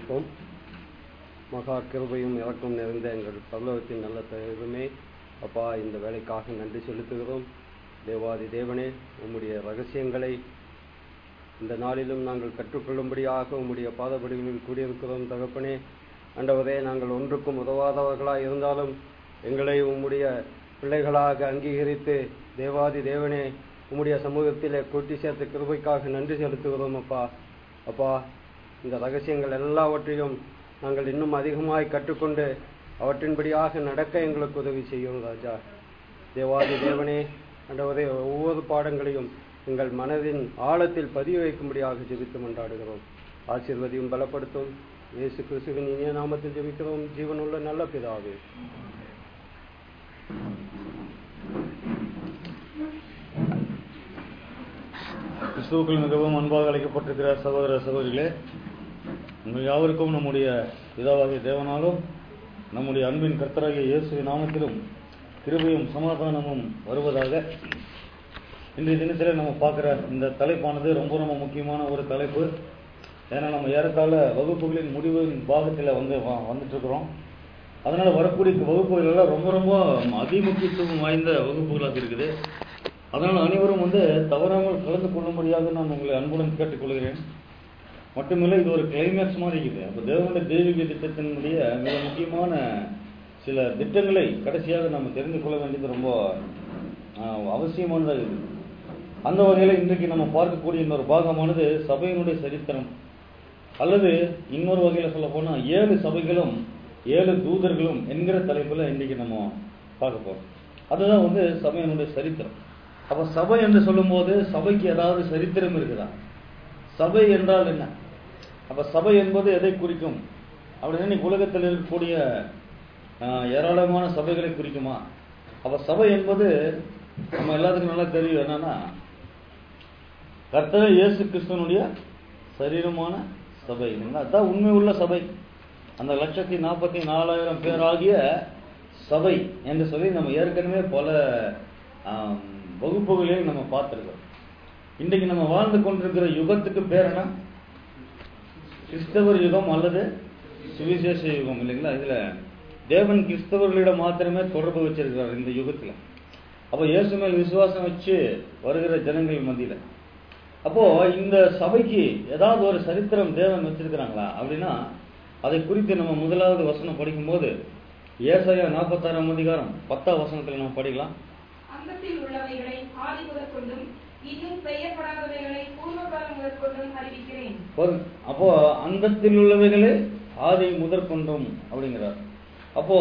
ஜெபிப்போம் மகா கிருபையும் இறக்கம் நிறைந்த எங்கள் பரலோகத்தின் நல்ல தெய்வமே அப்பா இந்த வேலைக்காக நன்றி செலுத்துகிறோம் தேவாதி தேவனே உம்முடைய ரகசியங்களை இந்த நாளிலும் நாங்கள் கற்றுக்கொள்ளும்படியாக உம்முடைய பாதப்படிகளில் கூடியிருக்கிறோம் தகப்பனே ஆண்டவரே நாங்கள் ஒன்றுக்கும் உதவாதவர்களாக இருந்தாலும் எங்களை உம்முடைய பிள்ளைகளாக அங்கீகரித்து தேவாதி தேவனே உம்முடைய சமூகத்திலே கூட்டி சேர்த்த கிருபைக்காக நன்றி செலுத்துகிறோம் அப்பா அப்பா இந்த ரகசியங்கள் எல்லாவற்றையும் நாங்கள் இன்னும் அதிகமாய் கற்றுக்கொண்டு அவற்றின்படியாக நடக்க எங்களுக்கு உதவி செய்யும் ராஜா தேவாதி தேவனே ஆண்டவரே ஒவ்வொரு பாடங்களையும் எங்கள் மனதின் ஆழத்தில் பதிய வைக்கும்படியாக ஜெபித்து கொண்டாடுகிறோம் ஆசீர்வதியும் பலப்படுத்தும் இயேசு கிறிஸ்துவின் இனிய நாமத்தில் ஜெபிக்கிறோம் ஜீவனுள்ள நல்ல பிதாவே கிறிஸ்துவுக்குள் மிகவும் அன்பாக அழைக்கப்பட்டிருக்கிற சகோதர சகோதரிகளே உங்கள் யாவருக்கும் நம்முடைய பிதாவாகிய தேவனாலும் நம்முடைய அன்பின் கர்த்தராகிய இயேசுவின் நாமத்திலும் கிருபையும் சமாதானமும் வருவதாக இன்றைய தினத்தில் நம்ம பார்க்குற இந்த தலைப்பானது ரொம்ப ரொம்ப முக்கியமான ஒரு தலைப்பு ஏன்னா நம்ம ஏறத்தாழ வகுப்புகளின் முடிவின் பாகத்தில் வந்து வ- வந்துட்டு இருக்கிறோம் அதனால வரக்கூடிய வகுப்புகள் எல்லாம் ரொம்ப ரொம்ப அதிமுக்கியத்துவம் வாய்ந்த வகுப்புகளாக இருக்குது அதனால் அனைவரும் வந்து தவறாமல் கலந்து கொள்ளும்படியாக நான் உங்களை அன்புடன் கேட்டுக்கொள்கிறேன் மட்டுமில்லை இது ஒரு கிளைமேக்ஸ் மாதிரி இருக்குது அப்போ தேவனுடைய தெய்வீக திட்டத்தினுடைய மிக முக்கியமான சில திட்டங்களை கடைசியாக நம்ம தெரிந்து கொள்ள வேண்டியது ரொம்ப ஆஹ், அவசியமானதாக இருக்குது அந்த வகையில் இன்றைக்கு நம்ம பார்க்கக்கூடிய இன்னொரு பாகமானது சபையினுடைய சரித்திரம் அல்லது இன்னொரு வகையில் சொல்ல போனால் ஏழு சபைகளும் ஏழு தூதர்களும் என்கிற தலைப்பில் இன்றைக்கு நம்ம பார்க்க போகிறோம் அதுதான் வந்து சபையினுடைய சரித்திரம் அப்போ சபை என்று சொல்லும்போது சபைக்கு ஏதாவது சரித்திரம் இருக்குதா சபை என்றால் என்ன அப்ப சபை என்பது எதை குறிக்கும் அப்படின்னா இன்னைக்கு உலகத்தில் இருக்கக்கூடிய ஆஹ், ஏராளமான சபைகளை குறிக்குமா அப்ப சபை என்பது நம்ம எல்லாத்துக்கும் நல்லா தெரியும் என்னன்னா கர்த்தர் இயேசு கிறிஸ்துவனுடைய சரீரமான சபை இல்லைங்களா அதான் உண்மை உள்ள சபை அந்த லட்சத்தி நாற்பத்தி நாலாயிரம் பேராகிய சபை என்று சொல்லி நம்ம ஏற்கனவே பல ஆம், வகுப்புகளில் நம்ம பார்த்துருக்கோம் இன்றைக்கு நம்ம வாழ்ந்து கொண்டிருக்கிற யுகத்துக்கு பேர் என்ன கிறிஸ்தவர் யுகம் அல்லது சுவிசேஷ யுகம் இல்லைங்களா இதுல தேவன் கிறிஸ்தவர்களிடம் மாத்திரமே தொடர்பு வச்சிருக்கிறார் இந்த யுகத்துல அப்போ இயேசு மேல் விசுவாசம் வச்சு வருகிற ஜனங்கள் மத்தியில அப்போ இந்த சபைக்கு ஏதாவது ஒரு சரித்திரம் தேவன் வச்சிருக்கிறாங்களா அப்படின்னா அதை குறித்து நம்ம முதலாவது வசனம் படிக்கும்போது ஏசாயா நாற்பத்தாறாம் அதிகாரம் பத்தாம் வசனத்துல நம்ம படிக்கலாம் அங்கத்தில் உள்ளவைகளை ஆதி முதற்கொண்டும் இன்னும் செய்யப்படாதவைகளை பூர்வகாலம் முதற்கொண்டும் அறிவிக்கிறேன் பாருங்க. அப்போ அந்தத்தில் உள்ளவைகளே ஆதி முதற்கொண்டும் அப்படிங்கிறார் அப்போ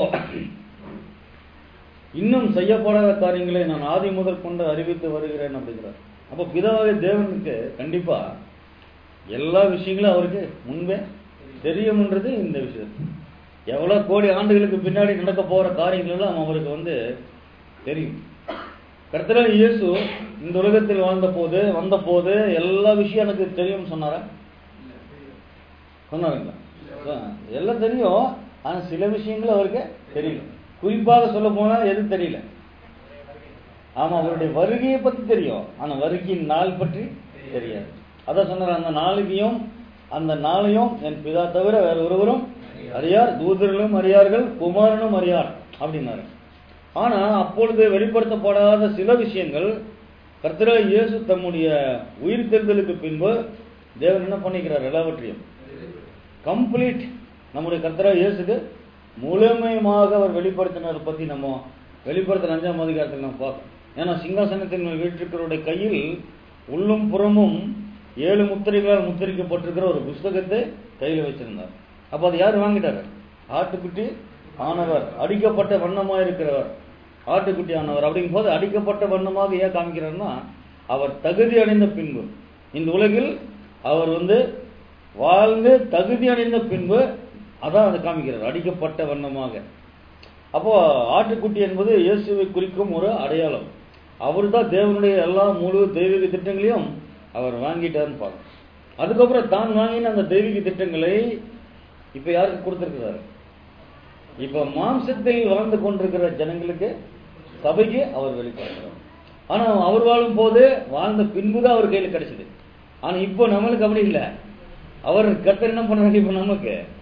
இன்னும் செய்யப்படாத காரியங்களை நான் ஆதி முதற்கொண்டு அறிவித்து வருகிறேன் அப்படிங்கிறார் அப்போ பிதாவே தேவனுக்கு கண்டிப்பா எல்லா விஷயங்களும் அவருக்கு முன்பே தெரியும்ன்றது இந்த விஷயம் எவ்வளவு கோடி ஆண்டுகளுக்கு பின்னாடி நடக்க போற காரியங்கள் எல்லாம் அவருக்கு வந்து தெரியும் கர்த்தராக இயேசு இந்த உலகத்தில் வாழ்ந்த போது வந்த போது எல்லா விஷயம் எனக்கு தெரியும்னு சொன்னாரா சொன்னாருங்களா ஆ, எல்லாம் தெரியும் ஆனா சில விஷயங்கள் அவருக்கு தெரியல குறிப்பாக சொல்ல போனா எது தெரியல ஆமா அவருடைய வருகையை பத்தி தெரியும் ஆனா வருகையின் நாள் பற்றி தெரியாது அதான் சொன்னார் அந்த நாளைக்கையும் அந்த நாளையும் என் பிதா தவிர வேற ஒருவரும் அறியார் தூதர்களும் அறியார்கள் குமாரனும் அறியார் அப்படின்னாரு ஆனா அப்பொழுது வெளிப்படுத்தப்படாத சில விஷயங்கள் கர்த்தராக இயேசு தம்முடைய உயிர் தெரிதலுக்கு பின்பு தேவன் என்ன பண்ணிக்கிறார் எல்லாவற்றையும் கம்ப்ளீட் நம்முடைய கர்த்தராக இயேசுக்கு முழுமையாக அவர் வெளிப்படுத்தினதை பத்தி நம்ம வெளிப்படுத்தின அஞ்சாம் அதிகாரத்தில் நம்ம பார்க்கணும் ஏன்னா சிங்காசனத்தின் மேல் வீட்டிருக்கிறவருடைய கையில் உள்ளும் புறமும் ஏழு முத்திரைகளால் முத்திரிக்கப்பட்டிருக்கிற ஒரு புஸ்தகத்தை கையில் வச்சிருந்தார் அப்ப அது யார் வாங்கிட்டாரு ஆட்டுக்குட்டி ஆனவர் அடிக்கப்பட்ட வண்ணமா இருக்கிறவர் ஆட்டுக்குட்டி ஆனவர் அப்படிங்கும் போது அடிக்கப்பட்ட வண்ணமாக ஏன் காமிக்கிறார்னா அவர் தகுதி அடைந்த பின்பு இந்த உலகில் அவர் வந்து வாழ்ந்து தகுதி அடைந்த பின்பு அதான் அதை காமிக்கிறார் அடிக்கப்பட்ட வண்ணமாக அப்போ ஆட்டுக்குட்டி என்பது இயேசுவை குறிக்கும் ஒரு அடையாளம் அவர் தான் தேவனுடைய எல்லா முழு தெய்வீக திட்டங்களையும் அவர் வாங்கிட்டாருன்னு பார்க்கணும் அதுக்கப்புறம் தான் வாங்கின அந்த தெய்வீக திட்டங்களை இப்ப யாருக்கு கொடுத்திருக்கிறாரு இப்ப மாம்சத்தில் வாழ்ந்து கொண்டிருக்கிற ஜனங்களுக்கு சபைக்கு அவர் வெளிப்படுத்துறார் ஆனா அவர் வாழும் போது வாழ்ந்த பின்புதான் அவர் கையில கிடைச்சது ஆனா இப்போ நம்மளுக்கு அப்படி இல்லை அவர் கத்தர் என்ன பண்றாங்க இப்ப நமக்கு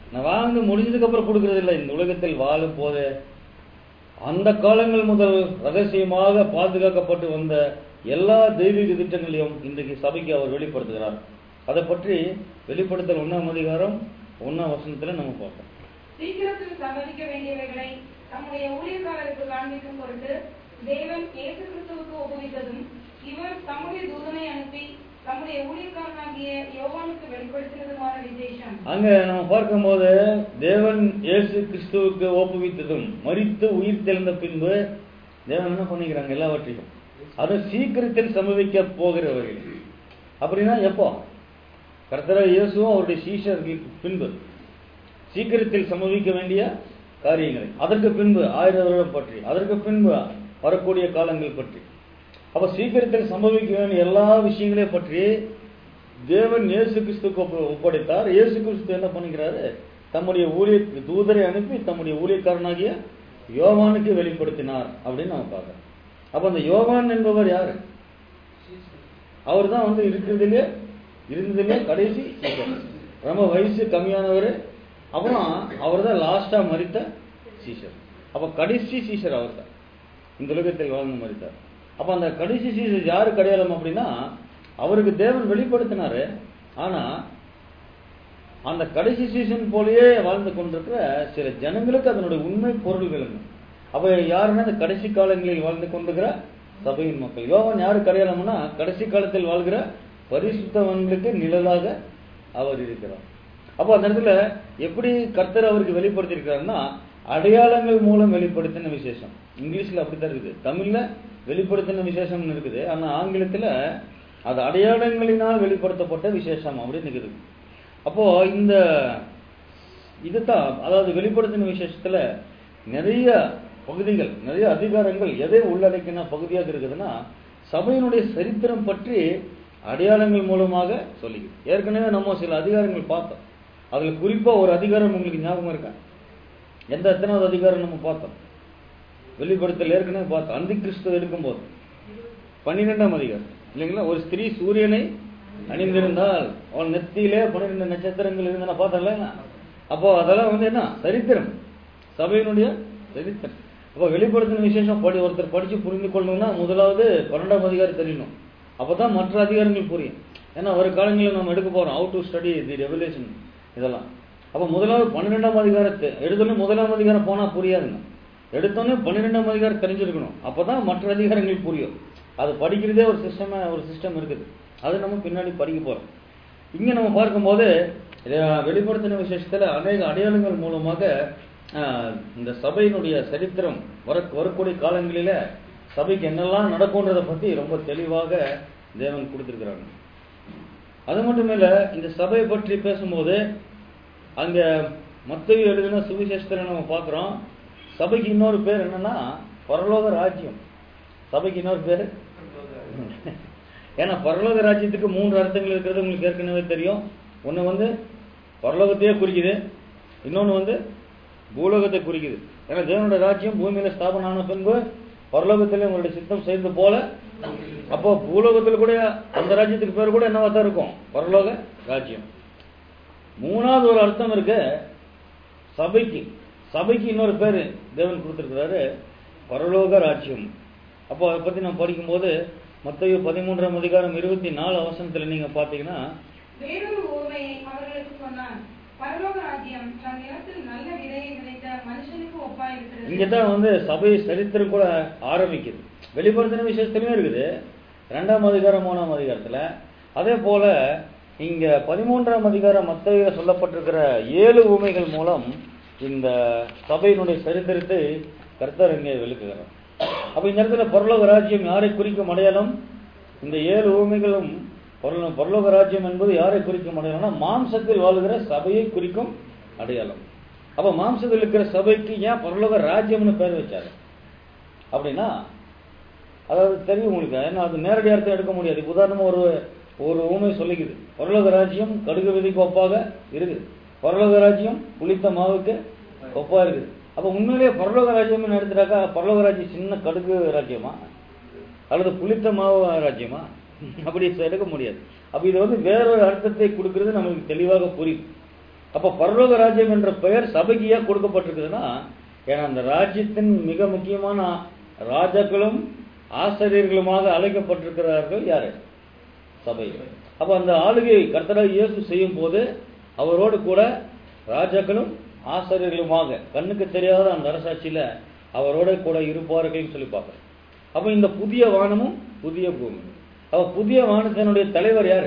நான் வாழ்ந்து முடிஞ்சதுக்கு அப்புறம் கொடுக்கறது இல்லை இந்த உலகத்தில் வாழும் போது அந்த காலங்கள் முதல் ரகசியமாக பாதுகாக்கப்பட்டு வந்த எல்லா தெய்வீக திட்டங்களையும் இன்றைக்கு சபைக்கு அவர் வெளிப்படுத்துகிறார் அதை பற்றி வெளிப்படுத்தல் ஒன்றாம் அதிகாரம் ஒன்றாம் வசனத்துல நம்ம பார்ப்போம் சீக்கிரத்தில் சம்பவிக்க வேண்டியவைகளை தம்முடைய ஊழியக்காரருக்கு காண்பிக்கும் பொருட்டு தேவன் இயேசு கிறிஸ்துவுக்கு ஒப்புவித்ததும் இவர் தம்முடைய தூதனை அனுப்பி தம்முடைய ஊழியக்காரனாகிய யோவானுக்கு வெளிப்படுத்தினதுமான விசேஷம் அங்க நம்ம பார்க்கும்போது தேவன் இயேசு கிறிஸ்துவுக்கு ஒப்புவித்ததும் மரித்து உயிர் தெழுந்த பின்பு தேவன் என்ன பண்ணிக்கிறாங்க எல்லாவற்றையும் அது சீக்கிரத்தில் சம்பவிக்க போகிறவர்கள் அப்படின்னா எப்போ கர்த்தர இயேசுவும் அவருடைய சீஷர்களுக்கு பின்பு சீக்கிரத்தில் சம்பவிக்க வேண்டிய காரியங்களை அதற்கு பின்பு ஆயிரம் வருடம் பற்றி அதற்கு பின்பு வரக்கூடிய காலங்கள் பற்றி அப்ப சீக்கிரத்தில் சம்பவிக்க வேண்டிய எல்லா விஷயங்களையும் பற்றி தேவன் இயேசு கிறிஸ்துக்கு ஒப்பு- ஒப்படைத்தார் இயேசு கிறிஸ்து என்ன பண்ணுகிறாரு தம்முடைய ஊழிய தூதரை அனுப்பி தம்முடைய ஊழியக்காரனாகிய யோவானுக்கு வெளிப்படுத்தினார் அப்படின்னு நம்ம பார்க்கிறோம் அப்ப அந்த யோவான் என்பவர் யாரு அவர் தான் வந்து இருக்கிறதுலே இருந்ததுலே கடைசி சீசர் ரொம்ப வயசு கம்மியானவர் அப்புறம் அவர் தான் லாஸ்டா மறித்த சீசர் அப்ப கடைசி சீசர் அவர் தான் இந்த உலகத்தில் வாழ்ந்து மறித்தார் அப்ப அந்த கடைசி சீசர் யாரு அடையாளம் அப்படின்னா அவருக்கு தேவன் வெளிப்படுத்தினாரு ஆனா அந்த கடைசி சீசன் போலயே வாழ்ந்து கொண்டிருக்கிற சில ஜனங்களுக்கு அதனுடைய உண்மை பொருள் விளங்கும் அப்ப யாருன்னா இந்த கடைசி காலங்களில் வாழ்ந்து கொண்டிருக்கிற சபையின் மக்கள் யோவான் யாரு அடையாளம்னா கடைசி காலத்தில் வாழ்கிற பரிசுத்தவன்களுக்கு நிழலாக அவர் இருக்கிறார் அப்போ அந்த இடத்துல எப்படி கர்த்தர் அவருக்கு வெளிப்படுத்தியிருக்கிறாருன்னா அடையாளங்கள் மூலம் வெளிப்படுத்தின விசேஷம் இங்கிலீஷ்ல அப்படித்தான் இருக்குது தமிழ்ல வெளிப்படுத்தின விசேஷம்னு இருக்குது ஆனா ஆங்கிலத்துல அது அடையாளங்களினால் வெளிப்படுத்தப்பட்ட விசேஷம் அப்படின்னு இருக்குது அப்போ இந்த இதுதான் அதாவது வெளிப்படுத்தின விசேஷத்துல நிறைய பகுதிகள் நிறைய அதிகாரங்கள் எதை உள்ளடக்கின பகுதியாக இருக்குதுன்னா சபையினுடைய சரித்திரம் பற்றி அடையாளங்கள் மூலமாக சொல்லிக்குது ஏற்கனவே நம்ம சில அதிகாரங்கள் பார்த்தோம் அதுல குறிப்பா ஒரு அதிகாரம் உங்களுக்கு ஞாபகம் இருக்கா எந்த எத்தனாவது அதிகாரம் நம்ம பார்த்தோம் வெளிப்படுத்தல் ஏற்கனவே பார்த்தோம் அந்தி கிறிஸ்து எடுக்கும்போது பன்னிரெண்டாம் அதிகாரம் இல்லைங்களா ஒரு ஸ்திரீ சூரியனை அணிந்திருந்தால் அவள் நெத்தியிலே பன்னிரெண்டு நட்சத்திரங்கள் இருந்தன பார்த்தல அப்போ அதெல்லாம் வந்து என்ன சரித்திரம் சபையினுடைய சரித்திரம் அப்போ வெளிப்படுத்தின விசேஷம் படி ஒருத்தர் படிச்சு புரிந்து கொள்ளணும்னா முதலாவது பன்னெண்டாம் அதிகாரம் தெரியணும் அப்பதான் மற்ற அதிகாரங்கள் புரியும் ஏன்னா ஒரு காலங்களில் நம்ம எடுக்க போறோம் how to study the revelation இதெல்லாம் அப்போ முதலாவது பன்னிரெண்டாம் அதிகாரத்தை எடுத்தோடனே முதலாம் அதிகாரம் போனா புரியாதுங்க எடுத்தோடனே பன்னிரெண்டாம் அதிகாரம் தெரிஞ்சிருக்கணும் அப்பதான் மற்ற அதிகாரங்கள் புரியும் அது படிக்கிறதே ஒரு சிஸ்டம் ஒரு சிஸ்டம் இருக்குது அது நம்ம பின்னாடி படிக்க போறோம் இங்க நம்ம பார்க்கும்போது அஹ், வெளிப்படுத்தின விசேஷத்துல அநேக அடையாளங்கள் மூலமாக அஹ், இந்த சபையினுடைய சரித்திரம் வர வரக்கூடிய காலங்களில சபைக்கு என்னெல்லாம் நடக்கும்ன்றதை பத்தி ரொம்ப தெளிவாக தேவன் கொடுத்திருக்கிறாங்க அது மட்டும் இல்ல இந்த சபையை பற்றி பேசும்போது அங்க மத்தவி எழுதின சுவிசேஷத்துல நம்ம பார்க்கிறோம் சபைக்கு இன்னொரு பேர் என்னன்னா பரலோக ராஜ்யம் சபைக்கு இன்னொரு பேர் ஏன்னா பரலோக ராஜ்யத்துக்கு மூன்று அர்த்தங்கள் இருக்கிறது உங்களுக்கு ஏற்கனவே தெரியும் ஒண்ணு வந்து பரலோகத்தையே குறிக்குது இன்னொன்னு வந்து பூலோகத்தை குறிக்குது ஏன்னா தேவனுடைய ராஜ்யம் பூமியில ஸ்தாபனம் ஆன பின்பு பரலோகத்திலே உங்களுடைய சித்தம் செய்தது போல அப்போ பூலோகத்துல கூட அந்த ராஜ்யத்துக்கு பேர் கூட என்னவா தான் இருக்கும் பரலோக ராஜ்யம் மூணாவது ஒரு அர்த்தம் இருக்கு சபைக்கு சபைக்கு இன்னொரு பேரு தேவன் கொடுத்திருக்கிறாரு பரலோக ராஜ்யம் அப்போ அதை பத்தி நம்ம படிக்கும்போது மத்தேயு பதிமூன்றாம் அதிகாரம் இருபத்தி நாலு அவசரத்துல நீங்க பாத்தீங்கன்னா வேறொரு உவமையை அவர்களுக்கு சொன்னான் பரலோக ராஜ்யம் தன் நிலத்தில் நல்ல விதையை விதைத்த மனுஷனுக்கு ஒப்பாயிருக்கிறது இங்கதான் வந்து சபை சரித்திரம் கூட ஆரம்பிக்குது வெளிப்படுத்தின விஷயத்திலுமே இருக்குது ரெண்டாம் அதிகாரம் மூணாம் அதிகாரத்துல அதே போல இங்க பதிமூன்றாம் அதிகாரம் மத்திய சொல்லப்பட்டிருக்கிற ஏழு உமைகள் மூலம் இந்த சபையினுடைய சரித்திரத்தை கர்த்தர் இங்கே விளக்குகிறார் அப்ப இந்த இடத்துல பரலோக ராஜ்யம் யாரை குறிக்கும் அடையாளம் இந்த ஏழு உமைகளும் பரலோ- பரலோக ராஜ்யம் என்பது யாரை குறிக்கும் அடையாளம்னா மாம்சத்தில் வாழ்கிற சபையை குறிக்கும் அடையாளம் அப்ப மாம்சத்தில் இருக்கிற சபைக்கு ஏன் பரலோக ராஜ்யம்னு பேர் வச்சாரு அப்படின்னா அதாவது தெரியும் உங்களுக்கு ஏன்னா அது நேரடி அர்த்தம் எடுக்க முடியாது இப்ப உதாரணமா ஒரு ஒரு ஊமை சொல்லிக்குது பரலோக ராஜ்யம் கடுகு விதிக்கு ஒப்பாக இருக்குது பரலோக ராஜ்யம் புளித்த மாவுக்கு ஒப்பா இருக்குது அப்ப உண்மையிலேயே பரலோக ராஜ்யம் எடுத்துட்டாக்கா பரலோக ராஜ்யம் சின்ன கடுகு ராஜ்யமா அல்லது புளித்த மாவு ராஜ்யமா அப்படி எடுக்க முடியாது அப்ப இது வந்து வேறொரு அர்த்தத்தை கொடுக்கிறது நமக்கு தெளிவாக புரியும் அப்ப பரலோக ராஜ்யம் என்ற பெயர் சபைக்கு ஏன் கொடுக்கப்பட்டிருக்குதுன்னா ஏன்னா அந்த ராஜ்யத்தின் மிக முக்கியமான ராஜாக்களும் ஆசிரியர்களுமாக அழைக்கப்பட்டிருக்கிறார்கள் யாரு சபை அப்ப அந்த ஆளுகை கர்த்தராக இயேசு செய்யும் போது அவரோடு கூட ராஜாக்களும் ஆசிரியர்களுமாக கண்ணுக்கு தெரியாத அந்த அரசாட்சியில அவரோட கூட இருப்பார்கள் சொல்லி பார்க்கிறோம் அப்ப இந்த புதிய வானமும் புதிய பூமி அப்ப புதிய வானத்தினுடைய தலைவர் யாரு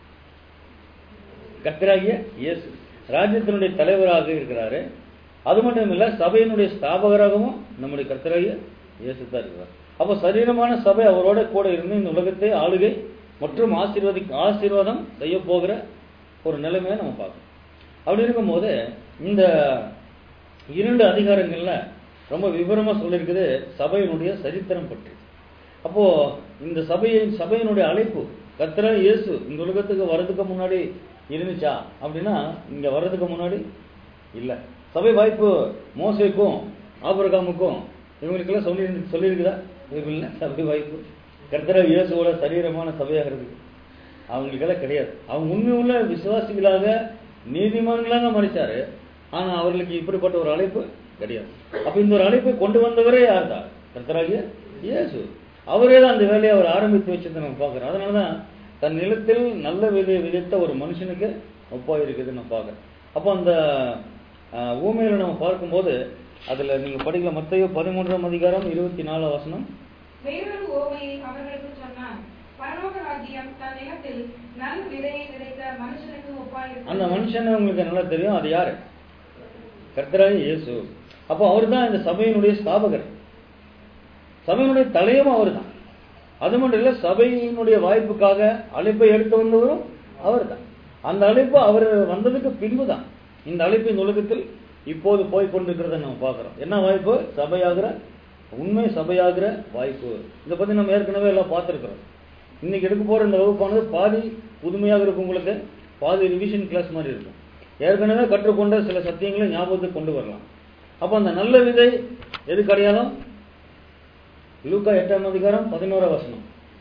கர்த்தராகிய இயேசு ராஜ்யத்தினுடைய தலைவராக இருக்கிறாரு அது மட்டும் இல்ல சபையினுடைய ஸ்தாபகராகவும் நம்முடைய கர்த்தராகிய இயேசு தான் இருக்கிறார் அப்ப சரீரமான சபை அவரோட கூட இருந்து இந்த உலகத்தை ஆளுகை மற்றும் ஆசீர்வதி ஆசீர்வாதம் செய்ய போகிற ஒரு நிலைமையை நம்ம பார்க்கணும் அப்படி இருக்கும்போது இந்த இரண்டு அதிகாரங்கள்ல ரொம்ப விவரமா சொல்லியிருக்குது சபையினுடைய சரித்திரம் பற்றி அப்போ இந்த சபையின் சபையினுடைய அழைப்பு கர்த்தரா இயேசு இந்த உலகத்துக்கு வர்றதுக்கு முன்னாடி இருந்துச்சா அப்படின்னா இங்க வர்றதுக்கு முன்னாடி இல்ல சபை வாய்ப்பு மோசைக்கும் ஆபரகாமுக்கும் இவங்களுக்கெல்லாம் சொல்லி சொல்லியிருக்குதா பைபிள்ல சபை வாய்ப்பு கர்த்தரா இயேசுவோட சரீரமான சபையாக இருக்கு அவங்களுக்கெல்லாம் கிடையாது அவங்க உண்மை உள்ள விசுவாசிகளாக நீதிமான்களாக மறிச்சாரு ஆனா அவர்களுக்கு இப்படிப்பட்ட ஒரு அழைப்பு கிடையாது அப்ப இந்த ஒரு அழைப்பை கொண்டு வந்தவரே யார் தான் கர்த்தராகிய இயேசு அவரே தான் அந்த வேலையை அவர் ஆரம்பித்து வச்சதை நம்ம பார்க்கிறோம் அதனாலதான் தன் நிலத்தில் நல்ல விதை விதைத்த ஒரு மனுஷனுக்கு ஒப்பா இருக்குதுன்னு நான் பார்க்கிறேன் அப்போ அந்த ஆஹ், ஊமையில நம்ம பார்க்கும்போது அதுல நீங்க படிக்கல மத்தையோ பதிமூன்றாம் அதிகாரம் இருபத்தி நாலாம் வசனம் வேறொரு ஓமையை அவர்களுக்கு சொன்னான் பரலோக ராஜ்யம் தன் நிலத்தில் நல் விதையை விதைத்த மனுஷனுக்கு அந்த ஒப்பாயிருக்கிறது மனுஷன் உங்களுக்கு நல்லா தெரியும் அது யாரு கர்த்தராகி இயேசு அப்போ அவர் தான் இந்த சபையினுடைய ஸ்தாபகர் சபையினுடைய தலையும் அவர் தான் அது மட்டும் இல்ல சபையினுடைய வாய்ப்புக்காக அழைப்பை எடுத்து வந்தவரும் அவர் தான் அந்த அழைப்பு அவர் வந்ததுக்கு பின்பு தான் இந்த அழைப்பு இந்த உலகத்தில் இப்போது போய் கொண்டிருக்கிறத நம்ம பார்க்கிறோம் என்ன வாய்ப்பு சபையாகிற உண்மை சபையாகிற வாய்ப்பு இதை பத்தி நம்ம ஏற்கனவே எல்லாம் பார்த்திருக்கிறோம் இன்னைக்கு எடுக்க போற இந்த வகுப்பானது பாதி புதுமையாக இருக்கும் உங்களுக்கு பாதி ரிவிஷன் கிளாஸ் மாதிரி இருக்கும் ஏற்கனவே கற்றுக்கொண்ட சில சத்தியங்களை ஞாபகத்துக்கு கொண்டு வரலாம் அப்ப அந்த நல்ல விதை எதுக்கு அடையாளம் லூக்கா எட்டாம் அதிகாரம் பதினோரா வசனம்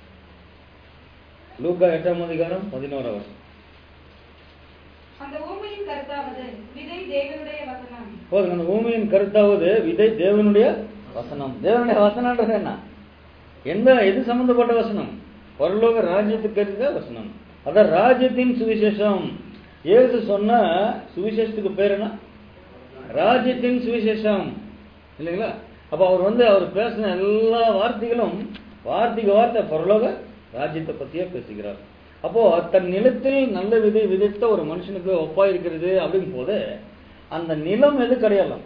லூக்கா எட்டாம் அதிகாரம் பதினோரா வசனம் அந்த ஓமையின் கருத்தாவது விதை தேவனுடைய வசனம் போதுங்க அந்த பூமியின் கருத்தாவது விதை தேவனுடைய வசனம் தேவனுடைய வசனம்ன்றது என்ன எந்த எது சம்பந்தப்பட்ட வசனம் பரலோக ராஜ்யத்துக்கு இருக்க வசனம் அதான் ராஜ்யத்தின் சுவிசேஷம் இயேசு சொன்ன சுவிசேஷத்துக்கு பேர் என்ன ராஜ்யத்தின் சுவிசேஷம் இல்லைங்களா அப்ப அவர் வந்து அவர் பேசின எல்லா வார்த்தைகளும் வார்த்தைக்கு வார்த்தை பரலோக ராஜ்யத்தை பத்தியே பேசுகிறார் அப்போ தன் நிலத்தில் நல்ல விதை விதைத்த ஒரு மனுஷனுக்கு ஒப்பா இருக்கிறது அப்படிங்கும் போது அந்த நிலம் எது கிடையாது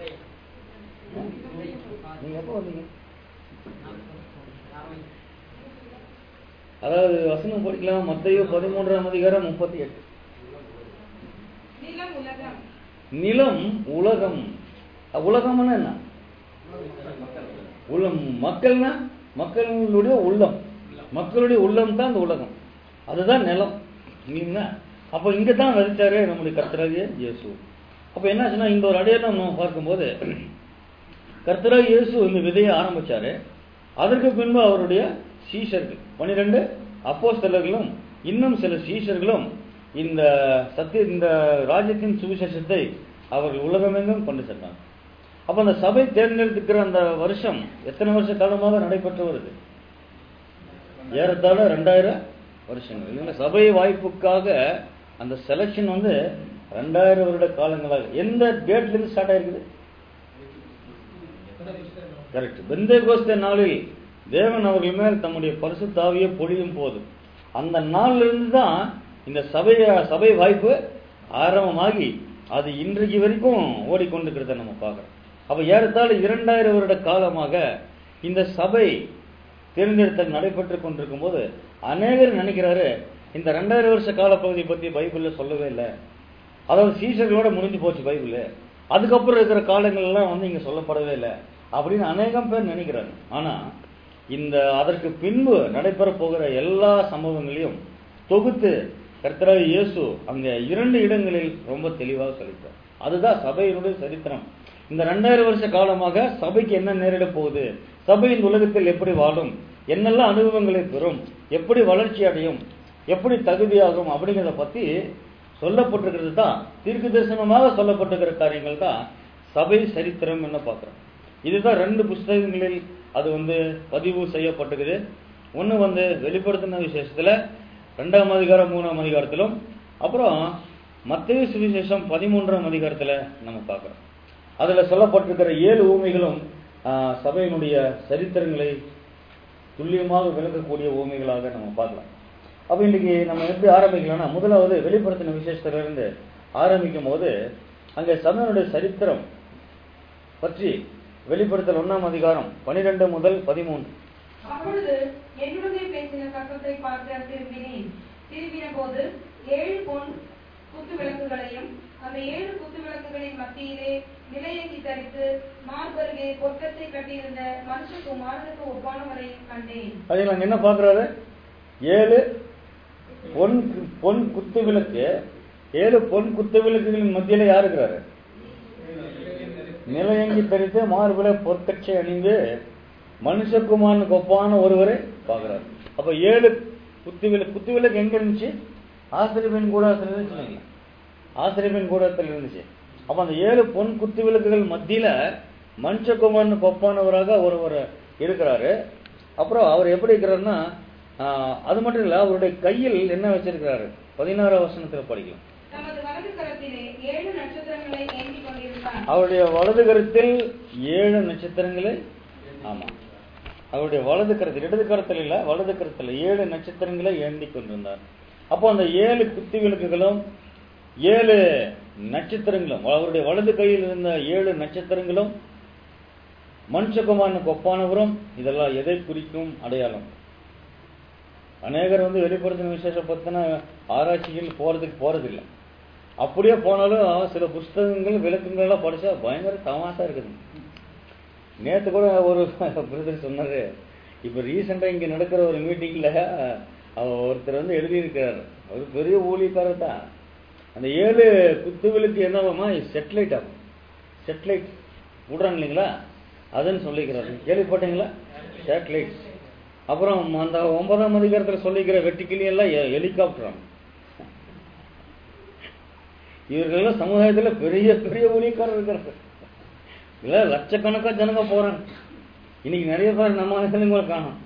நீங்க எப்போ வந்தீங்க அதாவது வசனம் படிக்கலாம் மத்தையோ பதிமூன்றாம் அதிகாரம் முப்பத்தி எட்டு நிலம் உலகம் நிலம் உலகம் அஹ் உலகம்னா என்ன உள்ளம் மக்கள்னா மக்களுடைய உள்ளம் மக்களுடைய உள்ளம் தான் அந்த உலகம் அதுதான் நிலம் இல்லைங்களா அப்போ இங்க தான் விதைச்சாரு நம்முடைய கர்த்தராகிய இயேசு அப்போ என்னாச்சுன்னா இந்த ஒரு அடையாளம் நம்ம பார்க்கும்போது கர்த்தராகிய இயேசு இந்த விதையை ஆரம்பிச்சாரு அதற்கு பின்பு அவருடைய சீஷர்கள் பனிரெண்டு அப்போஸ்தலர்களும் இன்னும் சில சீஷர்களும் இந்த சத்திய இந்த ராஜ்யத்தின் சுவிசேஷத்தை அவர்கள் உலகமெங்கும் கொண்டு சென்றாங்க அப்ப அந்த சபை தேர்ந்தெடுத்துக்கிற அந்த வருஷம் எத்தனை வருஷ காலமாக நடைபெற்று வருது ஏறத்தாழ ரெண்டாயிரம் வருஷங்கள் இல்லைங்களா சபை வாய்ப்புக்காக அந்த செலெக்ஷன் வந்து ரெண்டாயிரம் வருட காலங்களாக எந்த டேட்ல இருந்து ஸ்டார்ட் ஆயிருக்குது கரெக்ட் பெந்தே கோஸ்தே நாளில் தேவன் அவர்கள் மேல் தம்முடைய பரிசுத்தாவியை பொழியும் போது அந்த நாள்ல இருந்து தான் இந்த சபைய சபை வாய்ப்பு ஆரம்பமாகி அது இன்றைக்கு வரைக்கும் ஓடிக்கொண்டிருக்கிறத நம்ம பார்க்கிறோம் அப்ப ஏறத்தாழ இரண்டாயிரம் வருட காலமாக இந்த சபை தேர்ந்தெடுத்தல் நடைபெற்று கொண்டிருக்கும் போது அநேகர் நினைக்கிறாரு இந்த ரெண்டாயிரம் வருஷ காலப்பகுதி பத்தி பைபிள்ல சொல்லவே இல்லை அதாவது சீசர்களோட முடிஞ்சு போச்சு பைபிள் அதுக்கப்புறம் இருக்கிற காலங்கள் எல்லாம் வந்து இங்க சொல்லப்படவே இல்லை அப்படின்னு அநேகம் பேர் நினைக்கிறாங்க ஆனா இந்த அதற்கு பின்பு நடைபெற போகிற எல்லா சம்பவங்களையும் தொகுத்து கர்த்தராக இயேசு அங்க இரண்டு இடங்களில் ரொம்ப தெளிவாக சொல்லிட்டார் அதுதான் சபையினுடைய சரித்திரம் இந்த ரெண்டாயிரம் வருஷ காலமாக சபைக்கு என்ன நேரிட போகுது சபை இந்த உலகத்தில் எப்படி வாழும் என்னெல்லாம் அனுபவங்களை பெறும் எப்படி வளர்ச்சி அடையும் எப்படி தகுதியாகும் அப்படிங்கிறத பத்தி சொல்லப்பட்டிருக்கிறது தான் தீர்க்க தரிசனமாக சொல்லப்பட்டிருக்கிற காரியங்கள் தான் சபை சரித்திரம் என்ன பார்க்குறோம் இதுதான் ரெண்டு புஸ்தகங்களில் அது வந்து பதிவு செய்யப்பட்டிருக்குது ஒன்று வந்து வெளிப்படுத்தின விசேஷத்தில் ரெண்டாம் அதிகாரம் மூணாம் அதிகாரத்திலும் அப்புறம் மத்திய சுவிசேஷம் பதிமூன்றாம் அதிகாரத்தில் நம்ம பார்க்குறோம் அதில் சொல்லப்பட்டிருக்கிற ஏழு ஊமைகளும் ஆஹ், சபையினுடைய சரித்திரங்களை துல்லியமாக விளக்கக்கூடிய ஊமைகளாக நம்ம பார்க்கலாம் அப்போ இன்னைக்கு நம்ம எப்படி ஆரம்பிக்கலாம்னா முதலாவது வெளிப்படுத்தின விசேஷத்திலிருந்து ஆரம்பிக்கும் போது அங்கே சபையினுடைய சரித்திரம் பற்றி வெளிப்படுத்தல் ஒன்றாம் அதிகாரம் பனிரெண்டு முதல் பதிமூணு அப்பொழுது என்னுடனே பேசின சத்தத்தை பார்க்க திரும்பினேன் திரும்பின போது ஏழு பொன் குத்து விளக்குகளையும் அந்த ஏழு குத்து விளக்குகளின் மத்தியிலே நிலையங்கி தரித்து மார்பருகே பொற்கத்தை கட்டியிருந்த மனுஷகுமாரனுக்கு ஒப்பானவரை கண்டேன் அதில் நாங்கள் என்ன பார்க்குறாரு ஏழு பொன் பொன் குத்து விளக்கு ஏழு பொன் குத்து விளக்குகளின் மத்தியில் யார் இருக்கிறாரு நிலையங்கி தரித்து மார்பில பொற்கட்சி அணிந்து மனுஷகுமாரனுக்கு ஒப்பான ஒருவரை பார்க்குறாரு அப்போ ஏழு குத்து விளக்கு குத்து விளக்கு எங்க இருந்துச்சு ஆசிரியப்பின் கூடத்தில் இருந்துச்சு இல்லைங்களா? ஆசிரியப்பின் கூடத்தில் இருந்துச்சு அப்போ அந்த ஏழு பொன் குத்து விளக்குகள் மத்தியில மனுஷகுமாரனுக்கு ஒப்பானவராக ஒருவர் இருக்கிறாரு அப்புறம் அவர் எப்படி இருக்கிறாருன்னா ஆஹ், அது மட்டும் இல்ல அவருடைய கையில் என்ன வச்சிருக்கிறாரு பதினாறாம் வசனத்தில் படிக்கலாம் தமது வலது கரத்திலே ஏழு நட்சத்திரங்களை ஏந்தி கொண்டிருந்தார் அவருடைய வலது கருத்தில் ஏழு நட்சத்திரங்களை ஆமா அவருடைய வலது கருத்தில் இடது கருத்தில் இல்ல வலது கருத்தில் ஏழு நட்சத்திரங்களை ஏந்தி கொண்டிருந்தார் அப்போ அந்த ஏழு குத்தி விளக்குகளும் ஏழு நட்சத்திரங்களும் அவருடைய வலது கையில் இருந்த ஏழு நட்சத்திரங்களும் மனுஷகுமாரனுக்கு ஒப்பானவரும் இதெல்லாம் எதை குறிக்கும் அடையாளம் அநேகர் வந்து வெளிப்படுத்தின விசேஷம் பத்தின ஆராய்ச்சிகள் போறதுக்கு போறதில்லை அப்படியே போனாலும் சில புஸ்தகங்கள் விளக்கங்கள்லாம் படிச்சா பயங்கர தமாசா இருக்குது நேத்து கூட ஒரு பிரதர் சொன்னாரு இப்ப ரீசெண்டா இங்க நடக்கிற ஒரு மீட்டிங்ல அவர் ஒருத்தர் வந்து எழுதியிருக்கிறார் அவர் பெரிய ஊழியக்காரர் தான் அந்த ஏழு குத்துவிலுக்கு என்னவாமா செட்டிலைட் ஆகும் செட்டிலைட் விடுறாங்க இல்லைங்களா அதுன்னு சொல்லிக்கிறாரு கேள்விப்பட்டீங்களா சேட்டலைட்ஸ் அப்புறம் அந்த ஒன்பதாம் அதிகாரத்தில் சொல்லிக்கிற வெட்டிக்கிளி எல்லாம் ஹெலிகாப்டர் இவர்களெல்லாம் சமுதாயத்துல பெரிய பெரிய ஊழியக்காரர் இருக்கிறாங்க இல்ல லட்சக்கணக்கா ஜனங்க போறாங்க இன்னைக்கு நிறைய பேர் நம்ம ஆளுங்களை காணும்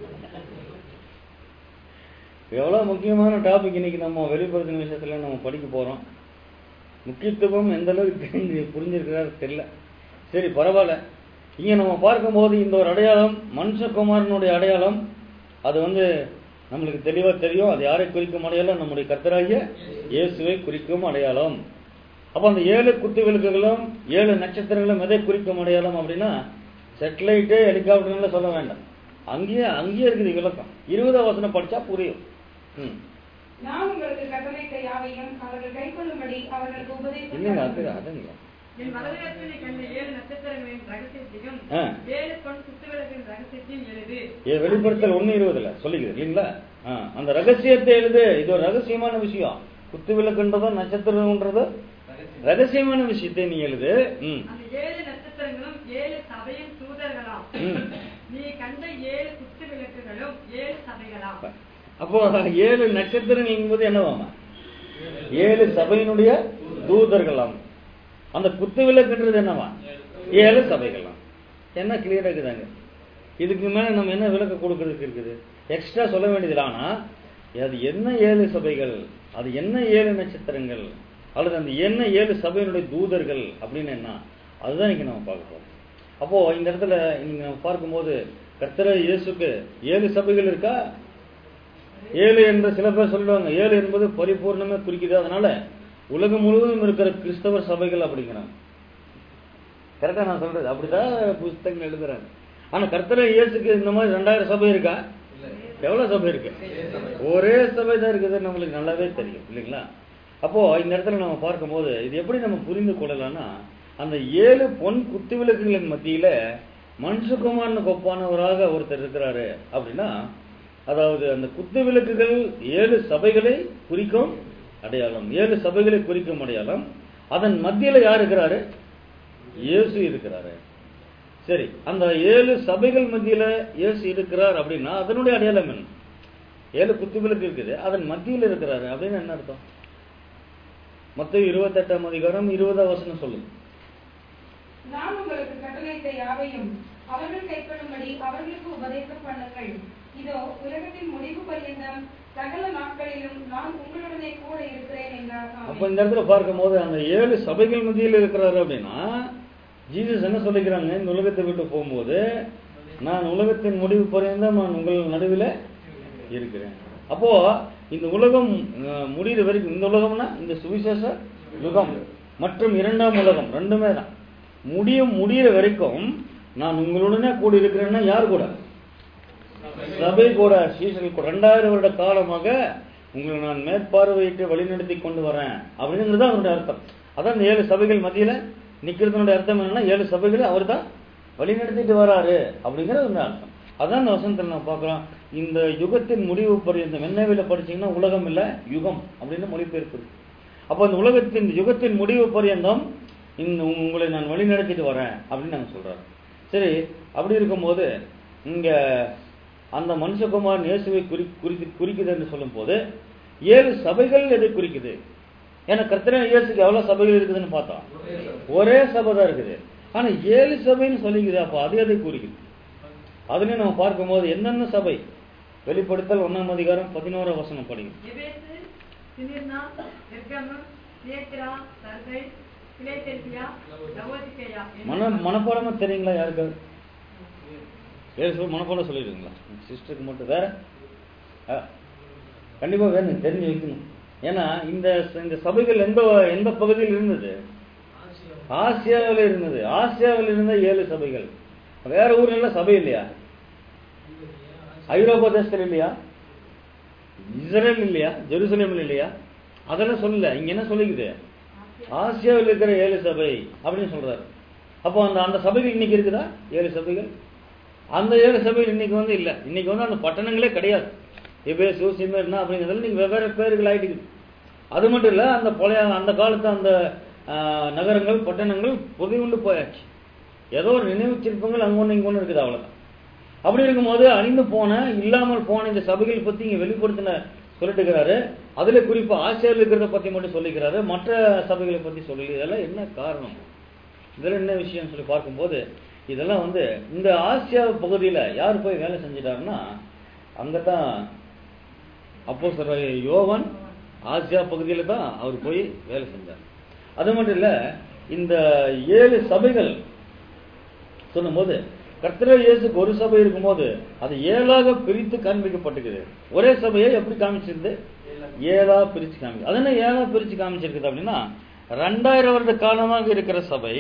எவ்வளவு முக்கியமான டாபிக் இன்னைக்கு நம்ம வெளிப்படுத்தின விஷயத்துல நம்ம படிக்க போறோம் முக்கியத்துவம் எந்த அளவுக்கு தெரிஞ்சு புரிஞ்சிருக்கிறாரு தெரியல சரி பரவாயில்ல இங்க நம்ம பார்க்கும்போது இந்த ஒரு அடையாளம் மனுஷகுமாரனுடைய அடையாளம் அது வந்து நம்மளுக்கு தெளிவா தெரியும் அது யாரை குறிக்கும் அடையாளம் நம்முடைய கர்த்தராகிய இயேசுவை குறிக்கும் அடையாளம் அப்ப அந்த ஏழு குத்து விளக்குகளும் ஏழு நட்சத்திரங்களும் எதை குறிக்கும் அடையாளம் அப்படின்னா செட்டலைட்டு ஹெலிகாப்டர்லாம் சொல்ல வேண்டாம் அங்கேயே அங்கேயே இருக்குது விளக்கம் இருபதாம் வசனம் படிச்சா புரியும் ம். நான் உங்களுக்கு கட்டளையிட்ட யாவையும் அவர்கள் கைக்கொள்ளும்படி அவர்களுக்கு இல்லைங்க உபதேசம் அது அதுங்க என் வலதுகரத்திலே கண்ட ஏழு நட்சத்திரங்களின் ரகசியத்தையும் ஆ. ஏழு பொன் குத்துவிளக்கின் ரகசியத்தையும் எழுது ஏ வெளிப்படுத்தல் ஒண்ணு இருபதுல சொல்லிக்குது இல்லைங்களா ஆ, அந்த ரகசியத்தை எழுது இது ஒரு ரகசியமான விஷயம் குத்து விளக்குன்றதோ நட்சத்திரம்ன்றதோ ரகசியமான விஷயத்தை நீ எழுது ம் அந்த ஏழு நட்சத்திரங்களும் ஏழு சபையின் தூதர்களாம் ம். நீ கண்ட ஏழு குத்து விளக்குகளும் ஏழு சபைகளாம் அப்போ ஏழு நட்சத்திரங்கள் என்பது என்னவாமா ஏழு சபையினுடைய தூதர்களாம் அந்த குத்து விளக்குன்றது என்னவா ஏழு சபைகளாம் என்ன கிளியரா இருக்குதாங்க இதுக்கு மேல நம்ம என்ன விளக்க கொடுக்கறதுக்கு இருக்குது எக்ஸ்ட்ரா சொல்ல வேண்டியது ஆனா அது என்ன ஏழு சபைகள் அது என்ன ஏழு நட்சத்திரங்கள் அல்லது அந்த என்ன ஏழு சபையினுடைய தூதர்கள் அப்படின்னு என்ன அதுதான் இன்னைக்கு நம்ம பார்க்க போறோம் அப்போ இந்த இடத்துல நீங்க நம்ம பார்க்கும்போது கர்த்தர இயேசுக்கு ஏழு சபைகள் இருக்கா ஏழு என்று சில பேர் சொல்லுவாங்க ஏழு என்பது பரிபூர்ணமே குறிக்குது அதனால உலகம் முழுவதும் இருக்கிற கிறிஸ்தவ சபைகள் அப்படிங்கிறாங்க கரெக்டா நான் சொல்றது அப்படிதான் புஸ்தகங்கள் எழுதுறாங்க ஆனா கர்த்தர இயேசுக்கு இந்த மாதிரி ரெண்டாயிரம் சபை இருக்கா எவ்வளவு சபை இருக்கு ஒரே சபை தான் இருக்குது நம்மளுக்கு நல்லாவே தெரியும் இல்லைங்களா அப்போ இந்த இடத்துல நம்ம பார்க்கும்போது இது எப்படி நம்ம புரிந்து கொள்ளலாம்னா அந்த ஏழு பொன் குத்து விளக்குகளின் மத்தியில மனுஷகுமாரனுக்கு ஒப்பானவராக ஒருத்தர் இருக்கிறாரு அப்படின்னா அதாவது அந்த குத்து விளக்குகள் ஏழு சபைகளை குறிக்கும் அடையாளம் ஏழு சபைகளை குறிக்கும் அடையாளம் அதன் மத்தியில யார் இருக்கிறாரு இயேசு இருக்கிறாரு சரி அந்த ஏழு சபைகள் மத்தியில இயேசு இருக்கிறார் அப்படின்னா அதனுடைய அடையாளம் என்ன ஏழு குத்து விளக்கு இருக்குது அதன் மத்தியில் இருக்கிறாரு அப்படின்னு என்ன அர்த்தம் மொத்தம் இருபத்தெட்டாம் அதிகாரம் இருபதாம் வசனம் சொல்லுங்க நான் உங்களுக்கு கட்டளையிட்ட யாவையும் அவர்கள் கைக்கொள்ளும்படி அவர்களுக்கு உபதேசம் பண்ணுங்கள் இதோ உலகத்தின் முடிவு பரியந்தம் சகல நாட்களிலும் நான் உங்களுடனே கூட இருக்கிறேன் என்றார் அப்ப ஆமென். இந்த இடத்துல பார்க்கும்போது அந்த ஏழு சபைகள் மத்தியில் இருக்கிறாரு அப்படின்னா ஜீசஸ் என்ன சொல்லிக்கிறாங்க இந்த உலகத்தை விட்டு போகும்போது நான் உலகத்தின் முடிவு பரியந்தம் நான் உங்கள் நடுவில் இருக்கிறேன் அப்போ இந்த உலகம் அஹ், முடியிற வரைக்கும் இந்த உலகம்னா இந்த சுவிசேஷ யுகம் மற்றும் இரண்டாம் உலகம் ரெண்டுமே தான் முடியும் முடியிற வரைக்கும் நான் உங்களுடனே கூடி இருக்கிறேன்னா யார் கூட சபை கூட சீசர்கள் கூட ரெண்டாயிரம் வருட காலமாக உங்களை நான் மேற்பார்வையிட்டு வழிநடத்தி கொண்டு வரேன் அப்படிங்கிறது தான் அவருடைய அர்த்தம் அதான் இந்த ஏழு சபைகள் மத்தியில நிக்கிறதுனுடைய அர்த்தம் என்னன்னா ஏழு சபைகளை அவர் தான் வழிநடத்திட்டு வராரு அப்படிங்கிறது ஒரு அர்த்தம் அதான் இந்த வசனத்தில் நான் பார்க்கலாம் இந்த யுகத்தின் முடிவு பரியந்தம் என்னவில படிச்சீங்கன்னா உலகம் இல்ல யுகம் அப்படின்னு மொழிபெயர்ப்பு இருக்கு. அப்போ அந்த உலகத்தின் யுகத்தின் முடிவு பரியந்தம் இந்த உங்களை நான் வழிநடத்திட்டு வரேன் அப்படின்னு நாங்க சொல்றாரு சரி அப்படி இருக்கும்போது இங்க அந்த மனுஷகுமாரன் இயேசுவை குறி குறித்து குறிக்குது என்று சொல்லும்போது ஏழு சபைகள் எதை குறிக்குது ஏன்னா கர்த்தரன் இயேசுக்கு எவ்வளவு சபைகள் இருக்குதுன்னு பார்த்தோம் ஒரே சபை தான் இருக்குது ஆனா ஏழு சபைன்னு சொல்லிக்குது அப்போ அது எதை குறிக்குது அதுலயும் நம்ம பார்க்கும்போது என்னென்ன சபை வெளிப்படுத்தல் ஒன்னாம் அதிகாரம் பதினோராம் வசனம் படிங்க எபேசு சிமிர்னா பெர்கமு தியேத்திரா சர்தை பிலேதெல்பியா லவோதிகேயா மன மனப்பாடமா தெரியுங்களா யாருக்கு ஏழு சொல்லி மனப்பாடம் சொல்லிடுங்களா சிஸ்டருக்கு மட்டும் வேற ஆ, கண்டிப்பா வேணும் தெரிஞ்சு வைக்கணும் ஏன்னா இந்த இந்த சபைகள் எந்த எந்த பகுதியில் இருந்தது ஆசியாவில் இருந்தது ஆசியாவில் இருந்த ஏழு சபைகள் வேற ஊர்ல எல்லாம் சபை இல்லையா ஐரோப்பா தேசத்தில் இல்லையா இஸ்ரேல் இல்லையா ஜெருசலேம் இல்லையா அதெல்லாம் சொல்லல இங்க என்ன சொல்லிக்குது ஆசியாவில் இருக்கிற ஏழு சபை அப்படின்னு சொல்றாரு அப்போ அந்த அந்த சபைகள் இன்னைக்கு இருக்குதா ஏழு சபைகள் அந்த ஏழு சபைகள் இன்னைக்கு வந்து இல்ல இன்னைக்கு வந்து அந்த பட்டணங்களே கிடையாது எபேசு சிமர்னா அப்படிங்கிறதுல நீங்க வெவ்வேறு பேர்கள் ஆயிட்டு அது மட்டும் இல்ல அந்த பழைய அந்த காலத்து அந்த ஆஹ், நகரங்கள் பட்டணங்கள் புதையுண்டு போயாச்சு ஏதோ ஒரு நினைவு சிற்பங்கள் அங்க ஒண்ணு இங்க ஒண்ணு இருக்குது அவ்வளவுதான் அப்படி இருக்கும்போது அழிந்து போன இல்லாமல் போன இந்த சபைகள் பத்தி இங்க வெளிப்படுத்தின சொல்லிட்டுக்கிறாரு அதுல குறிப்பா ஆசிரியர் இருக்கிறத பத்தி மட்டும் சொல்லிக்கிறாரு மற்ற சபைகளை பத்தி சொல்லி இதெல்லாம் என்ன காரணம் இதெல்லாம் என்ன விஷயம் சொல்லி பார்க்கும்போது இதெல்லாம் வந்து இந்த ஆசியா பகுதியில யார் போய் வேலை செஞ்சிட்டாருன்னா அங்கதான் அப்போ யோவான் ஆசியா பகுதியில தான் அவர் போய் வேலை செஞ்சார் அது மட்டும் இல்ல இந்த ஏழு சபைகள் சொல்லும்போது கர்த்தரே இயேசுக்கு ஒரு சபை இருக்கும்போது அது ஏழாக பிரித்து காண்பிக்கப்பட்டிருக்குது ஒரே சபையை எப்படி காமிச்சிருந்து ஏழா பிரிச்சு காமிக்கு அது என்ன ஏழா பிரிச்சு காமிச்சிருக்குது அப்படின்னா ரெண்டாயிரம் வருட காலமாக இருக்கிற சபை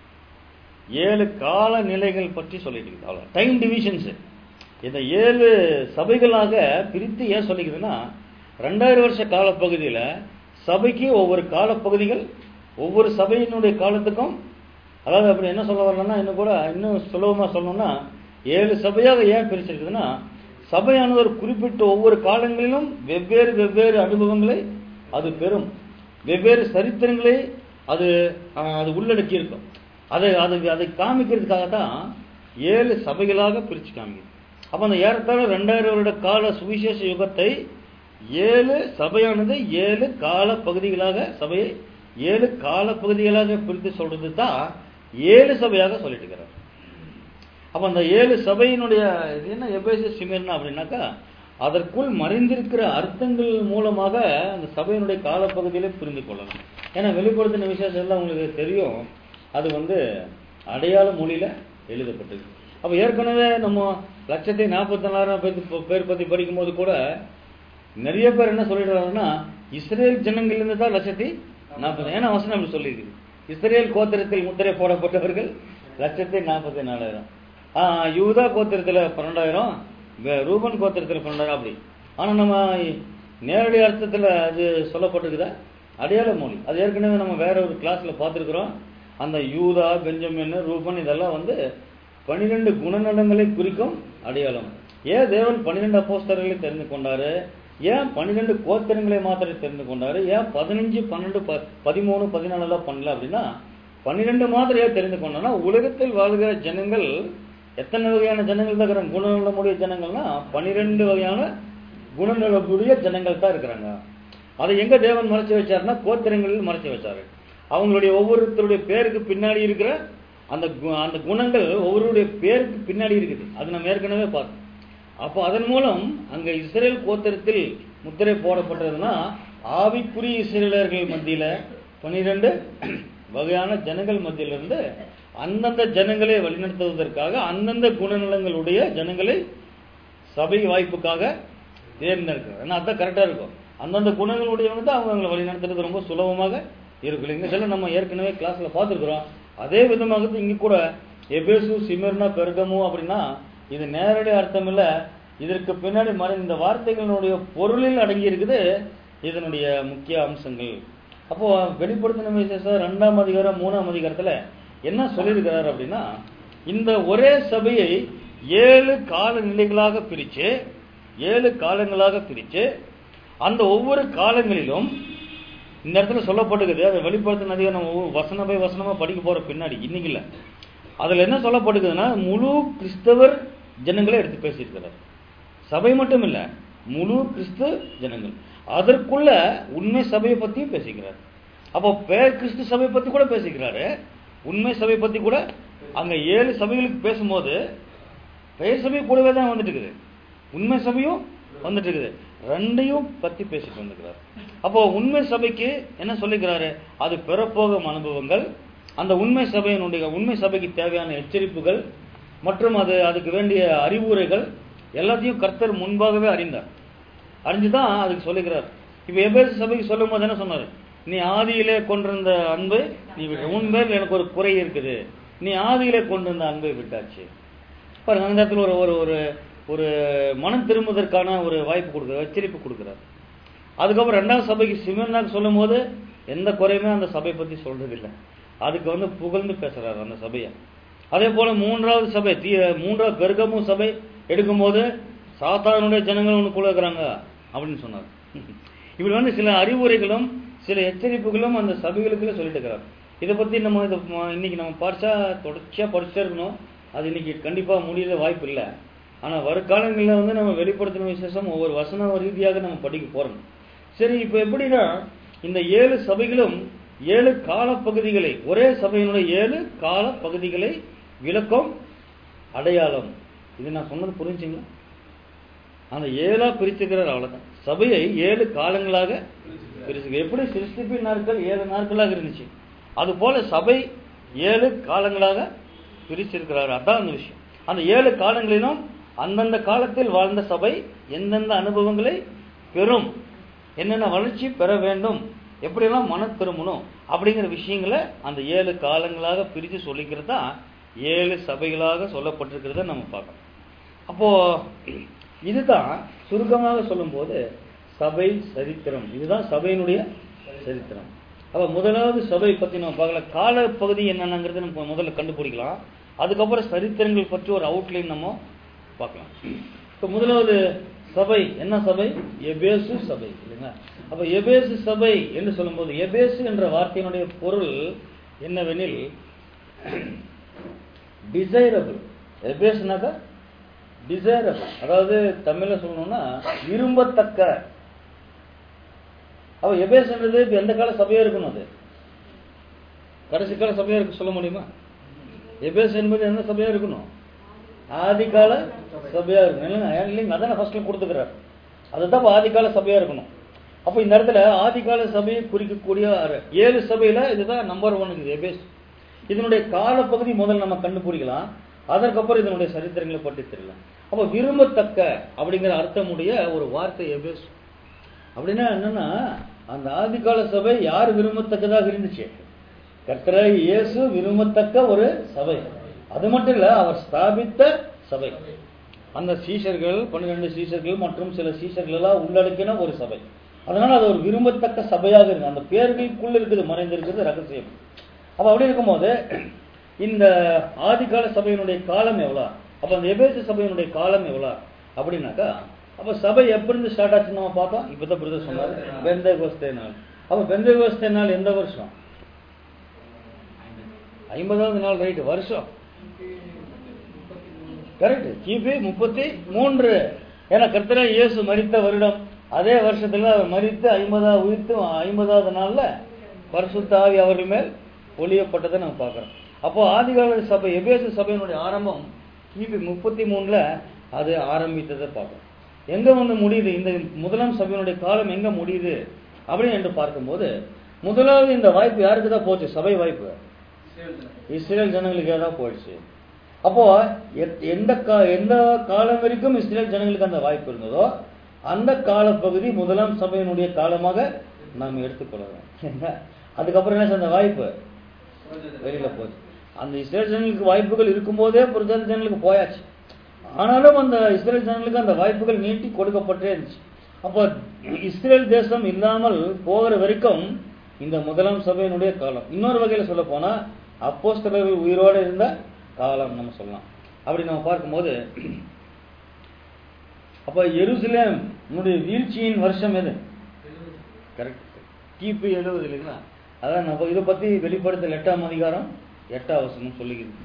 ஏழு கால நிலைகள் பற்றி சொல்லிட்டு இருக்குது அவ்வளோ டைம் டிவிஷன்ஸ் இந்த ஏழு சபைகளாக பிரித்து ஏன் சொல்லிக்குதுன்னா ரெண்டாயிரம் வருஷ காலப்பகுதியில் சபைக்கு ஒவ்வொரு காலப்பகுதிகள் ஒவ்வொரு சபையினுடைய காலத்துக்கும் அதாவது அப்படி என்ன சொல்ல வரலன்னா இன்னும் கூட இன்னும் சுலபமா சொல்லணும்னா ஏழு சபையாக ஏன் பிரிச்சிருக்குதுன்னா சபையானது ஒரு குறிப்பிட்ட ஒவ்வொரு காலங்களிலும் வெவ்வேறு வெவ்வேறு அனுபவங்களை அது பெறும் வெவ்வேறு சரித்திரங்களை அது ஆஹ், அது உள்ளடக்கி இருக்கும் அதை அதை அதை காமிக்கிறதுக்காக தான் ஏழு சபைகளாக பிரிச்சு காமிக்குது அப்ப அந்த ஏறத்தாழ ரெண்டாயிரம் வருட கால சுவிசேஷ யுகத்தை ஏழு சபையானது ஏழு கால பகுதிகளாக சபையை ஏழு கால பகுதிகளாக பிரித்து சொல்றது தான் ஏழு சபையாக சொல்லிட்டு இருக்கிறார் அப்ப அந்த ஏழு சபையினுடைய இது என்ன எபேசு சிமிர்னா அப்படின்னாக்கா அதற்குள் மறைந்திருக்கிற அர்த்தங்கள் மூலமாக அந்த சபையினுடைய காலப்பகுதியில புரிந்து கொள்ளலாம் ஏன்னா வெளிப்படுத்தின விசேஷம் எல்லாம் உங்களுக்கு தெரியும் அது வந்து அடையாள மொழியில எழுதப்பட்டது அப்ப ஏற்கனவே நம்ம லட்சத்தி நாற்பத்தி நாலாயிரம் பேர் பேர் பத்தி படிக்கும்போது கூட நிறைய பேர் என்ன சொல்லிடுறாங்கன்னா இஸ்ரேல் ஜனங்களிலிருந்து தான் லட்சத்தி நாற்பது ஏன்னா வசனம் அப்படி சொல்லியிருக்கு இஸ்ரேல் கோத்திரத்தில் முத்திரை போடப்பட்டவர்கள் லட்சத்தி நாற்பத்தி நாலாயிரம் ஆ, யூதா கோத்திரத்தில் பன்னெண்டாயிரம் வே- ரூபன் கோத்திரத்தில் பன்னெண்டாயிரம் அப்படி ஆனா நம்ம நேரடி அர்த்தத்தில் அது சொல்லப்பட்டிருக்குதா அடையாள மொழி அது ஏற்கனவே நம்ம வேற ஒரு கிளாஸ்ல பார்த்துருக்குறோம் அந்த யூதா பெஞ்சமின் ரூபன் இதெல்லாம் வந்து பன்னிரெண்டு குணநலங்களை குறிக்கும் அடையாளம் ஏன் தேவன் பன்னிரெண்டு அப்போஸ்தலர்களை தெரிந்து கொண்டாரு ஏன் பன்னிரெண்டு கோத்திரங்களை மாத்திரம் தெரிந்து கொண்டாரு ஏன் பதினஞ்சு பன்னெண்டு ப- பதிமூணு பதினாலு எல்லாம் பண்ணல அப்படின்னா பன்னிரெண்டு மாத்திரம் ஏன் தெரிந்து கொண்டானா உலகத்தில் வாழ்கிற ஜனங்கள் எத்தனை வகையான ஜனங்கள் தான் இருக்கிறாங்க குணநலமுடைய ஜனங்கள்னா பன்னிரெண்டு வகையான குணநலமுடைய ஜனங்கள் தான் இருக்கிறாங்க அதை எங்க தேவன் மறைச்சு வச்சாருன்னா கோத்திரங்களில் மறைச்சு வச்சாரு அவங்களுடைய ஒவ்வொருத்தருடைய பேருக்கு பின்னாடி இருக்கிற அந்த கு- அந்த குணங்கள் ஒவ்வொருடைய பேருக்கு பின்னாடி இருக்குது அது நம்ம ஏற்கனவே பார்த்தோம் அப்போ அதன் மூலம் அங்க இஸ்ரேல் கோத்திரத்தில் முத்திரை போடப்பட்டதுன்னா ஆவிக்குரிய இஸ்ரேலர்கள் மத்தியில பன்னிரெண்டு வகையான ஜனங்கள் மத்தியிலிருந்து அந்தந்த ஜனங்களை வழிநடத்துவதற்காக அந்தந்த குணநலங்களுடைய ஜனங்களை சபை வாய்ப்புக்காக தேர்ந்தெடுக்கிறார் ஏன்னா அதான் கரெக்டா இருக்கும் அந்தந்த குணங்களுடையவங்க தான் அவங்க அவங்களை வழிநடத்துறது ரொம்ப சுலபமாக இருக்கும் இங்க இதெல்லாம் நம்ம ஏற்கனவே கிளாஸ்ல பார்த்துருக்குறோம் அதே விதமாக இங்க கூட எபேசு சிமர்னா பெருகமு அப்படின்னா இது நேரடி அர்த்தம் இல்ல இதற்கு பின்னாடி மறை இந்த வார்த்தைகளினுடைய பொருளில் அடங்கி இருக்குது இதனுடைய முக்கிய அம்சங்கள் அப்போ வெளிப்படுத்தின விசேஷம் ரெண்டாம் அதிகாரம் மூணாம் அதிகாரத்துல என்ன சொல்லியிருக்கிறார் அப்படின்னா இந்த ஒரே சபையை ஏழு கால நிலைகளாக பிரிச்சு ஏழு காலங்களாக பிரிச்சு அந்த ஒவ்வொரு காலங்களிலும் இந்த இடத்துல சொல்லப்பட்டுக்குது அதை வெளிப்படுத்தின அதிகம் நம்ம ஒவ்வொரு வசன பை வசனமா படிக்க போற பின்னாடி இன்னைக்கு இல்ல அதுல என்ன சொல்லப்பட்டுக்குதுன்னா முழு கிறிஸ்தவர் ஜனங்களை எடுத்து பேசியிருக்கிறார் சபை மட்டும் இல்ல முழு கிறிஸ்து ஜனங்கள் அதற்குள்ள உண்மை சபையை பத்தியும் பேசிக்கிறார் அப்போ பேர் கிறிஸ்து சபை பத்தி கூட பேசிக்கிறாரு உண்மை சபை பத்தி கூட அங்க ஏழு சபைகளுக்கு பேசும்போது பெயர் சபை கூடவே தான் வந்துட்டு இருக்குது உண்மை சபையும் வந்துட்டு இருக்குது ரெண்டையும் பத்தி பேசிட்டு வந்துக்கிறார் அப்போ உண்மை சபைக்கு என்ன சொல்லிக்கிறாரு அது பெறப்போகும் அனுபவங்கள் அந்த உண்மை சபையினுடைய உண்மை சபைக்கு தேவையான எச்சரிப்புகள் மற்றும் அது அதுக்கு வேண்டிய அறிவுரைகள் எல்லாத்தையும் கர்த்தர் முன்பாகவே அறிந்தார் அறிஞ்சுதான் அதுக்கு சொல்லுகிறார் இப்ப எபேசு சபைக்கு சொல்லும் போது என்ன சொன்னாரு நீ ஆதியிலே கொண்டிருந்த அன்பை நீ விட்ட உன் மேல் எனக்கு ஒரு குறை இருக்குது நீ ஆதியிலே கொண்டிருந்த அன்பை விட்டாச்சு பாருங்க அந்த இடத்துல ஒரு ஒரு ஒரு ஒரு மனம் திரும்புவதற்கான ஒரு வாய்ப்பு கொடுக்குறார் எச்சரிப்பு கொடுக்குறார் அதுக்கப்புறம் ரெண்டாவது சபைக்கு சிமர்னாக்கு சொல்லும் போது எந்த குறையுமே அந்த சபை பத்தி சொல்றது இல்லை அதுக்கு வந்து புகழ்ந்து பேசுறாரு அந்த சபையை அதே போல மூன்றாவது சபை தீ மூன்றாவது பெருகமு சபை எடுக்கும்போது சாத்தானுடைய ஜனங்கள் ஒன்றுக்குள்ள இருக்கிறாங்க அப்படின்னு சொன்னார் இப்படி வந்து சில அறிவுரைகளும் சில எச்சரிப்புகளும் அந்த சபைகளுக்குள்ள சொல்லிட்டு இருக்கிறார் இதை பத்தி நம்ம இதை ம- இன்னைக்கு நம்ம படிச்சா தொடர்ச்சியா படிச்சுட்டே இருக்கணும் அது இன்னைக்கு கண்டிப்பா முடியற வாய்ப்பு இல்லை ஆனா வருக்காலங்களில் வந்து நம்ம வெளிப்படுத்தின விசேஷம் ஒவ்வொரு வசன ரீதியாக நம்ம படிக்க போறோம் சரி இப்போ எப்படின்னா இந்த ஏழு சபைகளும் ஏழு காலப்பகுதிகளை ஒரே சபையினுடைய ஏழு கால பகுதிகளை விளக்கம் அடையாளம் இது நான் சொன்னது புரிஞ்சுங்களா அந்த ஏழா பிரிச்சுக்கிறார் அவ்வளவுதான் சபையை ஏழு காலங்களாக பிரிச்சு எப்படி சிருஷ்டிப்பின் நாட்கள் ஏழு நாட்களாக இருந்துச்சு அது போல சபை ஏழு காலங்களாக பிரிச்சிருக்கிறார் அதான் அந்த விஷயம் அந்த ஏழு காலங்களிலும் அந்தந்த காலத்தில் வாழ்ந்த சபை எந்தெந்த அனுபவங்களை பெறும் என்னென்ன வளர்ச்சி பெற வேண்டும் எப்படியெல்லாம் மன திரும்பணும் அப்படிங்கிற விஷயங்களை அந்த ஏழு காலங்களாக பிரித்து சொல்லிக்கிறது தான் ஏழு சபைகளாக சொல்லப்பட்டிருக்கிறத நம்ம பார்க்கணும் அப்போ இதுதான் சுருக்கமாக சொல்லும்போது சபை சரித்திரம் இதுதான் சபையினுடைய சரித்திரம் அப்ப முதலாவது சபை பத்தி நம்ம பார்க்கலாம் கால பகுதி என்னென்னங்கிறது நம்ம முதல்ல கண்டுபிடிக்கலாம் அதுக்கப்புறம் சரித்திரங்கள் பற்றி ஒரு அவுட்லைன் நம்ம பார்க்கலாம் இப்ப முதலாவது சபை என்ன சபை எபேசு சபை இல்லைங்களா அப்ப எபேசு சபை என்று சொல்லும்போது எபேசு என்ற வார்த்தையினுடைய பொருள் என்னவெனில் டிசைரபிள் எபேஸ்னாக்கா டிசைரபிள் அதாவது தமிழ்ல சொல்லணும்னா விரும்பத்தக்க அப்ப எபேஸ்ன்றது இப்ப எந்த கால சபையா இருக்கணும் அது கடைசி கால சபையா இருக்கு சொல்ல முடியுமா எபேஸ் என்பது எந்த சபையா இருக்கணும் ஆதிகால சபையா இருக்கணும் இல்லைங்க இல்லைங்க அதான் ஃபர்ஸ்ட்ல கொடுத்துக்கிறார் அதுதான் இப்ப ஆதிகால சபையா இருக்கணும் அப்ப இந்த இடத்துல ஆதிகால சபையை குறிக்கக்கூடிய அர- ஏழு சபையில இதுதான் நம்பர் ஒன் இது எபேஸ் இதனுடைய காலப்பகுதி முதல்ல நம்ம கண்டுபிடிக்கலாம் அதற்கப்புறம் இதனுடைய சரித்திரங்களை பற்றி தெரியலாம் அப்ப விரும்பத்தக்க அப்படிங்கிற அர்த்தமுடைய ஒரு வார்த்தை எபேஸ் அப்படின்னா என்னன்னா அந்த ஆதிகால சபை யார் விரும்பத்தக்கதாக இருந்துச்சு கர்த்தராகி இயேசு விரும்பத்தக்க ஒரு சபை அது மட்டும் இல்ல அவர் ஸ்தாபித்த சபை அந்த சீஷர்கள் பன்னிரண்டு சீஷர்கள் மற்றும் சில சீஷர்கள் எல்லாம் உள்ளடக்கின ஒரு சபை அதனால அது ஒரு விரும்பத்தக்க சபையாக இருக்கு அந்த பேர்களுக்குள்ள இருக்குது மறைந்திருக்கிறது ரகசியம் அப்ப அப்படி இருக்கும்போது இந்த ஆதிகால சபையினுடைய காலம் எவ்வளவு அப்ப அந்த எபேசு சபையினுடைய காலம் எவ்வளவு அப்படின்னாக்கா அப்ப சபை எப்படி இருந்து ஸ்டார்ட் ஆச்சுன்னு நம்ம பார்த்தோம் இப்பதான் பிரதர் சொன்னாரு பெந்த கோஸ்தே நாள் அப்ப பெந்த கோஸ்தே நாள் எந்த வருஷம் ஐம்பதாவது நாள் ரைட் வருஷம் கரெக்ட் கிபி முப்பத்தி மூன்று ஏன்னா கர்த்தரா இயேசு மரித்த வருடம் அதே வருஷத்துல அவர் மரித்து ஐம்பதாவது உயிர்த்து ஐம்பதாவது நாள்ல பரிசுத்த ஆவி அவர்கள் மேல் ஒளியப்பட்டதை நம்ம பார்க்கிறோம் அப்போ ஆதிகால சபை எபேசு சபையினுடைய ஆரம்பம் கிபி முப்பத்தி மூணுல அது ஆரம்பித்ததை பார்க்கிறோம் எங்க வந்து முடியுது இந்த முதலாம் சபையினுடைய காலம் எங்க முடியுது அப்படின்னு என்று பார்க்கும்போது முதலாவது இந்த வாய்ப்பு யாருக்கு தான் போச்சு சபை வாய்ப்பு இஸ்ரேல் ஜனங்களுக்கு தான் போயிடுச்சு அப்போ எத்- எந்த கா எந்த காலம் வரைக்கும் இஸ்ரேல் ஜனங்களுக்கு அந்த வாய்ப்பு இருந்ததோ அந்த காலப்பகுதி முதலாம் சபையினுடைய காலமாக நாம் எடுத்துக்கொள்ளலாம் அதுக்கப்புறம் என்ன செய்ய அந்த வாய்ப்பு வெளியில போச்சு அந்த இஸ்ரேல் ஜனங்களுக்கு வாய்ப்புகள் இருக்கும்போதே புரஜாதி ஜனங்களுக்கு போயாச்சு ஆனாலும் அந்த இஸ்ரேல் ஜனங்களுக்கு அந்த வாய்ப்புகள் நீட்டி கொடுக்கப்பட்டே இருந்துச்சு அப்போ இஸ்ரேல் தேசம் இல்லாமல் போகிற வரைக்கும் இந்த முதலாம் சபையினுடைய காலம் இன்னொரு வகையில சொல்ல போனா அப்போஸ்தலர்கள் உயிரோடு இருந்த காலம் நம்ம சொல்லலாம் அப்படி நம்ம பார்க்கும்போது அப்ப எருசலேம் உன்னுடைய வீழ்ச்சியின் வருஷம் எது கரெக்ட் கிபி எழுபது இல்லைங்களா அதான் நம்ம இதை பத்தி வெளிப்படுத்தல் எட்டாம் அதிகாரம் எட்டாம் வசனம் சொல்லுகிறது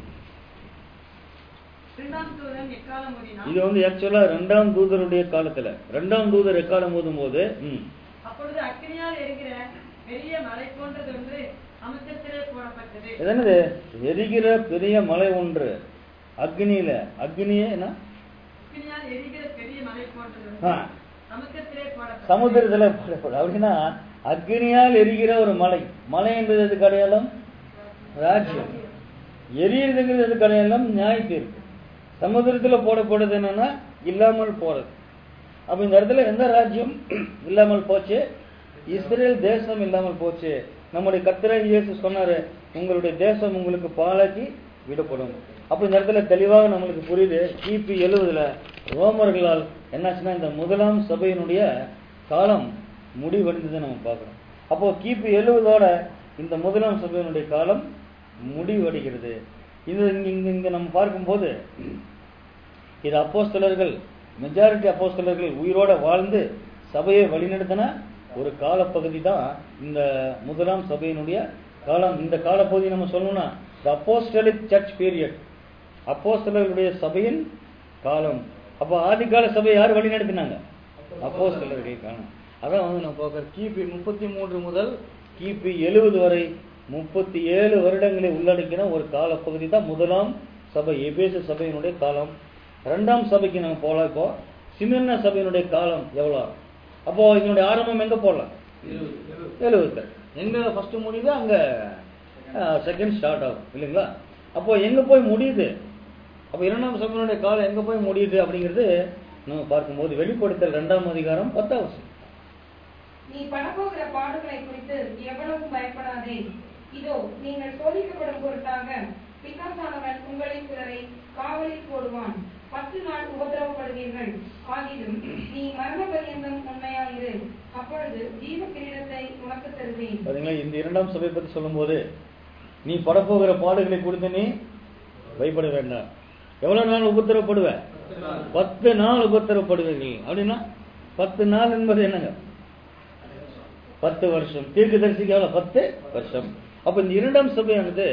இரண்டாம் தூதன் எக்காலம் ஊதினான். இது வந்து ஆக்சுவலா ரெண்டாம் தூதருடைய காலத்துல ரெண்டாம் தூதர் எக்காலம் போதும் போது ம், அப்பொழுது அக்கினியால் எரிகிற பெரிய மலை போன்றது ஒன்று அமுத்தத்திலே போடப்பட்டது இது என்னது எரிகிற பெரிய மலை ஒன்று அக்னியில அக்னியே என்ன அக்கினியால் எரிகிற பெரிய மலை போன்றது ஆ. ஒன்று சமுத்திரத்திலே போடப்பட்டது சமுத்திரத்துல போடப்படும் அப்படின்னா அக்னியால் எரிகிற ஒரு மலை மலை என்பது எதுக்கு அடையாளம் ராஜ்யம் எரியறதுங்கிறது எதுக்கு அடையாளம் நியாய தீர்ப்பு சமுத்திரத்துல போடப்படுறது என்னன்னா இல்லாமல் போறது அப்ப இந்த இடத்துல எந்த ராஜ்யம் இல்லாமல் போச்சு இஸ்ரேல் தேசம் இல்லாமல் போச்சு நம்முடைய கத்திரை இயேசு சொன்னாரு உங்களுடைய தேசம் உங்களுக்கு பாலாக்கி விடப்படும் அப்ப இந்த இடத்துல தெளிவாக நம்மளுக்கு புரியுது கிபி எழுவதுல ரோமர்களால் என்னாச்சுன்னா இந்த முதலாம் சபையினுடைய காலம் முடிவடைந்ததை நம்ம பார்க்கிறோம் அப்போ கிபி எழுவதோட இந்த முதலாம் சபையினுடைய காலம் முடிவடைகிறது இது இங்க இங்க இங்க நம்ம பார்க்கும்போது இது அப்போஸ்தலர்கள் மெஜாரிட்டி அப்போஸ்தலர்கள் உயிரோட வாழ்ந்து சபையை வழிநடத்தின ஒரு காலப்பகுதி தான் இந்த முதலாம் சபையினுடைய காலம் இந்த காலப்பகுதி நம்ம சொல்லணும்னா the apostolic church பீரியட் அப்போஸ்தலர்களுடைய சபையின் காலம் அப்போ ஆதிகால சபை யார் வழி நடத்தினாங்க அப்போஸ்தலர்கள் காலம் அதான் வந்து நம்ம பார்க்குற கிபி முப்பத்தி மூன்று முதல் கிபி எழுபது வரை முப்பத்தி ஏழு வருடங்களை உள்ளடக்கின ஒரு காலப்பகுதி தான் முதலாம் சபை எபேசு சபையினுடைய காலம் ரெண்டாம் சபைக்கு நம்ம போகலாம் இப்போ சிமிர்ன சபையினுடைய காலம் எவ்வளோ அப்போ இதனுடைய ஆரம்பம் எங்க போடலாம் எழுபது எங்க ஃபர்ஸ்ட் முடியுது அங்க செகண்ட் ஸ்டார்ட் ஆகும் இல்லைங்களா அப்போ எங்க போய் முடியுது அப்போ இரண்டாம் சபையினுடைய காலம் எங்க போய் முடியுது அப்படிங்கிறது நம்ம பார்க்கும்போது வெளிப்படுத்தல் ரெண்டாம் அதிகாரம் பத்தாவது வசனம். நீ படப்போகிற பாடுகளை குறித்து எவ்வளவும் பயப்படாதே இதோ நீங்கள் சோதிக்கப்படும் பொருட்டாக பிசாசானவன் உங்களில் சிலரை காவலில் போடுவான் பத்து நாள் உபதிரவப்படுவீர்கள் ஆகிலும் நீ மரண பரியந்தம் உண்மையாயிரு அப்பொழுது ஜீவ கிரீடத்தை உனக்கு தருவேன் பாத்தீங்களா இந்த இரண்டாம் சபை பத்தி சொல்லும்போது நீ படப்போகிற பாடுகளை குறித்து நீ பயப்பட வேண்டாம் எவ்வளவு நாள் உபத்திரப்படுவ பத்து நாள் உபத்திரப்படுவீர்கள் அப்படின்னா பத்து நாள் என்பது என்னங்க பத்து வருஷம் தீர்க்கதரிசிக்கு எவ்வளவு பத்து வருஷம் அப்ப இந்த இரண்டாம் சபையானது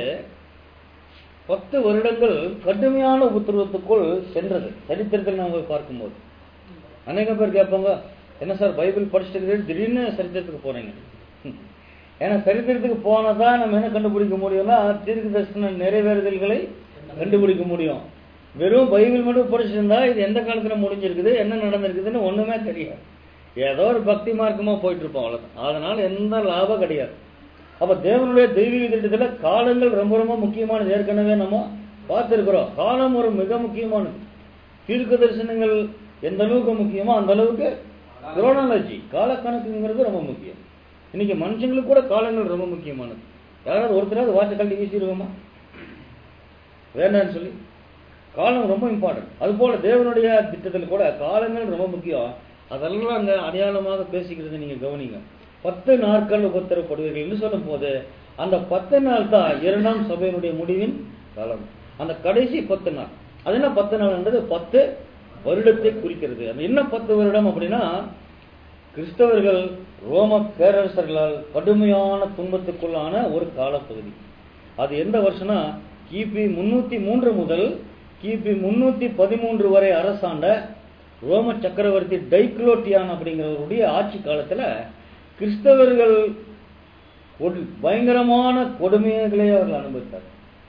பத்து வருடங்கள் கடுமையான உபத்திரவத்துக்குள் சென்றது சரித்திரத்தில் நாம பார்க்கும்போது அநேக பேர் கேட்பாங்க என்ன சார் பைபிள் படிச்சுட்டு இருக்கிறீங்க, திடீர்னு சரித்திரத்துக்கு போறீங்க ம். ஏன்னா சரித்திரத்துக்கு போனதான் நம்ம என்ன கண்டுபிடிக்க முடியும்னா தீர்க்க தரிசன நிறைவேறுதல்களை கண்டுபிடிக்க முடியும் வெறும் பைபிள் மட்டும் படிச்சிருந்தா இது எந்த காலத்துல முடிஞ்சிருக்குது என்ன நடந்திருக்குதுன்னு ஒண்ணுமே தெரியாது ஏதோ ஒரு பக்தி மார்க்கமா போயிட்டு இருப்போம் அவ்வளவுதான் அதனால எந்த லாபம் கிடையாது அப்ப தேவனுடைய தெய்வீக திட்டத்துல காலங்கள் ரொம்ப ரொம்ப முக்கியமானது ஏற்கனவே நம்ம பார்த்திருக்கிறோம் காலம் ஒரு மிக முக்கியமானது தீர்க்க தரிசனங்கள் எந்த அளவுக்கு முக்கியமோ அந்த அளவுக்கு குரோனாலஜி காலக்கணக்குங்கிறது ரொம்ப முக்கியம் இன்னைக்கு மனுஷங்களுக்கு கூட காலங்கள் ரொம்ப முக்கியமானது யாராவது ஒருத்தராவது வாட்சை கழட்டி வீசிடுவோமா வேண்டாம்னு சொல்லி காலம் ரொம்ப இம்பார்ட்டன்ட் அது போல தேவனுடைய திட்டத்தில் கூட காலங்கள் ரொம்ப முக்கியம் அதெல்லாம் அங்க அடையாளமாக பேசிக்கிறது நீங்க கவனிங்க பத்து நாட்கள் உபத்திரப்படுவீர்கள் என்று சொல்லும் போது அந்த பத்து நாள் தான் இரண்டாம் சபையினுடைய முடிவின் காலம் அந்த கடைசி பத்து நாள் அது என்ன பத்து நாள்ன்றது பத்து வருடத்தை குறிக்கிறது அது என்ன பத்து வருடம் அப்படின்னா கிறிஸ்தவர்கள் ரோம பேரரசர்களால் கடுமையான துன்பத்துக்குள்ளான ஒரு காலப்பகுதி அது எந்த வருஷம்னா கிபி முன்னூத்தி மூன்று முதல் கிபி முன்னூத்தி பதிமூன்று வரை அரசாண்ட ரோம சக்கரவர்த்தி டைக்ளோட்டியான் அப்படிங்கிறவருடைய ஆட்சி காலத்துல கிறிஸ்தவர்கள் கொடு- பயங்கரமான கொடுமைகளை அவர்கள் அனுபவித்தார்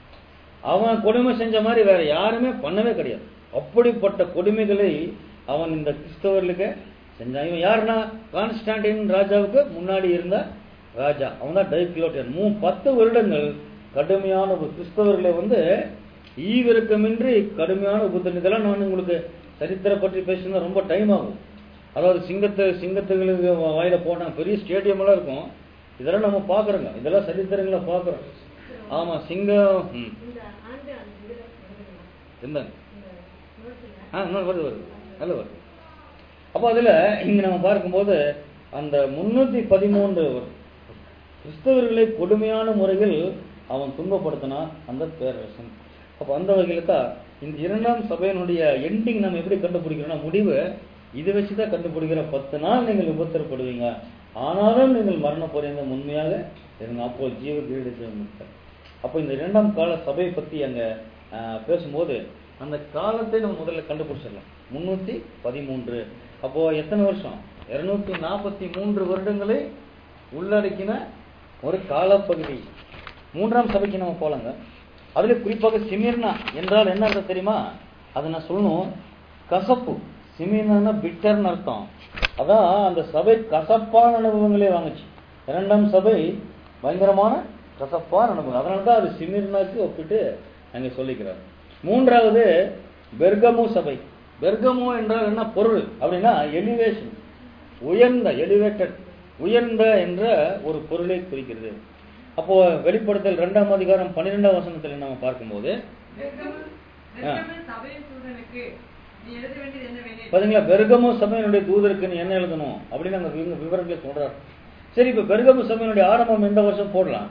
அவன் கொடுமை செஞ்ச மாதிரி வேற யாருமே பண்ணவே கிடையாது அப்படிப்பட்ட கொடுமைகளை அவன் இந்த கிறிஸ்தவர்களுக்கு செஞ்சான் இவன் யாருன்னா கான்ஸ்டான்டின் ராஜாவுக்கு முன்னாடி இருந்த ராஜா அவன் தான் டைக்ளோட்டியன் மூ பத்து வருடங்கள் கடுமையான ஒரு கிறிஸ்தவர்களை வந்து ஈவிரக்கமின்றி கடுமையான உபத்திரம் இதெல்லாம் நான் உங்களுக்கு சரித்திர பற்றி பேசினா ரொம்ப டைம் ஆகும் அதாவது சிங்கத்தை சிங்கத்துகளுக்கு வா- வாயில போட்டாங்க பெரிய ஸ்டேடியம் எல்லாம் இருக்கும் இதெல்லாம் நம்ம பாக்குறோங்க இதெல்லாம் சரித்திரங்களை பாக்குறோம் ஆமா சிங்கம் ம். இந்த ஆண்டு அந்த இதுல வருதுங்களா? இருந்தாங்க இந்த நோட்டுல ஆ இன்னும் வருது வருது நல்ல வருது அப்போ அதுல இங்க நம்ம பார்க்கும்போது அந்த முன்னூத்தி பதிமூன்று கிறிஸ்தவர்களை கொடுமையான முறையில் அவன் துன்பப்படுத்தினா அந்த பேரரசன் அப்போ அந்த வகையில தான் இந்த இரண்டாம் சபையினுடைய எண்டிங் நம்ம எப்படி கண்டுபிடிக்கிறோம்னா முடிவு இதை வச்சு தான் கண்டுபிடிக்கிறோம் பத்து நாள் நீங்கள் உபத்திரப்படுவீங்க ஆனாலும் நீங்கள் மரண போறீங்க உண்மையாக இருங்க அப்போ ஜீவ கிரீடத்தை முடித்தார் அப்போ இந்த இரண்டாம் கால சபையை பத்தி அங்க ஆ, பேசும்போது அந்த காலத்தை நம்ம முதல்ல கண்டுபிடிச்சிடலாம் முன்னூத்தி பதிமூன்று அப்போ எத்தனை வருஷம் இருநூத்தி நாற்பத்தி மூன்று வருடங்களை உள்ளடக்கின ஒரு காலப்பகுதி மூன்றாம் சபைக்கு நம்ம போலாங்க அதுல குறிப்பாக சிமிர்னா என்றால் என்ன அர்த்தம் தெரியுமா அதை நான் சொல்லணும் கசப்பு சிமிர்னா பிட்டர்னு அர்த்தம் அதான் அந்த சபை கசப்பான அனுபவங்களே வாங்குச்சு இரண்டாம் சபை பயங்கரமான கசப்பான அனுபவம் அதனால தான் அது சிமிர்னாக்கு ஒப்பிட்டு அங்க சொல்லிக்கிறார் மூன்றாவது பெர்கமு சபை பெர்கமு என்றால் என்ன பொருள் அப்படின்னா எலிவேஷன் உயர்ந்த எலிவேட்டட் உயர்ந்த என்ற ஒரு பொருளை குறிக்கிறது அப்போ வெளிப்படுத்தல் இரண்டாம் அதிகாரம் பன்னிரெண்டாம் வசனத்தில் நம்ம பார்க்கும்போது பெர்கமு- பெர்கமு சபையின் தூதனுக்கு நீ எழுத வேண்டியது என்னவெனில் பாத்தீங்களா பெர்கமு சபையினுடைய தூதருக்கு நீ என்ன எழுதணும் அப்படின்னு அங்க விவ- விவரங்களை சொல்றாரு சரி இப்ப பெர்கமு சபையினுடைய ஆரம்பம் எந்த வருஷம் போடலாம்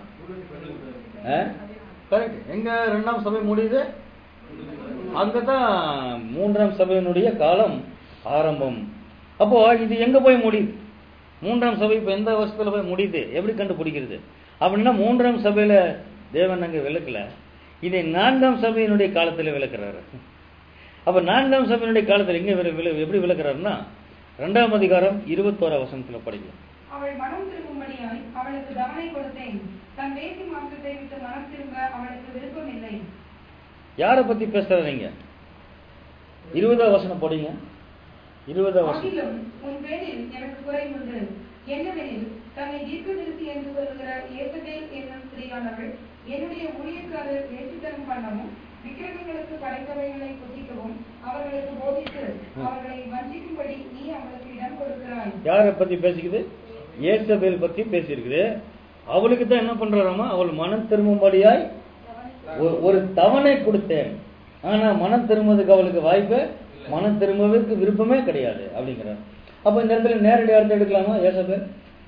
கரெக்ட் எங்க ரெண்டாம் சபை முடியுது அங்கதான் மூன்றாம் சபையினுடைய காலம் ஆரம்பம் அப்போ இது எங்க போய் முடியுது மூன்றாம் சபை இப்ப எந்த வருஷத்துல போய் முடியுது எப்படி கண்டுபிடிக்கிறது அப்படின்னா மூன்றாம் சபையில தேவன் அங்க விளக்கல இதை நான்காம் சபையினுடைய காலத்துல விளக்குறாரு அப்ப நான்காம் சபையினுடைய காலத்துல எங்க விள- விள- எப்படி விளக்குறாருன்னா ரெண்டாம் அதிகாரம் இருபத்தோரா வசனத்துல படிக்கலாம் அவள் மனம் திரும்பும்படியாய் அவளுக்கு தவணை கொடுத்தேன் தன் வேசி மாற்றத்தை விட்டு மனம் திரும்ப அவளுக்கு விருப்பமில்லை யாரை பத்தி பேசுறீங்க இருபதாம் வசனம் படிங்க இருபதாம் வசனம் ஆகிலும் உன் பேரில் எனக்கு குறை உண்டு என்னவெனில் தன்னை தீர்க்கதரிசி என்று சொல்லுகிற ஏசபேல் என்னும் ஸ்திரீயானவள் என்னுடைய ஊழியக்காரர் வேசித்தனம் பண்ணவும் விக்கிரகங்களுக்கு படைத்தவைகளை புசிக்கவும் அவர்களுக்கு போதித்து அவர்களை வஞ்சிக்கும்படி நீ அவளுக்கு இடம் கொடுக்கிறாய் யாரை பத்தி பேசிக்குது ஏசபேல் பத்தி பேசியிருக்குது அவளுக்கு தான் என்ன பண்றாராமா அவள் மனம் திரும்பும்படியாய் ஒரு- ஒரு தவணை கொடுத்தேன் ஆனா மனம் திரும்புவதுக்கு அவளுக்கு வாய்ப்பு மனம் திரும்புவதற்கு விருப்பமே கிடையாது அப்படிங்கிறார் அப்ப இந்த இடத்துல நேரடி அர்த்தம் எடுக்கலாமா ஏசபேல்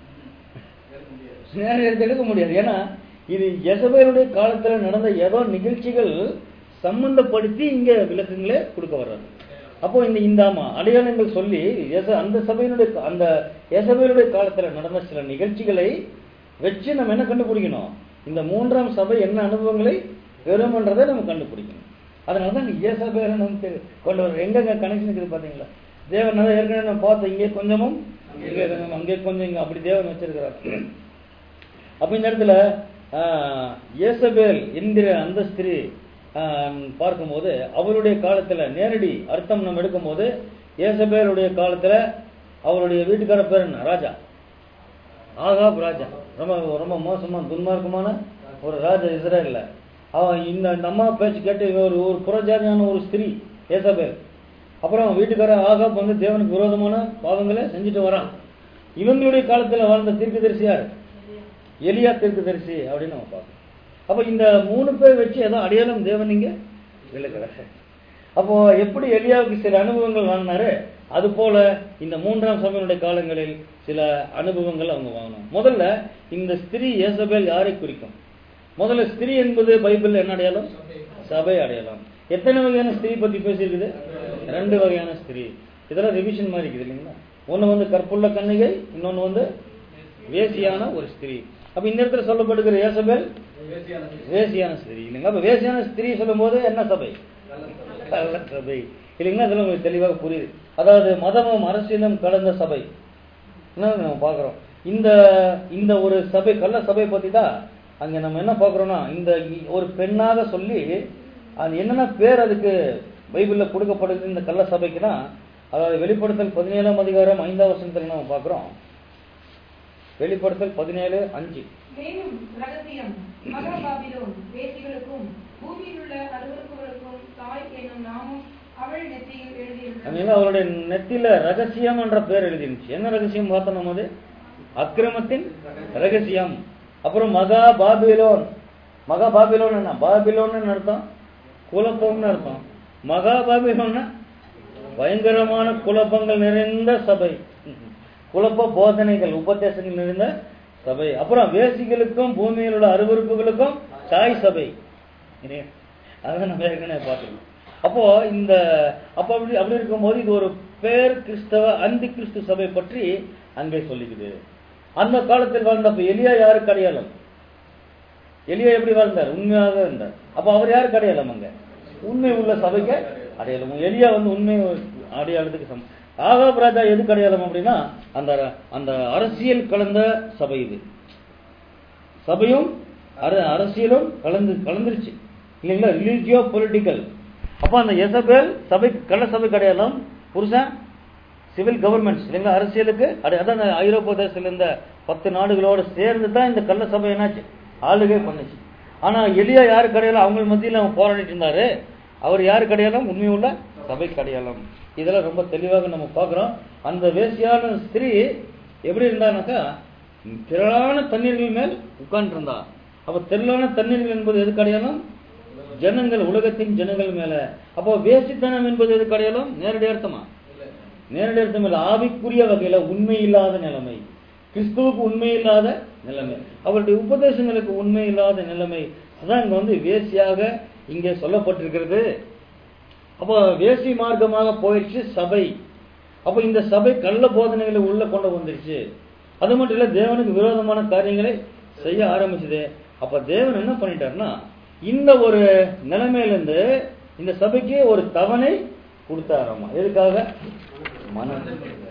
நேரடி அர்த்தம் எடுக்க முடியாது ஏன்னா இது எசபேலுடைய காலத்துல நடந்த ஏதோ நிகழ்ச்சிகள் சம்பந்தப்படுத்தி இங்க விளக்கங்களே கொடுக்க வர்றாங்க அப்போ இந்த இந்த ஆமா அடையாளங்கள் சொல்லி எச- அந்த சபையினுடைய அந்த எசபேலுடைய காலத்துல நடந்த சில நிகழ்ச்சிகளை வச்சு நம்ம என்ன கண்டுபிடிக்கணும் இந்த மூன்றாம் சபை என்ன அனுபவங்களை பெறும்ன்றதை நம்ம கண்டுபிடிக்கணும் அதனால தான் இங்க ஏசபேலை நமக்கு கொண்டு வர எங்கெங்க கனெக்ஷன் இருக்குது பாத்தீங்களா தேவன் தான் ஏற்கனவே நம்ம பார்த்தோம் இங்கே கொஞ்சமும் இங்கே கொஞ்சம் அங்கே கொஞ்சம் இங்க அப்படி தேவன் வச்சிருக்கிறார் அப்ப இந்த இடத்துல ஆஹ், ஏசபேல் என்கிற அந்த ஸ்திரீ ஆஹ், பார்க்கும்போது அவருடைய காலத்துல நேரடி அர்த்தம் நம்ம எடுக்கும்போது ஏசபேலுடைய காலத்துல அவருடைய வீட்டுக்கார பேர் என்ன ராஜா ஆகாப் ராஜா ரொம்ப ரொம்ப மோசமான துன்மார்க்கமான ஒரு ராஜா இஸ்ரேல்ல அவன் இந்த இந்த அம்மா பேச்சு கேட்டு இவன் ஒரு ஒரு புறஜாதியான ஒரு ஸ்திரீ ஏசபேல் அப்புறம் அவன் வீட்டுக்கார ஆகாப் வந்து தேவனுக்கு விரோதமான பாவங்களை செஞ்சுட்டு வரான் இவங்களுடைய காலத்துல வாழ்ந்த தீர்க்கதரிசி யாரு எலியா தீர்க்கதரிசி அப்படின்னு நம்ம பார்க்கணும் அப்ப இந்த மூணு பேர் வச்சு ஏதோ அடையாளம் தேவன் இங்க விளக்குறாரு அப்போ எப்படி எலியாவுக்கு சில அனுபவங்கள் வாங்கினாரு அது போல இந்த மூன்றாம் சபையினுடைய காலங்களில் சில அனுபவங்கள் அவங்க வாங்கணும் முதல்ல இந்த ஸ்திரீ ஏசபேல் யாரை குறிக்கும் முதல்ல ஸ்திரீ என்பது பைபிள்ல என்ன அடையாளம் சபை அடையாளம் எத்தனை வகையான ஸ்திரீ பத்தி பேசியிருக்குது ரெண்டு வகையான ஸ்திரீ இதெல்லாம் ரிவிஷன் மாதிரி இருக்குது இல்லைங்களா ஒண்ணு வந்து கற்புள்ள கன்னிகை இன்னொன்னு வந்து வேசியான ஒரு ஸ்திரீ அப்ப இந்த இடத்துல சொல்லப்படுகிற ஏசபேல் வேசியான ஸ்திரீ இல்லைங்களா அப்ப வேசியான ஸ்திரீ சொல்லும் போது என்ன சபை கள்ள சபை இல்லைங்களா இதெல்லாம் உங்களுக்கு தெளிவாக புரியுது அதாவது மதமும் அரசியலும் கலந்த சபை என்ன நம்ம பார்க்குறோம் இந்த இந்த ஒரு சபை கள்ள சபை பத்தி தான் அங்க நம்ம என்ன பார்க்குறோம்னா இந்த இ- ஒரு பெண்ணாக சொல்லி அது என்னென்ன பேர் அதுக்கு பைபிளில் கொடுக்கப்படுது இந்த கள்ள சபைக்குன்னா அதாவது வெளிப்படுத்தல் பதினேழாம் அதிகாரம் ஐந்தாம் வசனத்தில் நம்ம பார்க்குறோம் வெளிப்படுத்தல் பதினேழு அஞ்சு மேலும் ரகசியம் மகாபாபிலோன் வேசிகளுக்கும் பூமியில் உள்ள அருவருப்புகளுக்கும் தாய் என்னும் நாமும் அவள் நெற்றியில் எழுதியுள்ளது அதனால அவருடைய நெத்தியில ரகசியம் என்ற பேர் எழுதிருந்துச்சு என்ன ரகசியம் பார்த்தோம் நம்ம அது அக்கிரமத்தின் ரகசியம் அப்புறம் மகா பாபிலோன் மகா பாபிலோன் என்ன பாபிலோன்னு அர்த்தம் குழப்பம்னு அர்த்தம் மகா பாபிலோன்னா பயங்கரமான குழப்பங்கள் நிறைந்த சபை குழப்ப போதனைகள் உபதேசங்கள் நிறைந்த சபை அப்புறம் வேசிகளுக்கும் பூமியில் உள்ள அருவருப்புகளுக்கும் தாய் சபை இல்லையா? அதை நம்ம ஏற்கனவே பார்த்துருக்கோம் அப்போ இந்த அப்போ அப்படி அப்படி இருக்கும்போது இது ஒரு பேர் கிறிஸ்தவ அந்தி கிறிஸ்து சபை பற்றி அங்கே சொல்லிக்குது அந்த காலத்தில் வாழ்ந்தப்ப எலியா யாருக்கு அடையாளம் எலியா எப்படி வாழ்ந்தார் உண்மையாக இருந்தார் அப்ப அவர் யாருக்கு அடையாளம் அங்க உண்மை உள்ள சபைக்கு அடையாளம் எலியா வந்து உண்மை அடையாளத்துக்கு சமம் ஆகாப் ராஜா எதுக்கு அடையாளம் அப்படின்னா அந்த அந்த அரசியல் கலந்த சபை இது சபையும் அர- அரசியலும் கலந்து கலந்துருச்சு இல்லைங்களா ரிலீஜியோ பொலிட்டிக்கல் அப்போ அந்த எசபேல் சபை கள்ள சபை அடையாளம் புருஷன் சிவில் கவர்மெண்ட்ஸ் இல்லைங்களா அரசியலுக்கு அடை அதான் அந்த ஐரோப்பிய தேசத்தில் இருந்த பத்து நாடுகளோடு சேர்ந்து தான் இந்த கள்ள சபை என்னாச்சு ஆளுகை பண்ணுச்சு ஆனா எலியா யாருக்கு அடையாளம் அவங்க மத்தியில் அவன் போராடிட்டு இருந்தாரு அவர் யாருக்கு அடையாளம் உண்மை உள்ள சபைக்கு அடையாளம் இதெல்லாம் ரொம்ப தெளிவாக நம்ம பார்க்குறோம் அந்த வேசியான ஸ்திரீ எப்படி இருந்தானாக்கா திரளான தண்ணீர்கள் மேல் உட்கார்ந்து இருந்தா அப்ப திரளான தண்ணீர்கள் என்பது எதுக்கு அடையாளம் ஜனங்கள் உலகத்தின் ஜனங்கள் மேல அப்போ வேசித்தனம் என்பது எதுக்கு அடையாளம் நேரடி அர்த்தமா நேரடி அர்த்தம் இல்ல ஆவிக்குரிய வகையில உண்மை இல்லாத நிலைமை கிறிஸ்துவுக்கு உண்மை இல்லாத நிலைமை அவருடைய உபதேசங்களுக்கு உண்மை இல்லாத நிலைமை அதான் இங்க வந்து வேசியாக இங்கே சொல்லப்பட்டிருக்கிறது அப்போ வேசி மார்க்கமாக போயிடுச்சு சபை அப்போ இந்த சபை கள்ள போதனைகளை உள்ள கொண்டு வந்துருச்சு அது மட்டும் இல்ல தேவனுக்கு விரோதமான காரியங்களை செய்ய ஆரம்பிச்சது அப்ப தேவன் என்ன பண்ணிட்டாருன்னா இந்த ஒரு நிலைமையிலிருந்து இந்த சபைக்கு ஒரு தவணை கொடுத்தாராமா எதுக்காக மனம்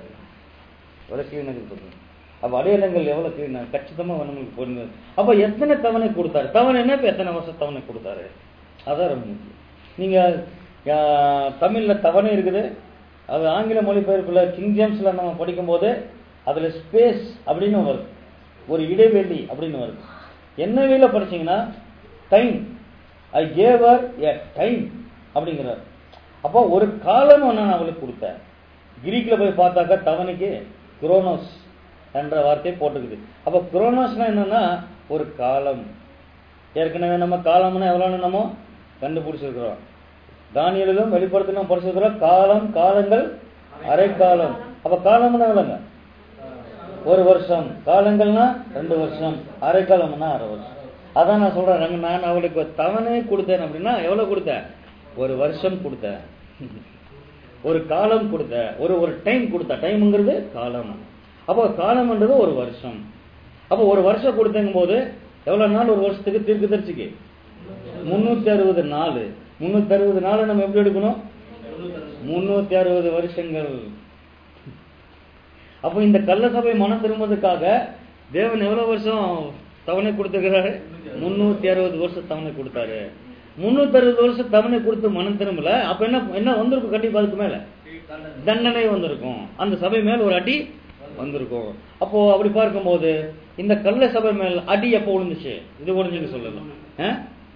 எவ்வளவு கீழ்நகர் சொல்றேன் அப்ப அடையாளங்கள் எவ்வளவு கீழ்ந கச்சிதமா நம்மளுக்கு பொருங்க அப்ப எத்தனை தவணை கொடுத்தாரு தவணை என்ன இப்ப எத்தனை வருஷம் தவணை கொடுத்தாரு அதான் ரொம்ப முக்கியம் நீங்க ஆ, தமிழ்ல தவணை இருக்குது அது ஆங்கில மொழிபெயர்ப்புல கிங் ஜேம்ஸ்ல நம்ம படிக்கும்போது அதுல ஸ்பேஸ் அப்படின்னு வருது ஒரு இடைவெளி அப்படின்னு வருது என்ன வேல படிச்சீங்கன்னா டைம் ஐ கேவர் எ டைம் அப்படிங்கிறார் அப்போ ஒரு காலம் நான் அவளுக்கு கொடுத்தேன் கிரீக்ல போய் பார்த்தாக்கா தவணைக்கு குரோனோஸ் என்ற வார்த்தையை போட்டுக்குது அப்போ குரோனோஸ்னா என்னன்னா ஒரு காலம் ஏற்கனவே நம்ம காலம்னா எவ்வளோன்னு நம்ம கண்டுபிடிச்சிருக்கிறோம் தானியலிலும் வெளிப்படுத்திலும் படிச்சிருக்கிறோம் காலம் காலங்கள் அரை காலம் அப்ப காலம்னா எவ்வளோங்க ஒரு வருஷம் காலங்கள்னா ரெண்டு வருஷம் அரை காலம்னா அரை வருஷம் அதான் நான் சொல்றேன் ரங்க, நான் அவளுக்கு ஒரு தவணை கொடுத்தேன் அப்படின்னா எவ்வளவு கொடுத்தேன் ஒரு வருஷம் கொடுத்தேன் ஒரு காலம் கொடுத்தேன் ஒரு ஒரு டைம் கொடுத்த டைம்ங்கிறது காலம் அப்போ காலம்ன்றது ஒரு வருஷம் அப்போ ஒரு வருஷம் கொடுத்தங்கும் போது எவ்வளவு நாள் ஒரு வருஷத்துக்கு தீர்க்க தரிசிக்கு முன்னூத்தி அறுபது நாள் முன்னூத்தி அறுபது நாள் நம்ம எப்படி எடுக்கணும் முன்னூத்தி அறுபது வருஷங்கள் அப்போ இந்த கள்ள சபை மனம் திரும்புவதற்காக தேவன் எவ்வளவு வருஷம் தவணை கொடுத்துருக்கிறாரு முன்னூத்தி அறுபது வருஷம் தவணை கொடுத்தாரு முன்னூத்தி அறுபது வருஷம் தவணை கொடுத்து மனம் திரும்பல அப்ப என்ன என்ன வந்திருக்கும் கண்டிப்பா அதுக்கு மேல தண்டனை வந்திருக்கும் அந்த சபை மேல் ஒரு அடி வந்திருக்கும் அப்போ அப்படி பார்க்கும்போது இந்த கள்ள சபை மேல் அடி எப்போ விழுந்துச்சு இது ஒழிஞ்சுன்னு சொல்லலாம் ஆ?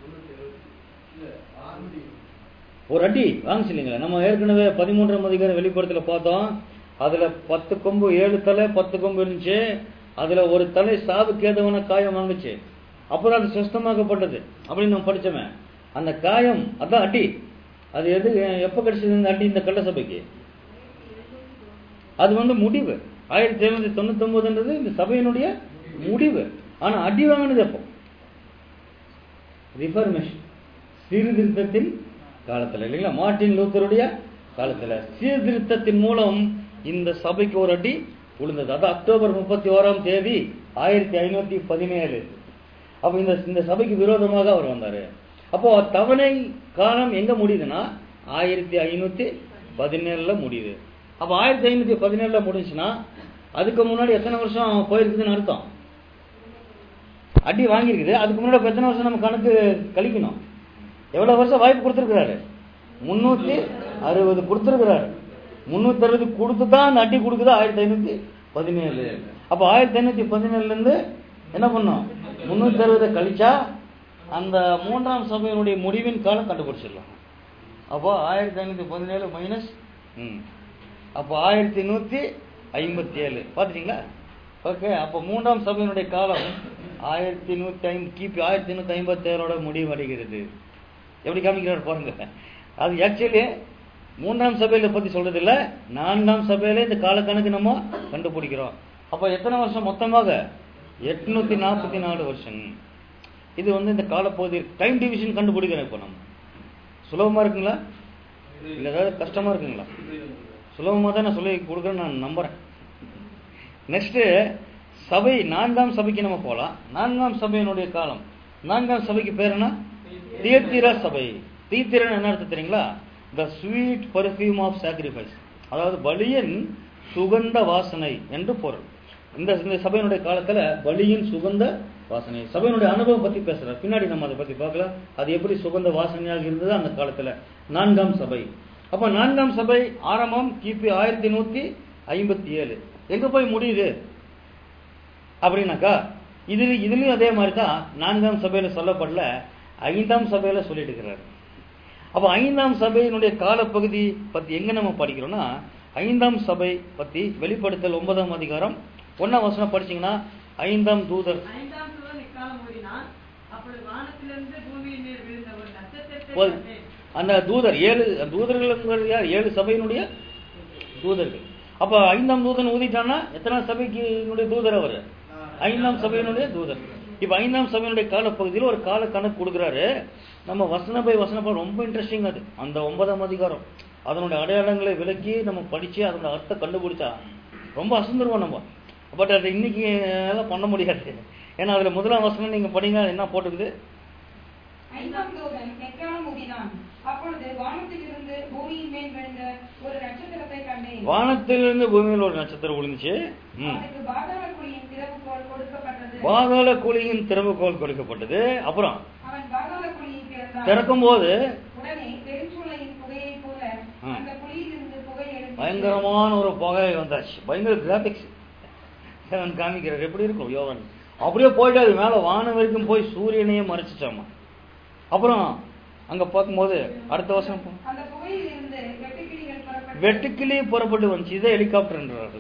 ஒரு அடி வாங்கிச்சு இல்லைங்களா நம்ம ஏற்கனவே பதிமூன்றாம் அதிகாரம் வெளிப்படத்துல பார்த்தோம் அதுல பத்து கொம்பு ஏழு தலை பத்து கொம்பு இருந்துச்சு அதுல ஒரு தலை சாவு கேதவன காயம் வாங்குச்சு அப்புறம் அது சுஸ்தமாக்கப்பட்டது அப்படின்னு நம்ம படிச்சோமே அந்த காயம் அதான் அடி அது எது எப்ப கிடைச்சது இந்த அடி இந்த கள்ள சபைக்கு அது வந்து முடிவு ஆயிரத்தி எழுநூத்தி தொண்ணூத்தி ஒன்பதுன்றது இந்த சபையினுடைய முடிவு ஆனா அடி வாங்கினது எப்போ ரிஃபர்மேஷன் சீர்திருத்தத்தின் காலத்துல இல்லைங்களா மார்ட்டின் லூத்தருடைய காலத்துல சீர்திருத்தத்தின் மூலம் இந்த சபைக்கு ஒரு அடி விழுந்தது அது அக்டோபர் முப்பத்தி ஓராம் தேதி ஆயிரத்தி ஐநூத்தி பதினேழு அப்ப இந்த இந்த சபைக்கு விரோதமாக அவர் வந்தாரு அப்போ தவணை காலம் எங்க முடியுதுன்னா ஆயிரத்தி ஐநூத்தி பதினேழுல முடியுது அப்ப ஆயிரத்தி ஐநூத்தி பதினேழுல முடிஞ்சுன்னா அதுக்கு முன்னாடி எத்தனை வருஷம் போயிருக்குதுன்னு அர்த்தம் அடி வாங்கியிருக்குது அதுக்கு முன்னாடி அப்ப எத்தனை வருஷம் நம்ம கணக்கு கழிக்கணும் எவ்வளவு வருஷம் வாய்ப்பு கொடுத்துருக்கிறாரு முன்னூத்தி அறுபது கொடுத்துருக்கிறாரு முன்னூத்தி அறுபது கொடுத்து தான் அந்த அடி கொடுக்குது ஆயிரத்தி ஐநூத்தி பதினேழு அப்ப ஆயிரத்தி ஐநூத்தி பதினேழுல இருந்து என்ன பண்ணோம் முன்னூத்தி அறுபதை கழிச்சா அந்த மூன்றாம் சபையினுடைய முடிவின் காலம் கண்டுபிடிச்சிடலாம் அப்போ ஆயிரத்தி ஐநூத்தி பதினேழு மைனஸ் ம் அப்போ ஆயிரத்தி நூத்தி ஐம்பத்தி ஏழு பார்த்துட்டீங்களா ஓகே அப்போ மூன்றாம் சபையினுடைய காலம் ஆயிரத்தி நூத்தி ஐம்பது கிபி ஆயிரத்தி நூத்தி ஐம்பத்தி ஏழோட முடிவடைகிறது எப்படி காமிக்கிறார் பாருங்க அது ஆக்சுவலி மூன்றாம் சபையில பத்தி சொல்றது இல்ல நான்காம் சபையில இந்த காலக்கணக்கு நம்ம கண்டுபிடிக்கிறோம் அப்ப எத்தனை வருஷம் மொத்தமாக எட்நூத்தி நாற்பத்தி நாலு வருஷம் இது வந்து இந்த காலப்பகுதி டைம் டிவிஷன் கண்டுபிடிக்கிறோம் இப்போ நம்ம சுலபமா இருக்குங்களா இல்ல ஏதாவது கஷ்டமா இருக்குங்களா சுலபமா தான் நான் சொல்லி கொடுக்குறேன்னு நான் நம்புறேன் நெக்ஸ்ட் சபை நான்காம் சபைக்கு நம்ம போலாம் நான்காம் சபையினுடைய காலம் நான்காம் சபைக்கு பேர் என்ன தியத்திரா சபை தீத்திரன் என்ன அர்த்தம் தெரியுங்களா the sweet perfume of sacrifice அதாவது பலியின் சுகந்த வாசனை என்று பொருள் இந்த இந்த சபையினுடைய காலத்துல பலியின் சுகந்த வாசனை சபையினுடைய அனுபவம் பத்தி பேசுறார் பின்னாடி நம்ம அதை பத்தி பார்க்கலாம் அது எப்படி சுகந்த வாசனையாக இருந்தது அந்த காலத்துல நான்காம் சபை அப்ப நான்காம் சபை ஆரம்பம் கிபி ஆயிரத்தி நூத்தி ஐம்பத்தி ஏழு எங்க போய் முடியுது அப்படின்னாக்கா இது இதுலயும் அதே மாதிரி தான் நான்காம் சபையில சொல்லப்படல ஐந்தாம் சபையில சொல்லிட்டு இருக்கிறார் அப்ப ஐந்தாம் சபையினுடைய காலப்பகுதி பத்தி எங்க நம்ம படிக்கிறோம்னா ஐந்தாம் சபை பத்தி வெளிப்படுத்தல் ஒன்பதாம் அதிகாரம் ஒன்னாம் வசனம் படிச்சீங்கன்னா ஐந்தாம் தூதர் ஐந்தாம் தூதன் இக்காலம் ஓடினான் அப்பொழுது வானத்திலிருந்து பூமியின் மேல் விழுந்த ஒரு நட்சத்திரத்தை ஒரு- கண்டேன். அந்த தூதர் ஏழு தூதர்கள் யார் ஏழு சபையினுடைய தூதர்கள் அப்ப ஐந்தாம் தூதன் ஊதிட்டான்னா எத்தனை சபைக்கு என்னுடைய தூதர் அவர் ஐந்தாம் சபையினுடைய தூதர் இப்ப ஐந்தாம் சபையினுடைய காலப்பகுதியில் ஒரு கால கணக்கு கொடுக்குறாரு நம்ம வசன பை வசன பை ரொம்ப இன்ட்ரெஸ்டிங் அது அந்த ஒன்பதாம் அதிகாரம் அதனுடைய அடையாளங்களை விளக்கி நம்ம படிச்சு அதனுடைய அர்த்தம் கண்டுபிடிச்சா ரொம்ப அசந்துருவோம் நம்ம பட் அது இன்னைக்கு எல்லாம் பண்ண முடியாது ஏன்னா அதுல முதலாம் வசனம் நீங்க படிங்க என்ன போட்டுக்குது ஐந்தாம் தூதன் எக்காலம் ஊதினான் அப்பொழுது வானத்திலிருந்து பூமியின் மேல் விழுந்த ஒரு நட்சத்திரத்தை கண்டேன் வானத்திலிருந்து பூமியில் ஒரு நட்சத்திரம் விழுந்துச்சு ம். அதுக்கு பாதாள குழியின் திறவுகோல் கொடுக்கப்பட்டது பாதாள குழியின் திறவுகோல் கொடுக்கப்பட்டது அப்புறம் அவன் பாதாள குழியை திறந்தான் திறக்கும் போது உடனே பெருஞ்சூளையின் புகையைப் போல ம். அந்த குழியிலிருந்து புகை எழுந்து பயங்கரமான ஒரு புகை வந்தாச்சு பயங்கர கிராபிக்ஸ் அவன் காமிக்கிறார் எப்படி இருக்கும் யோகன் அப்படியே போயிட்டு அது மேல வானம் வரைக்கும் போய் சூரியனையே மறைச்சிச்சாமா அப்புறம் அங்க பார்க்கும்போது அடுத்த வருஷம் போ- அந்த புகையிலிருந்து வெட்டுக்கிளிகள் புறப்பட்டு வெட்டுக்கிளி புறப்பட்டு வந்துச்சு இதே ஹெலிகாப்டர்ன்றாரு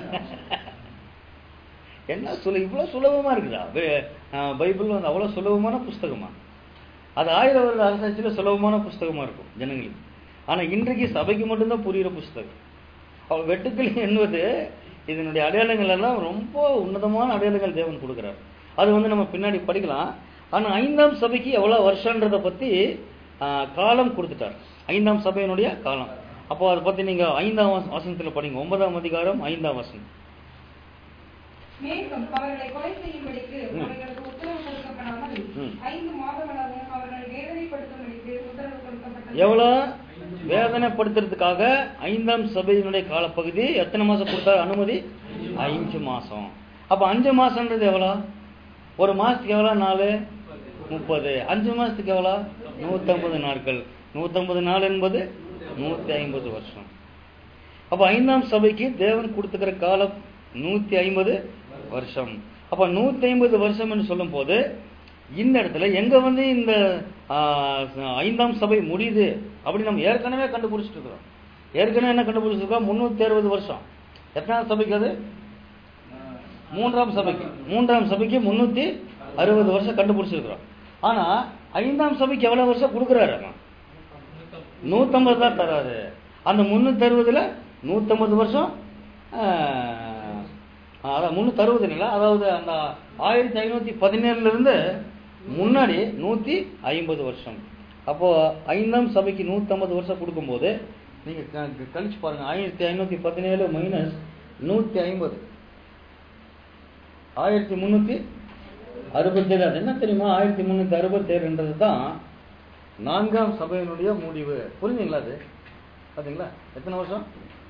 என்ன சுல இவ்வளவு சுலபமா இருக்குதா பை- ஆஹ் பைபிள் வந்து அவ்வளவு சுலபமான புஸ்தகமா அது ஆயிரம் வருட அரசாட்சியில சுலபமான புஸ்தகமா இருக்கும் ஜனங்களுக்கு ஆனா இன்றைக்கு சபைக்கு மட்டும்தான் புரியுற புஸ்தகம் அவ வெட்டுக்கிளி என்பது இதனுடைய அடையாளங்கள் எல்லாம் ரொம்ப உன்னதமான அடையாளங்கள் தேவன் கொடுக்கிறார் அது வந்து நம்ம பின்னாடி படிக்கலாம் ஆனா ஐந்தாம் சபைக்கு எவ்வளவு வருஷன்றத பத்தி ஆஹ், காலம் கொடுத்துட்டார் ஐந்தாம் சபையினுடைய காலம் அப்போ அதை பத்தி நீங்க ஐந்தாம் வச- வசனத்துல படிங்க ஒன்பதாம் அதிகாரம் ஐந்தாம் வசனம் மேலும் அவர்களை கொலை செய்யும்படிக்கு ம். அவர்களுக்கு உத்தரவு கொடுக்கப்படாமல் ம். ஐந்து மாதங்களவும் அவர்களை வேதனைப்படுத்தும்படிக்கு உத்தரவு கொடுக்கப்பட்டது எவ்வளவு வேதனைப்படுத்துறதுக்காக ஐந்தாம் சபையினுடைய காலப்பகுதி எத்தனை மாசம் கொடுத்தாரு அனுமதி அஞ்சு மாசம் அப்ப அஞ்சு மாசம்ன்றது எவ்வளோ ஒரு மாசத்துக்கு எவ்வளோ நாலு முப்பது அஞ்சு மாசத்துக்கு எவ்வளோ நூத்தம்பது நாட்கள் நூத்தம்பது நாள் என்பது நூத்தி ஐம்பது வருஷம் அப்ப ஐந்தாம் சபைக்கு தேவன் கொடுத்துக்கிற காலம் நூத்தி ஐம்பது வருஷம் அப்ப நூத்தி ஐம்பது வருஷம் என்று சொல்லும் போது இந்த இடத்துல எங்க வந்து இந்த ஆ, ஐந்தாம் சபை முடியுது அப்படி நம்ம ஏற்கனவே கண்டுபிடிச்சிட்டு இருக்கிறோம் ஏற்கனவே என்ன கண்டுபிடிச்சிருக்கோம் முன்னூத்தி அறுபது வருஷம் எத்தனாம் சபைக்கு அது மூன்றாம் சபைக்கு மூன்றாம் சபைக்கு முன்னூத்தி அறுபது வருஷம் கண்டுபிடிச்சிருக்கிறோம் ஆனா ஐந்தாம் சபைக்கு எவ்வளவு வருஷம் கொடுக்குறாரு அவன் நூத்தம்பது தான் தராரு அந்த முன்னூத்தி அறுபதுல நூத்தம்பது வருஷம் ஆஹ், அதான் முன்னூத்தி அறுபது இல்லை அதாவது அந்த ஆயிரத்தி ஐநூத்தி பதினேழுல இருந்து முன்னாடி நூத்தி ஐம்பது வருஷம் அப்போ ஐந்தாம் சபைக்கு நூத்தம்பது வருஷம் கொடுக்கும்போது நீங்க க- க- கழிச்சு பாருங்க ஆயிரத்தி ஐநூத்தி பதினேழு மைனஸ் நூத்தி ஐம்பது ஆயிரத்தி முன்னூத்தி அறுபத்தேழு அது என்ன தெரியுமா ஆயிரத்தி முன்னூத்தி அறுபத்தேழுன்றது தான் நான்காம் சபையினுடைய முடிவு புரிஞ்சுங்களா அது பாத்தீங்களா எத்தனை வருஷம்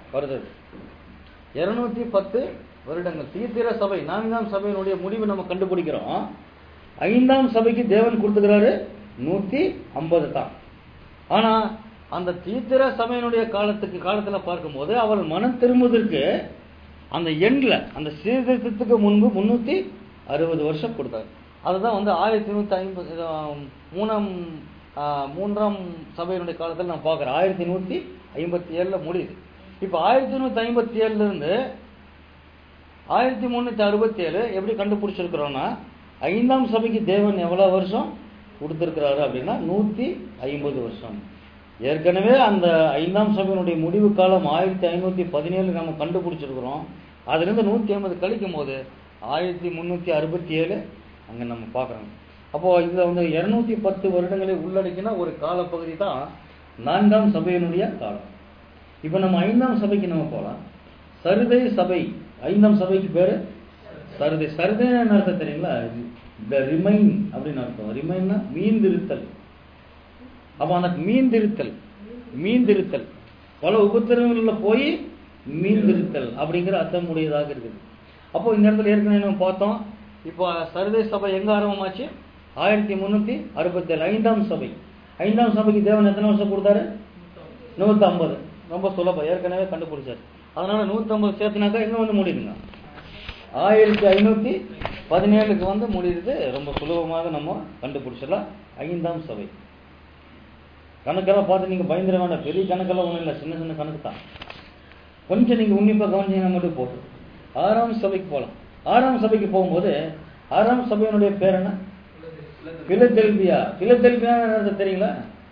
வருது இருநூத்தி பத்து வருடங்கள் தீத்திர சபை நான்காம் சபையினுடைய முடிவு நம்ம கண்டுபிடிக்கிறோம் ஐந்தாம் சபைக்கு தேவன் கொடுத்துக்கிறாரு நூத்தி ஐம்பது தான் ஆனா அந்த தீத்திர சபையினுடைய காலத்துக்கு காலத்துல பார்க்கும்போது அவள் மனம் திரும்புவதற்கு அந்த எண்ல அந்த சீர்திருத்தத்துக்கு முன்பு முன்னூத்தி அறுபது வருஷம் கொடுத்தாரு அதுதான் வந்து ஆயிரத்தி நூத்தி ஐம்பது ஆம், மூணாம் ஆ, மூன்றாம் சபையினுடைய காலத்துல நான் பார்க்கிறேன் ஆயிரத்தி நூத்தி ஐம்பத்தி ஏழுல முடியுது இப்ப ஆயிரத்தி நூத்தி ஐம்பத்தி ஏழுல இருந்து ஆயிரத்தி முன்னூத்தி அறுபத்தி ஏழு எப்படி கண்டுபிடிச்சிருக்கிறோம்னா ஐந்தாம் சபைக்கு தேவன் எவ்வளவு வருஷம் கொடுத்திருக்கிறாரு அப்படின்னா நூத்தி ஐம்பது வருஷம் ஏற்கனவே அந்த ஐந்தாம் சபையினுடைய முடிவு காலம் ஆயிரத்தி ஐநூத்தி பதினேழு நம்ம கண்டுபிடிச்சிருக்கிறோம் அதுல இருந்து நூத்தி ஐம்பது கழிக்கும் போது ஆயிரத்தி முன்னூத்தி அறுபத்தி ஏழு அங்க நம்ம பார்க்கறோம் அப்போ இதுல வந்து இருநூத்தி பத்து வருடங்களை உள்ளடக்கின ஒரு காலப்பகுதி தான் நான்காம் சபையினுடைய காலம் இப்போ நம்ம ஐந்தாம் சபைக்கு நம்ம போலாம் சருதை சபை ஐந்தாம் சபைக்கு பேரு சருதை சருதைன்னு என்ன அர்த்தம் தெரியுங்களா த ரிமைன் அப்படின்னு அர்த்தம் ரிமைன்னா மீந்திருத்தல் அப்ப அந்த மீந்திருத்தல் மீந்திருத்தல் பல உபத்திரவங்கள்ல போய் மீந்திருத்தல் அப்படிங்கிற அர்த்தம் உடையதாக இருக்குது அப்போ இந்த இடத்துல ஏற்கனவே நம்ம பார்த்தோம் இப்போ சர்வே சபை எங்க ஆரம்பமாச்சு ஆயிரத்தி முன்னூத்தி அறுபத்தி ஏழு ஐந்தாம் சபை ஐந்தாம் சபைக்கு தேவன் எத்தனை வருஷம் கொடுத்தாரு நூத்தி ஐம்பது ரொம்ப சுலபம் ஏற்கனவே கண்டுபிடிச்சாரு அதனால நூத்தி ஐம்பது சேர்த்துனாக்கா எங்க வந்து முடியுதுங்க ஆயிரத்தி ஐநூத்தி பதினேழுக்கு வந்து முடியுது ரொம்ப சுலபமாக நம்ம கண்டுபிடிச்சிடலாம் ஐந்தாம் சபை கணக்கெல்லாம் பார்த்து நீங்க பயந்துட வேண்டாம் பெரிய கணக்கெல்லாம் ஒண்ணும் இல்லை சின்ன சின்ன கணக்கு தான் கொஞ்சம் நீங்க உன்னிப்பா கவனிச்சீங்கன்னா மட்டும் போதும் ஆறாம் சபைக்கு போகலாம் ஆறாம் சபைக்கு போகும்போது ஆறாம் சபையினுடைய பேர் என்ன பிலதெல்பியா பிலதெல்பியா தெரியுங்களா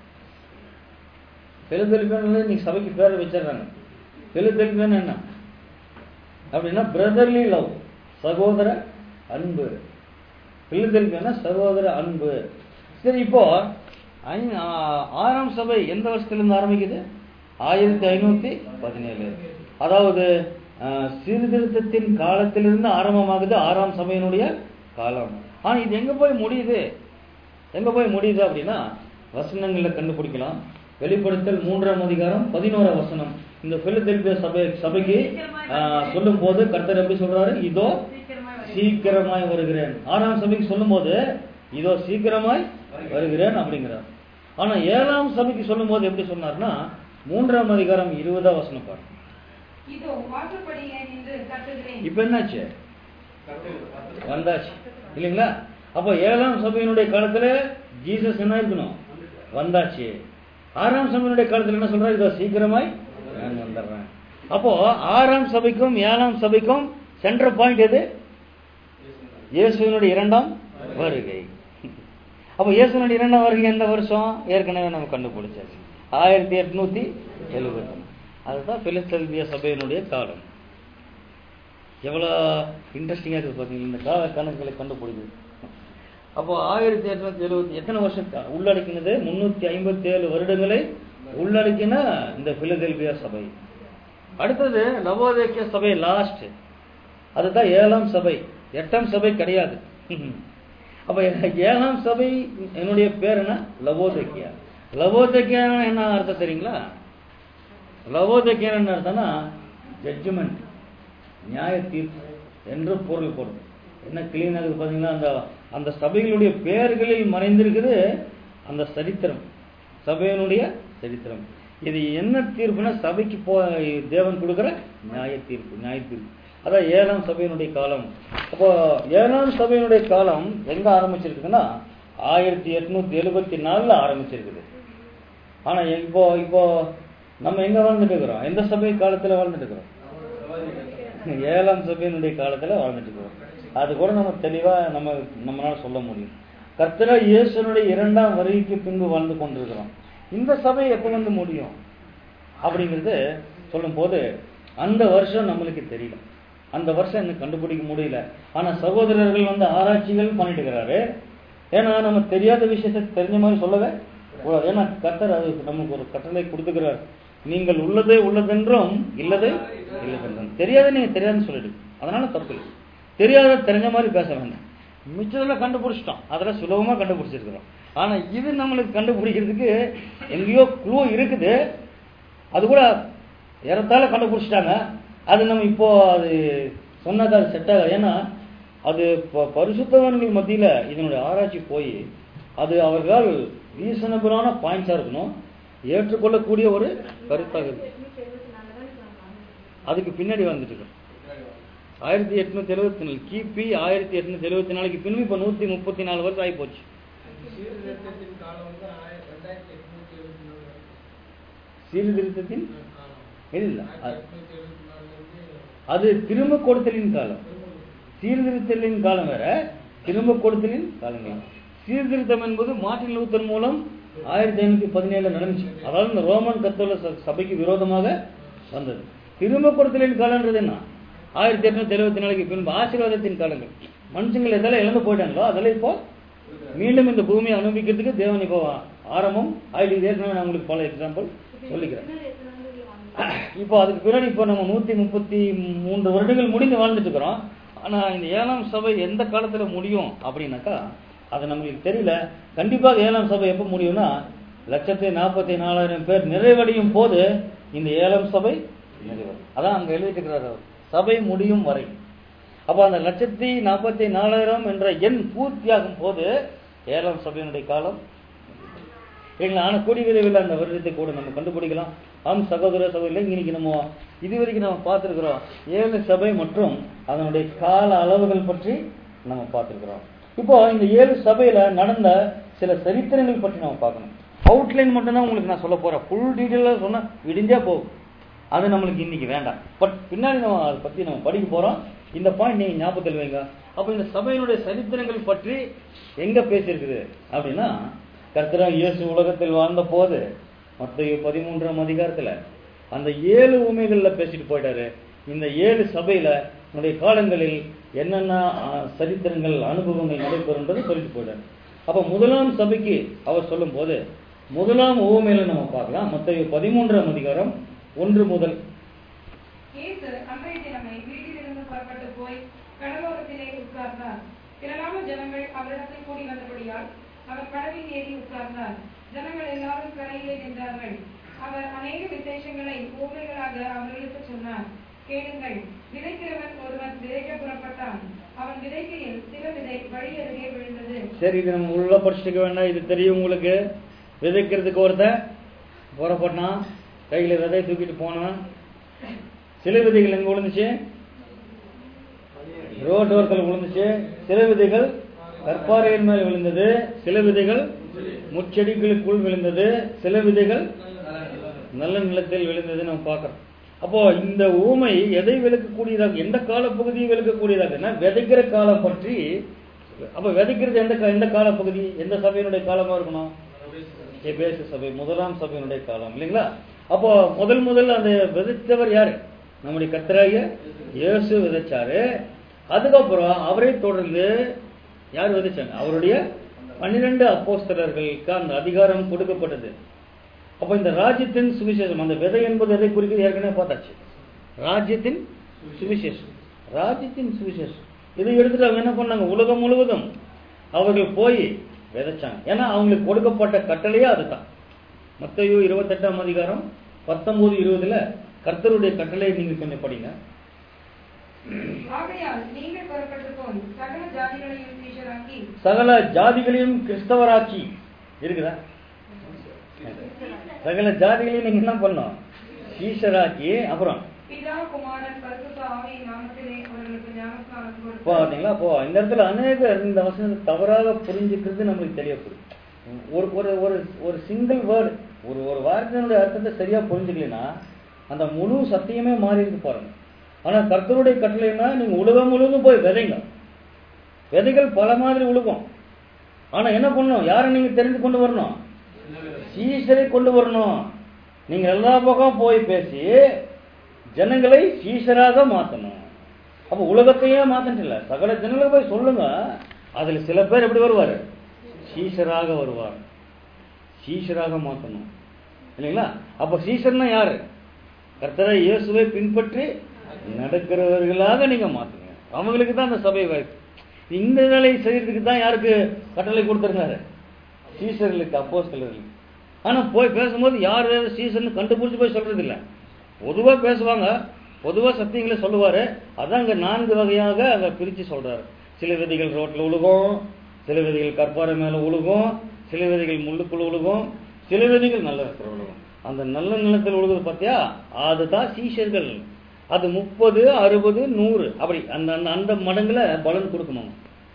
பிலதெல்பியான்னு இன்னைக்கு சபைக்கு பேர் வச்சிடுறாங்க பிலதெல்பியான்னு என்ன அப்படின்னா பிரதர்லி லவ் சகோதர அன்பு பிலதெல்பியானா சகோதர அன்பு சரி இப்போ ஐ- ஆ- ஆறாம் சபை எந்த வருஷத்திலிருந்து ஆரம்பிக்குது ஆயிரத்தி ஐநூத்தி பதினேழு அதாவது ஆ, சீர்திருத்தத்தின் காலத்திலிருந்து ஆரம்பமாகுது ஆறாம் சபையினுடைய காலம் ஆனா இது எங்க போய் முடியுது எங்க போய் முடியுது அப்படின்னா வசனங்கள்ல கண்டுபிடிக்கலாம் வெளிப்படுத்தல் மூன்றாம் அதிகாரம் பதினோராம் வசனம் இந்த பிலிதெல்பியா சபை சபைக்கு சொல்லும் போது கர்த்தர் எப்படி சொல்றாரு இதோ சீக்கிரமாய் வருகிறேன். சீக்கிரமாய் வருகிறேன் ஆறாம் சபைக்கு சொல்லும்போது இதோ சீக்கிரமாய் வருகிறேன் அப்படிங்கிறார் ஆனா ஏழாம் சபைக்கு சொல்லும்போது எப்படி சொன்னார்னா மூன்றாம் அதிகாரம் இருபதாம் வசனம் பாருங்க இதோ வாசற்படியிலே நின்று தட்டுகிறேன் இப்ப என்னாச்சு வந்தாச்சு இல்லைங்களா அப்போ ஏழாம் சபையினுடைய காலத்துல ஜீசஸ் என்ன இருக்கணும் வந்தாச்சு ஆறாம் சபையினுடைய காலத்துல என்ன சொல்றாரு இதோ சீக்கிரமாய் நான் வந்துடுறேன் அப்போ ஆறாம் சபைக்கும் ஏழாம் சபைக்கும் சென்டர் பாயிண்ட் எது இயேசுவினுடைய இரண்டாம் வருகை அப்போ இயேசுனுடைய இரண்டாம் வருகை எந்த வருஷம் ஏற்கனவே நம்ம கண்டுபிடிச்சாச்சு ஆயிரத்தி எட்நூத்தி எழுபது அதுதான் பிலிஸ்தல்பிய சபையினுடைய காலம் எவ்வளோ இன்ட்ரெஸ்டிங்காக இருக்குது பார்த்தீங்களா இந்த கால கணக்குகளை கண்டுபிடிக்குது அப்போ ஆயிரத்தி எட்நூத்தி எழுபத்தி எத்தனை வருஷம் க- உள்ளடக்கினது முன்னூத்தி ஐம்பத்தி ஏழு வருடங்களை உள்ளடக்கின இந்த பிலதெல்பியா சபை அடுத்தது நவோதேக்கிய சபை லாஸ்ட் அதுதான் ஏழாம் சபை எட்டாம் சபை கிடையாது அப்ப ஏழாம் சபை என்னுடைய பேர் என்ன லவோதேக்கியா லவோதேக்கியா என்ன அர்த்தம் தெரியுங்களா லவோதேக்கியா என்ன அர்த்தம்னா ஜட்ஜ்மெண்ட் நியாய தீர்ப்பு என்று பொருள் பொருள் என்ன கிளீனாக இருக்குது பார்த்தீங்கன்னா அந்த அந்த சபைகளுடைய பெயர்களில் மறைந்திருக்குது அந்த சரித்திரம் சபையினுடைய சரித்திரம் இது என்ன தீர்ப்புனா சபைக்கு போ தேவன் கொடுக்குற நியாய தீர்ப்பு நியாய தீர்ப்பு அதான் ஏழாம் சபையினுடைய காலம் அப்போ ஏழாம் சபையினுடைய காலம் எங்க ஆரம்பிச்சிருக்குதுன்னா ஆயிரத்தி எட்நூத்தி எழுபத்தி நாலுல ஆரம்பிச்சிருக்குது ஆனா இப்போ இப்போ நம்ம எங்க வாழ்ந்துட்டு இருக்கிறோம் எந்த சபை காலத்துல வாழ்ந்துட்டு இருக்கிறோம் ஏழாம் சபையினுடைய காலத்துல வாழ்ந்துட்டு இருக்கிறோம் அது கூட நம்ம தெளிவா நம்ம நம்மளால சொல்ல முடியும் கர்த்தரா இயேசுனுடைய இரண்டாம் வருகைக்கு பின்பு வாழ்ந்து கொண்டிருக்கிறோம் இந்த சபை எப்ப வந்து முடியும் அப்படிங்கிறது சொல்லும்போது அந்த வருஷம் நம்மளுக்கு தெரியல அந்த வருஷம் எனக்கு கண்டுபிடிக்க முடியல ஆனா சகோதரர்கள் வந்து ஆராய்ச்சிகள் பண்ணிட்டு இருக்கிறாரு ஏன்னா நம்ம தெரியாத விஷயத்தை தெரிஞ்ச மாதிரி சொல்லவே கூடாது ஏன்னா கர்த்தர் அது நமக்கு ஒரு கட்டளை கொடுத்துக்கிறார் நீங்கள் உள்ளதே உள்ளதென்றும் இல்லதே இல்லதென்றும் தெரியாத நீங்க தெரியாதுன்னு சொல்லிடு அதனால தப்பு இல்லை தெரியாத தெரிஞ்ச மாதிரி பேச வேண்டாம் மிச்சதெல்லாம் கண்டுபிடிச்சிட்டோம் அதெல்லாம் சுலபமா கண்டுபிடிச்சிருக்கிறோம் ஆனா இது நம்மளுக்கு கண்டுபிடிக்கிறதுக்கு எங்கேயோ க்ளூ இருக்குது அது கூட ஏறத்தாழ கண்டுபிடிச்சிட்டாங்க அது நம்ம இப்போ அது சொன்னது அது செட் ஆகாது ஏன்னா அது ப- பரிசுத்தவான்கள் மத்தியில இதனுடைய ஆராய்ச்சி போய் அது அவர்களால் ரீசனபிளான பாயிண்ட்ஸா இருக்கணும் ஏற்றுக்கொள்ளக்கூடிய ஒரு கருத்தாக இருக்கு அதுக்கு பின்னாடி வந்துட்டு இருக்கு ஆயிரத்தி எட்நூத்தி எழுபத்தி நாலு கிபி ஆயிரத்தி எட்நூத்தி எழுபத்தி நாலுக்கு பின்பு இப்ப நூத்தி முப்பத்தி நாலு வருஷம் ஆகி போச்சு சீர்திருத்தத்தின் காலம் வந்து ஆயிர- ரெண்டாயிரத்தி எட்நூத்தி எழுபத்தி நாலு வரை. சீர்திருத்தத்தின் காலம். இல்ல ஆயிரத்தி அது- எட்நூத்தி எழுபத்தி நாலுல இருந்து அது திரும்ப கொடுத்தலின் காலம் சீர்திருத்தலின் காலம் வேற திரும்ப கொடுத்தலின் காலம் வேற சீர்திருத்தம் என்பது மார்ட்டின் லூத்தர் மூலம் ஆயிரத்தி ஐநூத்தி பதினேழுல நடந்துச்சு அதாவது இந்த ரோமன் கத்தோலிக்க ச- சபைக்கு விரோதமாக வந்தது திரும்ப கொடுத்தலின் காலம்ன்றது என்ன ஆயிரத்தி எட்நூத்தி எழுபத்தி நாலுக்கு பின்பு ஆசீர்வாதத்தின் காலங்கள் மனுஷங்கள் எதெல்லாம் இழந்து போயிட்டாங்களோ அதெல்லாம் இப்போ மீண்டும் இந்த பூமியை அனுபவிக்கிறதுக்கு தேவன் இப்போ ஆரம்பம் ஆயிரத்தி இது ஏற்கனவே நான் உங்களுக்கு பல எக்ஸாம்பிள் சொல்லிக்கிறேன் இப்போ அதுக்கு பின்னாடி இப்போ நம்ம நூத்தி முப்பத்தி மூன்று வருடங்கள் முடிந்து வாழ்ந்துட்டு இருக்கிறோம் ஆனா இந்த ஏழாம் சபை எந்த காலத்துல முடியும் அப்படின்னாக்கா அது நம்மளுக்கு தெரியல கண்டிப்பாக ஏழாம் சபை எப்போ முடியும்னா லட்சத்தி நாற்பத்தி நாலாயிரம் பேர் நிறைவடையும் போது இந்த ஏழாம் சபை நிறைவடையும் அதான் அங்க எழுதிட்டு இருக்கிறார் அவர் சபை முடியும் வரை அப்ப அந்த லட்சத்தி நாற்பத்தி நாலாயிரம் என்ற எண் பூர்த்தியாகும் போது ஏழாம் சபையினுடைய காலம் இல்லைங்களா ஆனால் கூடிய விரைவில் அந்த வருடத்தை கூட நம்ம கண்டுபிடிக்கலாம் ஆம் சகோதர சகோதரில் இன்னைக்கு நம்ம இதுவரைக்கும் நம்ம பார்த்துருக்குறோம் ஏழு சபை மற்றும் அதனுடைய கால அளவுகள் பற்றி நம்ம பார்த்துருக்குறோம் இப்போ இந்த ஏழு சபையில நடந்த சில சரித்திரங்கள் பற்றி நம்ம பார்க்கணும் அவுட்லைன் மட்டும்தான் உங்களுக்கு நான் சொல்ல போறேன் ஃபுல் டீட்டெயிலாக சொன்னா விடிஞ்சா போகும் அது நம்மளுக்கு இன்னைக்கு வேண்டாம் பட் பின்னாடி நம்ம அதை பத்தி நம்ம படிக்க போறோம் இந்த பாயிண்ட் நீங்க ஞாபகத்தில் வைங்க அப்ப இந்த சபையினுடைய சரித்திரங்கள் பற்றி எங்க பேசியிருக்குது அப்படின்னா கர்த்தரா இயேசு உலகத்தில் வாழ்ந்த போது மத்திய பதிமூன்றாம் அதிகாரத்துல அந்த ஏழு உண்மைகள்ல பேசிட்டு போயிட்டாரு இந்த ஏழு சபையில நம்முடைய காலங்களில் என்னென்ன ஆ, சரித்திரங்கள் அனுபவங்கள் நடைபெறும்ன்றது சொல்லிட்டு போயிட்டாரு அப்ப முதலாம் சபைக்கு அவர் சொல்லும் போது முதலாம் உவமையில நம்ம பார்க்கலாம் மத்திய பதிமூன்றாம் அதிகாரம் ஒன்று முதல் இயேசு அன்றைய தினமே வீட்டிலிருந்து புறப்பட்டு போய் கடலோரத்திலே உட்கார்ந்தார் திரளான ஜனங்கள் அவரிடத்தில் கூடி வந்தபடியால் அவர் கடலில் ஏறி உட்கார்ந்தார் ஜனங்கள் எல்லாரும் கரையிலே நின்றார்கள் அவர் அநேக விசேஷங்களை ஊமைகளாக அவர்களுக்கு சொன்னார் கேளுங்கள் விதைக்கிறவன் ஒருவன் விதைக்க புறப்பட்டான் அவன் விதைக்கையில் சில விதை வழி அருகே விழுந்தது சரி இது நம்ம உள்ள படிச்சுக்க வேண்டாம் இது தெரியும் உங்களுக்கு விதைக்கிறதுக்கு ஒருத்தன் புறப்பட்டான் கையில விதை தூக்கிட்டு போனான் சில விதைகள் எங்க விழுந்துச்சு ரோட்டோரத்தில் விழுந்துச்சு சில விதைகள் கற்பாறையின் மேல் விழுந்தது சில விதைகள் முச்செடிகளுக்குள் விழுந்தது சில விதைகள் நல்ல நிலத்தில் விழுந்தது நம்ம பார்க்கிறோம் அப்போ இந்த ஊமை எதை விளக்கக்கூடியதாக எந்த காலப்பகுதியை விளக்கக்கூடியதாக விதைக்கிற காலம் பற்றி அப்ப விதைக்கிறது எந்த கா- எந்த காலப்பகுதி எந்த சபையினுடைய காலமா இருக்கணும் எபேசு சபை முதலாம் சபையினுடைய காலம் இல்லைங்களா அப்போ முதல் முதல்ல அந்த விதைத்தவர் யாரு நம்முடைய கத்தராகிய இயேசு விதைச்சாரு அதுக்கப்புறம் அவரை தொடர்ந்து யார் விதைச்சாங்க அவருடைய பன்னிரண்டு அப்போஸ்தலர்களுக்கு அந்த அதிகாரம் கொடுக்கப்பட்டது அப்ப இந்த ராஜ்யத்தின் சுவிசேஷம் அந்த விதை என்பது எதை குறிக்கிறது ஏற்கனவே பார்த்தாச்சு ராஜ்யத்தின் சுவிசேஷம் ராஜ்யத்தின் சுவிசேஷம் இதை எடுத்துட்டு அவங்க என்ன பண்ணாங்க உலகம் முழுவதும் அவர்கள் போய் விதைச்சாங்க ஏன்னா அவங்களுக்கு கொடுக்கப்பட்ட கட்டளையே அதுதான் மத்தையோ இருபத்தெட்டாம் அதிகாரம் பத்தொன்பது இருபதுல கர்த்தருடைய கட்டளையை நீங்க கொஞ்சம் படிங்க ஆகையால் நீங்கள் புறப்பட்டு போய் சகல ஜாதிகளையும் சீஷராக்கி சகல ஜாதிகளையும் கிறிஸ்தவராக்கி இருக்குதா சகல ஜாதிகளையும் நீங்க என்ன பண்ணோம் ஈஸ்வராக்கி அப்புறம் பிதா குமாரன் பரிசுத்த ஆவியின் நாமத்திலே அவர்களுக்கு ஞானஸ்நானம் கொடுத்து பாத்தீங்களா அப்போ இந்த இடத்துல அநேகர் இந்த வசனத்தை தவறாக புரிஞ்சுக்கிறது நம்மளுக்கு தெரியப்படுது ஒரு ஒரு ஒரு ஒரு சிங்கிள் வேர்டு ஒரு ஒரு வார்த்தையினுடைய அர்த்தத்தை சரியா புரிஞ்சுக்கலைன்னா அந்த முழு சத்தியமே மாறி இருக்கு பாருங்க ஆனா கர்த்தருடைய கட்டளைன்னா நீங்க உலகம் முழுவதும் போய் விதைங்க விதைகள் பல மாதிரி உழுகும் ஆனா என்ன பண்ணணும் யாரை நீங்க தெரிந்து கொண்டு வரணும் சீசரை கொண்டு வரணும் நீங்க எல்லா பக்கம் போய் பேசி ஜனங்களை சீசராக மாத்தணும் அப்ப உலகத்தையே மாத்தல சகல ஜனங்களை போய் சொல்லுங்க அதுல சில பேர் எப்படி வருவாரு சீசராக வருவார் சீசராக மாத்தணும் இல்லைங்களா அப்ப சீசர்னா யாரு கர்த்தரை இயேசுவை பின்பற்றி நடக்கிறவர்களாக நீங்க மாத்துங்க அவங்களுக்கு தான் அந்த சபை வாய்ப்பு இந்த வேலையை செய்யறதுக்கு தான் யாருக்கு கட்டளை கொடுத்துருந்தாரு சீசர்களுக்கு அப்போஸ்தலர்களுக்கு ஆனா போய் பேசும்போது யார் வேறு சீசர்னு கண்டுபிடிச்சு போய் சொல்றது இல்ல பொதுவா பேசுவாங்க பொதுவா சத்தியங்களை சொல்லுவாரு அதான் அங்க நான்கு வகையாக அங்க பிரிச்சு சொல்றாரு சில விதைகள் ரோட்ல உழுகும் சில விதைகள் கற்பாறை மேல உழுகும் சில விதைகள் முள்ளுக்குள்ள உழுகும் சில விதைகள் நல்ல இடத்துல உழுகும் அந்த நல்ல நிலத்தில் உழுகுது பார்த்தியா அதுதான் சீஷர்கள் அது முப்பது அறுபது நூறு அப்படி அந்த அந்த அந்த மடங்குல பலன் கொடுக்கணும்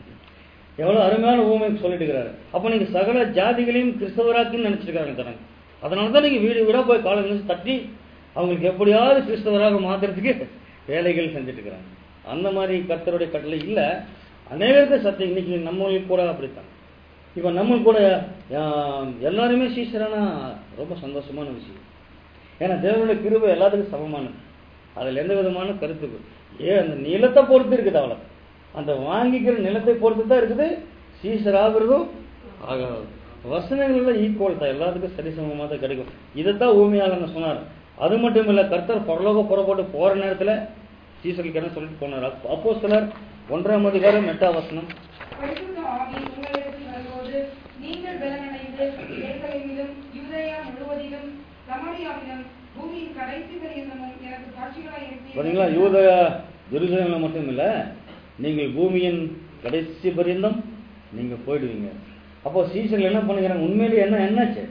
எவ்வளவு அருமையான ஊமை சொல்லிட்டு இருக்கிறாரு அப்ப நீங்க சகல ஜாதிகளையும் கிறிஸ்தவராக்குன்னு நினைச்சிருக்காங்க தனக்கு அதனாலதான் நீங்க வீடு வீடா போய் காலம் நினைச்சு தட்டி அவங்களுக்கு எப்படியாவது கிறிஸ்தவராக மாத்துறதுக்கு வேலைகள் செஞ்சுட்டு இருக்கிறாங்க அந்த மாதிரி கர்த்தருடைய கட்டளை இல்ல அநேகருக்கு சத்தியம் இன்னைக்கு நம்மளுக்கு கூட அப்படித்தான் இப்ப நம்ம கூட ஆஹ், எல்லாருமே சீசரானா ரொம்ப சந்தோஷமான விஷயம் ஏன்னா தேவனுடைய கிருபை எல்லாத்துக்கும் சமமானது அதுல எந்த விதமான கருத்து ஏன் அந்த நிலத்தை பொறுத்து இருக்குது அவ்வளவு அந்த வாங்கிக்கிற நிலத்தை பொறுத்து தான் இருக்குது சீசர் ஆகுறதும் ஆகாது வசனங்கள்ல ஈக்குவல் தான் எல்லாத்துக்கும் சரிசமமாக தான் கிடைக்கும் இதைத்தான் ஊமையாளன்னு சொன்னார் அது மட்டும் இல்ல கர்த்தர் பரலோக புறப்பட்டு போற நேரத்துல சீசருக்கு என்ன சொல்லிட்டு போனார் அப்போ சிலர் ஒன்றாம் அதிகாரம் எட்டாம் வசனம் பரிசுத்த ஆவி உங்களிடத்தில் வரும்போது நீங்கள் பலனடைந்து எருசலேமிலும் யூதேயா முழுவதிலும் சமாரியாவிலும் பூமியின் கடைசி பரியந்தமும் எனக்கு சாட்சிகளாய் பாத்தீங்களா இருப்பீர்கள் யூத ஜெருசலேம்ல மட்டும் இல்ல நீங்கள் பூமியின் கடைசி பரியந்தம் நீங்க போயிடுவீங்க அப்போ சீசர்கள் என்ன பண்ணுகிறாங்க உண்மையிலேயே என்ன என்னாச்சு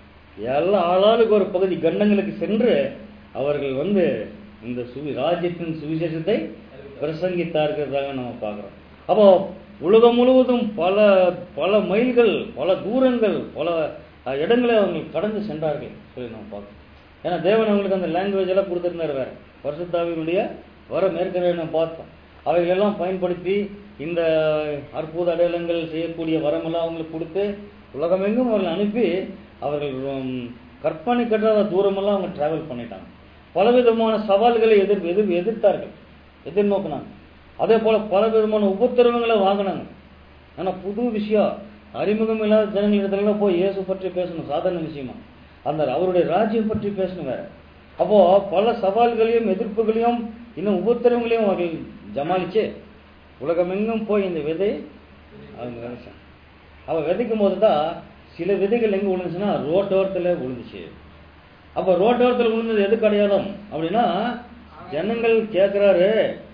எல்லா ஆளாளுக்கு ஒரு பகுதி கண்டங்களுக்கு சென்று அவர்கள் வந்து இந்த சுவி ராஜ்யத்தின் சுவிசேஷத்தை பிரசங்கித்தார்கிறதாக நம்ம பார்க்கிறோம் அப்போ உலகம் முழுவதும் பல பல மைல்கள் பல தூரங்கள் பல அஹ், இடங்களை அவங்க கடந்து சென்றார்கள் சொல்லி நம்ம பார்க்கிறோம் ஏன்னா தேவன் அவங்களுக்கு அந்த லாங்குவேஜ் எல்லாம் கொடுத்திருந்தாரு வேற வருஷத்தாவினுடைய வர மேற்கரை நம்ம பார்த்தோம் அவைகள் எல்லாம் பயன்படுத்தி இந்த அற்புத அடையாளங்கள் செய்யக்கூடிய வரமெல்லாம் அவங்களுக்கு கொடுத்து உலகமெங்கும் அவர்கள் அனுப்பி அவர்கள் உம், கற்பனை கட்டாத தூரமெல்லாம் அவங்க டிராவல் பண்ணிட்டாங்க பலவிதமான சவால்களை எதிர் எதிர் எதிர்த்தார்கள் எதிர்நோக்கினாங்க அதே போல பல விதமான உபத்திரவங்களை வாங்கினாங்க ஆனா புது விஷயம் அறிமுகம் இல்லாத ஜனங்களிடத்துல போய் இயேசு பற்றி பேசணும் சாதாரண விஷயமா அந்த அவருடைய ராஜ்யம் பற்றி பேசணும் வேற அப்போ பல சவால்களையும் எதிர்ப்புகளையும் இன்னும் உபத்திரவங்களையும் அவர்கள் ஜமாளிச்சு உலகமெங்கும் போய் இந்த விதை அவங்க விதைச்சாங்க அவ விதைக்கும் போது தான் சில விதைகள் எங்க விழுந்துச்சுன்னா ரோட்டோரத்துல விழுந்துச்சு அப்ப ரோட்டோரத்துல விழுந்தது எதுக்கு அடையாளம் அப்படின்னா ஜனங்கள் கேட்கிறாரு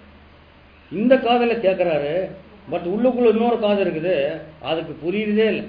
இந்த காதல கேட்கிறாரு பட் உள்ளுக்குள்ள இன்னொரு காது இருக்குது அதுக்கு புரியுறதே இல்லை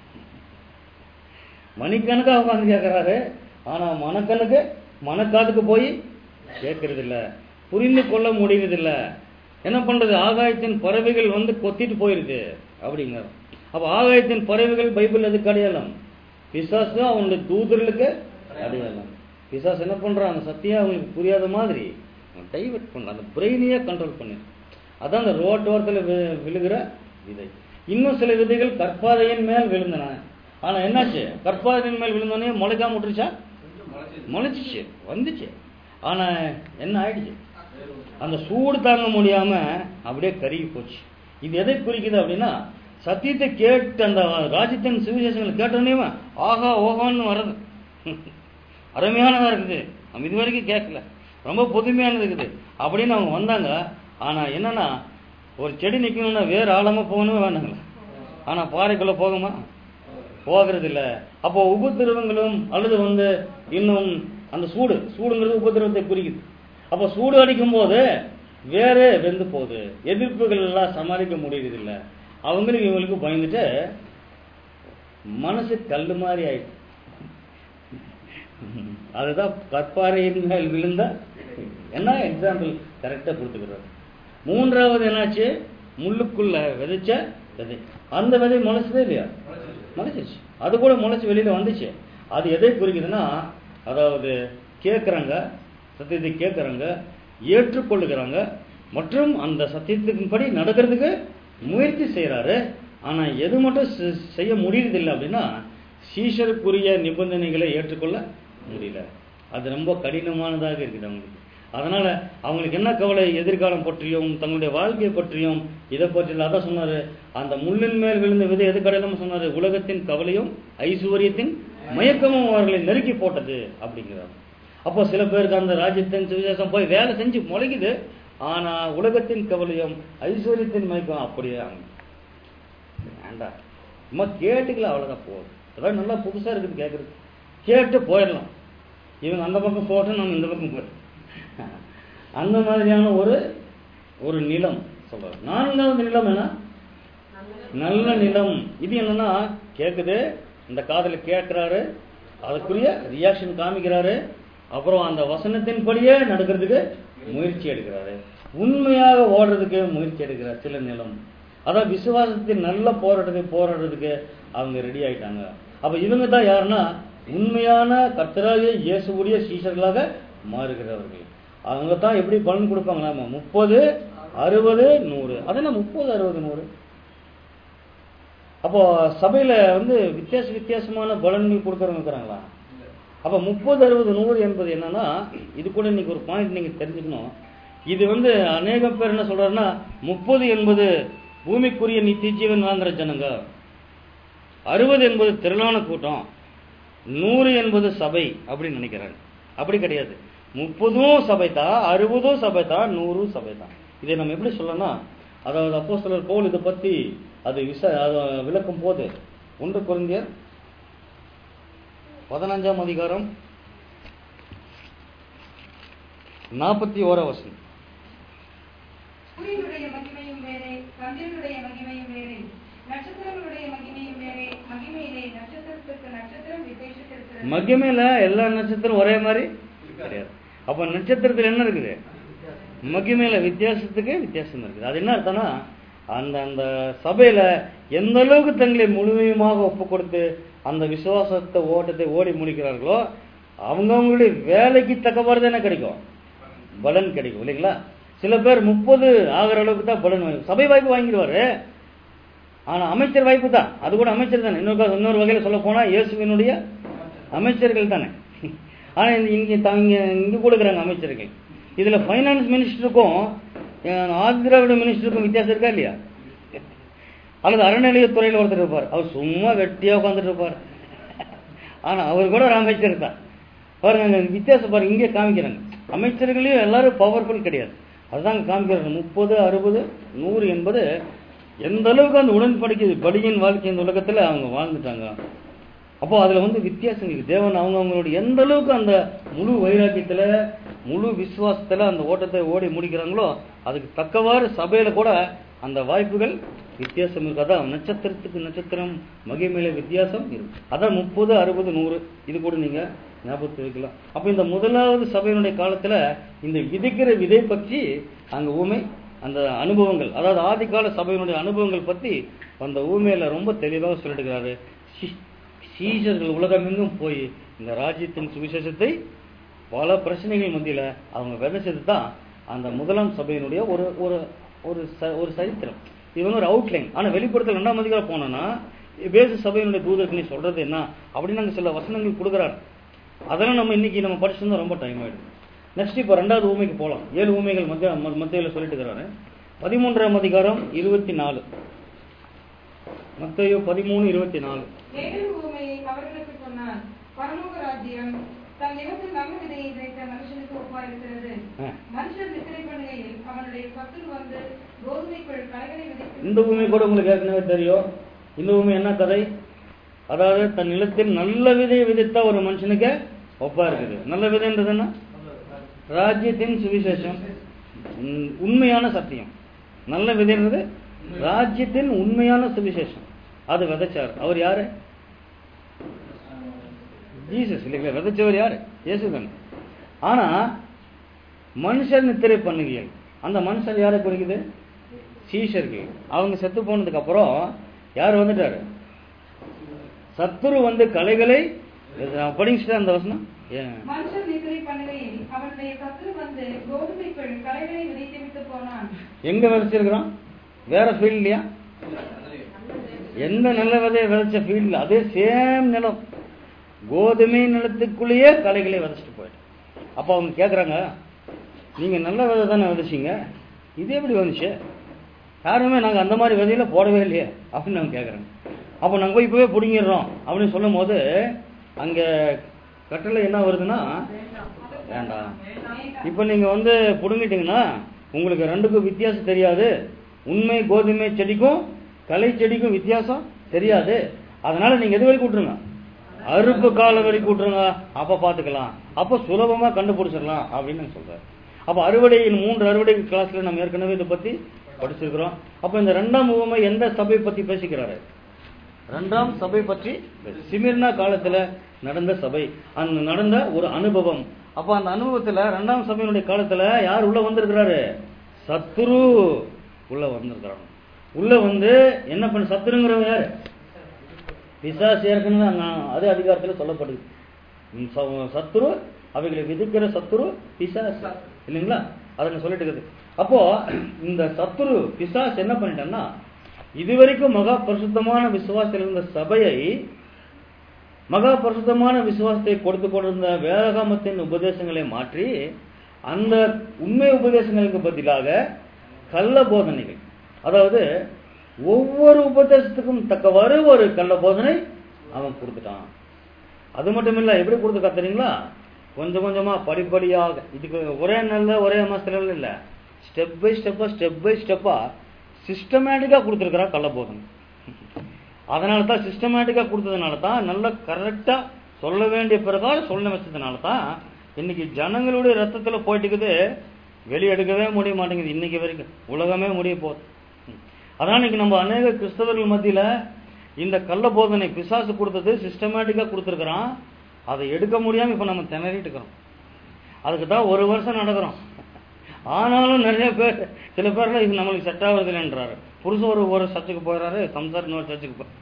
மணிக்கணக்கா உட்காந்து கேட்கிறாரு ஆனா மனக்கணக்கு மனக்காதுக்கு போய் கேட்கறது இல்ல புரிந்து கொள்ள முடியறது இல்ல என்ன பண்றது ஆகாயத்தின் பறவைகள் வந்து கொத்திட்டு போயிருது அப்படிங்கிறார் அப்ப ஆகாயத்தின் பறவைகள் பைபிள் எதுக்கு அடையாளம் பிசாசு அவனுடைய தூதர்களுக்கு அடையாளம் பிசாசு என்ன பண்றான் அந்த சத்தியம் அவங்களுக்கு புரியாத மாதிரி டைவர்ட் பண்றான் அந்த பிரெயினையே கண்ட்ரோல் பண்ணி அதான் அந்த ரோட்டோரத்துல வி- விழுகிற விதை இன்னும் சில விதைகள் கற்பாதையின் மேல் விழுந்தன ஆனா என்னாச்சு கற்பாதையின் மேல் விழுந்தோடனே முளைக்காம விட்டுருச்சா முளைச்சிச்சு வந்துச்சு ஆனா என்ன ஆயிடுச்சு அந்த சூடு தாங்க முடியாம அப்படியே கருகி போச்சு இது எதை குறிக்குது அப்படின்னா சத்தியத்தை கேட்டு அந்த ராஜ்யத்தின் சுவிசேஷங்களை கேட்டோடனே ஆஹா ஓஹோன்னு வர்றது அருமையானதா இருக்குது நம்ம இது வரைக்கும் கேட்கல ரொம்ப புதுமையானது இருக்குது அப்படின்னு அவங்க வந்தாங்க ஆனா என்னன்னா ஒரு செடி நிக்கணும்னா வேறு ஆழமா போகணும் வேண்டாங்களா ஆனா பாறைக்குள்ள போகுமா போகிறது இல்ல அப்போ உபத்திரவங்களும் அல்லது வந்து இன்னும் அந்த சூடு சூடுங்கிறது உபத்திரவத்தை குறிக்குது அப்போ சூடு அடிக்கும் போது வேற வெந்து போகுது எதிர்ப்புகள் எல்லாம் சமாளிக்க முடியறது இல்ல அவங்களுக்கு இவங்களுக்கு பயந்துட்டு மனசு கல்லு மாதிரி ஆயிடுச்சு அதுதான் கற்பாறையின் மேல் விழுந்த என்ன எக்ஸாம்பிள் கரெக்டா கொடுத்துக்கிறாரு மூன்றாவது என்னாச்சு முள்ளுக்குள்ள விதைச்ச விதை அந்த விதை முளைச்சதே இல்லையா முளைச்சிருச்சு அது கூட முளைச்சு வெளியில வந்துச்சு அது எதை குறிக்குதுன்னா அதாவது கேட்கறாங்க சத்தியத்தை கேட்கறாங்க ஏற்றுக்கொள்ளுகிறாங்க மற்றும் அந்த சத்தியத்தின்படி நடக்கிறதுக்கு முயற்சி செய்யறாரு ஆனா எது மட்டும் செ- செய்ய முடியறதில்லை அப்படின்னா சீஷருக்குரிய நிபந்தனைகளை ஏற்றுக்கொள்ள முடியல அது ரொம்ப கடினமானதாக இருக்குது அவங்களுக்கு அதனால அவங்களுக்கு என்ன கவலை எதிர்காலம் பற்றியும் தங்களுடைய வாழ்க்கையை பற்றியும் இதை பற்றி அதான் சொன்னாரு அந்த முள்ளின் மேல் விழுந்த விதை எது கடையிலும் சொன்னாரு உலகத்தின் கவலையும் ஐஸ்வர்யத்தின் மயக்கமும் அவர்களை நெருக்கி போட்டது அப்படிங்கிறார் அப்போ சில பேருக்கு அந்த ராஜ்யத்தின் சுவிசேஷம் போய் வேலை செஞ்சு முளைக்குது ஆனா உலகத்தின் கவலையும் ஐஸ்வர்யத்தின் மயக்கம் அப்படியே அவங்க வேண்டாம் சும்மா கேட்டுக்கலாம் அவ்வளவுதான் போதும் அதான் நல்லா புதுசா இருக்குது கேட்கறது கேட்டு போயிடலாம் இவங்க அந்த பக்கம் போட்டு நம்ம இந்த பக்கம் போயிடும் அந்த மாதிரியான ஒரு ஒரு நிலம் சொல்றாரு நான்காவது நிலம் என்ன நல்ல நிலம் இது என்னன்னா கேக்குது இந்த காதுல கேட்கிறாரு அதுக்குரிய ரியாக்ஷன் காமிக்கிறாரு அப்புறம் அந்த வசனத்தின்படியே நடக்கிறதுக்கு முயற்சி எடுக்கிறாரு உண்மையாக ஓடுறதுக்கு முயற்சி எடுக்கிறார் சில நிலம் அதான் விசுவாசத்தின் நல்ல போராட்டத்தை போராடுறதுக்கு அவங்க ரெடி ஆயிட்டாங்க அப்ப இவங்க தான் யாருன்னா உண்மையான கர்த்தராகிய இயேசுவுடைய சீஷர்களாக மாறுகிறவர்கள் அவங்க தான் எப்படி பலன் கொடுப்பாங்க நாம முப்பது அறுபது நூறு அதெல்லாம் முப்பது அறுபது நூறு அப்போ சபையில வந்து வித்தியாச வித்தியாசமான பலன்கள் கொடுக்கறவங்க இருக்கிறாங்களா அப்ப முப்பது அறுபது நூறு என்பது என்னன்னா இது கூட இன்னைக்கு ஒரு பாயிண்ட் நீங்க தெரிஞ்சுக்கணும் இது வந்து அநேக பேர் என்ன சொல்றாருன்னா முப்பது என்பது பூமிக்குரிய நித்திய ஜீவன் வாங்குற ஜனங்க அறுபது என்பது திரளான கூட்டம் நூறு என்பது சபை அப்படின்னு நினைக்கிறாங்க அப்படி கிடையாது முப்பதும் சபை தான் அறுபதும் சபை தான் நூறும் சபை தான் இதை நம்ம எப்படி சொல்லலாம் அதாவது அப்போ சிலர் போல் இதை பத்தி அது விச அது விளக்கும் போது ஒன்று குறைந்தியர் பதினஞ்சாம் அதிகாரம் நாற்பத்தி ஓரா வசனம் சூரியனுடைய மகிமையும் வேறே சந்திரனுடைய மகிமையும் வேறே நட்சத்திரங்களுடைய மகிமையும் வேறே மகிமையிலே நட்சத்திரத்திற்கு நட்சத்திரம் விசேஷத்திருக்கிறது மகிமையில எல்லா நட்சத்திரம் ஒரே மாதிரி கிடையாது அப்ப நட்சத்திரத்துல என்ன இருக்குது மகிமையில வித்தியாசத்துக்கு வித்தியாசம் இருக்குது அது என்ன அர்த்தம்னா அந்த அந்த சபையில எந்த அளவுக்கு தங்களை முழுமையுமாக ஒப்பு கொடுத்து அந்த விசுவாசத்தை ஓட்டத்தை ஓடி முடிக்கிறார்களோ அவங்கவுங்களுடைய வேலைக்கு தக்கவாறு என்ன கிடைக்கும் பலன் கிடைக்கும் இல்லைங்களா சில பேர் முப்பது ஆகிற அளவுக்கு தான் பலன் வாங்கி சபை வாய்ப்பு வாங்கிடுவாரு ஆனா அமைச்சர் வாய்ப்பு தான் அது கூட அமைச்சர் தானே இன்னொரு கா- இன்னொரு வகையில சொல்ல போனா இயேசுவினுடைய அமைச்சர்கள் தானே ஆனா இந்த- இங்க த- இங்க இங்க கொடுக்குறாங்க அமைச்சர்கள் இதுல ஃபைனான்ஸ் மினிஸ்டருக்கும் அஹ், ஆதிதிராவிட மினிஸ்டருக்கும் வித்தியாசம் இருக்கா இல்லையா அல்லது அறநிலையத்துறையில் ஒருத்தர் இருப்பார் அவர் சும்மா வெட்டியா உட்காந்துட்டு இருப்பார் ஆனா அவர் கூட ஒரு அமைச்சர் தான் பாருங்க அங்க வித்தியாசம் பாருங்க இங்கே காமிக்கிறாங்க அமைச்சர்களையும் எல்லாரும் பவர்ஃபுல் கிடையாது அதுதான் காமிக்கிறாங்க முப்பது அறுபது நூறு என்பது எந்த அளவுக்கு அந்த உடன்படிக்கை படியின் வாழ்க்கை இந்த உலகத்துல அவங்க வாழ்ந்துட்டாங்க அப்போ அதுல வந்து வித்தியாசம் இருக்கு தேவன் அவங்க அவங்களுடைய எந்த அளவுக்கு அந்த முழு வைராக்கியத்துல முழு விசுவாசத்துல அந்த ஓட்டத்தை ஓடி முடிக்கிறாங்களோ அதுக்கு தக்கவாறு சபையில கூட அந்த வாய்ப்புகள் வித்தியாசம் இருக்கு அதான் நட்சத்திரத்துக்கு நட்சத்திரம் மகிமையில வித்தியாசம் இருக்கு அதான் முப்பது அறுபது நூறு இது கூட நீங்க ஞாபகத்தில் வைக்கலாம் அப்ப இந்த முதலாவது சபையினுடைய காலத்துல இந்த விதைக்கிற விதை பற்றி அங்க ஊமை அந்த அனுபவங்கள் அதாவது ஆதிகால சபையினுடைய அனுபவங்கள் பத்தி அந்த ஊமையில ரொம்ப தெளிவாக சொல்லிட்டுக்கிறாரு சி- சீஷர்கள் உலகமெங்கும் போய் இந்த ராஜ்யத்தின் சுவிசேஷத்தை பல பிரச்சனைகள் மத்தியில அவங்க விதைச்சது தான் அந்த முதலாம் சபையினுடைய ஒரு ஒரு ஒரு ச- ஒரு சரித்திரம் இது வந்து ஒரு அவுட்லைன் ஆனா வெளிப்படுத்தல் ரெண்டாம் அதிகாரம் போனோம்னா பேசு சபையினுடைய தூதருக்கு நீ சொல்றது என்ன அப்படின்னு நாங்க சில வசனங்கள் கொடுக்குறாரு அதெல்லாம் நம்ம இன்னைக்கு நம்ம படிச்சிருந்தா ரொம்ப டைம் ஆயிடும் நெக்ஸ்ட் இப்போ ரெண்டாவது ஊமைக்கு போகலாம் ஏழு ஊமைகள் மத்திய ம- மத்தியில சொல்லிட்டு இருக்கிறாரு பதிமூன்றாம் அதிகாரம் இருபத்தி நாலு மத்தையோ பதிமூணு இருபத்தி நாலு வேறொரு உவமையை அவர்களுக்கு சொன்னார் பரலோக ராஜ்யம் தன் நிலத்தில் நல்ல விதையை விதைத்த மனுஷனுக்கு ஒப்பாயிருக்கிறது ஆ. மனுஷன் நித்திரை பண்ணுகையில் அவனுடைய சத்துரு வந்து கோதுமைக்குள் களைகளை விதைத்து இந்த பூமி கூட உங்களுக்கு ஏற்கனவே தெரியும் இந்த பூமி என்ன கதை அதாவது தன் நிலத்தில் நல்ல விதையை விதைத்த ஒரு மனுஷனுக்கு ஒப்பா இருக்குது நல்ல விதைன்றது என்ன ராஜ்யத்தின் சுவிசேஷம் உம், உண்மையான சத்தியம் நல்ல விதைன்றது ராஜ்யத்தின் உண்மையான சுவிசேஷம் அது விதைச்சார் அவர் யாரு ஜீசஸ் இல்லைங்களா விதைச்சவர் யாரு இயேசு தானே ஆனா மனுஷர் நித்திரை பண்ணுகையில் அந்த மனுஷர் யாரை குறிக்குது சீஷர்கள் அவங்க செத்து போனதுக்கு அப்புறம் யார் வந்துட்டாரு சத்துரு வந்து கலைகளை படிச்சுட்டு அந்த வசனம் ஏன் மனுஷன் நித்திரை பண்ணுகையில் அவனுடைய சத்துரு வந்து கோதுமைக்குள் களைகளை விதைத்து விட்டு போனான் எங்க விதைச்சிருக்கிறான் வேற ஃபீல்ட்லயா எந்த நல்ல விதையை விதைச்ச ஃபீல்ட்ல அதே சேம் நிலம் கோதுமை நிலத்துக்குள்ளேயே களைகளை விதைச்சிட்டு போயிட்டு அப்ப அவங்க கேக்குறாங்க நீங்க நல்ல விதை தானே விதைச்சீங்க இது எப்படி வந்துச்சு யாருமே நாங்க அந்த மாதிரி விதையில போடவே இல்லையே அப்படின்னு அவங்க கேக்குறாங்க அப்ப நாங்க போய் இப்பவே பிடுங்கிடுறோம் அப்படின்னு சொல்லும் போது அங்க கட்டளை என்ன வருதுன்னா வேண்டாம் இப்போ நீங்க வந்து புடுங்கிட்டீங்கன்னா உங்களுக்கு ரெண்டுக்கும் வித்தியாசம் தெரியாது உண்மை கோதுமை செடிக்கும் களை செடிக்கும் வித்தியாசம் தெரியாது அதனால நீங்க எது வரைக்கும் விட்டுருங்க அறுப்பு காலம் வரைக்கும் விட்டுருங்க அப்ப பாத்துக்கலாம் அப்ப சுலபமா கண்டுபிடிச்சிடலாம் அப்படின்னு சொல்றாரு அப்ப அறுவடையின் மூன்று அறுவடை கிளாஸ்ல நம்ம ஏற்கனவே இதை பத்தி படிச்சிருக்கிறோம் அப்ப இந்த ரெண்டாம் உவமை எந்த சபை பத்தி பேசிக்கிறாரு ரெண்டாம் சபை பற்றி சிமிர்னா காலத்துல நடந்த சபை அந்த நடந்த ஒரு அனுபவம் அப்ப அந்த அனுபவத்துல ரெண்டாம் சபையினுடைய காலத்துல யார் உள்ள வந்திருக்கிறாரு சத்துரு உள்ள வந்திருக்கிறாங்க உள்ள வந்து என்ன பண்ண சத்துருங்கிறவங்க யாரு பிசாசு ஏற்கனவே அங்க அதே அதிகாரத்துல சொல்லப்படுது ம், ச- சத்துரு அவைகளை விதிக்கிற சத்துரு பிசாசு இல்லைங்களா அதை நான் சொல்லிட்டு இருக்குது அப்போ இந்த சத்துரு பிசாசு என்ன பண்ணிட்டான்னா இதுவரைக்கும் மகா பரிசுத்தமான விசுவாசத்தில் இருந்த சபையை மகா பரிசுத்தமான விசுவாசத்தை கொடுத்து கொண்டிருந்த வேதாகமத்தின் உபதேசங்களை மாற்றி அந்த உண்மை உபதேசங்களுக்கு பதிலாக கள்ள போதனைகள் அதாவது ஒவ்வொரு உபதேசத்துக்கும் தக்கவாறு ஒரு கள்ள போதனை அவன் கொடுத்துட்டான் அது மட்டும் இல்ல எப்படி கொடுத்து கத்துறீங்களா கொஞ்சம் கொஞ்சமா படிப்படியாக இதுக்கு ஒரே நாள்ல ஒரே மாசத்துல இல்ல ஸ்டெப் பை ஸ்டெப்பா ஸ்டெப் பை ஸ்டெப்பா சிஸ்டமேட்டிக்கா கொடுத்துருக்கிறா கள்ள போதனை அதனால தான் சிஸ்டமேட்டிக்கா கொடுத்ததுனால தான் நல்ல கரெக்டா சொல்ல வேண்டிய பிரகாரம் சொல்ல வச்சதுனால தான் இன்னைக்கு ஜனங்களுடைய ரத்தத்துல போயிட்டு இருக்குது வெளியெடுக்கவே முடிய மாட்டேங்குது இன்னைக்கு வரைக்கும் உலகமே முடிய போகுது ம். அதனால இன்னைக்கு நம்ம அநேக கிறிஸ்தவர்கள் மத்தியில இந்த கள்ள போதனை பிசாசு கொடுத்தது சிஸ்டமேட்டிக்கா கொடுத்துருக்குறான் அதை எடுக்க முடியாம இப்ப நம்ம திணறிட்டு இருக்கிறோம் அதுக்கு தான் ஒரு வருஷம் நடக்கிறோம் ஆனாலும் நிறைய பேர் சில பேர்ல இது நம்மளுக்கு செட் ஆகுறதில்லைன்றாரு புருஷன் ஒரு ஒரு சர்ச்சுக்கு போயிடுறாரு சம்சார் இன்னொரு சர்ச்சுக்கு போய்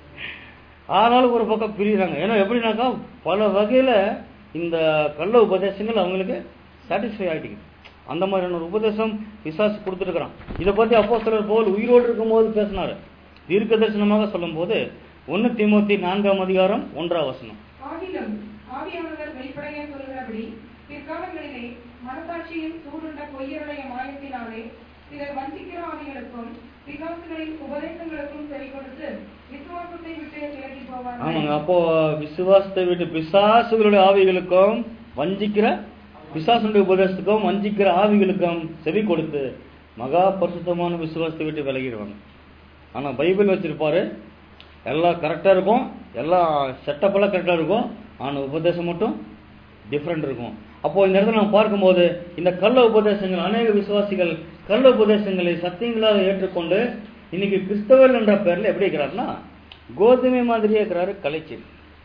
ஆனாலும் ஒரு பக்கம் பிரியுறாங்க ஏன்னா எப்படின்னாக்கா பல வகையில இந்த கள்ள உபதேசங்கள் அவங்களுக்கு சாட்டிஸ்ஃபை ஆகிட்டு அந்த மாதிரியான ஒரு உபதேசம் பிசாசு கொடுத்துருக்கிறான் இதை பத்தி அப்போ சிலர் போல் உயிரோடு இருக்கும்போது பேசினாரு தீர்க்க தரிசனமாக சொல்லும்போது ஒன்னு தீமோத்தி நான்காம் அதிகாரம் ஒன்றாம் வசனம் ஆகிலும் ஆவியானவர் வெளிப்படையாக சொல்கிறபடி பிற்காலங்களிலே மனசாட்சியின் சூடுண்ட பொய்யருடைய மாயத்தினாலே சிலர் வஞ்சிக்கிற ஆவிகளுக்கும் பிகாசுகளின் உபதேசங்களுக்கும் செவி கொடுத்து விசுவாசத்தை விட்டு விலகி ஆமாங்க போவார்கள் அப்போ விசுவாசத்தை விட்டு பிசாசுகளுடைய ஆவிகளுக்கும் வஞ்சிக்கிற பிசாசுடைய உபதேசத்துக்கும் வஞ்சிக்கிற ஆவிகளுக்கும் செவி கொடுத்து மகா பரிசுத்தமான விசுவாசத்தை விட்டு விலகிடுவாங்க ஆனா பைபிள் வச்சிருப்பாரு எல்லாம் கரெக்டா இருக்கும் எல்லாம் செட்டப் எல்லாம் கரெக்டா இருக்கும் ஆனா உபதேசம் மட்டும் டிஃப்ரெண்ட் இருக்கும் அப்போ இந்த இடத்துல நம்ம பார்க்கும்போது இந்த கள்ள உபதேசங்கள் அநேக விசுவாசிகள் கள்ள உபதேசங்களை சத்தியங்களாக ஏற்றுக்கொண்டு இன்னைக்கு கிறிஸ்தவர் என்ற பேர்ல எப்படி இருக்கிறாருன்னா கோதுமை மாதிரியே இருக்கிறாரு கலைச்செடி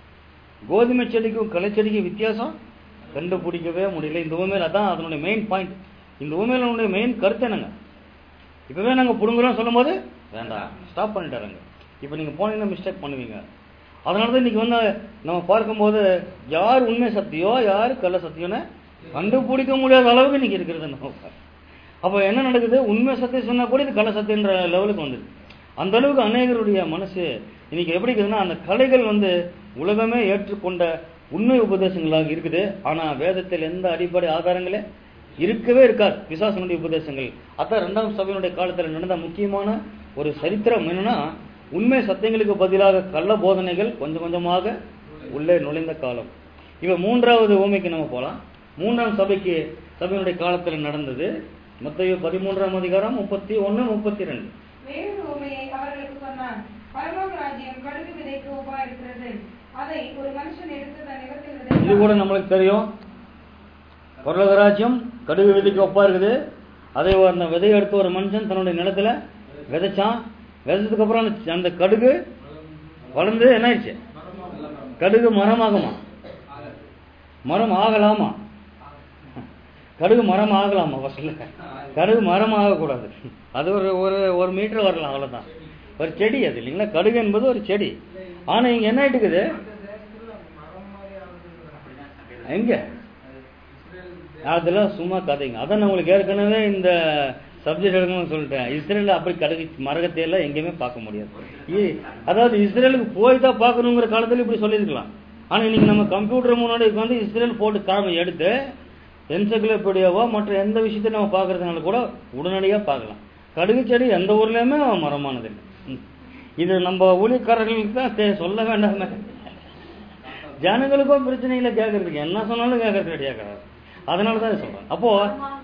கோதுமை செடிக்கும் கலைச்செடிக்கும் வித்தியாசம் கண்டுபிடிக்கவே முடியல இந்த உண்மையில அதான் அதனுடைய மெயின் பாயிண்ட் இந்த உண்மையில மெயின் கருத்து என்னங்க இப்பவே நாங்க புடுங்குறோம் சொல்லும்போது வேண்டாம் ஸ்டாப் பண்ணிட்டாருங்க இப்போ நீங்க போனீங்கன்னா மிஸ்டேக் பண்ணுவீங்க அதனால தான் இன்னைக்கு வந்து நம்ம பார்க்கும்போது யார் உண்மை சத்தியோ யார் கள்ள சத்தியம்னு கண்டுபிடிக்க முடியாத அளவுக்கு இன்னைக்கு இருக்கிறது நம்ம அப்போ என்ன நடக்குது உண்மை சத்தியம் சொன்னா கூட இது கள்ள சத்தியன்ற லெவலுக்கு வந்துது அந்த அளவுக்கு அநேகருடைய மனசு இன்னைக்கு எப்படி இருக்குதுன்னா அந்த கலைகள் வந்து உலகமே ஏற்றுக்கொண்ட உண்மை உபதேசங்களாக இருக்குது ஆனா வேதத்தில் எந்த அடிப்படை ஆதாரங்களே இருக்கவே இருக்காது பிசாசனுடைய உபதேசங்கள் அதான் இரண்டாம் சபையினுடைய காலத்தில் நடந்த முக்கியமான ஒரு சரித்திரம் என்னன்னா உண்மை சத்தியங்களுக்கு பதிலாக கள்ள போதனைகள் கொஞ்சம் கொஞ்சமாக உள்ளே நுழைந்த காலம் இப்ப மூன்றாவது ஊமைக்கு நம்ம போலாம் மூன்றாம் சபைக்கு சபையினுடைய காலத்தில் நடந்தது மத்திய பதிமூன்றாம் அதிகாரம் முப்பத்தி ஒன்னு முப்பத்தி ரெண்டு வேறொரு உண்மையை அவர்களுக்கு சொன்னான் பரலோக ராஜ்யம் கடுகு விதைக்கு ஒப்பா இருக்கிறது அதை ஒரு மனுஷன் எடுத்து தன் நிலத்தில் இது விதைத்தான். கூட நம்மளுக்கு தெரியும் பரலோகராஜ்யம் கடுகு விதைக்கு ஒப்பா இருக்குது அதை ஒரு- அந்த விதையை எடுத்து ஒரு மனுஷன் தன்னுடைய நிலத்துல விதைச்சான் விதைச்சதுக்கு அப்புறம் அந்த- அந்த கடுகு வளர்ந்து என்ன ஆயிடுச்சு கடுகு மரமாகுமா மரம் ஆகலாமா கடுகு மரம் ஆகலாமா ஃபர்ஸ்ட்ல கடுகு மரம் ஆகக்கூடாது அது ஒரு ஒரு ஒரு மீட்டர் வரலாம் அவ்வளவுதான் ஒரு செடி அது இல்லைங்களா கடுகு என்பது ஒரு செடி ஆனா இங்க என்ன ஆயிட்டு இருக்குது எங்க அதெல்லாம் சும்மா கதைங்க அதான் நான் உங்களுக்கு ஏற்கனவே இந்த சப்ஜெக்ட் எடுக்கணும்னு சொல்லிட்டேன் இஸ்ரேல் அப்படி கடுகு மரகத்தை எல்லாம் எங்கேயுமே பார்க்க முடியாது இ- அதாவது இஸ்ரேலுக்கு போய் தான் பார்க்கணுங்கிற காலத்துல இப்படி சொல்லியிருக்கலாம் ஆனா இன்னைக்கு நம்ம கம்ப்யூட்டர் முன்னாடி உட்காந்து இஸ்ரேல் போட்டு காமி எடுத்து என்சைக்ளோபீடியாவோ மற்ற எந்த விஷயத்தையும் நம்ம பார்க்கறதுனால கூட உடனடியா பார்க்கலாம் கடுகு செடி எந்த ஊர்லயுமே மரமானது இல்லை ம். இது நம்ம ஊழியக்காரர்களுக்கு தான் தே- சொல்ல வேண்டாமே ஜனங்களுக்கும் பிரச்சனை இல்லை கேட்கறதுக்கு என்ன சொன்னாலும் கேட்கறது ரெடியா கிடையாது அதனால தான் இதை சொல்றேன் அப்போ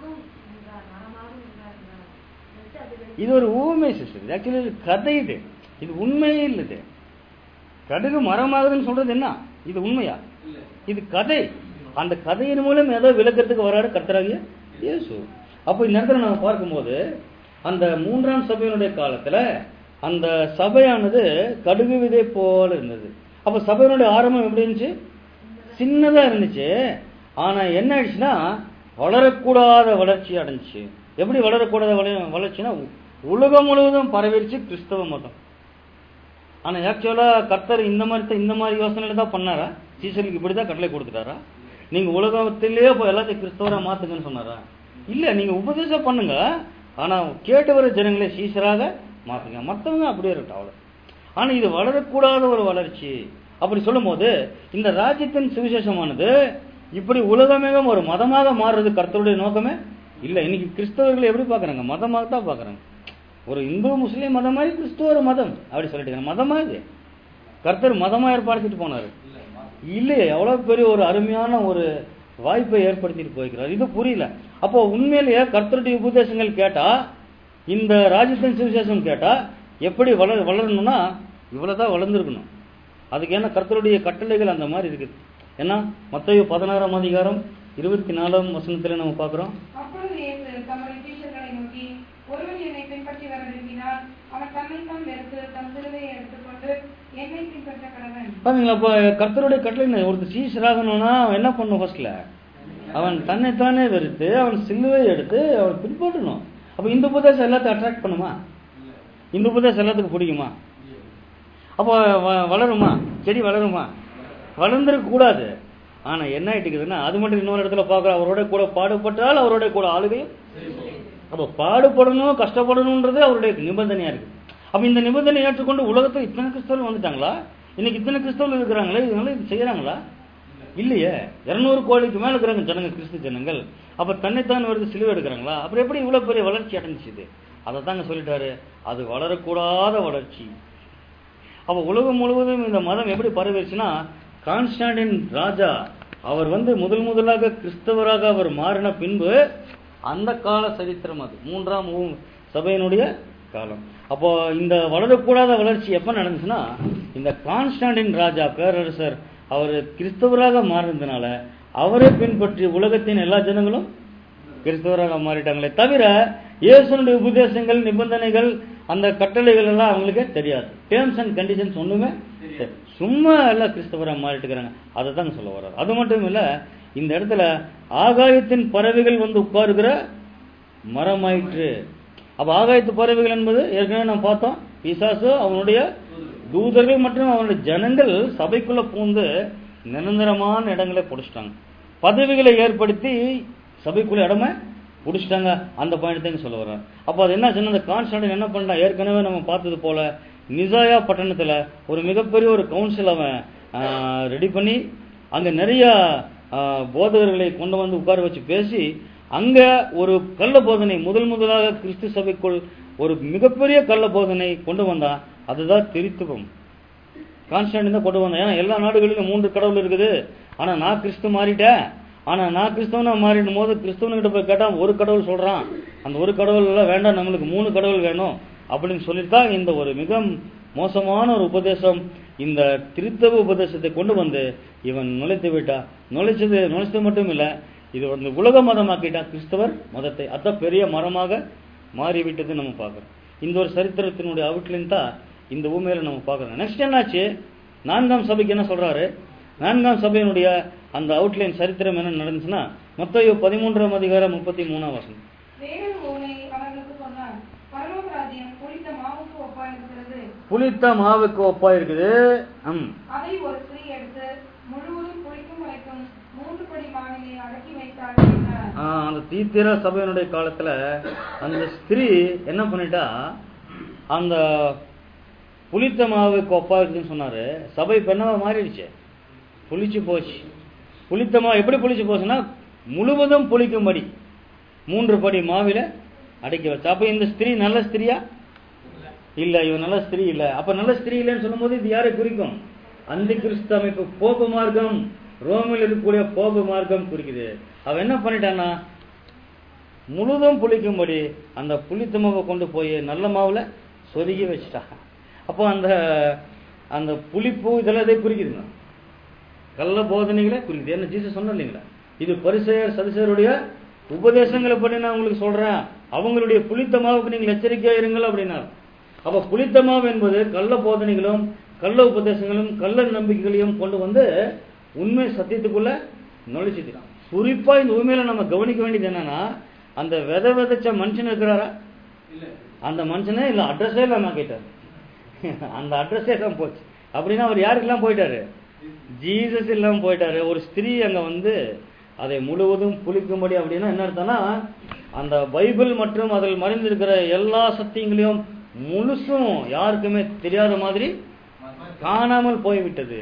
இது ஒரு ஊமை சிஸ்டர் ஆக்சுவலி இது கதை இது இது உண்மையே இல்லை இது கடுகு மரமாகுதுன்னு சொல்றது என்ன இது உண்மையா இது கதை அந்த கதையின் மூலம் ஏதோ விளக்கத்துக்கு வராரு கர்த்தராகிய இயேசு அப்போ இந்த இடத்துல நம்ம பார்க்கும்போது அந்த மூன்றாம் சபையினுடைய காலத்துல அந்த சபையானது கடுகு விதை போல இருந்தது அப்ப சபையினுடைய ஆரம்பம் எப்படி இருந்துச்சு சின்னதா இருந்துச்சு ஆனா என்ன ஆயிடுச்சுன்னா வளரக்கூடாத வளர்ச்சி அடைஞ்சுச்சு எப்படி வளரக்கூடாத வள- வளர்ச்சின்னா உ- உலகம் முழுவதும் பரவிருச்சு கிறிஸ்தவ மதம் ஆனா ஆக்சுவலா கர்த்தர் இந்த மாதிரி தான் இந்த மாதிரி யோசனையில தான் பண்ணாரா சீசருக்கு இப்படிதான் கட்டளை கொடுத்துட்டாரா நீங்க உலகத்திலேயே போய் எல்லாத்தையும் கிறிஸ்தவரா மாத்துங்கன்னு சொன்னாரா இல்ல நீங்க உபதேசம் பண்ணுங்க ஆனா கேட்டு வர ஜனங்களே சீசராக மாத்துங்க மத்தவங்க அப்படியே இருக்கட்டும் அவ்வளவு ஆனா இது வளரக்கூடாத ஒரு வளர்ச்சி அப்படி சொல்லும்போது இந்த ராஜ்யத்தின் சுவிசேஷமானது இப்படி உலகமேகம் ஒரு மதமாக மாறுறது கர்த்தருடைய நோக்கமே இல்ல இன்னைக்கு கிறிஸ்தவர்களை எப்படி பாக்குறாங்க மதமாக தான் பாக்குறாங்க ஒரு இந்து முஸ்லீம் மதம் மாதிரி கிறிஸ்துவ ஒரு மதம் அப்படி சொல்லிட்டு மதமா இது கர்த்தர் மதமா ஏற்படுத்திட்டு போனாரு இல்லையே எவ்வளவு பெரிய ஒரு அருமையான ஒரு வாய்ப்பை ஏற்படுத்திட்டு போயிருக்கிறார் இது புரியல அப்போ உண்மையிலேயே கர்த்தருடைய உபதேசங்கள் கேட்டா இந்த ராஜ்யத்தின் சுவிசேஷம் கேட்டா எப்படி வளர வளரணும்னா இவ்வளவுதான் வளர்ந்துருக்கணும் அதுக்கு ஏன்னா கர்த்தருடைய கட்டளைகள் அந்த மாதிரி இருக்குது ஏன்னா மத்தேயு பதினாறாம் அதிகாரம் இருபத்தி நாலாம் வசனத்துல நம்ம பார்க்கிறோம் அப்பொழுது இயேசு தம்முடைய சீஷர்களை நோக்கி ஒருவன் என்னை பின்பற்றி வர விரும்பினால் அவன் தன்னைத்தான் வெறுத்து தன் சிலுவையை எடுத்துக்கொண்டு என்னை பின்பற்ற கடவன் பாத்தீங்களா அப்ப கர்த்தருடைய கட்டளை என்ன? ஒருத்தர் சீஷராகணும்னா அவன் என்ன பண்ணும் ஃபர்ஸ்ட்ல அவன் தன்னைத்தானே வெறுத்து அவன் சிலுவை எடுத்து அவன் பின்பற்றணும் அப்ப இந்த உபதேசம் எல்லாத்தையும் அட்ராக்ட் பண்ணுமா இந்த உபதேசம் எல்லாத்துக்கும் பிடிக்குமா அப்போ வ- வளருமா செடி வளருமா வளர்ந்துருக்க கூடாது ஆனா என்ன ஆயிட்டுக்குதுன்னா அது மட்டும் இன்னொரு இடத்துல பார்க்குறோம் அவரோட கூட பாடுபட்டால் அவரோட கூட ஆளுகையும் அப்ப பாடுபடணும் கஷ்டப்படணும்ன்றது அவருடைய நிபந்தனையா இருக்கு அப்ப இந்த நிபந்தனை ஏற்றுக்கொண்டு உலகத்துல இத்தனை கிறிஸ்தவர்கள் வந்துட்டாங்களா இன்னைக்கு இத்தனை கிறிஸ்தவர்கள் இருக்கிறாங்களே இதனால இது செய்யறாங்களா இல்லையே இருநூறு கோடிக்கு மேல இருக்கிறாங்க ஜனங்க கிறிஸ்து ஜனங்கள் அப்ப தன்னைத்தான் வருது சிலுவை எடுக்கிறாங்களா அப்புறம் எப்படி இவ்வளவு பெரிய வளர்ச்சி அடைஞ்சிச்சு இது அதை தாங்க சொல்லிட்டாரு அது வளரக்கூடாத வளர்ச்சி அப்ப உலகம் முழுவதும் இந்த மதம் எப்படி பரவிச்சுன்னா கான்ஸ்டாண்டின் ராஜா அவர் வந்து முதல் முதலாக கிறிஸ்தவராக அவர் மாறின பின்பு அந்த கால சரித்திரம் அது மூன்றாம் ஊ- சபையினுடைய காலம் அப்போ இந்த வளரக்கூடாத வளர்ச்சி எப்ப நடந்துச்சுன்னா இந்த கான்ஸ்டாண்டின் ராஜா பேரரசர் அவர் கிறிஸ்தவராக மாறினதுனால அவரை பின்பற்றி உலகத்தின் எல்லா ஜனங்களும் கிறிஸ்தவராக மாறிட்டாங்களே தவிர இயேசுனுடைய உபதேசங்கள் நிபந்தனைகள் அந்த கட்டளைகள் எல்லாம் அவங்களுக்கு தெரியாது டேர்ம்ஸ் அண்ட் கண்டிஷன்ஸ் ஒண்ணுமே தெரியாது. சும்மா எல்லாம் கிறிஸ்தவராக மாறிட்டு இருக்கிறாங்க அதை தாங்க சொல்ல வர்றாரு அது மட்டும் இல்ல இந்த இடத்துல ஆகாயத்தின் பறவைகள் வந்து உட்காருகிற மரமாயிற்று அப்ப ஆகாயத்து பறவைகள் என்பது ஏற்கனவே நாம் பார்த்தோம் பிசாசு அவனுடைய தூதர்கள் மற்றும் அவனுடைய ஜனங்கள் சபைக்குள்ள பூந்து நிரந்தரமான இடங்களை பிடிச்சிட்டாங்க பதவிகளை ஏற்படுத்தி சபைக்குள்ள இடமே பிடிச்சிட்டாங்க அந்த பாயிண்ட் சொல்ல வர்றார் அப்போ அது என்ன சொன்ன அந்த கான்ஸ்டன்ட் என்ன பண்ணான் ஏற்கனவே நம்ம பார்த்தது போல நிசாயா பட்டணத்துல ஒரு மிகப்பெரிய ஒரு கவுன்சில் அவன் ரெடி பண்ணி அங்க நிறைய ஆஹ், போதகர்களை கொண்டு வந்து உட்கார வச்சு பேசி அங்க ஒரு கள்ள போதனை முதல் முதலாக கிறிஸ்து சபைக்குள் ஒரு மிகப்பெரிய கள்ள போதனை கொண்டு வந்தான் அதுதான் திருத்துவம் கான்ஸ்டன்ட் தான் கொண்டு வந்தேன் ஏன்னா எல்லா நாடுகளிலும் மூன்று கடவுள் இருக்குது ஆனா நான் கிறிஸ்து மாறிட்டேன் ஆனா நான் கிறிஸ்தவனா மாறிடும் போது கிறிஸ்தவன்கிட்ட போய் கேட்டா ஒரு கடவுள் சொல்றான் அந்த ஒரு கடவுள் எல்லாம் வேண்டாம் நம்மளுக்கு மூணு கடவுள் வேணும் அப்படின்னு சொல்லித்தான் இந்த ஒரு மிக மோசமான ஒரு உபதேசம் இந்த திருத்தவ உபதேசத்தை கொண்டு வந்து இவன் நுழைத்து விட்டா நுழைச்சது நுழைச்சது மட்டும் இல்ல இது வந்து உலக மதமாக்கிட்டான் கிறிஸ்தவர் மதத்தை அதான் பெரிய மரமாக மாறிவிட்டது நம்ம பார்க்கிறோம் இந்த ஒரு சரித்திரத்தினுடைய அவுட்லைன் தான் இந்த பூமியில நம்ம பார்க்கிறோம் நெக்ஸ்ட் என்னாச்சு நான்காம் சபைக்கு என்ன சொல்றாரு நான்காம் சபையினுடைய அந்த அவுட்லைன் சரித்திரம் என்ன நடந்துச்சுன்னா மொத்தம் பதிமூன்றாம் அதிகாரம் முப்பத்தி மூணாம் வசனம் வேறொரு ஊனை அவர்களுக்கு சொன்னார் பரலோக ராஜ்யம் புளித்த மாவுக்கு ஒப்பாயிருக்கிறது புளித்த மாவுக்கு ஒப்பா இருக்குது ம் அதை ஒரு ஸ்திரீ எடுத்து முழுவதும் புளிக்கும் வரைக்கும் மூன்று படி மாவிலே அடக்கி வைத்தாள் என்றார் ஆ, அந்த தீத்திர சபையினுடைய காலத்துல அந்த ஸ்திரீ என்ன பண்ணிட்டா அந்த புளித்த மாவுக்கு ஒப்பா இருக்குன்னு சொன்னாரு சபை இப்ப என்னவா மாறிடுச்சு புளிச்சு போச்சு புளித்த மாவு எப்படி புளிச்சு போச்சுன்னா முழுவதும் புளிக்கும்படி மூன்று படி மாவில அடக்கி வச்சு அப்ப இந்த ஸ்திரீ நல்ல ஸ்திரியா இல்ல இவன் நல்ல ஸ்திரீ இல்ல அப்ப நல்ல ஸ்திரீ இல்லைன்னு சொல்லும்போது இது யாரை குறிக்கும் அந்த கிறிஸ்து அமைப்பு போப்பு மார்க்கம் ரோமில் இருக்கக்கூடிய போப்பு மார்க்கம் குறிக்குது அவன் என்ன பண்ணிட்டான்னா முழுதும் புளிக்கும்படி அந்த புளித்த மாவை கொண்டு போய் நல்ல மாவுல சொருகி வச்சுட்டான் அப்போ அந்த அந்த புளிப்பு இதெல்லாம் இதை குறிக்குதுங்க கள்ள போதனைகளை குறிக்குது என்ன ஜீசஸ் சொன்ன இல்லைங்களா இது பரிசெயர் சதுசேருடைய உபதேசங்களை பற்றி நான் உங்களுக்கு சொல்றேன் அவங்களுடைய புளித்த மாவுக்கு நீங்கள் எச்சரிக்கையா இருங்கள் அப்படின்னார் அப்ப புளித்த மாவு என்பது கள்ள போதனைகளும் கள்ள உபதேசங்களும் கள்ள நம்பிக்கைகளையும் கொண்டு வந்து உண்மை சத்தியத்துக்குள்ள நுழைச்சிட்டான் குறிப்பா இந்த உண்மையில நம்ம கவனிக்க வேண்டியது என்னன்னா அந்த விதை விதைச்ச மனுஷன் இருக்கிறாரா அந்த மனுஷனே இல்ல அட்ரஸே இல்லாம கேட்டார் அந்த அட்ரஸே எல்லாம் போச்சு அப்படின்னா அவர் யாருக்கெல்லாம் போயிட்டாரு ஜீசஸ் இல்லாம போயிட்டாரு ஒரு ஸ்திரீ அங்க வந்து அதை முழுவதும் புளிக்கும்படி அப்படின்னா என்ன அர்த்தம்னா அந்த பைபிள் மற்றும் அதில் மறைந்திருக்கிற எல்லா சத்தியங்களையும் முழுசும் யாருக்குமே தெரியாத மாதிரி காணாமல் போய்விட்டது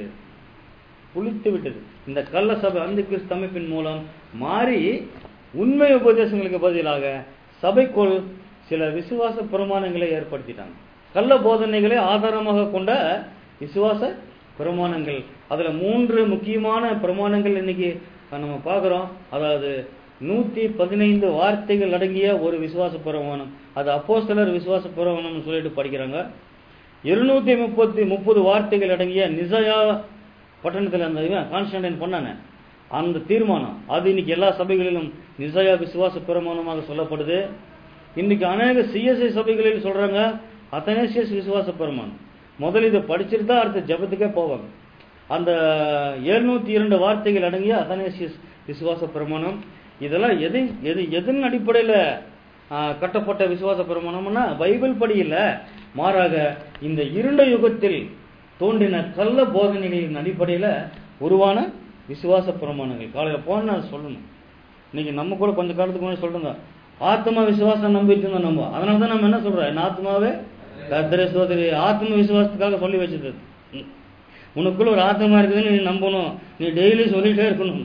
புளித்து விட்டது இந்த கள்ள சபை அந்த கிறிஸ்து அமைப்பின் மூலம் மாறி உண்மை உபதேசங்களுக்கு பதிலாக சபைக்குள் சில விசுவாச பிரமாணங்களை ஏற்படுத்திட்டாங்க கள்ள போதனைகளை ஆதாரமாக கொண்ட விசுவாச பிரமாணங்கள் அதுல மூன்று முக்கியமான பிரமாணங்கள் இன்னைக்கு நம்ம பார்க்கிறோம் அதாவது நூத்தி பதினைந்து வார்த்தைகள் அடங்கிய ஒரு விசுவாச பிரமாணம் அது அப்போஸ்தலர் விசுவாச பிரமாணம்னு சொல்லிட்டு படிக்கிறாங்க இருநூத்தி முப்பத்தி முப்பது வார்த்தைகள் அடங்கிய நிசயா பட்டணத்தில் அந்த இவன் கான்ஸ்டன்டைன் பண்ணானே அந்த தீர்மானம் அது இன்னைக்கு எல்லா சபைகளிலும் நிசயா விசுவாச பிரமாணமாக சொல்லப்படுது இன்னைக்கு அநேக சிஎஸ்ஐ சபைகளில் சொல்றாங்க அத்தனேசியஸ் விசுவாச பிரமாணம் முதல்ல இதை படிச்சுட்டு தான் அடுத்த ஜபத்துக்கே போவாங்க அந்த எழுநூத்தி இரண்டு வார்த்தைகள் அடங்கிய அத்தனேசியஸ் விசுவாச பிரமாணம் இதெல்லாம் எது எது எதன் அடிப்படையில் கட்டப்பட்ட விசுவாச பிரமாணம்னா பைபிள் படி இல்ல மாறாக இந்த இருண்ட யுகத்தில் தோன்றின கள்ள போதனைகளின் அடிப்படையில் உருவான விசுவாச பிரமாணங்கள் காலையில் போன நான் சொல்லணும் இன்னைக்கு நம்ம கூட கொஞ்ச காலத்துக்கு முன்னாடி சொல்லுங்க ஆத்மா விசுவாசம் நம்பிட்டு இருந்தோம் நம்ம அதனால தான் நம்ம என்ன சொல்றோம் என் ஆத்மாவே கர்த்தரை சோதரி ஆத்ம விசுவாசத்துக்காக சொல்லி வச்சது ம். உனக்குள்ள ஒரு ஆத்மா இருக்குதுன்னு நீ நம்பணும் நீ டெய்லி சொல்லிட்டே இருக்கணும்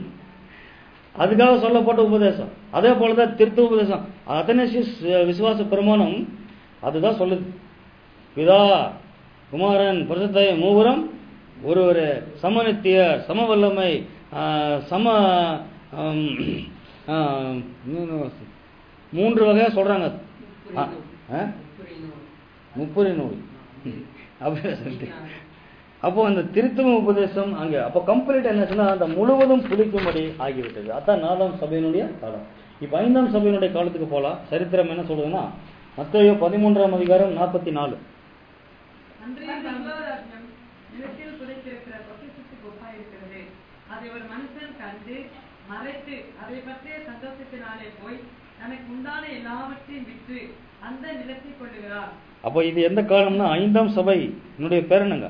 அதுக்காக சொல்லப்பட்ட உபதேசம் அதே போலதான் திருத்த உபதேசம் அத்தனசியஸ் விசுவாச பிரமாணம் அதுதான் சொல்லுது பிதா குமாரன் பரிசுத்த மூவரும் ஒருவர் சமநித்தியர் சம வல்லமை ஆஹ், சம ஆம், ஆஹ், இன்னொன்னு மூன்று வகையா சொல்றாங்க ஆ, ஆ? முப்புரி நூல் அப்படின்னு சொல்லிட்டு அப்போ அந்த திருத்துவ உபதேசம் அங்க அப்போ கம்ப்ளீட் என்ன அந்த முழுவதும் புளிக்கும்படி ஆகிவிட்டது அதான் நாலாம் சபையினுடைய காலம் இப்ப ஐந்தாம் சபையினுடைய காலத்துக்கு போலாம் சரித்திரம் என்ன சொல்றதுன்னா மத்தேயு பதிமூன்றாம் அதிகாரம் நாற்பத்தி நாலு அன்றைய பரலோகராஜ்யம் நிலத்தில் புதைத்திருக்கிற பொக்கிஷத்துக்கு ஒப்பாயிருக்கிறது அதை ஒரு மனுஷன் கண்டு மறைத்து அதை பற்றிய சந்தோஷத்தினாலே போய் தனக்கு உண்டான எல்லாவற்றையும் விற்று அந்த நிலத்தை கொள்ளுகிறார் அப்போ இது எந்த காலம்னா ஐந்தாம் சபை என்னுடைய பேர் என்னங்க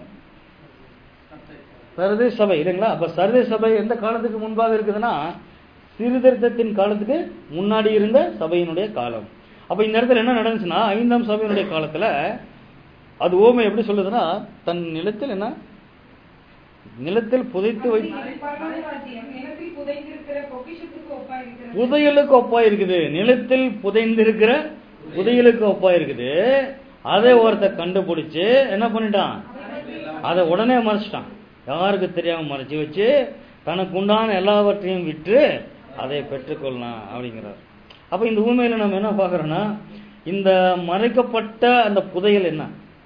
சரதே சபை இல்லைங்களா அப்ப சரதே சபை எந்த காலத்துக்கு முன்பாக இருக்குதுன்னா சீர்திருத்தத்தின் காலத்துக்கு முன்னாடி இருந்த சபையினுடைய காலம் அப்ப இந்த இடத்துல என்ன நடந்துச்சுன்னா ஐந்தாம் சபையினுடைய காலத்துல அது ஓமை எப்படி சொல்லுதுன்னா தன் நிலத்தில் என்ன நிலத்தில் புதைத்து வை பரலோக ராஜ்யம் நிலத்தில் புதைந்திருக்கிற பொக்கிஷத்துக்கு ஒப்பாயிருக்கிறது புதையலுக்கு ஒப்பா இருக்குது நிலத்தில் புதைந்திருக்கிற புதையலுக்கு ஒப்பா இருக்குது அதை ஒருத்த கண்டுபிடிச்சு என்ன பண்ணிட்டான் அதை உடனே மறைச்சிட்டான் யாருக்கு தெரியாம மறைச்சு வச்சு தனக்கு உண்டான எல்லாவற்றையும் விற்று அதை பெற்றுக்கொள்ளலாம் அப்படிங்கிறார் அப்ப இந்த ஊமையில நம்ம என்ன பார்க்கறோம்னா இந்த மறைக்கப்பட்ட அந்த புதையல் என்ன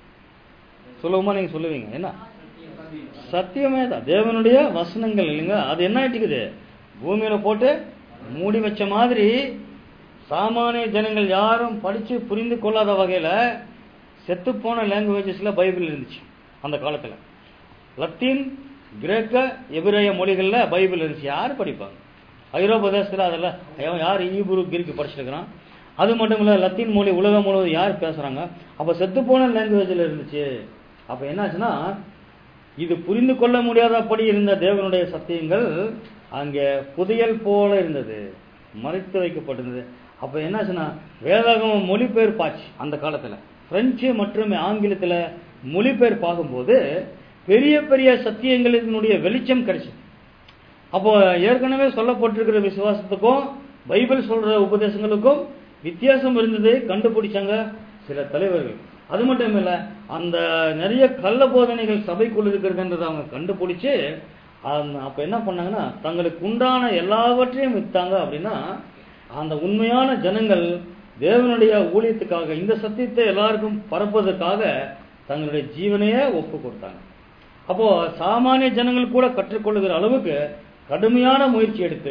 சுலபமா நீங்க சொல்லுவீங்க என்ன சத்தியமே தான் தேவனுடைய வசனங்கள் இல்லைங்க அது என்ன ஆயிட்டுக்குது பூமியில போட்டு மூடி வச்ச மாதிரி சாமானிய ஜனங்கள் யாரும் படிச்சு புரிந்து கொள்ளாத வகையில செத்துப்போன லாங்குவேஜஸ்ல பைபிள் இருந்துச்சு அந்த காலத்துல லத்தீன் கிரேக்க எபிரேய மொழிகள்ல பைபிள் இருந்துச்சு யார் படிப்பாங்க ஐரோப்பா தேசத்துல அதெல்லாம் அவன் யார் ஈபுரு கிரிக்கு படிச்சிருக்கிறான் அது மட்டும் இல்ல லத்தீன் மொழி உலகம் முழுவதும் யார் பேசுறாங்க அப்ப செத்துப்போன லாங்குவேஜ்ல இருந்துச்சு அப்ப என்னாச்சுன்னா இது புரிந்து கொள்ள முடியாதபடி இருந்த தேவனுடைய சத்தியங்கள் அங்கே புதையல் போல இருந்தது மறைத்து வைக்கப்பட்டிருந்தது அப்ப என்னாச்சுன்னா வேதாகமம் மொழிபெயர்ப்பாச்சு அந்த காலத்துல பிரெஞ்சு மற்றும் ஆங்கிலத்துல மொழிபெயர்ப்பாகும்போது பெரிய பெரிய சத்தியங்களினுடைய வெளிச்சம் கிடைச்சது அப்போ ஏற்கனவே சொல்லப்பட்டிருக்கிற விசுவாசத்துக்கும் பைபிள் சொல்ற உபதேசங்களுக்கும் வித்தியாசம் இருந்தது கண்டுபிடிச்சாங்க சில தலைவர்கள் அது மட்டும் இல்ல அந்த நிறைய கள்ள போதனைகள் சபைக்குள் இருக்கிறதுன்றதை அவங்க கண்டுபிடிச்சு அந்த- அப்ப என்ன பண்ணாங்கன்னா தங்களுக்கு உண்டான எல்லாவற்றையும் வித்தாங்க அப்படின்னா அந்த உண்மையான ஜனங்கள் தேவனுடைய ஊழியத்துக்காக இந்த சத்தியத்தை எல்லாருக்கும் பரப்புவதற்காக தங்களுடைய ஜீவனையே ஒப்பு கொடுத்தாங்க அப்போ சாமானிய ஜனங்கள் கூட கற்றுக்கொள்ளுகிற அளவுக்கு கடுமையான முயற்சி எடுத்து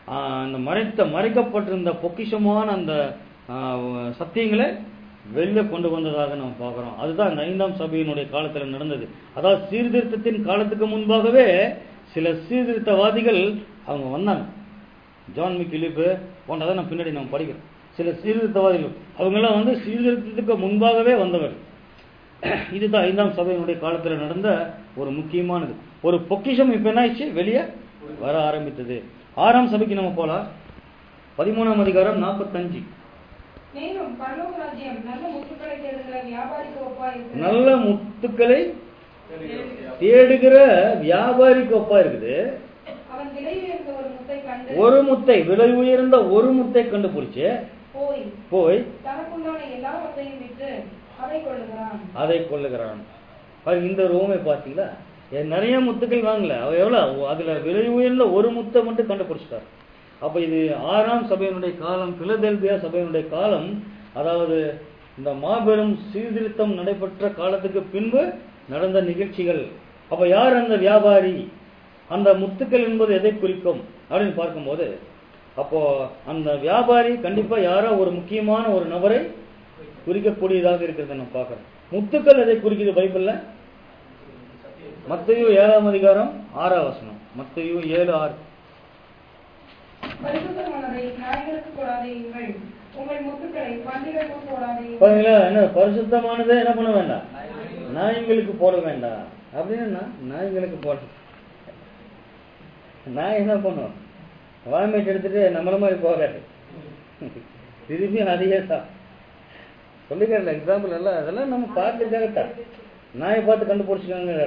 ஆஹ், அந்த மறைத்த மறைக்கப்பட்டிருந்த பொக்கிஷமான அந்த ஆஹ், சத்தியங்களை வெளில கொண்டு வந்ததாக நம்ம பார்க்கிறோம் அதுதான் இந்த ஐந்தாம் சபையினுடைய காலத்துல நடந்தது அதாவது சீர்திருத்தத்தின் காலத்துக்கு முன்பாகவே சில சீர்திருத்தவாதிகள் அவங்க வந்தாங்க ஜான் மிக்கிலிப்பு போன்றதை நம்ம பின்னாடி நம்ம படிக்கிறோம் சில சீர்திருத்தவாதிகள் அவங்கெல்லாம் வந்து சீர்திருத்தத்துக்கு முன்பாகவே வந்தவர் இதுதான் ஐந்தாம் சபையினுடைய காலத்துல நடந்த ஒரு முக்கியமானது ஒரு பொக்கிஷம் இப்ப என்ன ஆயிடுச்சு வெளியே வர ஆரம்பித்தது ஆறாம் சபைக்கு நம்ம போலாம் பதிமூணாம் அதிகாரம் நாற்பத்தஞ்சு மேலும் பரலோக ராஜ்யம் நல்ல முத்துக்களை தேடுகிற வியாபாரிக்கு ஒப்பா இருக்கிறது நல்ல முத்துக்களை தேடுகிற வியாபாரிக்கு ஒப்பா இருக்குது அவன் விலை உயர்ந்த ஒரு முத்தை கண்டு ஒரு முத்தை விலை உயர்ந்த ஒரு முத்தை கண்டுபிடிச்சு போய் போய் தனக்குண்டான எல்லாவற்றையும் விற்று அதை கொள்ளுகிறான் அதை கொள்ளுகிறான் பாருங்க, இந்த ரூமை பார்த்தீங்களா ஏ, நிறைய முத்துக்கள் வாங்கல அவ எவ்வளவு அதுல விலை உயர்ந்த ஒரு முத்தை மட்டும் கண்டுபிடிச்சிட்டார் அப்ப இது ஆறாம் சபையினுடைய காலம் பிலதெல்பியா சபையினுடைய காலம் அதாவது இந்த மாபெரும் சீர்திருத்தம் நடைபெற்ற காலத்துக்கு பின்பு நடந்த நிகழ்ச்சிகள் அப்ப யார் அந்த வியாபாரி அந்த முத்துக்கள் என்பது எதை குறிக்கும் அப்படின்னு பார்க்கும்போது அப்போ அந்த வியாபாரி கண்டிப்பா யாரோ ஒரு முக்கியமான ஒரு நபரை குறிக்கக்கூடியதாக இருக்கிறத நம்ம பார்க்கிறோம் முத்துக்கள் எதை குறிக்குது பைபிள்ல மத்தையு ஏழாம் அதிகாரம் ஆறாம் வசனம் மத்தையு ஏழு ஆறு பரிசுத்தமானதை நாய்களுக்கு போடாதேயுங்கள் உங்கள் முத்துக்களை பன்றிகளுக்கும் போடாதேயுங்கள் பாருங்களா என்ன பரிசுத்தமானதை என்ன பண்ண வேண்டாம் நாய்ங்களுக்கு போட வேண்டாம் அப்படின்னு என்ன? நாய்ங்களுக்கு போட நாய் என்ன பண்ணும் வாமிட் எடுத்துட்டு நம்மள மாதிரி போகாது திரும்பி அதையே தான் சொல்லிக்கிறல எக்ஸாம்பிள் எல்லாம் அதெல்லாம் நம்ம பார்த்துருக்காகத்தான் நாயை பார்த்து கண்டுபிடிச்சிக்காங்க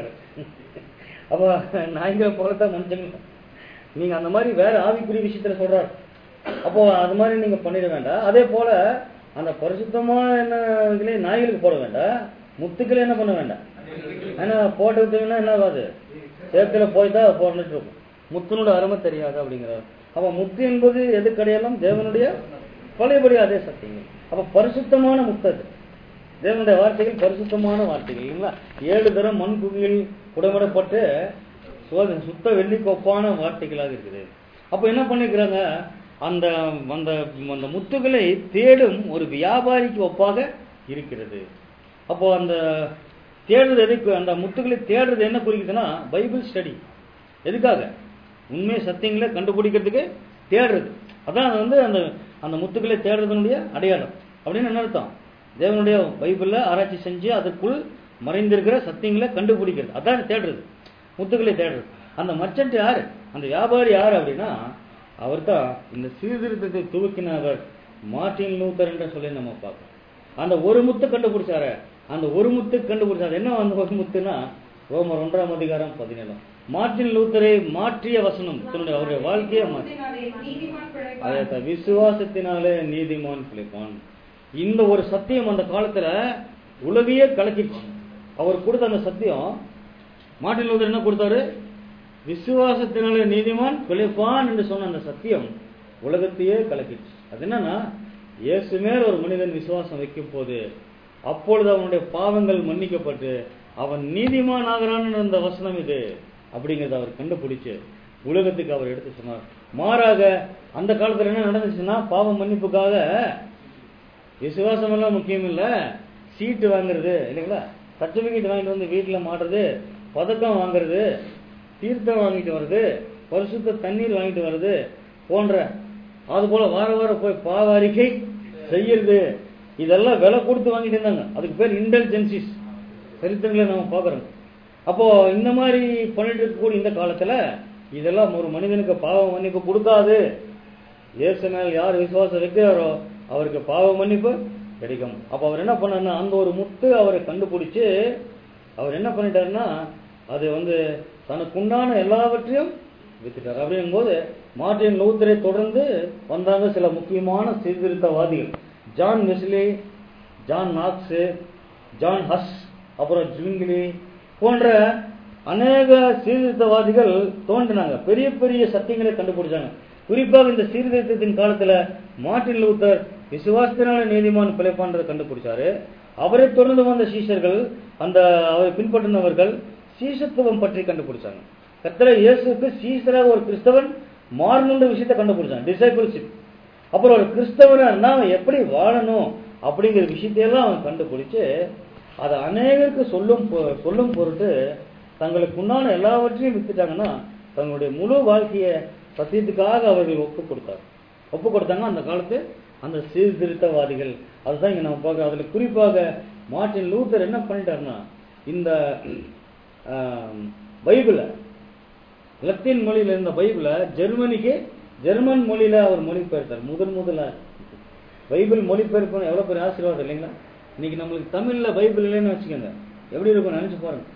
அப்போ நாய்களை போலத்தான் மனுஷங்க நீங்க அந்த மாதிரி வேற ஆவிக்குரிய விஷயத்துல சொல்றாரு அப்போ அது மாதிரி நீங்க பண்ணிட வேண்டாம் அதே போல அந்த பரிசுத்தமான என்ன இதுலயே நாய்களுக்கு போட வேண்டாம் முத்துக்களை என்ன பண்ண வேண்டாம் ஏன்னா போட்டு விட்டீங்கன்னா என்ன ஆகாது சேத்துல போய் தான் போட்டுட்டு இருக்கும் முத்தினோட அருமை தெரியாது அப்படிங்கிறார் அப்ப முத்து என்பது எது கிடையாலும் தேவனுடைய பழையபடி அதே சத்தியங்கள் அப்ப பரிசுத்தமான முத்து அது தேவனுடைய வார்த்தைகள் பரிசுத்தமான வார்த்தைகள் இல்லைங்களா ஏழு தரம் மண் குவியில் உடம்படப்பட்டு சோதனை சுத்த வெள்ளிக்கு ஒப்பான வார்த்தைகளாக இருக்குது அப்ப என்ன பண்ணிருக்கிறாங்க அந்த அந்த அந்த முத்துகளை தேடும் ஒரு வியாபாரிக்கு ஒப்பாக இருக்கிறது அப்போ அந்த தேடுறது எதுக்கு அந்த முத்துக்களை தேடுறது என்ன குறிக்குதுன்னா பைபிள் ஸ்டடி எதுக்காக உண்மை சத்தியங்களை கண்டுபிடிக்கிறதுக்கு தேடுறது அதான் அது வந்து அந்த அந்த முத்துக்களை தேடுறதுனுடைய அடையாளம் அப்படின்னு என்ன அர்த்தம் தேவனுடைய பைபிள்ல ஆராய்ச்சி செஞ்சு அதுக்குள் மறைந்திருக்கிற சத்தியங்களை கண்டுபிடிக்கிறது அதான் தேடுறது முத்துக்களை தேடுறது அந்த மர்ச்சன்ட் யாரு அந்த வியாபாரி யார் அப்படின்னா அவர் தான் இந்த சீர்திருத்தத்தை துவக்கினவர் மார்ட்டின் லூத்தர் என்று சொல்லி நம்ம பார்க்கணும் அந்த ஒரு முத்து கண்டுபிடிச்சாரு அந்த ஒரு முத்து கண்டுபிடிச்சாரு என்ன அந்த ஒரு முத்துனா ரோமர் ஒன்றாம் அதிகாரம் பதினேழாம் மார்ட்டின் லூத்தரை மாற்றிய வசனம் தன்னுடைய அவருடைய வாழ்க்கையை மாற்றி முத்தினாலே நீதிமான் பிழைப்பான் அதைத்தான் விசுவாசத்தினாலே நீதிமான் பிழைப்பான் இந்த ஒரு சத்தியம் அந்த காலத்துல உலகையே கலக்கிடுச்சு அவர் கொடுத்த அந்த சத்தியம் மார்ட்டின் லூதர் என்ன கொடுத்தாரு விசுவாசத்தினாலே நீதிமான் பிழைப்பான் என்று சொன்ன அந்த சத்தியம் உலகத்தையே கலக்கிடுச்சு அது என்னன்னா இயேசு மேல் ஒரு மனிதன் விசுவாசம் வைக்கும் போது அப்பொழுது அவனுடைய பாவங்கள் மன்னிக்கப்பட்டு அவன் நீதிமான் ஆகிறான்னு அந்த வசனம் இது அப்படிங்கறத அவர் கண்டுபிடிச்சு உலகத்துக்கு அவர் எடுத்து சொன்னார் மாறாக அந்த காலத்துல என்ன நடந்துச்சுன்னா பாவ மன்னிப்புக்காக விசுவாசம் எல்லாம் முக்கியம் இல்ல சீட்டு வாங்குறது இல்லைங்களா சர்டிபிகேட் வாங்கிட்டு வந்து வீட்டுல மாட்டுறது பதக்கம் வாங்குறது தீர்த்தம் வாங்கிட்டு வருது பரிசுத்த தண்ணீர் வாங்கிட்டு வருது போன்ற அது போல வார வாரம் போய் பாவ அறிக்கை செய்யறது இதெல்லாம் விலை கொடுத்து வாங்கிட்டு இருந்தாங்க அதுக்கு பேர் இன்டெலிஜென்சிஸ் சரித்திரங்களை நம்ம பார்க்குறோம் அப்போ இந்த மாதிரி பண்ணிட்டு இருக்கக்கூடிய இந்த காலத்துல இதெல்லாம் ஒரு மனிதனுக்கு பாவ மன்னிப்பு கொடுக்காது இயேசு மேல் யார் விசுவாசம் வைக்கிறாரோ அவருக்கு பாவ மன்னிப்பு கிடைக்கும் அப்ப அவர் என்ன பண்ணாருன்னா அந்த ஒரு முத்து அவரை கண்டுபிடிச்சு அவர் என்ன பண்ணிட்டாருன்னா அது வந்து தனக்குண்டான எல்லாவற்றையும் வித்துட்டார் அப்படிங்கும்போது மார்ட்டின் லூத்தரை தொடர்ந்து வந்தாங்க சில முக்கியமான சீர்திருத்தவாதிகள் John Wesley John Knox John Hus அப்புறம் ஜுங்கிலி போன்ற அநேக சீர்திருத்தவாதிகள் தோன்றினாங்க பெரிய பெரிய சத்தியங்களை கண்டுபிடிச்சாங்க குறிப்பாக இந்த சீர்திருத்தத்தின் காலத்துல மார்ட்டின் லூத்தர் விசுவாசத்தினால நீதிமான் பிழைப்பான்றதை கண்டுபிடிச்சாரு அவரை தொடர்ந்து வந்த சீஷர்கள் அந்த அவரை பின்பற்றினவர்கள் சீசத்துவம் பற்றி கண்டுபிடிச்சாங்க கர்த்தரை இயேசுக்கு சீசராக ஒரு கிறிஸ்தவன் மாறணுன்ற விஷயத்தை கண்டுபிடிச்சான் டிசைபிள்ஷிப் அப்புறம் ஒரு கிறிஸ்தவனா அவன் எப்படி வாழணும் அப்படிங்கிற விஷயத்தையெல்லாம் அவன் கண்டுபிடிச்சு அதை அநேகருக்கு சொல்லும் பொ- சொல்லும் பொருட்டு தங்களுக்கு உண்டான எல்லாவற்றையும் வித்துட்டாங்கன்னா தங்களுடைய முழு வாழ்க்கையை சத்தியத்துக்காக அவர்கள் ஒப்பு கொடுத்தார் ஒப்பு கொடுத்தாங்க அந்த காலத்து அந்த சீர்திருத்தவாதிகள் அதுதான் இங்க நம்ம பார்க்க அதுல குறிப்பாக மார்ட்டின் லூத்தர் என்ன பண்ணிட்டாருன்னா இந்த ஆம், பைபிளை லத்தீன் மொழியில இருந்த பைபிளை ஜெர்மனிக்கு ஜெர்மன் மொழியில அவர் மொழிபெயர்த்தார் முதன் முதல்ல பைபிள் மொழிபெயர்ப்பு எவ்வளவு பெரிய ஆசீர்வாதம் இல்லைங்களா இன்னைக்கு நம்மளுக்கு தமிழ்ல பைபிள் இல்லைன்னு வச்சுக்கோங்க எப்படி இருக்கும் நினைச்சு பாருங்க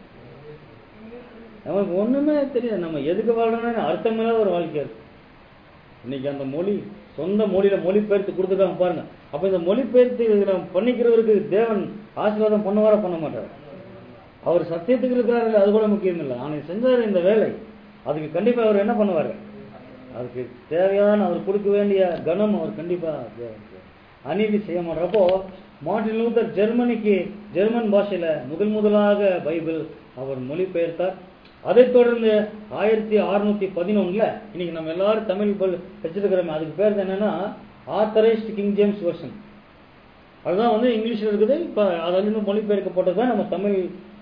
நமக்கு ஒண்ணுமே தெரியாது நம்ம எதுக்கு வாழணும்னு அர்த்தமில்லாத ஒரு வாழ்க்கை இருக்கு இன்னைக்கு அந்த மொழி சொந்த மொழியில மொழிபெயர்த்து கொடுத்துருக்காங்க பாருங்க அப்ப இந்த மொழிபெயர்த்து இதுல பண்ணிக்கிறவருக்கு தேவன் ஆசீர்வாதம் பண்ணுவாரா பண்ண மாட்டார் அவர் சத்தியத்துக்கு இருக்கிறாரு இல்ல, அது கூட முக்கியம் இல்லை ஆனால் செஞ்சாரு இந்த வேலை அதுக்கு கண்டிப்பா அவர் என்ன பண்ணுவாரு அதுக்கு தேவையான அவர் கொடுக்க வேண்டிய கணம் அவர் கண்டிப்பா தே- அநீதி செய்ய மாட்டார் அப்போ மார்ட்டின் லூத்தர் ஜெர்மனிக்கு ஜெர்மன் பாஷையில முதல் முதலாக பைபிள் அவர் மொழிபெயர்த்தார் அதைத் தொடர்ந்து ஆயிரத்தி அறுநூத்தி பதினொன்னுல இன்னைக்கு நம்ம எல்லாரும் தமிழ் பல் வச்சிருக்கிறோமே அதுக்கு பேர் என்னன்னா ஆத்தரைஸ்ட் கிங் ஜேம்ஸ் வெர்ஷன் அதுதான் வந்து இங்கிலீஷ்ல இருக்குது இப்ப அதிலிருந்து மொழிபெயர்க்கப்பட்டது தான் நம்ம தமிழ்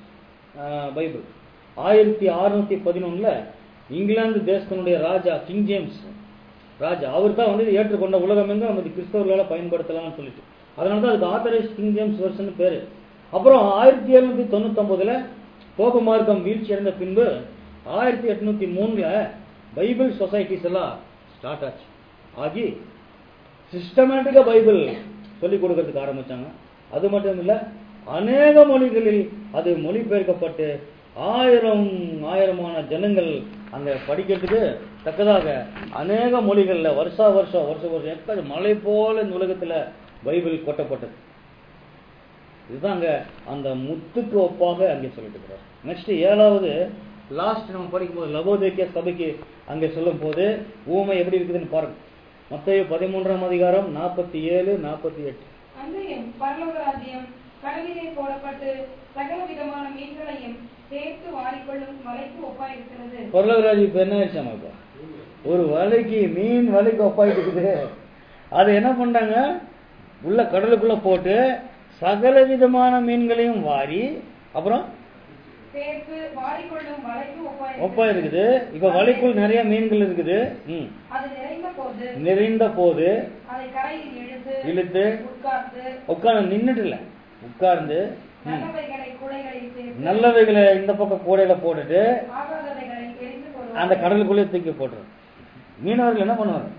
ஆஹ், பைபிள் ஆயிரத்தி அறுநூத்தி பதினொன்னுல இங்கிலாந்து தேசத்தினுடைய ராஜா கிங் ஜேம்ஸ் ராஜா அவர் தான் வந்து இதை ஏற்றுக்கொண்ட உலகமெங்கும் நம்ம இது கிறிஸ்தவர்களால் பயன்படுத்தலாம்னு சொல்லிட்டு அதனால தான் அதுக்கு ஆத்தரைஸ் கிங் ஜேம்ஸ் வெர்ஷன் பேரு அப்புறம் ஆயிரத்தி எழுநூத்தி தொண்ணூத்தொன்பதுல போக மார்க்கம் வீழ்ச்சி அடைந்த பின்பு ஆயிரத்தி எட்நூத்தி மூணுல பைபிள் சொசைட்டிஸ் எல்லாம் ஸ்டார்ட் ஆச்சு ஆகி சிஸ்டமேட்டிக்கா பைபிள் சொல்லிக் கொடுக்கறதுக்கு ஆரம்பிச்சாங்க அது மட்டும் இல்ல அநேக மொழிகளில் அது மொழிபெயர்க்கப்பட்டு ஆயிரம் ஆயிரமான ஜனங்கள் அங்க படிக்கிறதுக்கு தக்கதாக அநேக மொழிகள்ல வருஷா வருஷம் வருஷ வருஷம் எப்ப மலை போல இந்த உலகத்துல பைபிள் கொட்டப்பட்டது இதுதான் அங்க அந்த முத்துக்கு ஒப்பாக அங்கே சொல்லிட்டு இருக்கிறார் நெக்ஸ்ட் ஏழாவது லாஸ்ட் நம்ம படிக்கும்போது லவோதேக்கிய சபைக்கு அங்கே சொல்லும் போது ஊமை எப்படி இருக்குதுன்னு பாருங்க மத்தேயு பதிமூன்றாம் அதிகாரம் நாற்பத்தி ஏழு நாற்பத்தி எட்டு அன்றையும் பரலோக ராஜ்யம் கடலிலே போடப்பட்டு சகல விதமான மீன்களையும் சேர்த்து வாரிக்கொள்ளும் மலைக்கு ஒப்பாயிருக்கிறது பொருளாதார இப்ப என்ன ஆயிடுச்சாமா இப்போ ஒரு வலைக்கு மீன் வலைக்கு ஒப்பாயிட்டு இருக்குது அது என்ன பண்றாங்க உள்ள கடலுக்குள்ள போட்டு சகல விதமான மீன்களையும் வாரி அப்புறம் சேர்த்து வாரிக்கொள்ளும் மலைக்கு ஒப்பா ஒப்பாயிருக்கிறது இருக்குது இப்ப வலைக்குள் நிறைய மீன்கள் இருக்குது ம் அது நிறைந்த போது நிறைந்த போது அதை கரையில் இழுத்து இழுத்து உட்கார்ந்து உட்கார்ந்து நின்னுட்டு இல்ல உட்கார்ந்து ம், நல்லவைகளை கூடைகளில் சேர்த்து நல்லவைகளை இந்த பக்கம் கூடையில போட்டுட்டு ஆகாதவைகளை எரிந்து போடுவார் அந்த கடலுக்குள்ளே தூக்கி போட்டுரும் மீனவர்கள் என்ன பண்ணுவாங்க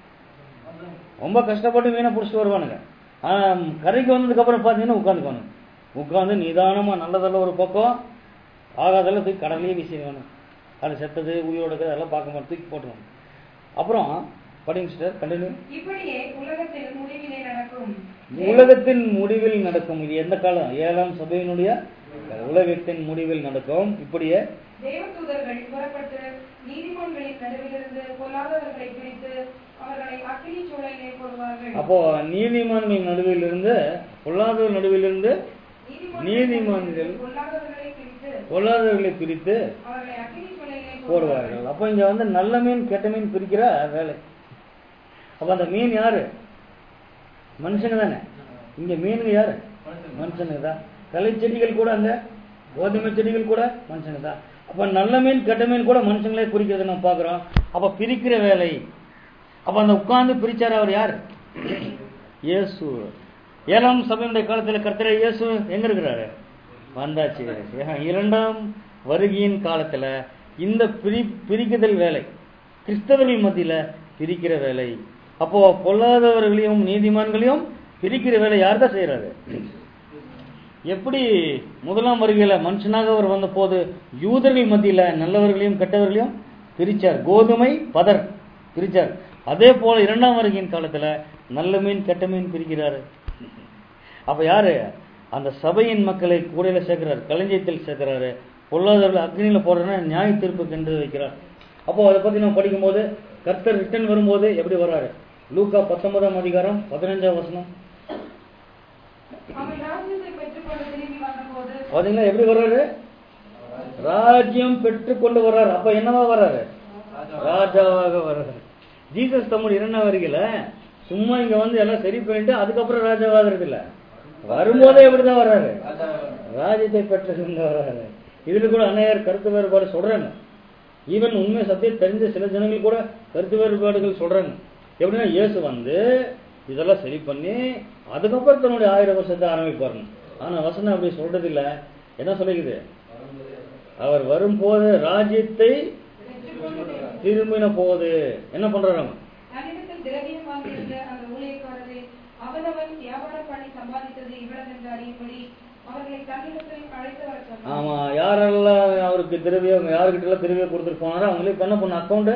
ரொம்ப கஷ்டப்பட்டு மீனை பிடிச்சிட்டு வருவானுங்க ஆனா கரைக்கு வந்ததுக்கு அப்புறம் பார்த்தீங்கன்னா உட்காந்துக்கணும் உட்காந்து நிதானமா நல்லதெல்லாம் ஒரு பக்கம் ஆகாதெல்லாம் தூக்கி கடல்லையே வீசிடுவானு அது செத்தது உயிரோட இருக்கிறது அதெல்லாம் பார்க்க மாட்டோம் தூக்கி போட்டுருவாங்க அப்புறம் படிங்க சிஸ்டர் கண்டினியூ இப்படியே உலகத்தில் முடிவிலே நடக்கும் உலகத்தின் முடிவில் நடக்கும் இது எந்த காலம் ஏழாம் சபையினுடைய உலகத்தின் முடிவில் நடக்கும் இப்படியே தேவதூதர்கள் புறப்பட்டு நீதிமான்களின் நடுவிலிருந்து பொல்லாதவர்களை பிரித்து அவர்களை அக்கினி சூழலிலே போடுவார்கள் அப்போ நீதிமான்கள் நடுவில் இருந்து பொல்லாதவர் நடுவில் இருந்து நீதிமான்கள் பொல்லாதவர்களை பிரித்து பொல்லாதவர்களை பிரித்து அவர்களை அக்கினி சூழலிலே போடுவார்கள் அப்போ இங்க வந்து நல்ல மீன் கெட்ட மீன் பிரிக்கிற வேலை அப்ப அந்த மீன் யாரு மனுஷங்க தானே இங்க மீனுங்க யாரு மனுஷனுங்க தான் களை செடிகள் கூட அந்த கோதுமை செடிகள் கூட மனுஷங்க தான் அப்ப நல்ல மீன் கெட்ட மீன் கூட மனுஷங்களே குறிக்கிறத நம்ம பாக்குறோம் அப்ப பிரிக்கிற வேலை அப்ப அந்த உட்கார்ந்து பிரிச்சார் அவர் யார் இயேசு ஏழாம் சபையினுடைய காலத்துல கர்த்தரை இயேசு எங்க இருக்கிறாரு வந்தாச்சு இரண்டாம் வருகையின் காலத்துல இந்த பிரி பிரிக்குதல் வேலை கிறிஸ்தவர்கள் மத்தியில பிரிக்கிற வேலை அப்போ பொல்லாதவர்களையும் நீதிமான்களையும் பிரிக்கிற வேலை யார் தான் செய்யறாரு எப்படி முதலாம் வருகையில மனுஷனாக அவர் வந்த போது யூதர்கள் மத்தியில நல்லவர்களையும் கெட்டவர்களையும் பிரிச்சார் கோதுமை பதர் பிரிச்சார் அதே போல இரண்டாம் வருகையின் காலத்துல நல்ல மீன் கெட்ட மீன் பிரிக்கிறாரு அப்ப யாரு அந்த சபையின் மக்களை கூடையில சேர்க்கிறார் களஞ்சியத்தில் சேர்க்கிறாரு பொல்லாதவர்கள் அக்னியில போடுறதுன்னா நியாய தீர்ப்புக்கு என்று வைக்கிறார் அப்போ அதை பத்தி நம்ம படிக்கும்போது கர்த்தர் ரிட்டன் வரும்போது எப்படி வர்றாரு லூக்கா பத்தொன்பதாம் அதிகாரம் பதினஞ்சாம் வசனம் அவன் ராஜ்யத்தை பெற்றுக்கொண்டு திரும்பி வந்தபோது பாத்தீங்களா எப்படி வர்றாரு ராஜ்யம் பெற்றுக்கொண்டு வர்றாரு அப்ப என்னவா வர்றாரு ராஜாவாக வர்றாரு ஜீசஸ் தம்முடைய இரண்டாம் வருகையில சும்மா இங்க வந்து எல்லாம் சரி பண்ணிட்டு அதுக்கப்புறம் ராஜாவாகிறது இல்ல வரும்போதே இப்படிதான் வர்றாரு ராஜ்யத்தை பெற்று வர்றாரு இதுல கூட அநேகர் கருத்து வேறுபாடு சொல்றாங்க ஈவன் உண்மை சத்தியம் தெரிஞ்ச சில ஜனங்கள் கூட கருத்து வேறுபாடுகள் சொல்றாங்க எப்படின்னா இயேசு வந்து இதெல்லாம் சரி பண்ணி அதுக்கப்புறம் தன்னுடைய ஆயிரம் வருஷத்தை ஆரம்பிப்பாருங்க ஆனா வசனம் அப்படி சொல்றது இல்ல என்ன சொல்லிக்குது அவர் வரும்போது ராஜ்யத்தை திரும்பின போது என்ன பண்றாரு அவன்? தன்னிடத்தில் திரவியம் வாங்கியிருந்த அந்த ஊழியக்காரரை அவனவன் வியாபாரம் பண்ணி சம்பாதித்தது இவ்வளவென்று அறியும்படி அவர்களை தன்னிடத்தில் அழைத்து வர சொன்னார் ஆமா யாரெல்லாம் அவருக்கு திருவியம் யாருக்கிட்ட எல்லாம் திருவியம் கொடுத்துட்டு போனாரோ அவங்களே இப்ப என்ன பண்ண அக்கௌண்ட்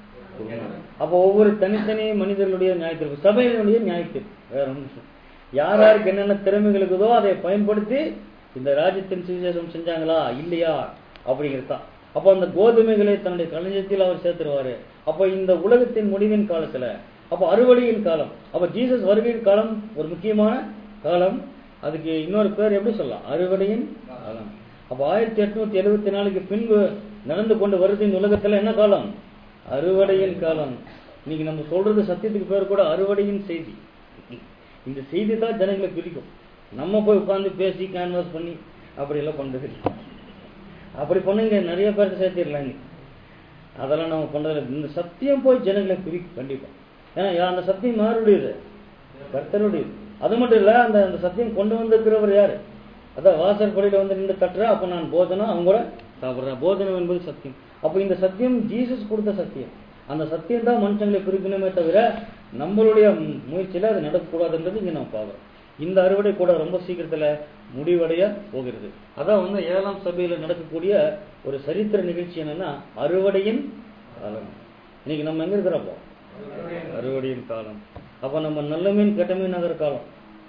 அப்போ ஒவ்வொரு தனித்தனி மனிதர்களுடைய நியாயத்திற்கு சபையினுடைய நியாயத்திற்கு வேற ஒன்றும் யார் யாருக்கு என்னென்ன திறமைகள் இருக்குதோ அதை பயன்படுத்தி இந்த ராஜ்யத்தின் சுவிசேஷம் செஞ்சாங்களா இல்லையா அப்படிங்கிறது தான் அப்போ அந்த கோதுமைகளை தன்னுடைய களஞ்சியத்தில் அவர் சேர்த்துருவாரு அப்போ இந்த உலகத்தின் முடிவின் காலத்துல அப்போ அறுவடையின் காலம் அப்போ ஜீசஸ் வருகையின் காலம் ஒரு முக்கியமான காலம் அதுக்கு இன்னொரு பேர் எப்படி சொல்லலாம் அறுவடையின் காலம் அப்போ ஆயிரத்தி எட்நூத்தி எழுபத்தி நாலுக்கு பின்பு நடந்து கொண்டு வருது இந்த உலகத்துல என்ன காலம் அறுவடையின் காலம் இன்னைக்கு நம்ம சொல்றது சத்தியத்துக்கு பேர் கூட அறுவடையின் செய்தி இந்த செய்தி தான் ஜனங்களை பிடிக்கும் நம்ம போய் உட்கார்ந்து பேசி கேன்வாஸ் பண்ணி அப்படி எல்லாம் பண்றது இல்ல. அப்படி பண்ணுங்க நிறைய பேர்த்த சேர்த்திடலாம் அதெல்லாம் நம்ம பண்றது இல்ல. இந்த சத்தியம் போய் ஜனங்களை பிரிக்கும் கண்டிப்பா ஏன்னா யா- அந்த சத்தியம் யாருடையது கர்த்தருடையது அது மட்டும் இல்ல அந்த அந்த சத்தியம் கொண்டு வந்திருக்கிறவர் யாரு அதான் வாசல் படியில வந்து நின்று தட்டுறா அப்ப நான் போதனம் அவங்க கூட சாப்பிடுறேன் போதனம் என்பது சத்தியம் அப்ப இந்த சத்தியம் ஜீசஸ் கொடுத்த சத்தியம் அந்த சத்தியம் தான் மனுஷங்களை பிரிக்கணுமே தவிர நம்மளுடைய மு- முயற்சியில அது நடக்கக்கூடாதுன்றது இங்க நம்ம பார்க்கிறோம் இந்த அறுவடை கூட ரொம்ப சீக்கிரத்துல முடிவடைய போகிறது அதான் வந்து ஏழாம் சபையில நடக்கக்கூடிய ஒரு சரித்திர நிகழ்ச்சி என்னன்னா அறுவடையின் காலம் இன்னைக்கு நம்ம எங்க இருக்கிறப்போ அறுவடையின் காலம் அப்ப நம்ம நல்ல மீன் கெட்ட மீன் ஆகிற காலம்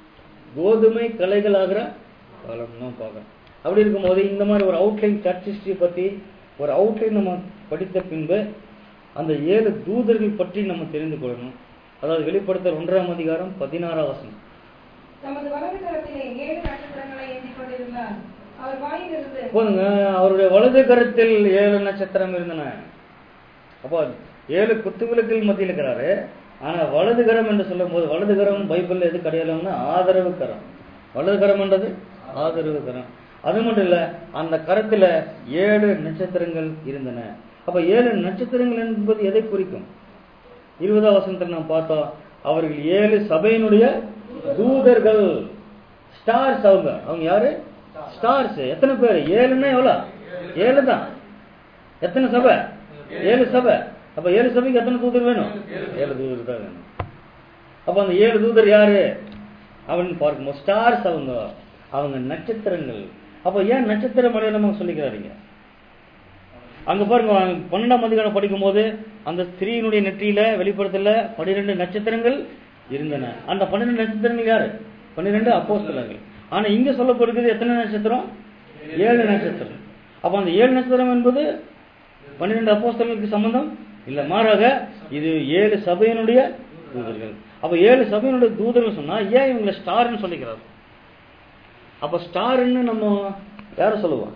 கோதுமை கலைகள் ஆகிற காலம் நம்ம பார்க்கறோம் அப்படி இருக்கும்போது இந்த மாதிரி ஒரு அவுட்லைன் சர்ச் ஹிஸ்டரி பத்தி ஒரு அவுட்லைன் நம்ம படித்த பின்பு அந்த ஏழு தூதர்கள் பற்றி நம்ம தெரிந்து கொள்ளணும் அதாவது வெளிப்படுத்தல் ஒன்றாம் அதிகாரம் பதினாறாம் வசனம் தமது வலது கரத்திலே ஏழு நட்சத்திரங்களை ஏந்திக் கொண்டிருந்தார் அவர் வாயிலிருந்து போதுங்க அவருடைய வலது கரத்தில் ஏழு நட்சத்திரம் இருந்தன அப்போ ஏழு குத்துவிளக்கில் மத்தியில் இருக்கிறாரு ஆனா வலது கரம் என்று சொல்லும் போது வலது கரம் பைபிள்ல எது கிடையாதுன்னா ஆதரவு கரம் வலது கரம் என்றது ஆதரவு கரம் அது மட்டும் இல்ல அந்த கரத்துல ஏழு நட்சத்திரங்கள் இருந்தன அப்ப ஏழு நட்சத்திரங்கள் என்பது எதை குறிக்கும் இருபதாம் வசனத்தில் நாம் பார்த்தோம் அவர்கள் ஏழு சபையினுடைய தூதர்கள் ஸ்டார்ஸ் அவங்க அவங்க யாரு ஸ்டார்ஸ் எத்தனை பேர் ஏழுன்னா எவ்வளவு ஏழு தான் எத்தனை சபை ஏழு சபை அப்ப ஏழு சபைக்கு எத்தனை தூதர் வேணும் ஏழு தூதர் தான் வேணும் அப்ப அந்த ஏழு தூதர் யாரு அவன் பார்க்கும்போது ஸ்டார்ஸ் அவங்க அவங்க நட்சத்திரங்கள் அப்ப ஏன் நட்சத்திர மலையில நம்ம சொல்லிக்கிறாருங்க அங்க பாருங்க அங்க பன்னெண்டாம் அதிகாரம் படிக்கும் போது அந்த ஸ்திரீனுடைய நெற்றியில வெளிப்படத்துல பன்னிரெண்டு நட்சத்திரங்கள் இருந்தன அந்த பன்னிரெண்டு நட்சத்திரங்கள் யாரு பன்னிரெண்டு அப்போஸ்தலர்கள் ஆனா இங்க சொல்லப்படுகிறது எத்தனை நட்சத்திரம் ஏழு நட்சத்திரம் அப்ப அந்த ஏழு நட்சத்திரம் என்பது பன்னிரெண்டு அப்போஸ்தலர்களுக்கு சம்பந்தம் இல்ல மாறாக இது ஏழு சபையினுடைய தூதர்கள் அப்ப ஏழு சபையினுடைய தூதர்கள் சொன்னா ஏன் இவங்களை ஸ்டார்னு சொல்லிக்கிறார் அப்ப ஸ்டார்னு நம்ம யார சொல்லுவோம்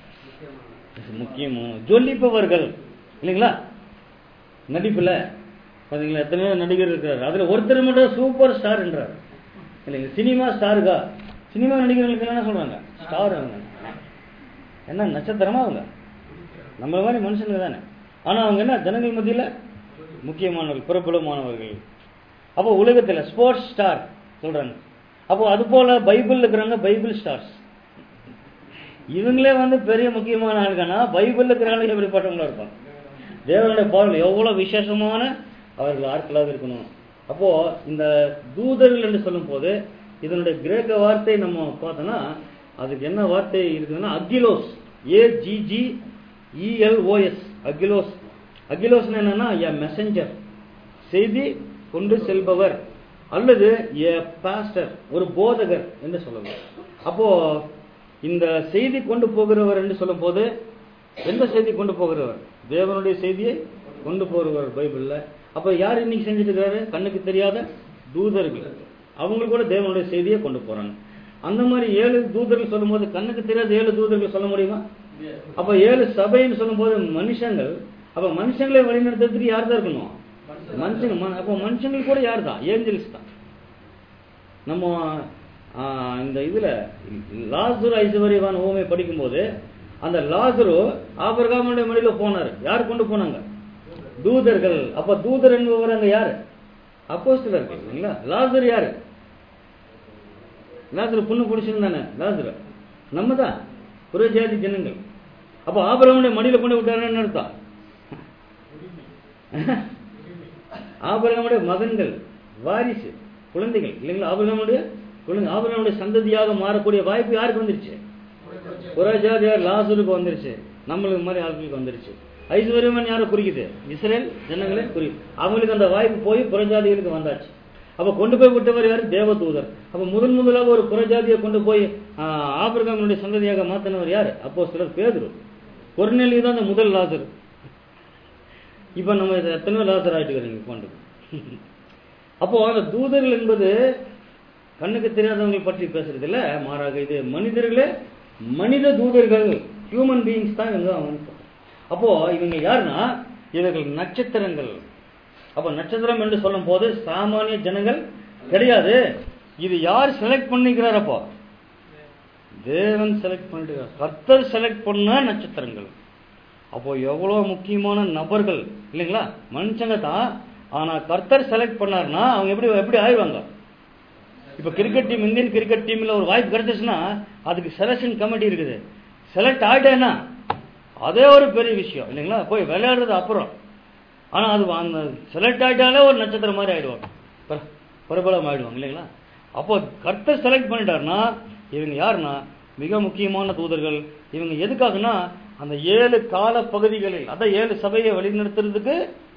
முக்கியமா ஜொலிப்பவர்கள் இல்லைங்களா நடிப்புல பாத்தீங்களா எத்தனையோ நடிகர் இருக்காரு அதுல ஒருத்தர் மட்டும் சூப்பர் ஸ்டார் என்றார் இல்லைங்க சினிமா ஸ்டாருக்கா சினிமா நடிகர்களுக்கு என்ன சொல்றாங்க ஸ்டார் அவங்க என்ன நட்சத்திரமா அவங்க நம்ம மாதிரி மனுஷனுங்க தானே ஆனா அவங்க என்ன ஜனங்கள் மத்தியில முக்கியமானவர்கள் பிரபலமானவர்கள் அப்போ உலகத்துல ஸ்போர்ட்ஸ் ஸ்டார் சொல்றாங்க அப்போ அது போல பைபிள் இருக்கிறவங்க பைபிள் ஸ்டார்ஸ் இவங்களே வந்து பெரிய முக்கியமான ஆளுங்கன்னா பைபிள் இருக்கிற ஆளுங்க எப்படிப்பட்டவங்களா இருப்பாங்க தேவனுடைய பாடல் எவ்வளவு விசேஷமான அவர்கள் ஆட்களாக இருக்கணும் அப்போ இந்த தூதர்கள் என்று சொல்லும் போது இதனுடைய கிரேக்க வார்த்தை நம்ம பார்த்தோம்னா அதுக்கு என்ன வார்த்தை இருக்குதுன்னா அகிலோஸ் ஏ ஜி ஜி இஎல்ஓஎஸ் அகிலோஸ் அகிலோஸ் என்னன்னா எ மெசஞ்சர் செய்தி கொண்டு செல்பவர் அல்லது எ பாஸ்டர் ஒரு போதகர் என்று சொல்லலாம் அப்போ இந்த செய்தி கொண்டு போகிறவர் என்று சொல்லும் போது எந்த செய்தி கொண்டு போகிறவர் தேவனுடைய செய்தியை கொண்டு போகிறவர் பைபிள்ல அப்ப யார் இன்னைக்கு செஞ்சுட்டு இருக்காரு கண்ணுக்கு தெரியாத தூதர்கள் அவங்களுக்கு கூட தேவனுடைய செய்தியை கொண்டு போறாங்க அந்த மாதிரி ஏழு தூதர்கள் சொல்லும்போது கண்ணுக்கு தெரியாத ஏழு தூதர்கள் சொல்ல முடியுமா அப்ப ஏழு சபைன்னு சொல்லும்போது மனுஷங்கள் அப்ப மனுஷங்களை வழிநடத்துறதுக்கு யார் தான் இருக்கணும் மனுஷங்க ம- அப்போ மனுஷங்களுக்கு கூட யார் தான் ஏஞ்சல்ஸ் தான் நம்ம ஆ, இந்த இதுல லாசுரு ஐஸ்வர்யவான் ஓமை படிக்கும்போது அந்த லாசுரு ஆபரகாமுடைய மடியில போனாரு யார் கொண்டு போனாங்க தூதர்கள் அப்ப தூதர் என்பவர் அங்க யாரு அப்போஸ்தலர்கள் இல்லைங்களா லாசர் யாரு லாசர் பொண்ணு பிடிச்சிருந்தானே லாசர் நம்ம தான் புறஜாதி ஜனங்கள் அப்ப ஆபரகமுடைய மடியில கொண்டு விட்டாருன்னு அர்த்தம் ஆபரகமுடைய மகன்கள் வாரிசு குழந்தைகள் இல்லைங்களா ஆபரகமுடைய குழந்தை ஆபரகமுடைய சந்ததியாக மாறக்கூடிய வாய்ப்பு யாருக்கு வந்துருச்சு புறஜாதியார் லாசருக்கு வந்துருச்சு நம்மளுக்கு மாதிரி ஆட்களுக்கு வந்துருச்சு ஐஸ்வர்யமன் யாரை குறிக்குது இஸ்ரேல் ஜனங்களே குறி அவங்களுக்கு அந்த வாய்ப்பு போய் புறஜாதிகளுக்கு வந்தாச்சு அப்ப கொண்டு போய் விட்டவர் யாரு தேவதூதர் அப்ப முதன் முதலாக ஒரு புறஜாதியை கொண்டு போய் ஆஹ், ஆபிரகாமினுடைய சந்ததியாக மாத்தினவர் யாரு அப்போ சிலர் பேதுரு கொர்நெலி தான் அந்த முதல் லாசர் இப்ப நம்ம இது எத்தனையோ லாசர் ஆயிட்டு கொண்டு அப்போ அந்த தூதர்கள் என்பது கண்ணுக்கு தெரியாதவங்களை பற்றி பேசுறது இல்ல மாறாக இது மனிதர்களே மனித தூதர்கள் ஹியூமன் பீயிங்ஸ் தான் இவங்க அவங்க அப்போ இவங்க யாருன்னா இவர்கள் நட்சத்திரங்கள் அப்ப நட்சத்திரம் என்று சொல்லும் போது சாமானிய ஜனங்கள் கிடையாது இது யார் செலக்ட் பண்ணிக்கிறார் அப்போ தேவன் செலக்ட் பண்ணிட்டு கர்த்தர் செலக்ட் பண்ண நட்சத்திரங்கள் அப்போ எவ்வளவு முக்கியமான நபர்கள் இல்லைங்களா மனுஷங்க தான் ஆனா கர்த்தர் செலக்ட் பண்ணாருன்னா அவங்க எப்படி எப்படி ஆயிடுவாங்க இப்ப கிரிக்கெட் டீம் இந்தியன் கிரிக்கெட் டீம்ல ஒரு வாய்ப்பு கிடைச்சிச்சுன்னா அதுக்கு செலக்ஷன் கமிட்டி இருக்குது செலக்ட் ஆயிட்டேன்னா அதே ஒரு பெரிய விஷயம் இல்லைங்களா போய் விளையாடுறது அப்புறம் ஆனா அது அந்த செலக்ட் ஆயிட்டாலே ஒரு நட்சத்திரம் மாதிரி ஆயிடுவாங்க பிர- பிரபலம் ஆயிடுவாங்க இல்லைங்களா அப்போ கர்த்தர் செலக்ட் பண்ணிட்டாருன்னா இவங்க யாருன்னா மிக முக்கியமான தூதர்கள் இவங்க எதுக்காகனா அந்த ஏழு கால பகுதிகளில் அதான் ஏழு சபையை வழிநடத்துறதுக்கு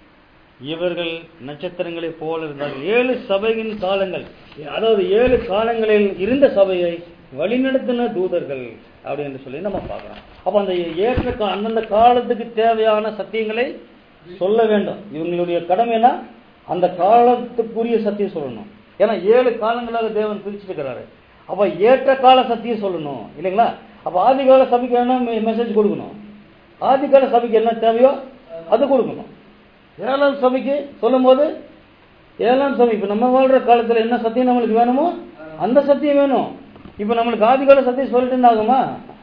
இவர்கள் நட்சத்திரங்களை போல இருந்தார்கள் ஏழு சபையின் காலங்கள் அதாவது ஏழு காலங்களில் இருந்த சபையை வழிநடத்தின தூதர்கள் அப்படின்னு சொல்லி நம்ம பார்க்கலாம் அப்ப அந்த ஏற்ற கா- அந்தந்த காலத்துக்கு தேவையான சத்தியங்களை சொல்ல வேண்டும் இவங்களுடைய கடமைனா அந்த காலத்துக்குரிய சத்தியம் சொல்லணும் ஏன்னா ஏழு காலங்களாக தேவன் பிரிச்சிருக்கிறாரு அப்ப ஏற்ற கால சத்தியம் சொல்லணும் இல்லைங்களா அப்ப ஆதி கால சபைக்கு என்ன மெசேஜ் கொடுக்கணும் ஆதி கால சபைக்கு என்ன தேவையோ அது கொடுக்கணும் ஏழாம் சபைக்கு சொல்லும்போது ஏழாம் சபை இப்ப நம்ம வாழ்ற காலத்துல என்ன சத்தியம் நம்மளுக்கு வேணுமோ அந்த சத்தியம் வேணும் இப்ப நம்மளுக்கு ஆதிகால சத்தியம் சொல்லிட்டு இருந்தா ஆகுமா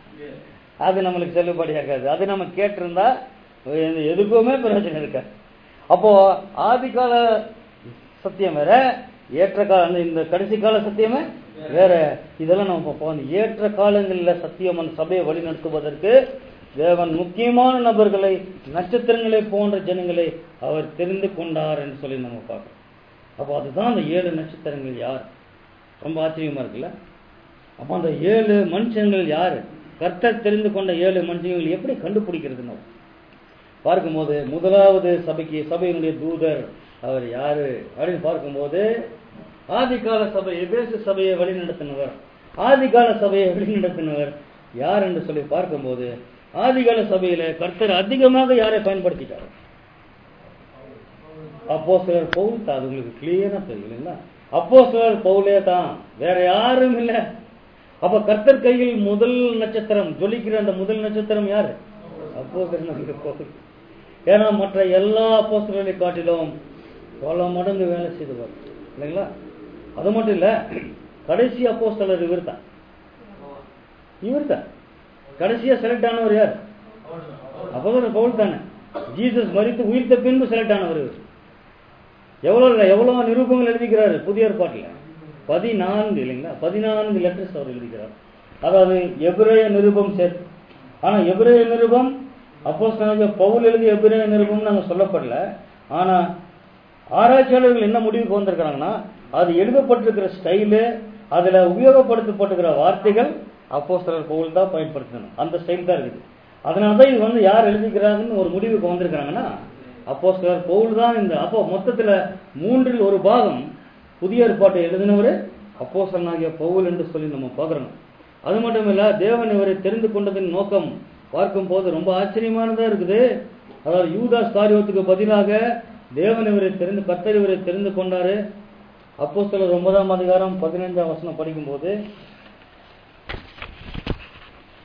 அது நம்மளுக்கு செல்லுபடி ஆகாது அது நம்ம கேட்டிருந்தா எது- எதுக்குமே பிரயோஜனம் இருக்க அப்போ ஆதிகால சத்தியம் வேற ஏற்ற கால அந்த இந்த கடைசி கால சத்தியமே வேற இதெல்லாம் நம்ம பார்ப்போம் அந்த ஏற்ற காலங்களில் சத்தியம் அந்த சபையை வழிநடத்துவதற்கு தேவன் முக்கியமான நபர்களை நட்சத்திரங்களை போன்ற ஜனங்களை அவர் தெரிந்து கொண்டார் என்று சொல்லி நம்ம பார்க்கிறோம் அப்போ அதுதான் அந்த ஏழு நட்சத்திரங்கள் யார் ரொம்ப ஆச்சரியமா இருக்குல்ல அப்போ அந்த ஏழு மனுஷங்கள் யார் கர்த்தர் தெரிந்து கொண்ட ஏழு மனுஷங்கள் எப்படி கண்டுபிடிக்கிறதுன்னு பார்க்கும்போது முதலாவது சபைக்கு சபையினுடைய தூதர் அவர் யாரு அப்படின்னு பார்க்கும்போது ஆதிகால சபை எபேசு சபையை வழிநடத்தினவர் ஆதிகால சபையை வழிநடத்தினவர் யார் என்று சொல்லி பார்க்கும்போது ஆதிகால சபையில கர்த்தர் அதிகமாக யாரை பயன்படுத்திட்டார் அப்போ சிலர் பவுல் தான் அது உங்களுக்கு கிளியரா தெரியும் இல்லைங்களா அப்போ சிலர் பவுலே தான் வேற யாரும் இல்ல அப்ப கர்த்தர் கையில் முதல் நட்சத்திரம் ஜொலிக்கிற அந்த முதல் நட்சத்திரம் யாரு அப்போ பவுல் ஏன்னா மற்ற எல்லா அப்போஸ்தலர்களை காட்டிலும் பல மடங்கு வேலை செய்தவர் இல்லைங்களா அது மட்டும் இல்ல கடைசி அப்போஸ்தலர் இவர் தான் இவர் தான் கடைசியா செலக்ட் ஆனவர் யார் அப்போஸ்தலர் பவுல் தானே ஜீசஸ் மரித்து உயிர்த்த பின்பு செலக்ட் ஆனவர் இவர் எவ்வளவு எவ்வளவு நிரூபங்கள் எழுதிக்கிறாரு புதிய ஏற்பாட்டில் பதினான்கு இல்லைங்களா பதினான்கு லெட்டர்ஸ் அவர் எழுதிக்கிறார் அதாவது எபிரேய நிருபம் சேர்த்து ஆனா எபிரேய நிருபம் அப்போ பவுல் எழுதிய எபிரேய நிருபம் நாங்க சொல்லப்படல ஆனா ஆராய்ச்சியாளர்கள் என்ன முடிவுக்கு வந்திருக்கிறாங்கன்னா அது எழுதப்பட்டிருக்கிற ஸ்டைலு அதுல உபயோகப்படுத்தப்பட்டிருக்கிற வார்த்தைகள் அப்போ பவுல் தான் பயன்படுத்தணும் அந்த ஸ்டைல் தான் இருக்குது அதனாலதான் இது வந்து யார் எழுதிக்கிறாங்கன்னு ஒரு முடிவுக்கு வந்திருக்கிறாங்கன்னா அப்போ பவுல் தான் இந்த அப்போ மொத்தத்துல மூன்றில் ஒரு பாகம் புதிய ஏற்பாட்டை எழுதினவர் அப்போ ஆகிய பவுல் என்று சொல்லி நம்ம பார்க்கிறோம் அது மட்டும் இல்ல தேவன் இவரை தெரிந்து கொண்டதின் நோக்கம் பார்க்கும் போது ரொம்ப ஆச்சரியமானதா இருக்குது அதாவது யூதாஸ் காரியத்துக்கு பதிலாக தேவன் இவரை தெரிந்து கர்த்தர் இவரை தெரிந்து கொண்டாரு அப்போ சிலர் ஒன்பதாம் அதிகாரம் பதினைஞ்சாம் வசனம் படிக்கும்போது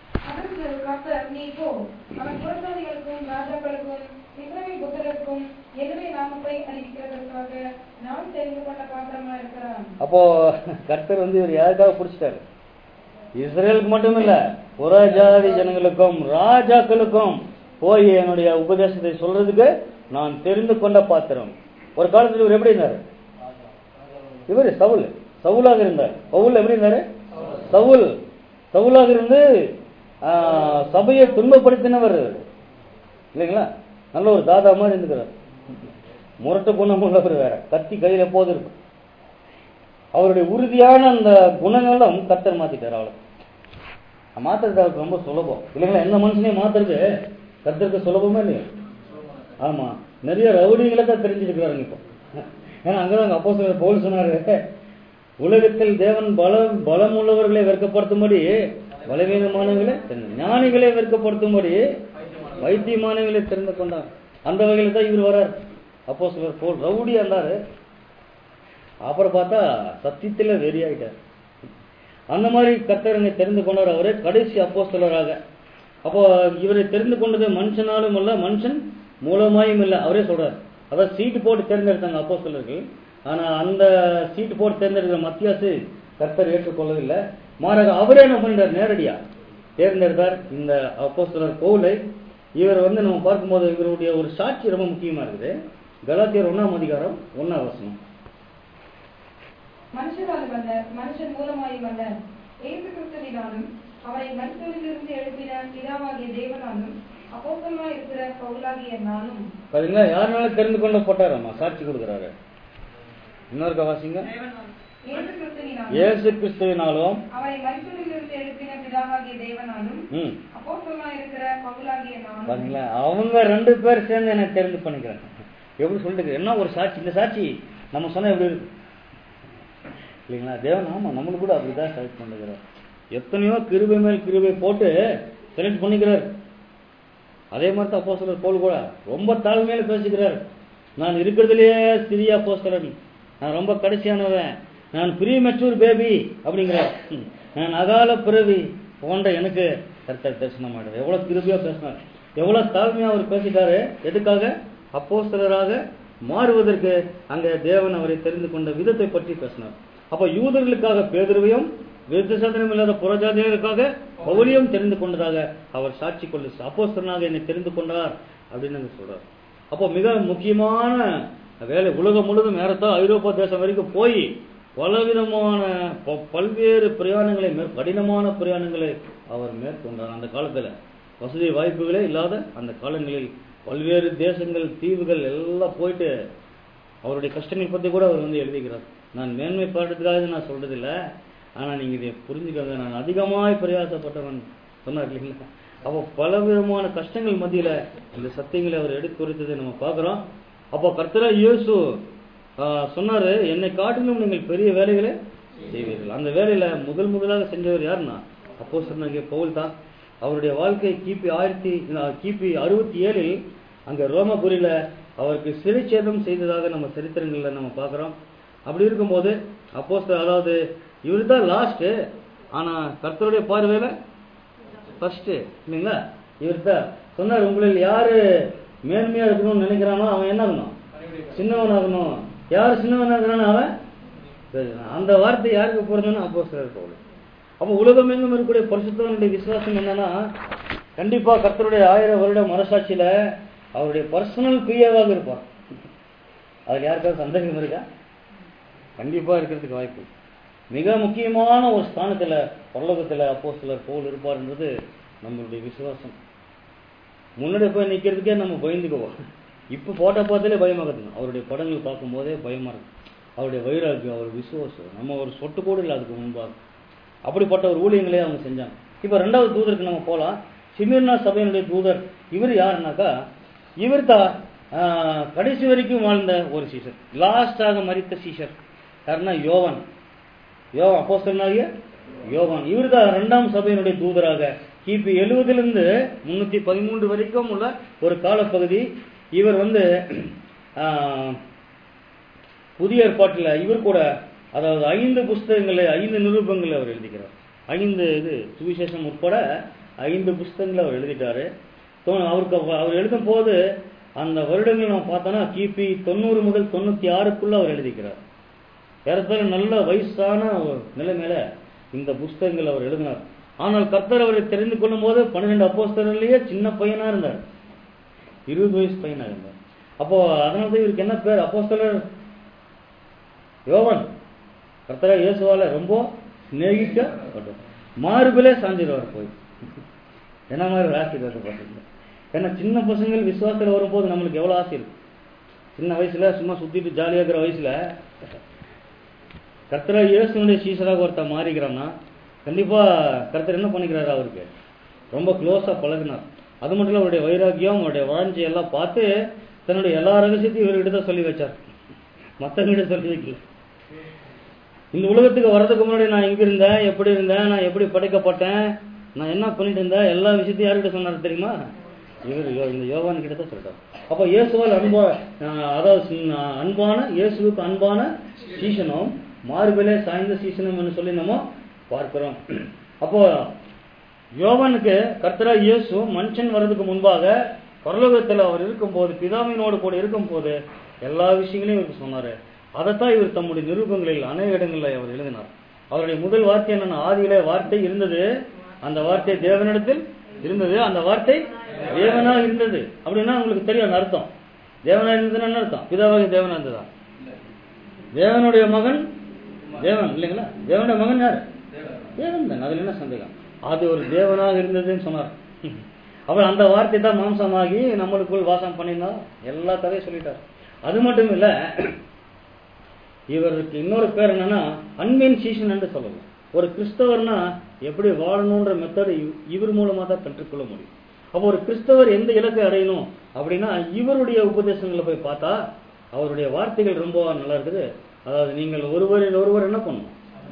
அதற்கு கர்த்தர் நீ போ அவன் புறஜாதிகளுக்கும் ராஜாக்களுக்கும் இஸ்ரவேல் புத்திரருக்கும் என்னுடைய நாமத்தை அறிவிக்கிறதற்காக நான் தெரிந்து கொண்ட பாத்திரமா இருக்கிறான் அப்போ கர்த்தர் வந்து இவர் யாருக்காக பிடிச்சிட்டாரு இஸ்ரேலுக்கு மட்டும் இல்ல புறஜாதி ஜனங்களுக்கும் ராஜாக்களுக்கும் போய் என்னுடைய உபதேசத்தை சொல்றதுக்கு நான் தெரிந்து கொண்ட பாத்திரம் ஒரு காலத்துல இவர் எப்படி இருந்தாரு இவர் சவுல் சவுலாக இருந்தார் பவுல் எப்படி இருந்தாரு சவுல் சவுலாக இருந்து ஆஹ், சபையை துன்பப்படுத்தினவர் இல்லைங்களா நல்ல ஒரு தாதா மாதிரி இருந்துக்கிறார் முரட்டு குணம் உள்ளவர் வேற கத்தி கையில போது இருக்கும் அவருடைய உறுதியான அந்த குணங்களும் கத்தர் மாத்திட்டார் அவ்வளவு மாத்துறது அவருக்கு ரொம்ப சுலபம் இல்லைங்களா எந்த மனுஷனையும் மாத்துறது கத்தருக்கு சுலபமே இல்லையா ஆமா நிறைய ரவுடிகளை தான் தெரிஞ்சிருக்கிறாருங்க இப்போ ஏன்னா அங்கதான் அப்போ சிலர் போல் சொன்னாரு உலகத்தில் தேவன் பலம் பலம் உள்ளவர்களை வெட்கப்படுத்தும்படி பலவீனமானவர்களை தெரிந்து ஞானிகளை வெட்கப்படுத்தும்படி வைத்தியமானவர்களை தெரிந்து கொண்டார் அந்த வகையில தான் இவர் வரார் அப்போ சிலர் போல் ரவுடியா இருந்தாரு அப்புறம் பார்த்தா சத்தியத்துல வெறி ஆயிட்டார் அந்த மாதிரி கர்த்தரனை தெரிந்து கொண்டார் அவரே கடைசி அப்போஸ்தலராக அப்போ இவரை தெரிந்து கொண்டது மனுஷனாலும் அல்ல மனுஷன் மூலமாயும் இல்ல அவரே சொல்றார் அதான் சீட்டு போட்டு தேர்ந்தெடுத்தாங்க அப்போஸ்தலர்கள் ஆனா அந்த சீட்டு போட்டு தேர்ந்தெடுக்கிற மத்தியாசு கர்த்தர் ஏற்றுக்கொள்ளவில்லை மாறாக அவரே என்ன பண்ணிட்டார் நேரடியா தேர்ந்தெடுத்தார் இந்த அப்போஸ்தலர் பவுலை இவர் வந்து நம்ம பார்க்கும்போது இவருடைய ஒரு சாட்சி ரொம்ப முக்கியமா இருக்குது கலாத்தியர் ஒண்ணாம் அதிகாரம் ஒண்ணாம் வசனம் மனுஷரால் வந்த மனுஷன் மூலமாயும் வந்த இயேசு கிறிஸ்துவினாலும் அவரை மருத்துவத்திலிருந்து எழுப்பின பிதாவாகிய தேவனாலும் அப்போஸ்தலனாய் இருக்கிற பவுலாகிய நானும் பாத்தீங்களா யாருனால தெரிந்து கொண்டு போட்டாராமா சாட்சி கொடுக்குறாரு இன்னொருக்க வாசிங்க தேவன் வந்து இயேசு கிறிஸ்துவினாலும் இயேசு கிறிஸ்துவினாலும் அவரை மருத்துவத்திலிருந்து எழுப்பின பிதாவாகிய தேவனாலும் ம் அப்போஸ்தலனாய் இருக்கிற பவுலாகிய நானும் பாத்தீங்களா அவங்க ரெண்டு பேர் சேர்ந்து எனக்கு தெரிந்து பண்ணிக்கிறாங்க எப்படி சொல்லிட்டு என்ன ஒரு சாட்சி இந்த சாட்சி நம்ம சொன்னா எப்படி இருக்கு இல்லைங்களா தேவன் ஆமா நம்மளுக்கு கூட அப்படிதான் செலக்ட் பண்ணுகிறார் எத்தனையோ கிருபை மேல் கிருபை போட்டு செலக்ட் பண்ணிக்கிறார் அதே மாதிரி தான் அப்போஸ்தலர் போல் கூட ரொம்ப தாழ்மையில பேசுகிறார் நான் இருக்கிறதுலயே சிறிய அப்போஸ்தலன் நான் ரொம்ப கடைசியானவன் நான் ப்ரீ மெச்சூர் பேபி அப்படிங்கிறார் ம். நான் அகால பிறவி போன்ற எனக்கு கர்த்தர் தரிசனம் ஆடுது எவ்வளவு கிருபியா பேசினார் எவ்வளவு தாழ்மையா அவர் பேசிட்டாரு எதுக்காக அப்போஸ்தலராக மாறுவதற்கு அங்க தேவன் அவரை தெரிந்து கொண்ட விதத்தை பற்றி பேசினார் அப்ப யூதர்களுக்காக பேதுருவையும் விருத்த சாதனம் இல்லாத புறஜாதியருக்காக பவுலியும் தெரிந்து கொண்டதாக அவர் சாட்சி கொண்டு அப்போஸ்தலனாக என்னை தெரிந்து கொண்டார் அப்படின்னு அங்க சொல்றார் அப்போ மிக முக்கியமான வேலை உலகம் முழுவதும் ஏறத்தாழ ஐரோப்பா தேசம் வரைக்கும் போய் பலவிதமான ப- பல்வேறு பிரயாணங்களை மேற் கடினமான பிரயாணங்களை அவர் மேற்கொண்டார் அந்த காலத்துல வசதி வாய்ப்புகளே இல்லாத அந்த காலங்களில் பல்வேறு தேசங்கள் தீவுகள் எல்லாம் போயிட்டு அவருடைய கஷ்டங்களை பத்தி கூட அவர் வந்து எழுதிக்கிறார் நான் மேன்மை பாடுறதுக்காக நான் சொல்றது இல்ல ஆனா நீங்க இதை புரிஞ்சுக்கோங்க நான் அதிகமாய் பிரயாசப்பட்டவன் சொன்னார் இல்லைங்களா அப்போ பலவிதமான கஷ்டங்கள் மத்தியில இந்த சத்தியங்களை அவர் எடுத்துரைத்ததை நம்ம பார்க்கிறோம் அப்போ கர்த்தரா இயேசு ஆஹ், சொன்னாரு என்னை காட்டிலும் நீங்கள் பெரிய வேலைகளை செய்வீர்கள் அந்த வேலையில முதல் முதலாக செஞ்சவர் யாருன்னா அப்போ சொன்னாங்க பவுல் தான் அவருடைய வாழ்க்கை கிபி ஆயிரத்தி ஆஹ், கிபி அறுபத்தி ஏழில் அங்க ரோமபுரியில அவருக்கு சிறைச்சேதம் செய்ததாக நம்ம சரித்திரங்கள்ல நம்ம பார்க்கிறோம் அப்படி இருக்கும்போது அப்போ அதாவது இவர் தான் லாஸ்ட் ஆனா கர்த்தருடைய பார்வையில ஃபர்ஸ்ட் இல்லைங்களா இவர் தான் சொன்னார் உங்களில் யாரு மேன்மையா இருக்கணும்னு நினைக்கிறானோ அவன் என்ன ஆகணும் சின்னவன் ஆகணும் யார் சின்னவன் ஆகுறானோ அவன் பெரியவன். அந்த வார்த்தை யாருக்கு போறதுன்னு அப்போ சிலர் போகல அப்போ உலகம் எங்கும் இருக்கக்கூடிய பரிசுத்தவனுடைய விசுவாசம் என்னன்னா கண்டிப்பா கர்த்தருடைய ஆயிரம் வருட மனசாட்சியில அவருடைய பர்சனல் பிரியாவாக இருப்பார் அதுல யாருக்காவது சந்தேகம் இருக்கா கண்டிப்பா இருக்கிறதுக்கு வாய்ப்பு இருக்கு. மிக முக்கியமான ஒரு ஸ்தானத்துல பரலோகத்துல அப்போ சிலர் போல் இருப்பார்ன்றது நம்மளுடைய விசுவாசம் முன்னாடி போய் நிக்கிறதுக்கே நம்ம பயந்துக்குவோம் இப்ப போட்டோ பார்த்தாலே பயமாகுது அவருடைய படங்கள் பார்க்கும் போதே பயமா இருக்கு அவருடைய வைராக்கியம் அவர் விசுவாசம் நம்ம ஒரு சொட்டு கூட இல்லை அதுக்கு முன்பாக அப்படிப்பட்ட ஒரு ஊழியங்களே அவங்க செஞ்சாங்க இப்ப ரெண்டாவது தூதருக்கு நம்ம போலாம் சிமிர்னா சபையினுடைய தூதர் இவர் யாருனாக்கா இவர் தான் கடைசி வரைக்கும் வாழ்ந்த ஒரு சீஷர் லாஸ்டாக மரித்த சீஷர் யாருன்னா யோவான் யோவான் அப்போஸ்தலனாகிய யோவான் இவர் தான் இரண்டாம் சபையினுடைய தூதராக கிபி எழுவதிலிருந்து முன்னூத்தி பதிமூன்று வரைக்கும் உள்ள ஒரு காலப்பகுதி இவர் வந்து ஆஹ், புதிய ஏற்பாட்டில் இவர் கூட அதாவது ஐந்து புஸ்தகங்களை ஐந்து நிரூபங்களை அவர் எழுதிக்கிறார் ஐந்து இது சுவிசேஷம் உட்பட ஐந்து புஸ்தகங்களை அவர் எழுதிட்டாரு தோ- அவருக்கு அவ- அவர் எழுதும் போது அந்த வருடங்கள் நம்ம பார்த்தோம்னா கிபி தொண்ணூறு முதல் தொண்ணூத்தி ஆறுக்குள்ள அவர் எழுதிக்கிறார் ஏறத்தாழ நல்ல வயசான ஒரு நிலைமையில இந்த புஸ்தகங்கள் அவர் எழுதினார் ஆனால் கர்த்தர் அவரை தெரிந்து கொள்ளும் போது பன்னிரெண்டு அப்போஸ்தலர்லயே சின்ன பையனா இருந்தார் இருபது வயசு பையனா இருந்தார் அப்போ அதனால தான் இவருக்கு என்ன பேர் அப்போஸ்தலர் யோவன் கர்த்தரா இயேசுவால ரொம்ப சிநேகிக்கப்பட்டோம் மார்பிலே சாஞ்சிருவார் போய் என்ன மாதிரி ஒரு ஆசீர்வாதம் பார்த்தீங்க ஏன்னா சின்ன பசங்கள் விசுவாசத்தில் வரும்போது நம்மளுக்கு எவ்வளோ ஆசை இருக்கு சின்ன வயசுல சும்மா சுத்திட்டு ஜாலியாக இருக்கிற வயசுல கர்த்தரா இயேசுனுடைய சீசராக ஒருத்தன் மாறிக்கிறான்னா கண்டிப்பா கர்த்தர் என்ன பண்ணிக்கிறாரு அவருக்கு ரொம்ப க்ளோஸா பழகினார் அது மட்டும் இல்ல அவருடைய வைராக்கியம் அவருடைய வாழ்ச்சி எல்லாம் பார்த்து தன்னுடைய எல்லா ரகசியத்தையும் இவர்கிட்ட தான் சொல்லி வச்சார் மற்றவங்கிட்ட சொல்லி வைக்கல இந்த உலகத்துக்கு வர்றதுக்கு முன்னாடி நான் எங்க இருந்தேன் எப்படி இருந்தேன் நான் எப்படி படைக்கப்பட்டேன் நான் என்ன பண்ணிட்டு இருந்தேன் எல்லா விஷயத்தையும் யார்கிட்ட சொன்னார் தெரியுமா இவர் யோ- இந்த யோவான் கிட்ட தான் சொல்றாரு அப்ப இயேசுவால் அன்பா அஹ் அதாவது சின்ன அன்பான இயேசுவுக்கு அன்பான சீசனும் மார்பிலே சாய்ந்த சீசனும் என்று சொல்லி நம்ம பார்க்கிறோம் அப்போ யோவானுக்கு கர்த்தரா இயேசு மனுஷன் வர்றதுக்கு முன்பாக பரலோகத்தில் அவர் இருக்கும்போது பிதாவினோடு கூட இருக்கும்போது எல்லா விஷயங்களையும் இவருக்கு சொன்னாரு அதைத்தான் இவர் தம்முடைய நிரூபங்களில் அநேக இடங்களில் அவர் எழுதினார் அவருடைய முதல் வார்த்தை என்னன்னா ஆதியிலே வார்த்தை இருந்தது அந்த வார்த்தை தேவனிடத்தில் இருந்தது அந்த வார்த்தை தேவனா இருந்தது அப்படின்னா உங்களுக்கு தெரியும் அந்த அர்த்தம் தேவனா இருந்ததுன்னு என்ன அர்த்தம் பிதாவாகி தேவனா இருந்ததா தேவனுடைய மகன் தேவன் இல்லைங்களா தேவனுடைய மகன் யாரு தேவன் தான் அதுல என்ன சந்தேகம் அது ஒரு தேவனாக இருந்ததுன்னு சொன்னார் அவர் அந்த வார்த்தை தான் மாம்சமாகி நம்மளுக்குள் வாசம் பண்ணியிருந்தா எல்லா கதையும் சொல்லிட்டார் அது மட்டும் இல்ல இவருக்கு இன்னொரு பேர் என்னன்னா அன்பின் சீசன் என்று சொல்லலாம் ஒரு கிறிஸ்தவர்னா எப்படி வாழணுன்ற மெத்தடு இவர் மூலமா தான் கற்றுக்கொள்ள முடியும் அப்போ ஒரு கிறிஸ்தவர் எந்த இலக்கை அடையணும் அப்படின்னா இவருடைய உபதேசங்களை போய் பார்த்தா அவருடைய வார்த்தைகள் ரொம்ப நல்லா இருக்குது அதாவது நீங்கள் ஒருவரில் ஒருவர் என்ன பண்ணணும்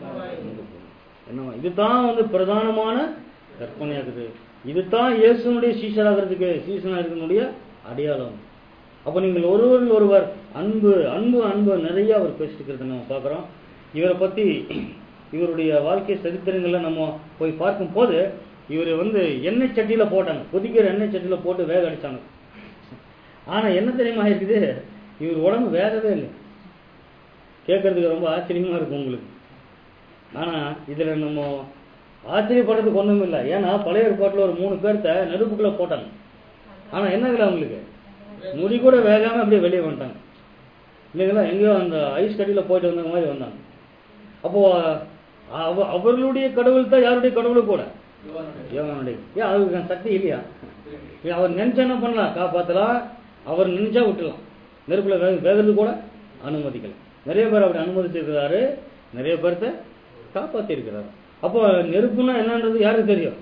என்னவா இதுதான் வந்து பிரதானமான கற்பனையாகுது இதுதான் இயேசுனுடைய சீஷராகிறதுக்கு சீசனா இருக்கனுடைய அடையாளம் அப்ப நீங்கள் ஒருவரில் ஒருவர் அன்பு அன்பு அன்பு நிறைய அவர் பேசிட்டு நம்ம பார்க்கிறோம் இவரை பத்தி இவருடைய வாழ்க்கை சரித்திரங்கள்ல நம்ம போய் பார்க்கும் போது இவர் வந்து எண்ணெய் சட்டியில போட்டாங்க கொதிக்கிற எண்ணெய் சட்டியில போட்டு வேக அடிச்சாங்க ஆனா என்ன தெரியுமா இருக்குது இவர் உடம்பு வேகவே இல்லை கேட்கறதுக்கு ரொம்ப ஆச்சரியமா இருக்கும் உங்களுக்கு ஆனா இதுல நம்ம ஆச்சரியப்படுறதுக்கு ஒண்ணும் இல்லை ஏன்னா பழைய ஏற்பாட்டுல ஒரு மூணு பேர்த்த நெருப்புக்குள்ள போட்டாங்க ஆனா என்ன இல்லை அவங்களுக்கு முடி கூட வேகாம அப்படியே வெளியே வந்துட்டாங்க இல்லைங்களா எங்கேயோ அந்த ஐஸ் கட்டியில போயிட்டு வந்த மாதிரி வந்தாங்க அப்போ அவ- அவர்களுடைய கடவுள் தான் யாருடைய கடவுளும் கூட யோவானுடைய ஏன் அவருக்கு சக்தி இல்லையா ஏன் அவர் நினைச்சா என்ன பண்ணலாம் காப்பாத்தலாம் அவர் நினைச்சா விட்டுலாம் நெருப்புல வேக வேகிறது கூட அனுமதிக்கல நிறைய பேர் அப்படி அனுமதிச்சிருக்கிறாரு நிறைய பேர்த்த காப்பாத்தி இருக்கிறாரு அப்போ நெருப்புன்னா என்னன்றது யாருக்கு தெரியும்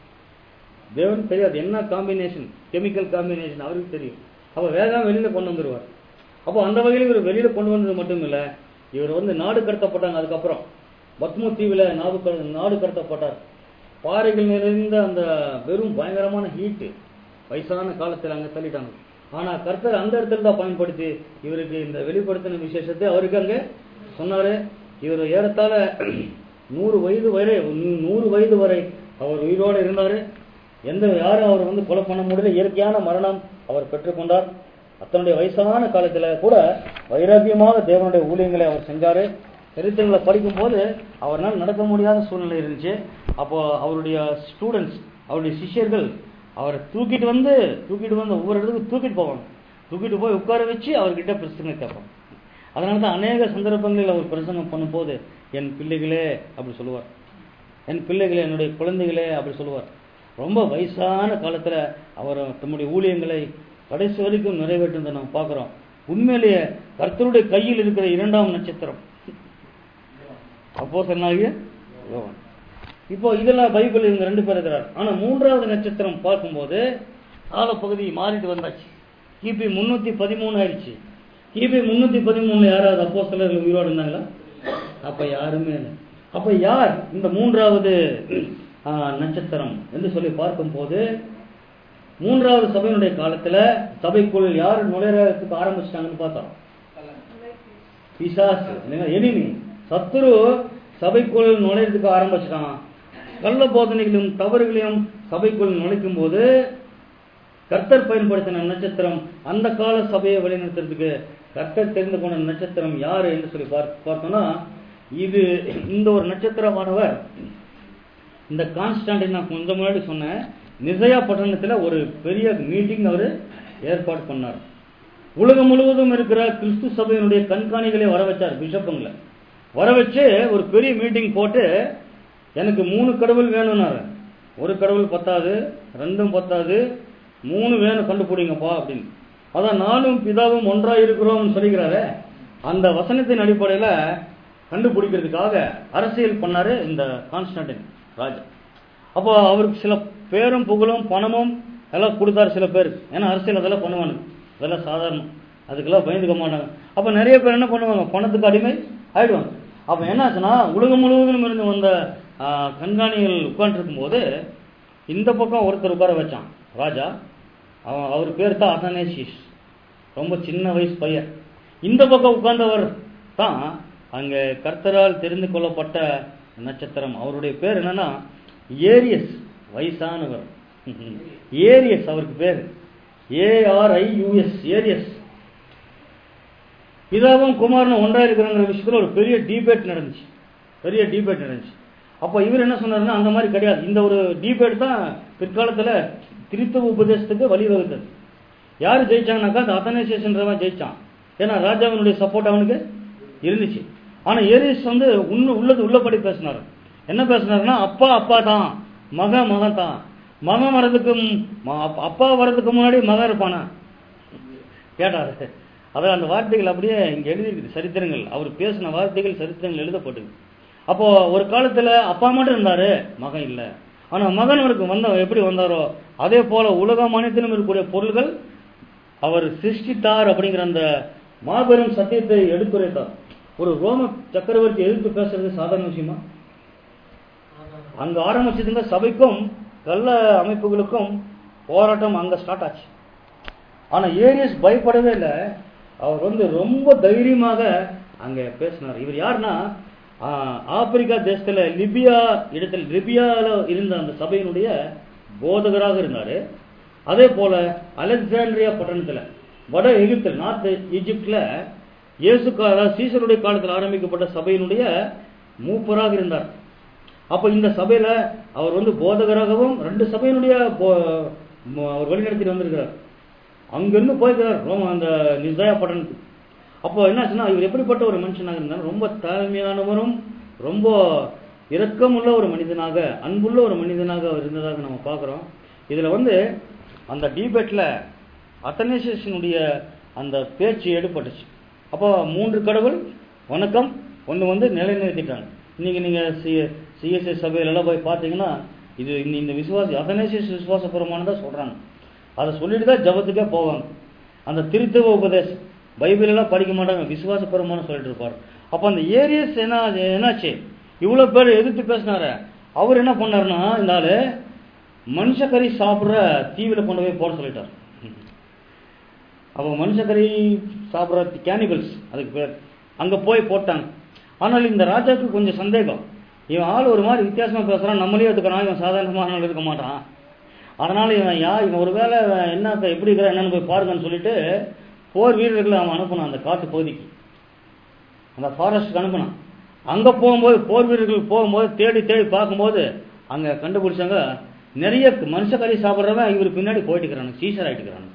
தேவன் தெரியாது என்ன காம்பினேஷன் கெமிக்கல் காம்பினேஷன் அவருக்கு தெரியும் அப்ப வேகாம வெளியில கொண்டு வந்துருவார் அப்போ அந்த வகையில் இவர் வெளியில கொண்டு வந்தது மட்டும் இல்ல இவர் வந்து நாடு கடத்தப்பட்டாங்க அதுக்கப்புறம் பத்ம தீவுல நாடு கட- நாடு கடத்தப்பட்டார் பாறைகள் நிறைந்த அந்த வெறும் பயங்கரமான ஹீட்டு வயசான காலத்தில் அங்க தள்ளிட்டாங்க ஆனா கர்த்தர் அந்த இடத்துல தான் பயன்படுத்தி இவருக்கு இந்த வெளிப்படுத்தின விசேஷத்தை அவருக்கு அங்க சொன்னாரு இவர் ஏறத்தாழ நூறு வயது வரை நூ- நூறு வயது வரை அவர் உயிரோடு இருந்தாரு எந்த யாரும் அவர் வந்து கொலை பண்ண முடியல இயற்கையான மரணம் அவர் பெற்றுக்கொண்டார் அத்தனுடைய வயசான காலத்துல கூட வைராக்கியமாக தேவனுடைய ஊழியங்களை அவர் செஞ்சாரு சரித்திரங்களை படிக்கும்போது அவரால் நடக்க முடியாத சூழ்நிலை இருந்துச்சு அப்போ அவருடைய ஸ்டூடெண்ட்ஸ் அவருடைய சிஷ்யர்கள் அவரை தூக்கிட்டு வந்து தூக்கிட்டு வந்து ஒவ்வொரு இடத்துக்கு தூக்கிட்டு போவாங்க தூக்கிட்டு போய் உட்கார வச்சு அவர்கிட்ட பிரச்சனை கேட்பாங்க அதனால தான் அநேக சந்தர்ப்பங்களில் அவர் பிரசங்கம் பண்ணும்போது என் பிள்ளைகளே அப்படி சொல்லுவார் என் பிள்ளைகளே என்னுடைய குழந்தைகளே அப்படி சொல்லுவார் ரொம்ப வயசான காலத்துல அவர் தம்முடைய ஊழியங்களை கடைசி வரைக்கும் நிறைவேற்றுவதை நம்ம பார்க்கிறோம் உண்மையிலேயே கர்த்தருடைய கையில் இருக்கிற இரண்டாம் நட்சத்திரம் அப்போ சொன்னாங்க இப்போ இதெல்லாம் பைபிள் இவங்க ரெண்டு பேர் இருக்கிறார் ஆனா மூன்றாவது நட்சத்திரம் பார்க்கும்போது காலப்பகுதி மாறிட்டு வந்தாச்சு கிபி முன்னூத்தி பதிமூணு ஆயிடுச்சு கிபி முன்னூத்தி பதிமூணுல யாராவது அப்போ சிலர்கள் உயிரோடு இருந்தாங்களா அப்ப யாருமே இல்லை அப்ப யார் இந்த மூன்றாவது ஆ, நட்சத்திரம் என்று சொல்லி பார்க்கும்போது மூன்றாவது சபையினுடைய காலத்துல சபைக்குள் யார் நுழையறதுக்கு ஆரம்பிச்சிட்டாங்கன்னு பார்த்தோம் பிசாசு இல்லைங்களா எனிமி சத்துரு சபைக்குள் நுழையறதுக்கு ஆரம்பிச்சிட்டான் கள்ள போதனைகளையும் தவறுகளையும் சபைக்குள் நுழைக்கும் போது கர்த்தர் பயன்படுத்தின நட்சத்திரம் அந்த கால சபையை வழிநடத்துறதுக்கு கர்த்தர் தெரிந்து கொண்ட நட்சத்திரம் யாரு என்று சொல்லி பார்த்து பார்த்தோம்னா இது இந்த ஒரு நட்சத்திரமானவர் இந்த கான்ஸ்டாண்டின் நான் கொஞ்சம் முன்னாடி சொன்னேன் நிசையா பட்டணத்துல ஒரு பெரிய மீட்டிங் அவர் ஏற்பாடு பண்ணார் உலகம் முழுவதும் இருக்கிற கிறிஸ்து சபையினுடைய கண்காணிகளை வர வச்சார் பிஷப்புங்களை வர வச்சு ஒரு பெரிய மீட்டிங் போட்டு எனக்கு மூணு கடவுள் வேணும்னாரு ஒரு கடவுள் பத்தாது ரெண்டும் பத்தாது மூணு வேணும் கண்டுபிடிங்கப்பா அப்படின்னு அதான் நானும் பிதாவும் ஒன்றா இருக்கிறோம்னு சொல்லிக்கிறாரு அந்த வசனத்தின் அடிப்படையில கண்டுபிடிக்கிறதுக்காக அரசியல் பண்ணாரு இந்த கான்ஸ்டன்டின் ராஜா அப்போ அவருக்கு சில பேரும் புகழும் பணமும் எல்லாம் கொடுத்தாரு சில பேர் ஏன்னா அரசியல் அதெல்லாம் பண்ணுவாங்க அதெல்லாம் சாதாரணம் அதுக்கெல்லாம் பயந்துக்க மாட்டாங்க அப்போ நிறைய பேர் என்ன பண்ணுவாங்க பணத்துக்கு அடிமை ஆயிடுவாங்க அப்போ என்னாச்சுன்னா உலகம் முழுவதிலும் இருந்து வந்த ஆ, கண்காணிகள் உட்காந்துருக்கும் போது இந்த பக்கம் ஒருத்தர் உட்கார வச்சான் ராஜா அவன் அவர் பேர் தான் அத்தனேசிஸ் ரொம்ப சின்ன வயசு பையன் இந்த பக்கம் உட்கார்ந்தவர் தான் அங்க கர்த்தரால் தெரிந்து கொள்ளப்பட்ட நட்சத்திரம் அவருடைய பேர் என்னன்னா ஏரியஸ் வயசானவர் ஏரியஸ் அவருக்கு பேர் ஏஆர்ஐயூஎஸ் ஏரியஸ் பிதாவும் குமாரனும் ஒன்றா இருக்கிறங்கிற விஷயத்துல ஒரு பெரிய டிபேட் நடந்துச்சு பெரிய டிபேட் நடந்துச்சு அப்போ இவர் என்ன சொன்னாருன்னா அந்த மாதிரி கிடையாது இந்த ஒரு டிபேட் தான் பிற்காலத்துல திருத்தவ உபதேசத்துக்கு வழிவகுத்தது யார் ஜெயிச்சாங்கனாக்கா அந்த அத்தனைசேஷன்றவன் ஜெயிச்சான் ஏன்னா ராஜாவினுடைய சப்போர்ட் அவனுக்கு இருந்துச்சு ஆனா ஏரிஸ் வந்து உண்மை உள்ளது உள்ளபடி பேசினாரு என்ன பேசினாருன்னா அப்பா அப்பா தான் மகன் மகன் தான் மகன் வர்றதுக்கு மு- ம- அப்பா- அப்பா வர்றதுக்கு முன்னாடி மகன் இருப்பானா கேட்டாரு அதான் அந்த வார்த்தைகள் அப்படியே இங்க எழுதியிருக்குது சரித்திரங்கள் அவர் பேசின வார்த்தைகள் சரித்திரங்கள் எழுதப்பட்டது அப்போ ஒரு காலத்துல அப்பா மட்டும் இருந்தாரு மகன் இல்ல ஆனா மகன் அவருக்கு வந்த எப்படி வந்தாரோ அதே போல உலகம் அனைத்திலும் இருக்கக்கூடிய பொருள்கள் அவர் சிருஷ்டித்தார் அப்படிங்கிற அந்த மாபெரும் சத்தியத்தை எடுத்துரைத்தார் ஒரு ரோம சக்கரவர்த்தி எதிர்த்து பேசுறது சாதாரண விஷயமா அங்க ஆரம்பிச்சதுங்க சபைக்கும் கள்ள அமைப்புகளுக்கும் போராட்டம் அங்க ஸ்டார்ட் ஆச்சு ஆனா ஏரியஸ் பயப்படவே இல்லை அவர் வந்து ரொம்ப தைரியமாக அங்க பேசினார் இவர் யாருன்னா ஆஹ், ஆப்பிரிக்கா தேசத்துல லிபியா இடத்தில் லிபியால இருந்த அந்த சபையினுடைய போதகராக இருந்தாரு அதே போல அலெக்சாண்ட்ரியா பட்டணத்துல வட எகிப்தில் நார்த் ஈஜிப்ட்ல இயேசு கா- அதாவது சீசருடைய காலத்தில் ஆரம்பிக்கப்பட்ட சபையினுடைய மூப்பராக இருந்தார் அப்ப இந்த சபையில அவர் வந்து போதகராகவும் ரெண்டு சபையினுடைய போ- ம- அவர் வழிநடத்திட்டு வந்திருக்கிறார் அங்கிருந்து போயிருக்கிறார் ரோம அந்த நிசாயா பட்டணத்துக்கு அப்போ என்னாச்சுன்னா இவர் எப்படிப்பட்ட ஒரு மனுஷனாக இருந்தார் ரொம்ப தாழ்மையானவரும் ரொம்ப இரக்கமுள்ள ஒரு மனிதனாக அன்புள்ள ஒரு மனிதனாக அவர் இருந்ததாக நம்ம பார்க்குறோம் இதுல வந்து அந்த டிபேட்ல அத்தனைசேஷனுடைய அந்த பேச்சு எடுபட்டுச்சு அப்போ மூன்று கடவுள் வணக்கம் ஒன்று வந்து நிலைநிறுத்திட்டாங்க இன்னைக்கு நீங்க சி சிஎஸ்ஐ சபையிலலாம் போய் பார்த்தீங்கன்னா இது இந்த இந்த விசுவாசி அத்தனைசேஷ விசுவாசபுரமானதா சொல்றாங்க அதை சொல்லிட்டு தான் ஜபத்துக்கே போவாங்க அந்த திருத்துவ உபதேசம் பைபிள் எல்லாம் படிக்க மாட்டாங்க விசுவாசபுரமான சொல்லிட்டு இருப்பார் அப்போ அந்த ஏரியஸ் என்ன என்னாச்சு இவ்வளவு பேர் எதிர்த்து பேசினாரு அவர் என்ன பண்ணாருன்னா இந்த ஆளு மனுஷக்கறி சாப்பிடுற தீவில கொண்டு போய் போட சொல்லிட்டார் அப்போ மனுஷக்கறி சாப்பிடுற கேனிபல்ஸ் அதுக்கு பேர் அங்க போய் போட்டாங்க ஆனால் இந்த ராஜாவுக்கு கொஞ்சம் சந்தேகம் இவன் ஆள் ஒரு மாதிரி வித்தியாசமா பேசுறான் நம்மளே எடுத்துக்கிறான் இவன் சாதாரணமான ஆள் இருக்க மாட்டான் அதனால இவன் யா இவன் ஒருவேளை இவன் என்ன எப்படி இருக்கிறான் என்னன்னு போய் பாருங்கன்னு சொல்லிட்டு போர் வீரர்களை அவன் அனுப்புனான் அந்த காட்டு பகுதிக்கு அந்த ஃபாரஸ்ட்டுக்கு அனுப்புனான் அங்க போகும்போது போர் வீரர்கள் போகும்போது தேடி தேடி பார்க்கும்போது அங்க கண்டுபிடிச்சாங்க நிறைய மனுஷக்கறி சாப்பிட்றவன் இவர் பின்னாடி போயிட்டு இருக்கிறானு சீசர் ஆயிட்டு இருக்கிறானு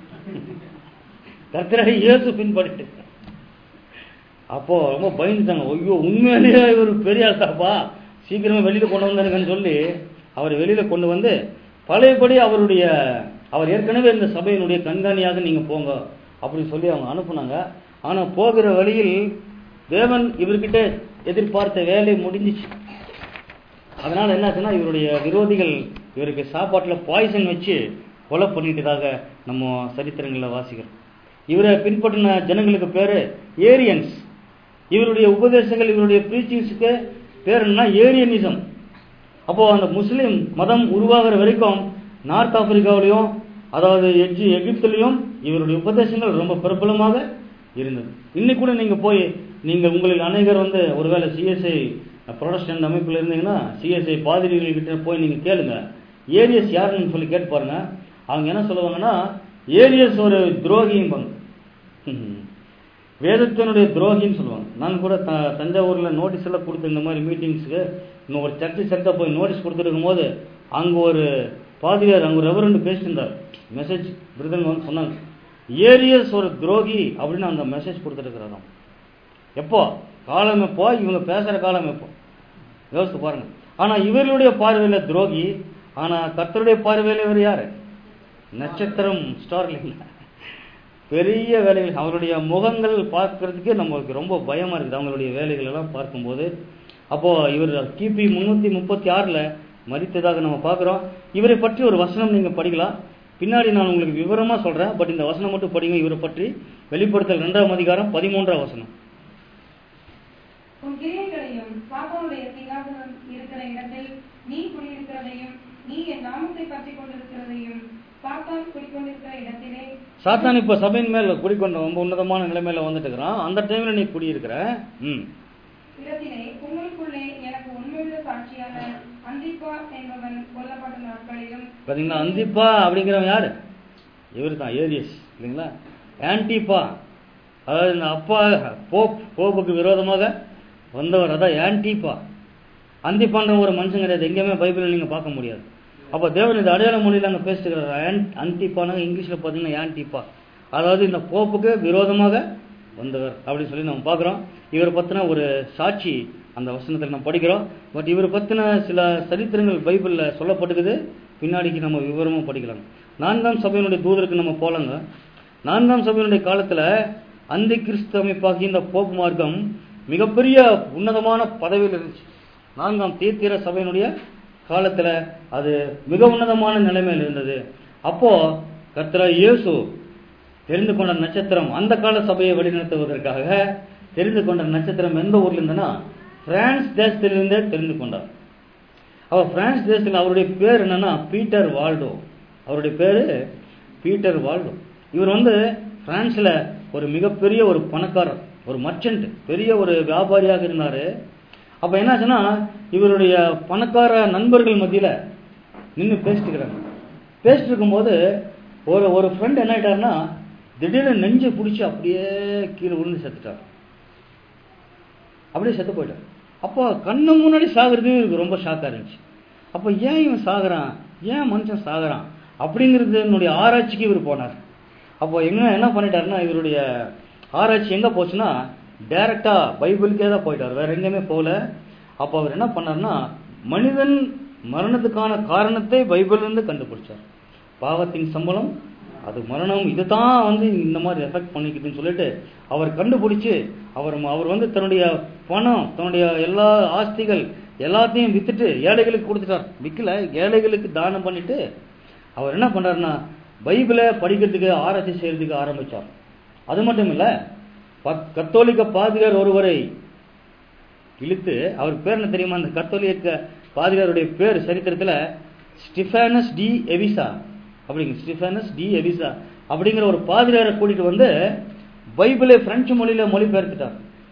கர்த்தரை இயேசு பின்பற்றிட்டு இருக்கிறான். அப்போ ரொம்ப பயந்துட்டாங்க ஐயோ உண்மையிலேயே இவர் பெரிய ஆள்தாப்பா சீக்கிரமா வெளியில கொண்டு வந்தாருங்கன்னு சொல்லி அவர் வெளியில கொண்டு வந்து பழையபடி அவருடைய அவர் ஏற்கனவே இந்த சபையினுடைய கண்காணியாக நீங்க போங்க அப்படின்னு சொல்லி அவங்க அனுப்புனாங்க ஆனா போகிற வழியில் தேவன் இவர்கிட்ட எதிர்பார்த்த வேலை முடிஞ்சிச்சு அதனால என்னாச்சுன்னா இவருடைய விரோதிகள் இவருக்கு சாப்பாட்டுல பாய்சன் வச்சு கொலை பண்ணிட்டதாக நம்ம சரித்திரங்களில் வாசிக்கிறோம் இவரை பின்பற்றின ஜனங்களுக்கு பேரு ஏரியன்ஸ் இவருடைய உபதேசங்கள் இவருடைய பிரீச்சிங்ஸுக்கு பேர் என்ன ஏரியனிசம் அப்போ அந்த முஸ்லிம் மதம் உருவாகிற வரைக்கும் நார்த் ஆப்பிரிக்காவிலையும் அதாவது எஜி எகிப்திலையும் இவருடைய உபதேசங்கள் ரொம்ப பிரபலமாக இருந்தது இன்னைக்கு கூட நீங்க போய் நீங்க உங்களில் அநேகர் வந்து ஒருவேளை சிஎஸ்ஐ ப்ரொடக்ஷன் அமைப்பில் இருந்தீங்கன்னா சிஎஸ்ஐ பாதிரிகள் கிட்ட போய் நீங்க கேளுங்க ஏரியஸ் யாருன்னு சொல்லி கேட்டு பாருங்க அவங்க என்ன சொல்லுவாங்கன்னா ஏரியஸ் ஒரு துரோகிம்பாங்க ம். வேதத்தினுடைய துரோகின்னு சொல்லுவாங்க நான் கூட த தஞ்சாவூர்ல நோட்டீஸ் எல்லாம் கொடுத்து இந்த மாதிரி மீட்டிங்ஸுக்கு இன்னும் ஒரு சர்ச்சு சர்ச்சா போய் நோட்டீஸ் கொடுத்துருக்கும் போது அங்க ஒரு பாதிரியார் அங்க ஒரு ரெவரண்ட் பேசிட்டு இருந்தார் மெசேஜ் விருதுங்க வந்து சொன்னாங்க ஏரியஸ் ஒரு துரோகி அப்படின்னு அந்த மெசேஜ் கொடுத்துருக்கிறாராம் எப்போ காலம் எப்போ இவங்க பேசுற காலம் எப்போ யோசித்து பாருங்க ஆனா இவர்களுடைய பார்வையில துரோகி ஆனா கர்த்தருடைய பார்வையில இவர் யாரு நட்சத்திரம் ஸ்டார் இல்லைங்களா பெரிய வேலைகள் அவருடைய முகங்கள் பார்க்கறதுக்கே நமக்கு ரொம்ப பயமா இருக்குது அவங்களுடைய வேலைகள் எல்லாம் பார்க்கும்போது அப்போ இவர் கிபி முன்னூத்தி முப்பத்தி ஆறுல மரித்ததாக நம்ம பார்க்கிறோம் இவரை பற்றி ஒரு வசனம் நீங்க படிக்கலாம் பின்னாடி நான் உங்களுக்கு விவரமா சொல்றேன் பட் இந்த வசனம் மட்டும் படிங்க இவரை பற்றி வெளிப்படுத்தல் இரண்டாம் அதிகாரம் பதிமூன்றாம் வசனம் உன் கிரியைகளையும் சாத்தானுடைய சிங்காசனம் இருக்கிற இடத்தில் நீ குடியிருக்கிறதையும் நீ என் நாமத்தை பற்றி கொண்டிருக்கிறதையும் சாத்தான் குடிக்கொண்டிருக்கிற இடத்திலே சாத்தான் இப்ப சபையின் மேல குடிக்கொண்ட ரொம்ப உன்னதமான நிலைமையில வந்துட்டு இருக்கிறான் அந்த டைம்ல நீ குடியிருக்கிற ம் இடத்திலே உங்களுக்குள்ளே எனக்கு உண்மையுள்ள சாட்சியான அந்திப்பா என்பவன் கொல்லப்பட்ட நாட்களிலும் பாத்தீங்களா அந்திப்பா அப்படிங்கிறவன் யாரு இவர் தான் ஏரியஸ் இல்லைங்களா ஆன்டிப்பா அதாவது இந்த அப்பா போப் போப்புக்கு விரோதமாக வந்தவர் அதான் ஆன்டிப்பா அந்திப்பான்ற ஒரு மனுஷன் கிடையாது எங்கேயுமே பைபிளில் நீங்க பார்க்க முடியாது அப்போ தேவன் இந்த அடையாள மொழியில் அங்கே பேசிட்டுக்கிறார் அந்திப்பானா இங்கிலீஷில் பார்த்தீங்கன்னா ஆன்டிப்பா அதாவது இந்த போப்புக்கு விரோதமாக வந்தவர் அப்படின்னு சொல்லி நம்ம பார்க்குறோம் இவரை பற்றின ஒரு சாட்சி அந்த வசனத்தில் நம்ம படிக்கிறோம் பட் இவரை பற்றின சில சரித்திரங்கள் பைபிளில் சொல்லப்பட்டுக்குது பின்னாடிக்கு நம்ம விவரமாக படிக்கலாம் நான்காம் சபையினுடைய தூதருக்கு நம்ம போலாங்க நான்காம் சபையினுடைய காலத்தில் அந்த கிறிஸ்து அமைப்பாகி இந்த போப்பு மார்க்கம் மிகப்பெரிய உன்னதமான பதவியில் இருந்துச்சு நான்காம் தீர்த்திர சபையினுடைய காலத்துல அது மிக உன்னதமான நிலைமையில் இருந்தது அப்போ கர்த்தரா இயேசு தெரிந்து கொண்ட நட்சத்திரம் அந்த கால சபையை வழிநடத்துவதற்காக தெரிந்து கொண்ட நட்சத்திரம் எந்த ஊர்ல இருந்தனா பிரான்ஸ் தேசத்திலிருந்தே தெரிந்து கொண்டார் அவர் பிரான்ஸ் தேசத்தில் அவருடைய பேர் என்னன்னா பீட்டர் வால்டோ அவருடைய பேரு பீட்டர் வால்டோ இவர் வந்து பிரான்ஸ்ல ஒரு மிகப்பெரிய ஒரு பணக்காரர் ஒரு மர்ச்சன்ட் பெரிய ஒரு வியாபாரியாக இருந்தாரு அப்ப என்னாச்சுன்னா இவருடைய பணக்கார நண்பர்கள் மத்தியில நின்று பேசிட்டு இருக்கிறாங்க பேசிட்டு இருக்கும்போது ஒரு ஒரு ஃப்ரெண்ட் என்ன ஆயிட்டாருன்னா திடீர்னு நெஞ்சை பிடிச்சி அப்படியே கீழே விழுந்து செத்துட்டார் அப்படியே செத்து போயிட்டார் அப்போ கண்ணு முன்னாடி சாகுறது இவருக்கு ரொம்ப ஷாக்காக இருந்துச்சு அப்போ ஏன் இவன் சாகுறான் ஏன் மனுஷன் சாகுறான் அப்படிங்கிறது என்னுடைய ஆராய்ச்சிக்கு இவர் போனார் அப்போ என்ன என்ன பண்ணிட்டாருன்னா இவருடைய ஆராய்ச்சி எங்கே போச்சுன்னா டைரக்டா பைபிளுக்கே தான் போயிட்டார் வேற எங்கேயுமே போகல அப்போ அவர் என்ன பண்ணார்னா மனிதன் மரணத்துக்கான காரணத்தை பைபிள்ல இருந்து கண்டுபிடிச்சார் பாவத்தின் சம்பளம் அது மரணம் இதுதான் வந்து இந்த மாதிரி எஃபெக்ட் பண்ணிக்குதுன்னு சொல்லிட்டு அவர் கண்டுபிடிச்சு அவர் அவர் வந்து தன்னுடைய பணம் தன்னுடைய எல்லா ஆஸ்திகள் எல்லாத்தையும் வித்துட்டு ஏழைகளுக்கு கொடுத்துட்டார் விற்கல ஏழைகளுக்கு தானம் பண்ணிட்டு அவர் என்ன பண்றாருன்னா பைபிளை படிக்கிறதுக்கு ஆராய்ச்சி செய்யறதுக்கு ஆரம்பிச்சார் அது மட்டும் இல்ல பத்- கத்தோலிக்க பாதிரியார் ஒருவரை இழுத்து அவர் பேர் என்ன தெரியுமா அந்த கத்தோலிக்க பாதிரியாருடைய பேர் சரித்திரத்துல ஸ்டிஃபானஸ் டி எவிசா அப்படிங்க ஸ்டிஃபானஸ் டி எவிசா அப்படிங்கிற ஒரு பாதிரியாரை கூட்டிட்டு வந்து பைபிளை பிரெஞ்சு மொழியில மொழிபெயர்த்துட்டார்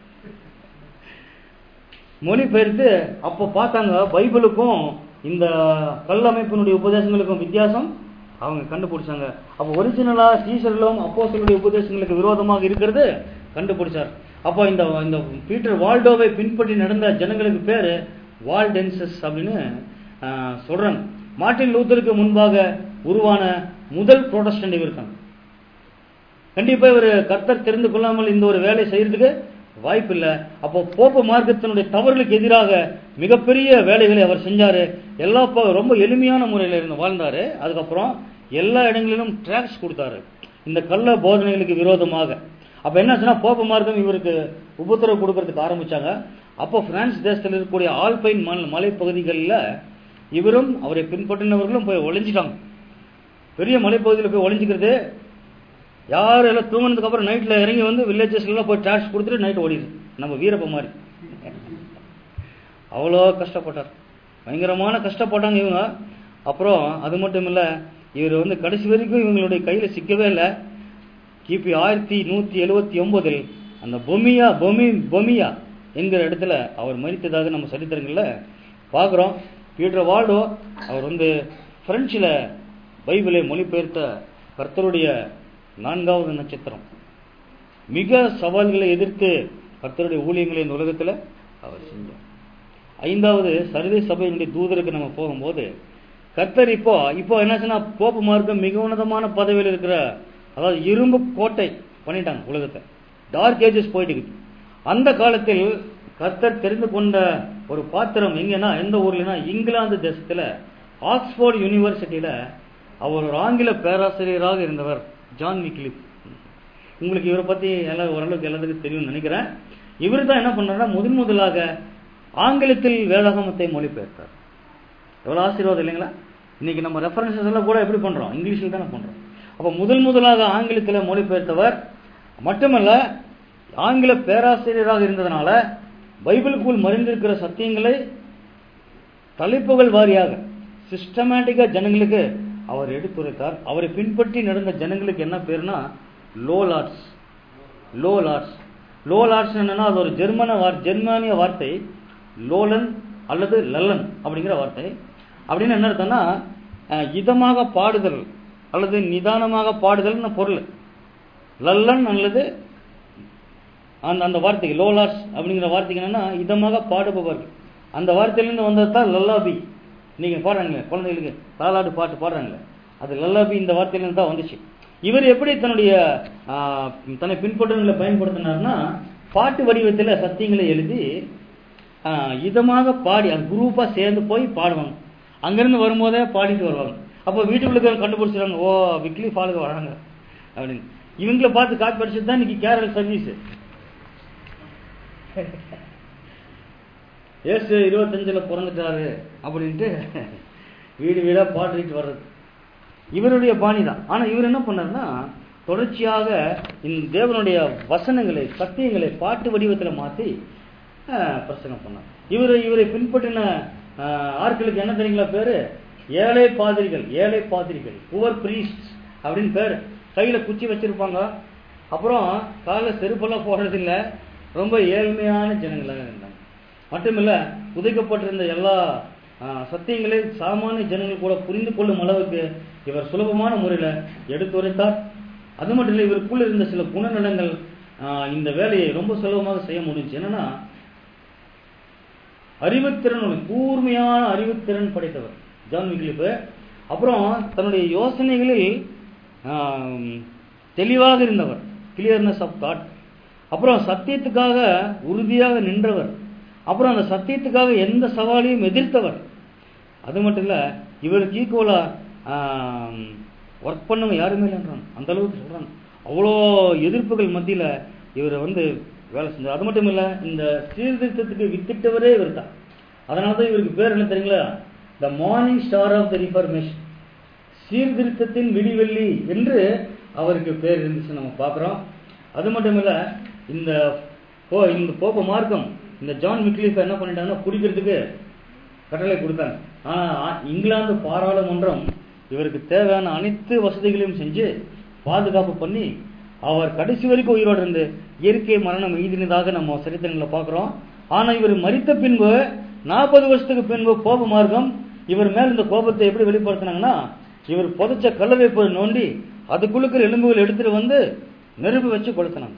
மொழிபெயர்த்து அப்போ பார்த்தாங்க பைபிளுக்கும் இந்த கல்லமைப்பினுடைய உபதேசங்களுக்கும் வித்தியாசம் அவங்க கண்டுபிடிச்சாங்க அப்போ ஒரிஜினலா சீசர்களும் அப்போஸ்தலருடைய உபதேசங்களுக்கு விரோதமாக இருக்கிறது கண்டுபிடிச்சார் அப்போ இந்த இந்த பீட்டர் வால்டோவை பின்பற்றி நடந்த ஜனங்களுக்கு பேரு வால்டென்சஸ் அப்படின்னு ஆஹ், சொல்றாங்க மார்ட்டின் லூத்தருக்கு முன்பாக உருவான முதல் புரோட்டஸ்டன்ட் இவர் இருக்காங்க கண்டிப்பா இவர் கர்த்தர் தெரிந்து கொள்ளாமல் இந்த ஒரு வேலை செய்யறதுக்கு வாய்ப்பு இல்ல அப்போ போப்பு மார்க்கத்தினுடைய தவறுகளுக்கு எதிராக மிகப்பெரிய வேலைகளை அவர் செஞ்சாரு எல்லா ப- ரொம்ப எளிமையான முறையில இருந்து வாழ்ந்தாரு அதுக்கப்புறம் எல்லா இடங்களிலும் டிராக்ஸ் கொடுத்தாரு இந்த கள்ள போதனைகளுக்கு விரோதமாக அப்ப என்னாச்சுன்னா போப்பு மார்க்கம் இவருக்கு உபத்திரவு கொடுக்கறதுக்கு ஆரம்பிச்சாங்க அப்போ பிரான்ஸ் தேசத்தில் இருக்கக்கூடிய ஆல்பைன் மலை மலைப்பகுதிகளில் இவரும் அவரை பின்பற்றினவர்களும் போய் ஒளிஞ்சிட்டாங்க பெரிய மலைப்பகுதியில் போய் ஒளிஞ்சிக்கிறது யார் எல்லாம் தூங்கினதுக்கு அப்புறம் நைட்ல இறங்கி வந்து வில்லேஜஸ்ல எல்லாம் போய் டாக்ஸ் கொடுத்துட்டு நைட் ஓடிடுது நம்ம வீரப்ப மாதிரி அவ்வளோ கஷ்டப்பட்டார் பயங்கரமான கஷ்டப்பட்டாங்க இவங்க அப்புறம் அது மட்டும் இல்ல இவர் வந்து கடைசி வரைக்கும் இவங்களுடைய கையில சிக்கவே இல்லை கிபி ஆயிரத்தி நூத்தி எழுவத்தி ஒன்பதில் அந்த பொமியா பொமி பொமியா என்கிற இடத்துல அவர் மரித்ததாக நம்ம சரித்திரங்கள்ல பார்க்குறோம் பீட்டர் வால்டோ அவர் வந்து பிரெஞ்சில் பைபிளை மொழிபெயர்த்த கர்த்தருடைய நான்காவது நட்சத்திரம் மிக சவால்களை எதிர்த்து கர்த்தருடைய ஊழியங்களை இந்த உலகத்துல அவர் செஞ்சார் ஐந்தாவது சர்வே சபையினுடைய தூதருக்கு நம்ம போகும்போது கர்த்தர் இப்போ இப்போ என்னாச்சுன்னா போப்பு மார்க்கம் மிக உன்னதமான பதவியில் இருக்கிற அதாவது இரும்பு கோட்டை பண்ணிட்டாங்க உலகத்தை டார்க் ஏஜஸ் போயிட்டு இருக்குது அந்த காலத்தில் கர்த்தர் தெரிந்து கொண்ட ஒரு பாத்திரம் எங்கன்னா எந்த ஊர்லனா இங்கிலாந்து தேசத்துல ஆக்ஸ்போர்ட் யூனிவர்சிட்டியில அவர் ஒரு ஆங்கில பேராசிரியராக இருந்தவர் ஜான் விக்லிப் உங்களுக்கு இவரை பத்தி எல்லாம் ஓரளவுக்கு எல்லாத்துக்கும் தெரியும்னு நினைக்கிறேன் இவர் தான் என்ன பண்ணாருன்னா முதன் முதலாக ஆங்கிலத்தில் வேதாகமத்தை மொழிபெயர்த்தார் எவ்வளவு ஆசீர்வாதம் இல்லைங்களா இன்னைக்கு நம்ம ரெஃபரன்சஸ் எல்லாம் கூட எப்படி பண்றோம் இங்கிலீஷில் தானே பண்றோம் அப்ப முதல் முதலாக ஆங்கிலத்தில் மொழிபெயர்த்தவர் மட்டுமல்ல ஆங்கில பேராசிரியராக இருந்ததுனால பைபிளுக்குள் மறைந்திருக்கிற சத்தியங்களை தலைப்புகள் வாரியாக சிஸ்டமேட்டிக்கா ஜனங்களுக்கு அவர் எடுத்துரைத்தார் அவரை பின்பற்றி நடந்த ஜனங்களுக்கு என்ன பேருனா Lollards Lollards Lollards என்னன்னா அது ஒரு ஜெர்மன வார் ஜெர்மானிய வார்த்தை லோலன் அல்லது லல்லன் அப்படிங்கிற வார்த்தை அப்படின்னு என்ன அர்த்தம்னா அஹ், இதமாக பாடுதல் அல்லது நிதானமாக பாடுதல்னு பொருள் லல்லன் அல்லது அந்த அந்த வார்த்தைக்கு லோலார்ஸ் அப்படிங்கிற வார்த்தைக்கு என்னன்னா இதமாக பாடுபவர்கள் அந்த வார்த்தையிலிருந்து வந்தது தான் லல்லாபி நீங்க பாடுறாங்களே குழந்தைகளுக்கு தாலாட்டு பாட்டு பாடுறாங்களே அது லல்லாபி இந்த வார்த்தையிலிருந்து தான் வந்துச்சு இவர் எப்படி தன்னுடைய ஆஹ், தன்னை பின்பற்றவங்களை பயன்படுத்தினார்னா பாட்டு வடிவத்தில் சத்தியங்களை எழுதி ஆஹ், இதமாக பாடி அது குரூப்பா சேர்ந்து போய் பாடுவாங்க அங்கிருந்து வரும்போதே பாடிட்டு வருவாங்க அப்போ வீட்டுக்குள்ள கண்டுபிடிச்சிடுவாங்க ஓ விக்லி ஃபாலுக்கு வராங்க அப்படின்னு இவங்களை பார்த்து காப்பி அடிச்சது தான் இன்னைக்கு கேரள் சர்வீஸ் ஏசு இருபத்தஞ்சுல பிறந்துட்டாரு அப்படின்ட்டு வீடு வீடா பாடிட்டு வர்றது இவருடைய பாணி தான் ஆனா இவர் என்ன பண்ணாருன்னா தொடர்ச்சியாக இந்த தேவனுடைய வசனங்களை சத்தியங்களை பாட்டு வடிவத்துல மாத்தி ஆஹ், பிரசங்கம் பண்ணார் இவர் இவரை பின்பற்றின ஆஹ், ஆட்களுக்கு என்ன தெரியுங்களா பேரு ஏழை பாதிரிகள் ஏழை பாதிரிகள் புவர் பிரீஸ்ட் அப்படின்னு பேரு கையில குச்சி வச்சிருப்பாங்க அப்புறம் காலைல செருப்பெல்லாம் போடுறது இல்ல ரொம்ப ஏழ்மையான ஜனங்களாக இருந்தாங்க மட்டுமில்ல புதைக்கப்பட்டிருந்த எல்லா ஆஹ், சத்தியங்களையும் சாமானிய ஜனங்கள் கூட புரிந்து கொள்ளும் அளவுக்கு இவர் சுலபமான முறையில எடுத்துரைத்தார் அது மட்டும் இல்லை இவருக்குள்ள இருந்த சில குணநலங்கள் ஆஹ், இந்த வேலையை ரொம்ப சுலபமாக செய்ய முடிஞ்சு என்னன்னா அறிவுத்திறன் உள்ள கூர்மையான அறிவுத்திறன் படைத்தவர் ஜான் விக்லிப்பு அப்புறம் தன்னுடைய யோசனைகளில் ஆம், தெளிவாக இருந்தவர் கிளியர்னஸ் ஆஃப் தாட் அப்புறம் சத்தியத்துக்காக உறுதியாக நின்றவர் அப்புறம் அந்த சத்தியத்துக்காக எந்த சவாலையும் எதிர்த்தவர் அது மட்டும் இல்ல இவருக்கு ஈக்குவலா ஒர்க் பண்ணவங்க யாருமே இல்லைன்றாங்க அந்த அளவுக்கு சொல்றாங்க அவ்வளோ எதிர்ப்புகள் மத்தியில இவர் வந்து வேலை செஞ்சார் அது மட்டும் இல்ல இந்த சீர்திருத்தத்துக்கு வித்திட்டவரே இவர் தான் அதனால தான் இவருக்கு பேர் என்ன தெரியுங்களா the morning star of the reformation சீர்திருத்தத்தின் விடிவெள்ளி என்று அவருக்கு பேர் இருந்துச்சு நம்ம பார்க்குறோம் அது மட்டும் இல்ல இந்த போ இந்த போப்ப மார்க்கம் இந்த ஜான் விக்லிஃப் என்ன பண்ணிட்டாங்கன்னா குடிக்கிறதுக்கு கட்டளை கொடுத்தாங்க ஆனா ஆ- இங்கிலாந்து பாராளுமன்றம் இவருக்கு தேவையான அனைத்து வசதிகளையும் செஞ்சு பாதுகாப்பு பண்ணி அவர் கடைசி வரைக்கும் உயிரோடு இருந்து இயற்கை மரணம் எய்தினதாக நம்ம சரித்திரங்களை பார்க்கிறோம் ஆனா இவர் மரித்த பின்பு நாற்பது வருஷத்துக்கு பின்பு கோப மார்க்கம் இவர் மேல் இந்த கோபத்தை எப்படி வெளிப்படுத்தினாங்கன்னா இவர் புதைச்ச கல்லறை போய் நோண்டி அதுக்குள்ளுக்கிற எலும்புகள் எடுத்துட்டு வந்து நெருப்பு வச்சு கொளுத்தினாங்க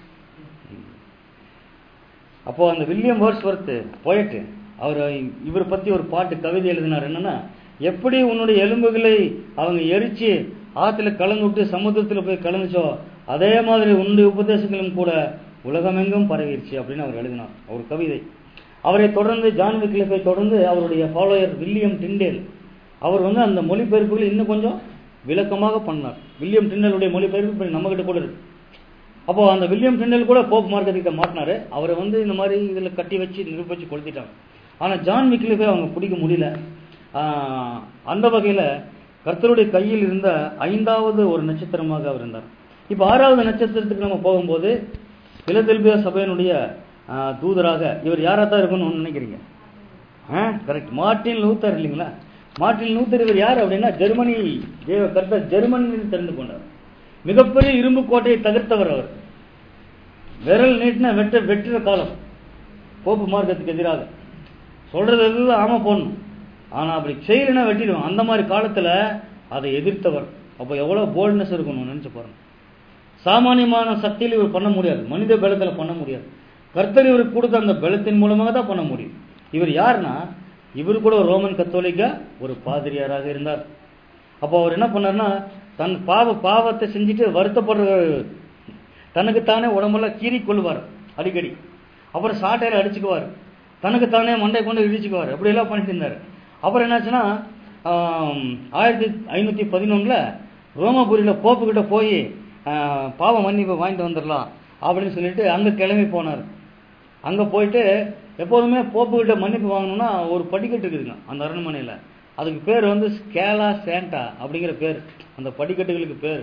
அப்போ அந்த வில்லியம் வேர்ஸ்வர்த் போயிட்டு அவர் இவரை பத்தி ஒரு பாட்டு கவிதை எழுதினார் என்னன்னா எப்படி உன்னுடைய எலும்புகளை அவங்க எரிச்சு ஆத்துல கலந்து விட்டு சமுத்திரத்துல போய் கலந்துச்சோ அதே மாதிரி உன்னுடைய உபதேசங்களும் கூட உலகமெங்கும் பரவிருச்சு அப்படின்னு அவர் எழுதினார் ஒரு கவிதை அவரை தொடர்ந்து ஜான் விக்லிஃபை தொடர்ந்து அவருடைய ஃபாலோயர் வில்லியம் டிண்டேல் அவர் வந்து அந்த மொழிபெயர்ப்புகளை இன்னும் கொஞ்சம் விளக்கமாக பண்ணார் வில்லியம் டிண்டலுடைய மொழிபெயர்ப்பு இப்ப நம்ம கிட்ட கூட இருக்கு அப்போ அந்த வில்லியம் டிண்டல் கூட போப் மார்க்கெட்டிட்ட மாட்டினாரு அவரை வந்து இந்த மாதிரி இதுல கட்டி வச்சு நிரூபிச்சு கொளுத்திட்டாங்க ஆனா ஜான் விக்லிஃபை அவங்க பிடிக்க முடியல ஆஹ் அந்த வகையில கர்த்தருடைய கையில் இருந்த ஐந்தாவது ஒரு நட்சத்திரமாக அவர் இருந்தார் இப்ப ஆறாவது நட்சத்திரத்துக்கு நம்ம போகும்போது பிலதெல்பியா சபையினுடைய ஆஹ், தூதராக இவர் யாரா தான் இருக்கணும்னு நினைக்கிறீங்க கரெக்ட் மார்ட்டின் லூத்தர் இல்லைங்களா மார்ட்டின் லூத்தர் இவர் யார் அப்படின்னா ஜெர்மனி தேவ கர்த்தர் ஜெர்மனியில் தெரிந்து கொண்டார் மிகப்பெரிய இரும்பு கோட்டையை தகர்த்தவர் அவர் விரல் நீட்டின வெட்ட வெட்டுற காலம் போப்பு மார்க்கத்துக்கு எதிராக சொல்றது எல்லாம் ஆமா போடணும் ஆனா அப்படி செய்யலைன்னா வெட்டிடுவோம் அந்த மாதிரி காலத்துல அதை எதிர்த்தவர் அப்போ எவ்வளவு போல்ட்னஸ் இருக்கணும் நினைச்சு பாருங்க சாமானியமான சக்தியில் இவர் பண்ண முடியாது மனித பலத்தில் பண்ண முடியாது கர்த்தர் இவருக்கு கொடுத்த அந்த பலத்தின் மூலமாக தான் பண்ண முடியும் இவர் யாருன்னா இவர் கூட ஒரு ரோமன் கத்தோலிக்க ஒரு பாதிரியாராக இருந்தார் அப்போ அவர் என்ன பண்ணார்னா தன் பாவ பாவத்தை செஞ்சுட்டு வருத்தப்படுற தனக்குத்தானே உடம்பெல்லாம் கீறி கொள்வார் அடிக்கடி அப்புறம் சாட்டையில அடிச்சுக்குவார் தனக்குத்தானே மண்டை கொண்டு இடிச்சுக்குவார் அப்படி எல்லாம் பண்ணிட்டு இருந்தார் அப்புறம் என்னாச்சுன்னா ஆம், ஆயிரத்தி ஐநூத்தி பதினொன்னுல ரோமாபுரியில போப்பு கிட்ட போய் ஆஹ், பாவ மன்னிப்பு வாங்கிட்டு வந்துடலாம் அப்படின்னு சொல்லிட்டு அங்க கிளம்பி போனார் அங்க போயிட்டு எப்போதுமே போப்பு கிட்ட மன்னிப்பு வாங்கணும்னா ஒரு படிக்கட்டு இருக்குதுங்க அந்த அரண்மனையில அதுக்கு பேர் வந்து ஸ்கேலா சேண்டா அப்படிங்கிற பேர் அந்த படிக்கட்டுகளுக்கு பேர்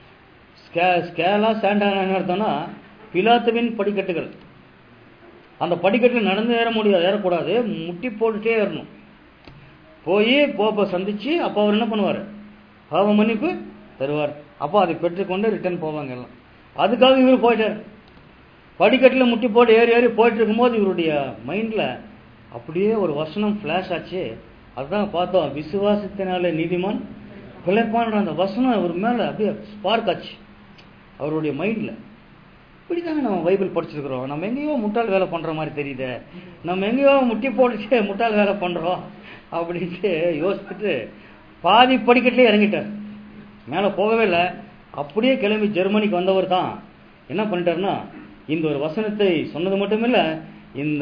ஸ்கே- ஸ்கேலா சேண்டா என்ன அர்த்தம்னா பிலாத்துவின் படிக்கட்டுகள் அந்த படிக்கட்டில் நடந்து ஏற முடியாது ஏறக்கூடாது முட்டி போட்டுட்டே ஏறணும் போய் போப்பை சந்திச்சு அப்போ அவர் என்ன பண்ணுவார் பாவ மன்னிப்பு தருவார் அப்போ அதை பெற்றுக்கொண்டு ரிட்டர்ன் போவாங்க எல்லாம் அதுக்காக இவர் போயிட்டார் படிக்கட்டில் முட்டி போட்டு ஏறி ஏறி போயிட்டு இருக்கும்போது இவருடைய மைண்டில் அப்படியே ஒரு வசனம் ஃப்ளாஷ் ஆச்சு அதுதான் பார்த்தோம் விசுவாசத்தினாலே நீதிமான் பிழைப்பான்ற அந்த வசனம் அவர் மேலே அப்படியே ஸ்பார்க் ஆச்சு அவருடைய மைண்டில் இப்படிதாங்க நம்ம பைபிள் படிச்சிருக்கிறோம் நம்ம எங்கேயோ முட்டாள் வேலை பண்ற மாதிரி தெரியுதே நம்ம எங்கேயோ முட்டி போட்டுட்டு முட்டாள் வேலை பண்றோம் அப்படின்ட்டு யோசிச்சுட்டு பாதி படிக்கட்டிலே இறங்கிட்டார் மேலே போகவே இல்லை அப்படியே கிளம்பி ஜெர்மனிக்கு வந்தவர் தான் என்ன பண்ணிட்டாருன்னா இந்த ஒரு வசனத்தை சொன்னது மட்டுமில்ல இந்த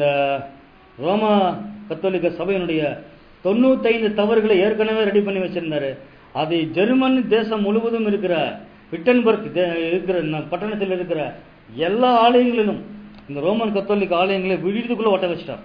ரோமா கத்தோலிக்க சபையினுடைய தொண்ணூத்தைந்து தவறுகளை ஏற்கனவே ரெடி பண்ணி வச்சிருந்தாரு அது ஜெர்மன் தேசம் முழுவதும் இருக்கிற விட்டன்பர்க் தே- இருக்கிற ந- பட்டணத்தில் இருக்கிற எல்லா ஆலயங்களிலும் இந்த ரோமன் கத்தோலிக்க ஆலயங்களை விழுதுக்குள்ள ஒட்ட வச்சிட்டார்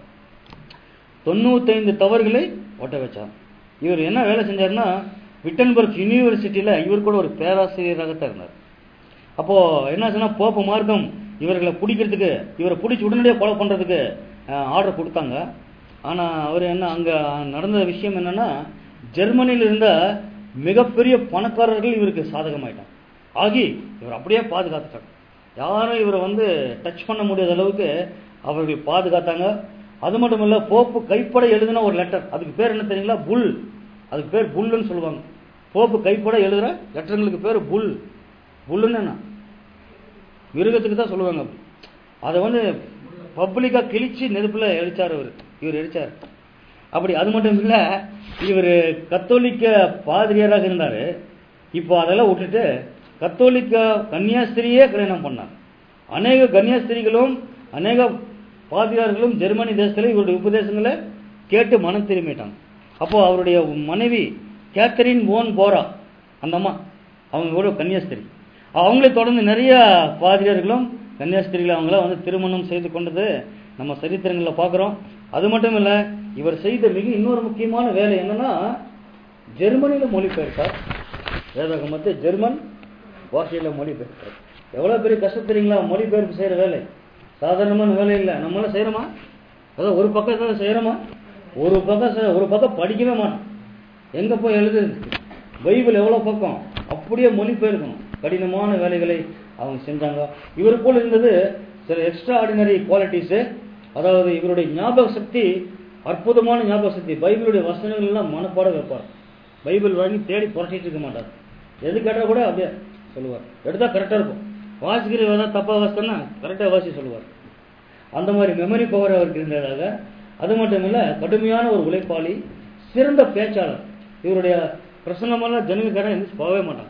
தொண்ணூத்தைந்து தவறுகளை ஒட்ட வச்சார் இவர் என்ன வேலை செஞ்சாருன்னா விட்டன்பர்க் யூனிவர்சிட்டியில இவர் கூட ஒரு பேராசிரியராகத்தான் இருந்தார் அப்போ என்னாச்சுன்னா போப்பு மார்க்கம் இவர்களை பிடிக்கிறதுக்கு இவரை பிடிச்சி உடனடியாக கொலை பண்றதுக்கு ஆர்டர் கொடுத்தாங்க ஆனா அவர் என்ன அங்க நடந்த விஷயம் என்னன்னா ஜெர்மனியில் இருந்த மிகப்பெரிய பணக்காரர்கள் இவருக்கு சாதகமாயிட்டாங்க ஆகி இவர் அப்படியே பாதுகாத்துட்டாங்க யாரும் இவரை வந்து டச் பண்ண முடியாத அளவுக்கு அவர்கள் பாதுகாத்தாங்க அது மட்டும் இல்ல போப்பு கைப்பட எழுதின ஒரு லெட்டர் அதுக்கு பேர் என்ன தெரியுங்களா புல் அதுக்கு பேர் புல்லுன்னு சொல்லுவாங்க போப்பு கைப்பட எழுதுற லெட்டருங்களுக்கு பேர் புல் புல்லுன்னு என்ன மிருகத்துக்கு தான் சொல்லுவாங்க அப்படி அதை வந்து பப்ளிக்கா கிழிச்சு நெருப்புல எரிச்சார் அவர் இவர் எரிச்சார் அப்படி அது மட்டும் இல்ல இவர் கத்தோலிக்க பாதிரியாராக இருந்தாரு இப்போ அதெல்லாம் விட்டுட்டு கத்தோலிக்க கன்னியாஸ்திரியே கல்யாணம் பண்ணார் அநேக கன்னியாஸ்திரிகளும் அநேக பாதிரியார்களும் ஜெர்மனி தேசத்துல இவருடைய உபதேசங்களை கேட்டு மனம் திரும்பிட்டாங்க அப்போ அவருடைய மனைவி கேத்தரின் ஓன் போரா அந்த அம்மா அவங்க கூட கன்னியாஸ்திரி அவங்களே தொடர்ந்து நிறைய பாதிரியார்களும் கன்னியாஸ்திரிகளை அவங்கள வந்து திருமணம் செய்து கொண்டது நம்ம சரித்திரங்களில் பார்க்குறோம் அது மட்டும் இல்லை இவர் செய்த மிக இன்னொரு முக்கியமான வேலை என்னன்னா ஜெர்மனியில மொழிபெயர்த்தார் வேதாகமத்தை ஜெர்மன் பாஷையில மொழிபெயர்த்தார் எவ்வளவு பெரிய கஷ்டம் தெரியுங்களா மொழிபெயர்ப்பு செய்யற வேலை சாதாரணமான வேலை இல்லை நம்மளால செய்யறோமா அதான் ஒரு பக்கம் செய்யறோமா ஒரு பக்கம் செ- ஒரு பக்கம் படிக்கவே மாட்டோம் எங்க போய் எழுதுறது பைபிள் எவ்வளவு பக்கம் அப்படியே மொழிபெயர்க்கணும் கடினமான வேலைகளை அவங்க செஞ்சாங்க இவர் போல இருந்தது சில எக்ஸ்ட்ரா ஆர்டினரி குவாலிட்டிஸ் அதாவது இவருடைய ஞாபக சக்தி அற்புதமான ஞாபக சக்தி பைபிளுடைய வசனங்கள் எல்லாம் மனப்பாடம் வைப்பார் பைபிள் வாங்கி தேடி புரட்டிட்டு இருக்க மாட்டார் எது கேட்டால் கூட அப்படியே சொல்லுவார் எடுத்தா கரெக்டாக இருக்கும் வாசிக்கிற ஏதாவது தப்பா வாசித்தோன்னா கரெக்டாக வாசி சொல்லுவார் அந்த மாதிரி மெமரி பவர் அவருக்கு இருந்ததாக அது மட்டும் இல்ல கடுமையான ஒரு உழைப்பாளி சிறந்த பேச்சாளர் இவருடைய பிரசங்கமெல்லாம் ஜனங்களுக்காரன் எந்திரிச்சு போகவே மாட்டாங்க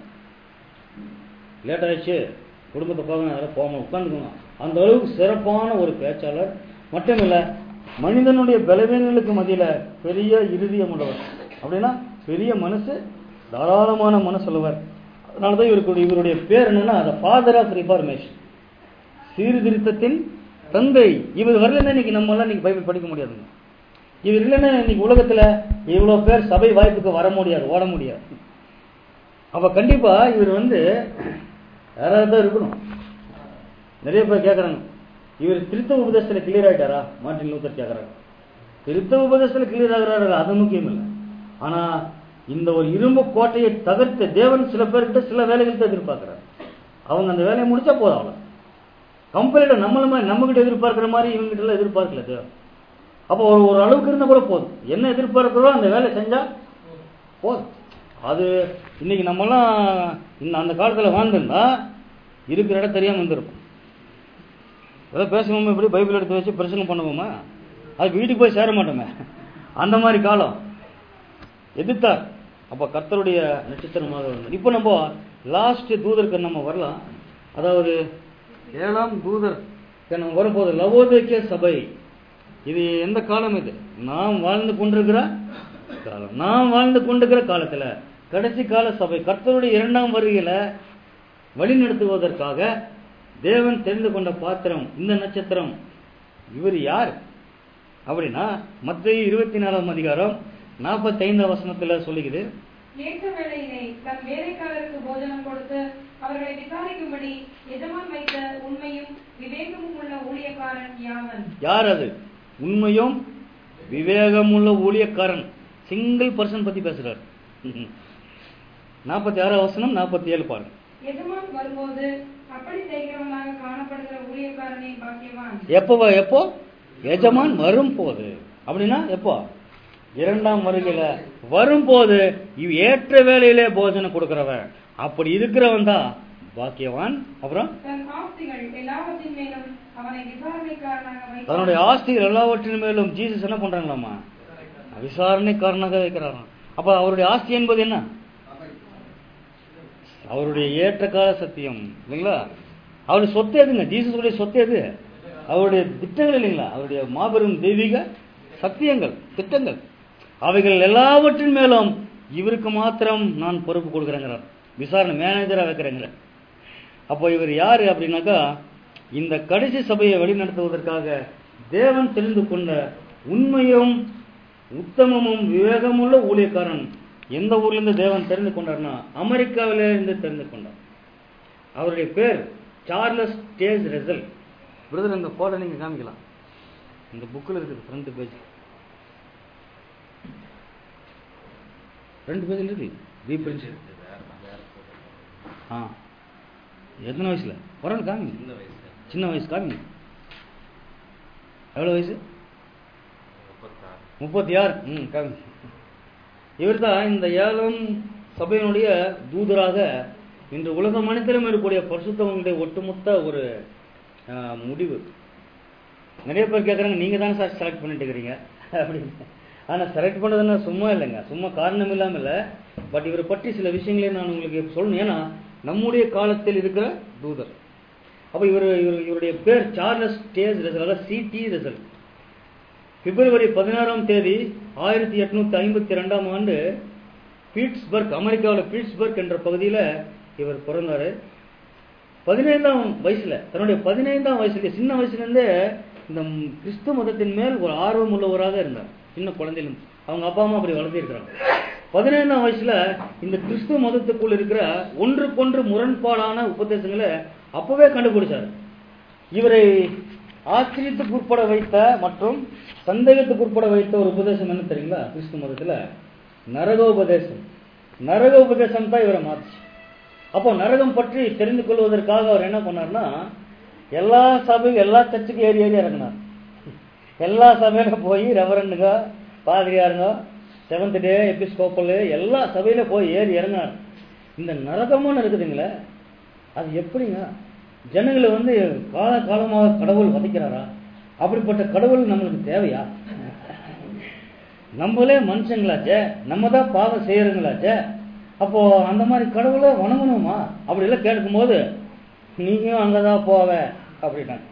லேட் ஆயிடுச்சு குடும்பத்தை பார்க்கணும் அதெல்லாம் போகாம உட்காந்துக்கணும் அந்த அளவுக்கு சிறப்பான ஒரு பேச்சாளர் மட்டுமில்ல மனிதனுடைய பலவீனங்களுக்கு மத்தியில பெரிய இருதயம் உள்ளவர் அப்படின்னா பெரிய மனசு தாராளமான மனசுள்ளவர் அதனாலதான் இவருக்கு இவருடைய பேர் என்னன்னா த ஃபாதர் ஆஃப் ரிஃபார்மேஷன் சீர்திருத்தத்தின் தந்தை இவர் வரலன்னா இன்னைக்கு நம்ம எல்லாம் இன்னைக்கு பைபிள் படிக்க முடியாதுங்க இவர் இல்லைன்னா இன்னைக்கு உலகத்துல இவ்வளவு பேர் சபை வாய்ப்புக்கு வர முடியாது ஓட முடியாது அப்ப கண்டிப்பா இவர் வந்து யாராவது தான் இருக்கணும் நிறைய பேர் கேக்குறாங்க இவர் திருத்த உபதேசத்துல கிளியர் ஆயிட்டாரா மார்ட்டின் லூத்தர் கேக்குறாங்க திருத்த உபதேசத்துல கிளியர் ஆகுறாரு அது முக்கியம் இல்லை ஆனா இந்த ஒரு இரும்பு கோட்டையை தகர்த்த தேவன் சில பேர்கிட்ட சில வேலைகள் தான் எதிர்பார்க்கிறார் அவங்க அந்த வேலையை முடிச்சா போதும் அவ்வளவு கம்பெனியில நம்மள மாதிரி நம்ம கிட்ட எதிர்பார்க்கிற மாதிரி இவங்க கிட்ட எல்லாம் எதிர்பார்க்கல தேவன் அப்போ ஒரு ஒரு அளவுக்கு இருந்தா கூட போதும் என்ன எதிர்பார்க்கிறோ அந்த வேலை செஞ்சா போதும் அது இன்னைக்கு நம்மலாம் இந்த அந்த காலத்துல வாழ்ந்திருந்தா இருக்கிற இடம் தெரியாம இருந்திருக்கும் ஏதோ பேசுவோமே இப்படி பைபிள் எடுத்து வச்சு பிரச்சனை பண்ணுவோமா அது வீட்டுக்கு போய் சேர மாட்டோமே அந்த மாதிரி காலம் எதிர்த்தார் அப்ப கர்த்தருடைய நட்சத்திரமாக இருந்தார் இப்போ நம்ம லாஸ்ட் தூதருக்கு நம்ம வரலாம் அதாவது ஏழாம் தூதர் நம்ம வரும்போது லவோதேக்கிய சபை இது எந்த காலம் இது நாம் வாழ்ந்து கொண்டிருக்கிற காலம் நாம் வாழ்ந்து கொண்டிருக்கிற காலத்துல கடைசி கால சபை கர்த்தருடைய இரண்டாம் வருகையில வழிநடத்துவதற்காக தேவன் தெரிந்து கொண்ட பாத்திரம் இந்த நட்சத்திரம் இவர் யார் அப்படின்னா மத்திய இருபத்தி நாலாம் அதிகாரம் நாற்பத்தி ஐந்தாம் வசனத்துல சொல்லிக்குது ஏற்ற வேளையிலே தன் வேலைக்காரருக்கு போஜனம் கொடுத்து அவர்களை விசாரிக்கும்படி எஜமான் வைத்த உண்மையும் விவேகமும் உள்ள ஊழியக்காரன் யாவன் யார் அது உண்மையும் விவேகமுள்ள ஊழியக்காரன் சிங்கிள் பர்சன் பத்தி பேசுறார் நாற்பத்தி ஆறாம் வசனம் நாற்பத்தி ஏழு பாருங்க எஜமான் வரும்போது அப்படி செய்கிறவனாக காணப்படுகிற ஊழியக்காரனே பாக்கியவான் எப்போ வ- எப்போ எஜமான் வரும்போது அப்படின்னா எப்போ இரண்டாம் வருகையில வரும்போது இவ் ஏற்ற வேலையிலே போஜனம் கொடுக்கிறவன் அப்படி இருக்கிறவன் தான் பாக்கியவான் அப்புறம் தன் ஆஸ்திகள் எல்லாவற்றின் மேலும் அவனை விசாரணைக்காரனாக வைத்து தன்னுடைய ஆஸ்திகள் எல்லாவற்றின் மேலும் ஜீசஸ் என்ன பண்றாங்களாமா விசாரணைக்காரனாக வைக்கிறாராம் அப்ப அவருடைய ஆஸ்தி என்பது என்ன அவருடைய ஏற்ற கால சத்தியம் இல்லைங்களா அவருடைய சொத்து எதுங்க ஜீசஸுடைய சொத்து எது அவருடைய திட்டங்கள் இல்லைங்களா அவருடைய மாபெரும் தெய்வீக சத்தியங்கள் திட்டங்கள் அவைகள் எல்லாவற்றின் மேலும் இவருக்கு மாத்திரம் நான் பொறுப்பு கொடுக்குறேங்கிறார் விசாரணை மேனேஜரா வைக்கிறேங்கிற அப்போ இவர் யாரு அப்படின்னாக்கா இந்த கடைசி சபையை வழிநடத்துவதற்காக தேவன் தெரிந்து கொண்ட உண்மையும் உத்தமமும் விவேகமுள்ள ஊழியக்காரன் எந்த ஊர்ல இருந்து தேவன் தெரிந்து கொண்டார்னா அமெரிக்காவிலே இருந்து தெரிந்து கொண்டார் அவருடைய பேர் சார்லஸ் டேஸ் ரெசல் பிரதர் இந்த போட்டோ நீங்க காமிக்கலாம் இந்த புக்கில் இருக்குது ஃப்ரண்ட் பேஜ் ரெண்டு பேஜில் இருக்கு ரீபிரிண்ட் ஆ எத்தனை வயசுல ஒரு காமிங்க சின்ன வயசுல சின்ன வயசு காமிங்க எவ்வளோ வயசு முப்பத்தாறு முப்பத்தி ஆறு ம் காமிங்க இவர் தான் இந்த ஏழம் சபையினுடைய தூதராக இன்று உலக மனிதரும் இருக்கக்கூடிய பரிசுத்தவங்களுடைய ஒட்டுமொத்த ஒரு ஆ, முடிவு நிறைய பேர் கேட்குறாங்க நீங்க தானே சார் செலக்ட் பண்ணிட்டு இருக்கிறீங்க அப்படின்னு ஆனா செலக்ட் பண்ணதுன்னா சும்மா இல்லைங்க சும்மா காரணம் இல்லாம இல்லை பட் இவரை பற்றி சில விஷயங்களையும் நான் உங்களுக்கு சொல்லணும் ஏன்னா நம்முடைய காலத்தில் இருக்கிற தூதர் அப்ப இவர் இவர் இவருடைய பேர் சார்லஸ் டேஸ் ரெசல் அதாவது சிடி ரெசல் பிப்ரவரி பதினாறாம் தேதி ஆயிரத்தி எட்நூத்தி ஐம்பத்தி ரெண்டாம் ஆண்டு பீட்ஸ்பர்க் அமெரிக்காவில் பீட்ஸ்பர்க் என்ற பகுதியில இவர் பிறந்தாரு பதினைந்தாம் வயசுல தன்னுடைய பதினைந்தாம் வயசுல சின்ன வயசுல இருந்தே இந்த ம் கிறிஸ்து மதத்தின் மேல் ஒரு ஆர்வம் உள்ளவராக இருந்தார் சின்ன குழந்தையிலும் அவங்க அப்பா அம்மா அப்படி வளர்த்திருக்கிறாங்க பதினைந்தாம் வயசுல இந்த கிறிஸ்துவ மதத்துக்குள் இருக்கிற ஒன்றுக்கொன்று முரண்பாடான உபதேசங்களை அப்பவே கண்டுபிடிச்சாரு இவரை ஆச்சரியத்துக்கு உட்பட வைத்த மற்றும் சந்தேகத்துக்கு உட்பட வைத்த ஒரு உபதேசம் என்ன தெரியுங்களா கிறிஸ்து மதத்துல நரகோபதேசம் நரகோபதேசம் தான் இவரை மாத்துச்சு அப்போ நரகம் பற்றி தெரிந்து கொள்வதற்காக அவர் என்ன பண்ணார்னா எல்லா சபையும் எல்லா சர்ச்சுக்கும் ஏறி ஏறி இறங்கினார் எல்லா சபையில போய் ரெவரண்டுங்க பாதிரியாருங்க செவன்த் டே எபிஸ்கோப்பல் எல்லா சபையில போய் ஏறி இறங்கினார் இந்த நரகம்னு இருக்குதுங்களே அது எப்படிங்க ஜனங்களை வந்து கால காலமாக கடவுள் வதைக்கிறாரா அப்படிப்பட்ட கடவுள் நம்மளுக்கு தேவையா நம்மளே மனுஷங்களாச்சே நம்ம தான் பாவம் செய்யறங்களாச்சே அப்போ அந்த மாதிரி கடவுளை வணங்கணுமா அப்படி எல்லாம் கேட்கும்போது நீயும் அங்கதான் போவ அப்படின்னாங்க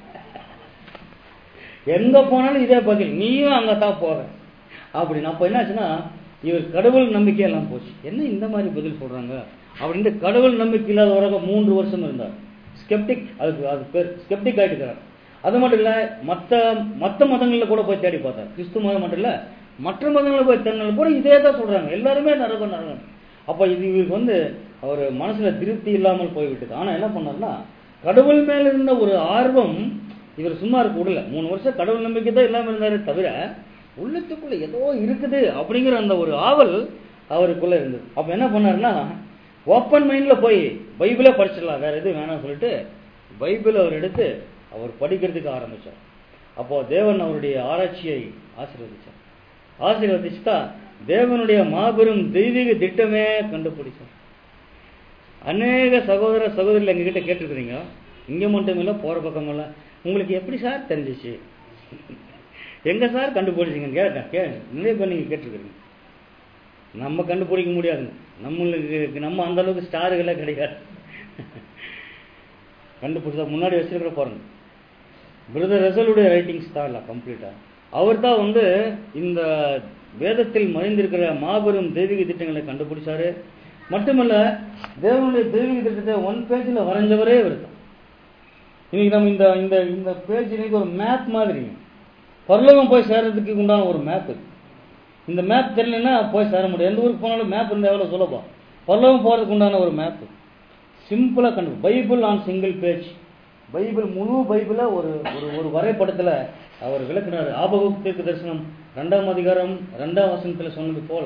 எங்க போனாலும் இதே பதில் நீயும் அங்கதான் போவ அப்படின்னு அப்போ என்னாச்சுன்னா இவர் கடவுள் நம்பிக்கை எல்லாம் போச்சு என்ன இந்த மாதிரி பதில் சொல்றாங்க அப்படின்ட்டு கடவுள் நம்பிக்கை இல்லாதவராக மூன்று வருஷம் இருந்தார் ஸ்கெப்டிக் அதுக்கு அது பேர் ஸ்கெப்டிக் ஆயிட்டுக்கிறார் அது மட்டும் இல்ல மத்த மத்த மதங்கள்ல கூட போய் தேடி பார்த்தார் கிறிஸ்து மதம் மட்டும் இல்ல மற்ற மதங்களில் போய் தேடினாலும் கூட இதே தான் சொல்றாங்க எல்லாருமே நரகம் நரகம் அப்ப இது இவருக்கு வந்து அவர் மனசுல திருப்தி இல்லாமல் போய்விட்டது ஆனா என்ன பண்ணார்னா கடவுள் மேல இருந்த ஒரு ஆர்வம் இவர் சும்மா இருக்க விடல மூணு வருஷம் கடவுள் நம்பிக்கை தான் இல்லாம இருந்தாரே தவிர உள்ளத்துக்குள்ள ஏதோ இருக்குது அப்படிங்கிற அந்த ஒரு ஆவல் அவருக்குள்ள இருந்தது அப்ப என்ன பண்ணாருன்னா ஓப்பன் மைண்ட்ல போய் பைபிளே படிச்சிடலாம் வேற எதுவும் வேணாம்னு சொல்லிட்டு பைபிள் அவர் எடுத்து அவர் படிக்கிறதுக்கு ஆரம்பிச்சார் அப்போ தேவன் அவருடைய ஆராய்ச்சியை ஆசீர்வதிச்சார் ஆசீர்வதிச்சுட்டா தேவனுடைய மாபெரும் தெய்வீக திட்டமே கண்டுபிடிச்சார் அநேக சகோதர சகோதரிகள் எங்ககிட்ட கேட்டிருக்கிறீங்க இங்க மட்டும் இல்ல போற பக்கம் இல்ல உங்களுக்கு எப்படி சார் தெரிஞ்சிச்சு எங்க சார் கண்டுபிடிச்சிங்கன்னு கேட்டேன் கே நிறைய பேர் நீங்க கேட்டிருக்கிறீங்க நம்ம கண்டுபிடிக்க முடியாதுங்க நம்மளுக்கு நம்ம அந்த அளவுக்கு ஸ்டாருகளே கிடையாது கண்டுபிடிச்சா முன்னாடி வச்சிருக்கிற பாருங்க பிரதர் ரசலுடைய ரைட்டிங்ஸ் தான் இல்லை கம்ப்ளீட்டா அவர் தான் வந்து இந்த வேதத்தில் மறைந்திருக்கிற மாபெரும் தெய்வீக திட்டங்களை கண்டுபிடிச்சாரு மட்டுமல்ல தேவனுடைய தெய்வீக திட்டத்தை ஒன் பேஜில் வரைஞ்சவரே இவர் தான் இன்னைக்கு நம்ம இந்த இந்த இந்த பேஜ் இன்னைக்கு ஒரு மேப் மாதிரி பரலோகம் போய் சேர்றதுக்கு உண்டான ஒரு மேப் இந்த மேப் தெரியலன்னா போய் சேர முடியாது எந்த ஊருக்கு போனாலும் மேப் இருந்தால் எவ்வளோ சுலபம் பரலோகம் போகிறதுக்கு உண்டான ஒரு மேப் சிம்பிளாக கண்டு Bible on single page Bible முழு பைபிளை ஒரு ஒரு ஒரு வரைபடத்தில் அவர் விளக்குனார் ஆபகுப்திற்கு தரிசனம் ரெண்டாம் அதிகாரம் ரெண்டாம் வசனத்தில் சொன்னது போல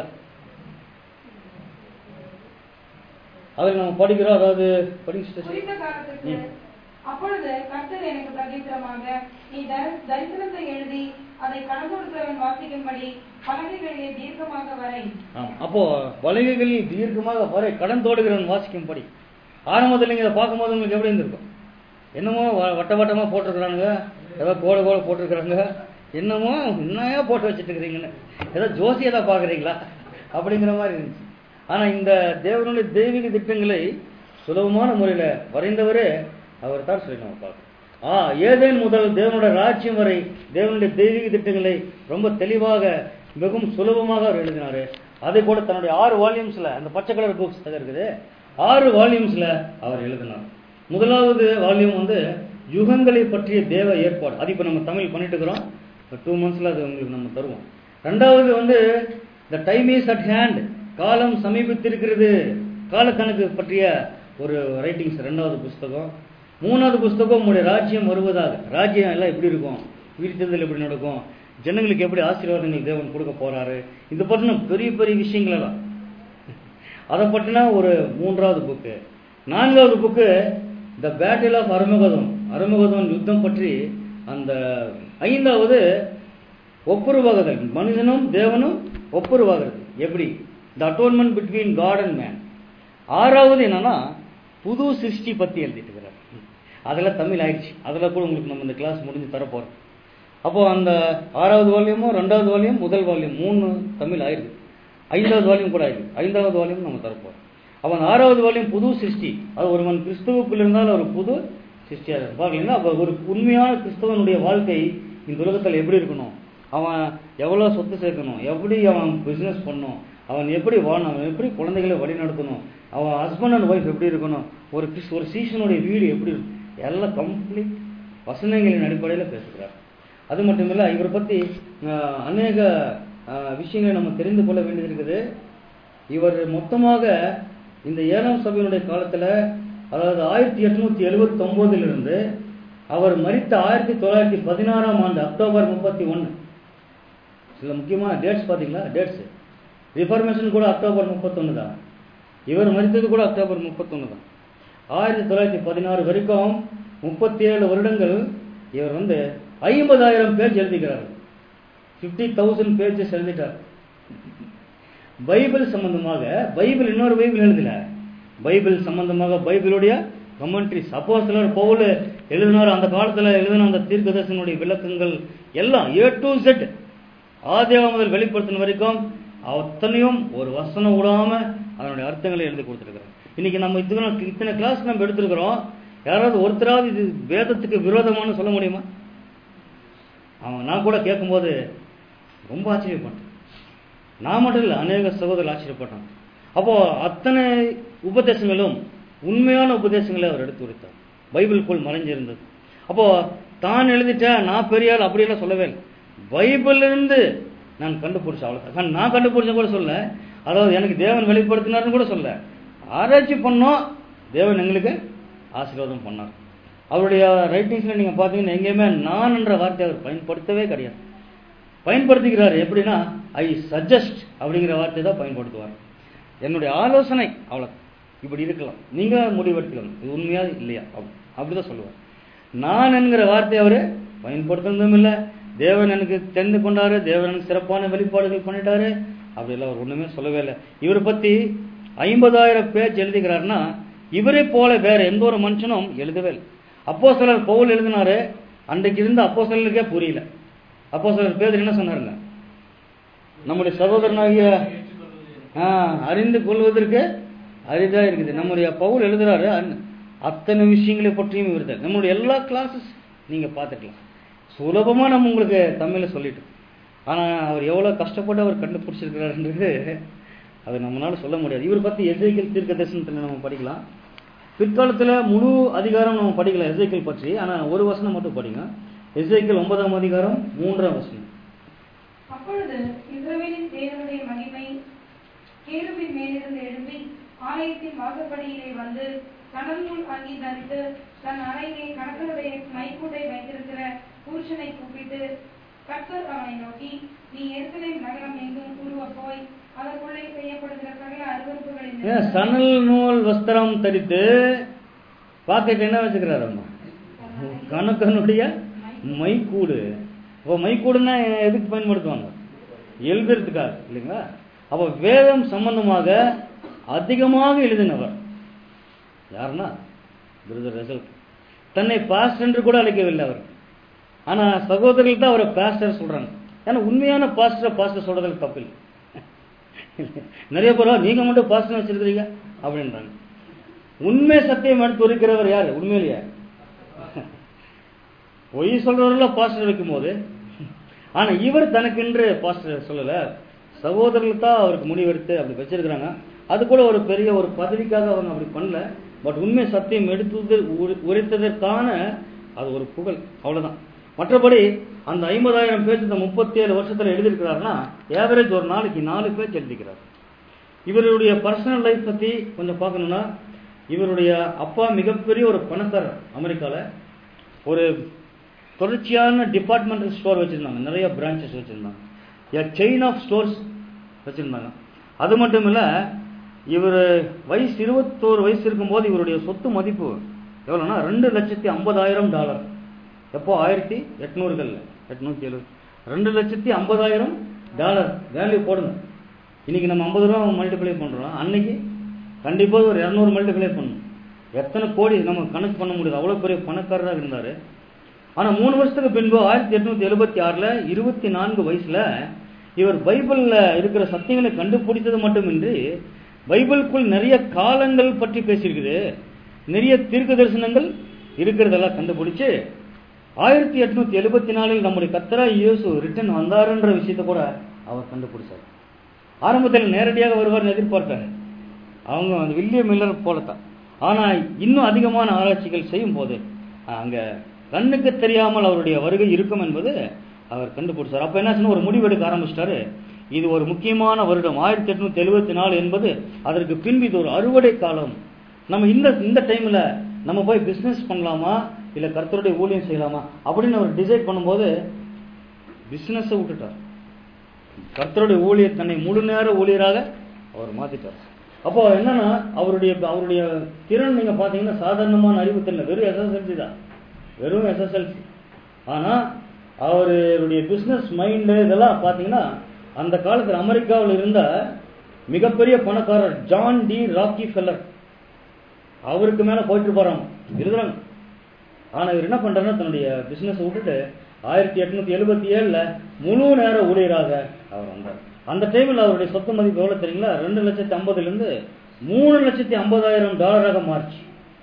அதில் நம்ம படிக்கிறோம் அதாவது குறித்த படிச்சு காலத்துக்கு ம். அப்பொழுது கர்த்தர் எனக்கு பிரதித்திரமாக நீ தரி- தரிசனத்தை எழுதி அதை கடந்தொடுக்கிறவன் வாசிக்கும்படி பலகைகளிலே தீர்க்கமாக வரை ஆமா. அப்போ வலகைகளில் தீர்க்கமாக வரை கடன் தோடுகிறவன் வாசிக்கும்படி ஆரம்பத்தில் நீங்க இதை பார்க்கும்போது உங்களுக்கு எப்படி இருந்திருக்கும் என்னமோ வ- வட்ட வட்டமா போட்டிருக்கிறானுங்க ஏதோ கோடு கோடு போட்டிருக்கிறாங்க என்னமோ என்னையா போட்டு வச்சுட்டு இருக்கிறீங்கன்னு ஏதோ ஜோசியதா பாக்குறீங்களா அப்படிங்கிற மாதிரி இருந்துச்சு ஆனா இந்த தேவனுடைய தெய்வீக திட்டங்களை சுலபமான முறையில வரைந்தவரே அவர் தான் சொல்லி நம்ம பார்க்கணும் ஆ ஏதேன் முதல் தேவனுடைய ராஜ்யம் வரை தேவனுடைய தெய்வீக திட்டங்களை ரொம்ப தெளிவாக மிகவும் சுலபமாக அவர் எழுதினாரு அதை கூட தன்னுடைய ஆறு வால்யூம்ஸ்ல அந்த பச்சை கலர் புக்ஸ் இருக்குது ஆறு வால்யூம்ஸ்ல அவர் எழுதினார் முதலாவது வால்யூம் வந்து யுகங்களை பற்றிய தேவ ஏற்பாடு அது இப்போ நம்ம தமிழ் பண்ணிட்டு இருக்கிறோம் டூ மந்த்ஸ்ல அது உங்களுக்கு நம்ம தருவோம் ரெண்டாவது வந்து the time is at hand காலம் சமீபித்திருக்கிறது காலக்கணக்கு பற்றிய ஒரு ரைட்டிங்ஸ் ரெண்டாவது புஸ்தகம் மூணாவது புஸ்தகம் உங்களுடைய ராஜ்யம் வருவதாக ராஜ்யம் எல்லாம் எப்படி இருக்கும் வீழ்த்ததில் எப்படி நடக்கும் ஜனங்களுக்கு எப்படி ஆசீர்வாதங்கள் தேவன் கொடுக்க போறாரு இது பற்றின பெரிய பெரிய விஷயங்கள் எல்லாம் அதை பற்றின ஒரு மூன்றாவது புக்கு நான்காவது book the battle of Armageddon அருமகதம் யுத்தம் பற்றி அந்த ஐந்தாவது ஒப்புருவாகுதல் மனுஷனும் தேவனும் ஒப்புருவாகிறது எப்படி the atonement between God and man ஆறாவது என்னன்னா புது சிருஷ்டி பத்தி எழுதிட்டு இருக்கிறார் அதெல்லாம் தமிழ் ஆயிடுச்சு அதில் கூட உங்களுக்கு நம்ம இந்த கிளாஸ் முடிஞ்சு தரப்போறோம் அப்போ அந்த ஆறாவது வால்யூமும் ரெண்டாவது வால்யூம் முதல் வால்யூம் மூணு தமிழ் ஆயிருக்கு ஐந்தாவது வால்யூம் கூட ஆயிருக்கு ஐந்தாவது வால்யூம் நம்ம தரப்போறோம் அப்போ அந்த ஆறாவது வால்யூம் புது சிருஷ்டி அது ஒருவன் கிறிஸ்துவுக்குள் இருந்தால் ஒரு புது சிருஷ்டியாக இருக்கும் பார்க்கலீங்களா அப்போ ஒரு உண்மையான கிறிஸ்தவனுடைய வாழ்க்கை இந்த உலகத்தில் எப்படி இருக்கணும் அவன் எவ்வளோ சொத்து சேர்க்கணும் எப்படி அவன் பிஸ்னஸ் பண்ணணும் அவன் எப்படி வாழணும் அவன் எப்படி குழந்தைகளை வழி நடத்தணும் அவன் ஹஸ்பண்ட் அண்ட் ஒய்ஃப் எப்படி இருக்கணும் ஒரு கிறிஸ் ஒரு சீசனுடைய வீடு எப்படி இருக்கும் எல்லாம் கம்ப்ளீட் வசனங்களின் அடிப்படையில் பேசுகிறார் அது மட்டும் இல்லை இவரை பற்றி ஆஹ், அநேக ஆஹ், விஷயங்களை நம்ம தெரிந்து கொள்ள வேண்டியது இருக்குது இவர் மொத்தமாக இந்த ஏழாம் சபையினுடைய காலத்தில் அதாவது ஆயிரத்தி எட்நூத்தி எழுபத்தி இருந்து அவர் மரித்த ஆயிரத்தி தொள்ளாயிரத்தி பதினாறாம் ஆண்டு அக்டோபர் முப்பத்தி ஒன்று சில முக்கியமான டேட்ஸ் பார்த்தீங்களா டேட்ஸ் ரிஃபர்மேஷன் கூட அக்டோபர் முப்பத்தொன்று தான் இவர் மரித்தது கூட அக்டோபர் முப்பத்தொன்று தான் ஆயிரத்தி தொள்ளாயிரத்தி பதினாறு வரைக்கும் முப்பத்தி ஏழு வருடங்கள் இவர் வந்து ஐம்பதாயிரம் பேஜ் எழுதிக்கிறார் ஃபிஃப்டி தௌசண்ட் பேஜஸ் எழுதிட்டார் பைபிள் சம்பந்தமாக பைபிள் இன்னொரு பைபிள் எழுதல பைபிள் சம்பந்தமாக பைபிளுடைய கமெண்ட்ரிஸ் அப்போ சிலர் பவுல் எழுதினார் அந்த காலத்துல எழுதின அந்த தீர்க்கதர்சனுடைய விளக்கங்கள் எல்லாம் ஏ டு செட் ஆதியாகம் முதல் வெளிப்படுத்தின வரைக்கும் அத்தனையும் ஒரு வசனம் விடாம அதனுடைய அர்த்தங்களை எழுதி கொடுத்துருக்கிறோம் இன்னைக்கு நம்ம இத்தனை இத்தனை கிளாஸ் நம்ம எடுத்திருக்கிறோம் யாராவது ஒருத்தராவது இது வேதத்துக்கு விரோதமானு சொல்ல முடியுமா அவன் நான் கூட கேட்கும்போது ரொம்ப ஆச்சரியப்பட்டேன் நான் மட்டும் இல்லை அநேக சகோதரர்கள் ஆச்சரியப்பட்டான் அப்போ அத்தனை உபதேசங்களும் உண்மையான உபதேசங்களை அவர் எடுத்து உரைத்தார் பைபிளுக்குள் மறைஞ்சிருந்தது அப்போ தான் எழுதிட்டேன் நான் பெரிய ஆள் அப்படியெல்லாம் சொல்லவே இல்லை பைபிள்ல இருந்து நான் கண்டுபிடிச்சேன் அவ்வளோ நான் கண்டுபிடிச்ச கூட சொல்ல அதாவது எனக்கு தேவன் வெளிப்படுத்தினார்னு கூட சொல்ல ஆராய்ச்சி பண்ணோம் தேவன் எங்களுக்கு ஆசீர்வாதம் பண்ணார் அவருடைய ரைட்டிங்ஸ்ல நீங்க பாத்தீங்கன்னா எங்கேயுமே நான் என்ற வார்த்தையை அவர் பயன்படுத்தவே கிடையாது பயன்படுத்திக்கிறார் எப்படின்னா ஐ சஜஸ்ட் அப்படிங்கிற வார்த்தை தான் பயன்படுத்துவார் என்னுடைய ஆலோசனை அவ்வளோ இப்படி இருக்கலாம் நீங்க முடிவெடுத்துக்கலாம் இது உண்மையா இல்லையா அப்படி- அப்படிதான் சொல்லுவார் நான் என்கிற வார்த்தையை அவரு பயன்படுத்துனதும் இல்லை தேவன் எனக்கு தெரிந்து கொண்டாரு தேவன் எனக்கு சிறப்பான வெளிப்பாடுகள் பண்ணிட்டாரு அப்படியெல்லாம் அவர் ஒண்ணுமே சொல்லவே இல்லை இவரை பத்தி ஐம்பதாயிரம் பேஜ் எழுதுகிறாருன்னா இவரை போல வேற எந்த ஒரு மனுஷனும் எழுதவே இல்லை அப்போ சிலர் பவுல் எழுதினாரு அன்றைக்கு இருந்த அப்போ சிலருக்கே புரியல அப்போ சிலர் பேர் என்ன சொன்னாருங்க நம்முடைய சகோதரனாகிய ஆ, அறிந்து கொள்வதற்கு அரிதா இருக்குது நம்முடைய பவுல் எழுதுறாரு அன்- அத்தனை விஷயங்களை பற்றியும் இவர் நம்மளுடைய எல்லா கிளாஸஸ் நீங்க பார்த்துக்கலாம் சுலபமா நம்ம உங்களுக்கு தமிழ்ல சொல்லிட்டோம் ஆனா அவர் எவ்வளவு கஷ்டப்பட்டு அவர் கண்டுபிடிச்சிருக்கிறாருன்றது அது நம்மளால சொல்ல முடியாது இவர் பத்தி எசைக்கல் தீர்க்க தரிசனத்துல நம்ம படிக்கலாம் பிற்காலத்துல முழு அதிகாரம் நம்ம படிக்கலாம் எசைக்கல் பற்றி ஆனா ஒரு வசனம் மட்டும் படிங்க எசைக்கல் ஒன்பதாம் அதிகாரம் மூன்றாம் வசனம் அப்பொழுது இஸ்ரவேலின் தேவனுடைய மகிமை கேருபின் மேலிருந்து எழும்பி ஆலயத்தின் வாசற்படியிலே வந்து கடலுள் அங்கி தரித்து தன் அறையிலே கணக்கனுடைய மைக்கூட்டை வைத்திருக்கிற புருஷனை கூப்பிட்டு கர்த்தர் அவனை நோக்கி நீ எருசலேம் நகரம் எங்கும் உருவ போய் அதற்குள்ளே செய்யப்படுகிற சகல அருவருப்புகளின் ஏன் நிமித்தம் சணல் நூல் வஸ்திரம் தரித்து பாக்கெட் என்ன வச்சுக்கிறாரு அம்மா கணக்கனுடைய மைக்கூடு அப்போ மைக்கூடுன்னா எதுக்கு பயன்படுத்துவாங்க எழுதுறதுக்காக இல்லைங்களா அப்போ வேதம் சம்பந்தமாக அதிகமாக எழுதினவர் யாருன்னா பிரதர் ரிசல்ட் தன்னை பாஸ்டர் என்று கூட அழைக்கவில்லை அவர் ஆனா சகோதரர்கள் தான் அவரை பாஸ்டர் சொல்றாங்க ஏன்னா உண்மையான பாஸ்டர் பாஸ்டர் சொல்றதுல தப்பில்லை நிறைய பேர் நீங்க மட்டும் பாஸ்டர் வச்சிருக்கிறீங்க அப்படின்றாங்க உண்மை சத்தியம் எடுத்து இருக்கிறவர் யாரு உண்மையிலேயே பொய் சொல்றவர்கள பாஸ்டர் வைக்கும் போது ஆனா இவர் தனக்கென்று பாஸ்டர் சொல்லல சகோதரர்கள் தான் அவருக்கு முடிவெடுத்து அப்படி வச்சிருக்கிறாங்க அது கூட ஒரு பெரிய ஒரு பதவிக்காக அவங்க அப்படி பண்ணல பட் உண்மை சத்தியம் எடுத்து உரைத்ததற்கான அது ஒரு புகழ் அவ்வளவுதான் மற்றபடி அந்த ஐம்பதாயிரம் பேஜ் இந்த முப்பத்தி ஏழு வருஷத்துல எழுதியிருக்கிறாருன்னா ஏவரேஜ் ஒரு நாளைக்கு நாலு பேஜ் எழுதிக்கிறார் இவருடைய பர்சனல் லைஃப் பத்தி கொஞ்சம் பார்க்கணும்னா இவருடைய அப்பா மிகப்பெரிய ஒரு பணக்காரர் அமெரிக்கால ஒரு தொடர்ச்சியான டிபார்ட்மெண்டல் ஸ்டோர் வச்சிருந்தாங்க நிறைய பிரான்ச்சஸ் வச்சிருந்தாங்க செயின் ஆஃப் ஸ்டோர்ஸ் வச்சிருந்தாங்க அது மட்டும் இல்ல இவர் வயசு இருபத்தோரு வயசு இருக்கும்போது இவருடைய சொத்து மதிப்பு எவ்வளோன்னா ரெண்டு லட்சத்தி ஐம்பதாயிரம் டாலர் எப்போ ஆயிரத்தி எட்நூறுகள்ல எட்நூத்தி எழுபது ரெண்டு லட்சத்தி ஐம்பதாயிரம் டாலர் வேல்யூ போடுங்க இன்னைக்கு நம்ம ஐம்பது ரூபா மல்டிப்ளை பண்றோம் அன்னைக்கு கண்டிப்பா ஒரு இரநூறு மல்டிப்ளை பண்ணணும் எத்தனை கோடி நம்ம கணக்கு பண்ண முடியாது அவ்வளவு பெரிய பணக்காரராக இருந்தாரு ஆனா மூணு வருஷத்துக்கு பின்பு ஆயிரத்தி எட்நூத்தி எழுபத்தி ஆறுல இருபத்தி நான்கு வயசுல இவர் பைபிள்ல இருக்கிற சத்தியங்களை கண்டுபிடித்தது மட்டுமின்றி பைபிளுக்குள் நிறைய காலங்கள் பற்றி பேசியிருக்குது நிறைய தீர்க்க தரிசனங்கள் இருக்கிறதெல்லாம் கண்டுபிடிச்சு ஆயிரத்தி எட்நூத்தி எழுபத்தி நாலில் நம்முடைய கத்தரா இயேசு ரிட்டன் வந்தாருன்ற விஷயத்தை கூட அவர் கண்டுபிடிச்சார் ஆரம்பத்தில் நேரடியாக வருவார்னு எதிர்பார்த்தாரு அவங்க அந்த வில்லியம் மில்லர் போலத்தான் ஆனா இன்னும் அதிகமான ஆராய்ச்சிகள் செய்யும் போது அங்க கண்ணுக்கு தெரியாமல் அவருடைய வருகை இருக்கும் என்பது அவர் கண்டுபிடிச்சார் அப்ப என்ன ஒரு முடிவெடுக்க ஆரம்பிச்சிட்டாரு இது ஒரு முக்கியமான வருடம் ஆயிரத்தி எட்நூத்தி எழுபத்தி நாலு என்பது அதற்கு பின்பு இது ஒரு அறுவடை காலம் நம்ம இந்த இந்த டைம்ல நம்ம போய் பிசினஸ் பண்ணலாமா இல்ல கர்த்தருடைய ஊழியம் செய்யலாமா அப்படின்னு அவர் டிசைட் பண்ணும்போது பிசினஸ் விட்டுட்டார் கர்த்தருடைய ஊழியர் தன்னை முழு நேர ஊழியராக அவர் மாத்திட்டார் அப்போ என்னன்னா அவருடைய அவருடைய திறன் நீங்க பாத்தீங்கன்னா சாதாரணமான அறிவு தெரியல வெறும் எஸ்எஸ்எல்சி தான் வெறும் எஸ்எஸ்எல்சி ஆனா அவருடைய பிசினஸ் மைண்ட் இதெல்லாம் பாத்தீங்கன்னா அந்த காலத்துல அமெரிக்காவில் இருந்த மிகப்பெரிய பணக்காரர் ஜான் டி ராக்கி ஃபெல்லர் அவருக்கு மேல போயிட்டு போறாங்க இருக்கிறாங்க ஆனா இவர் என்ன பண்றாருன்னா தன்னுடைய பிசினஸ் விட்டுட்டு ஆயிரத்தி எட்நூத்தி எழுபத்தி ஏழுல முழு நேர ஊழியராக அவர் வந்தார் அந்த டைம்ல அவருடைய சொத்து மதிப்பு எவ்வளவு தெரியுங்களா ரெண்டு லட்சத்தி ஐம்பதுல இருந்து மூணு லட்சத்தி ஐம்பதாயிரம் டாலராக மாறிச்சு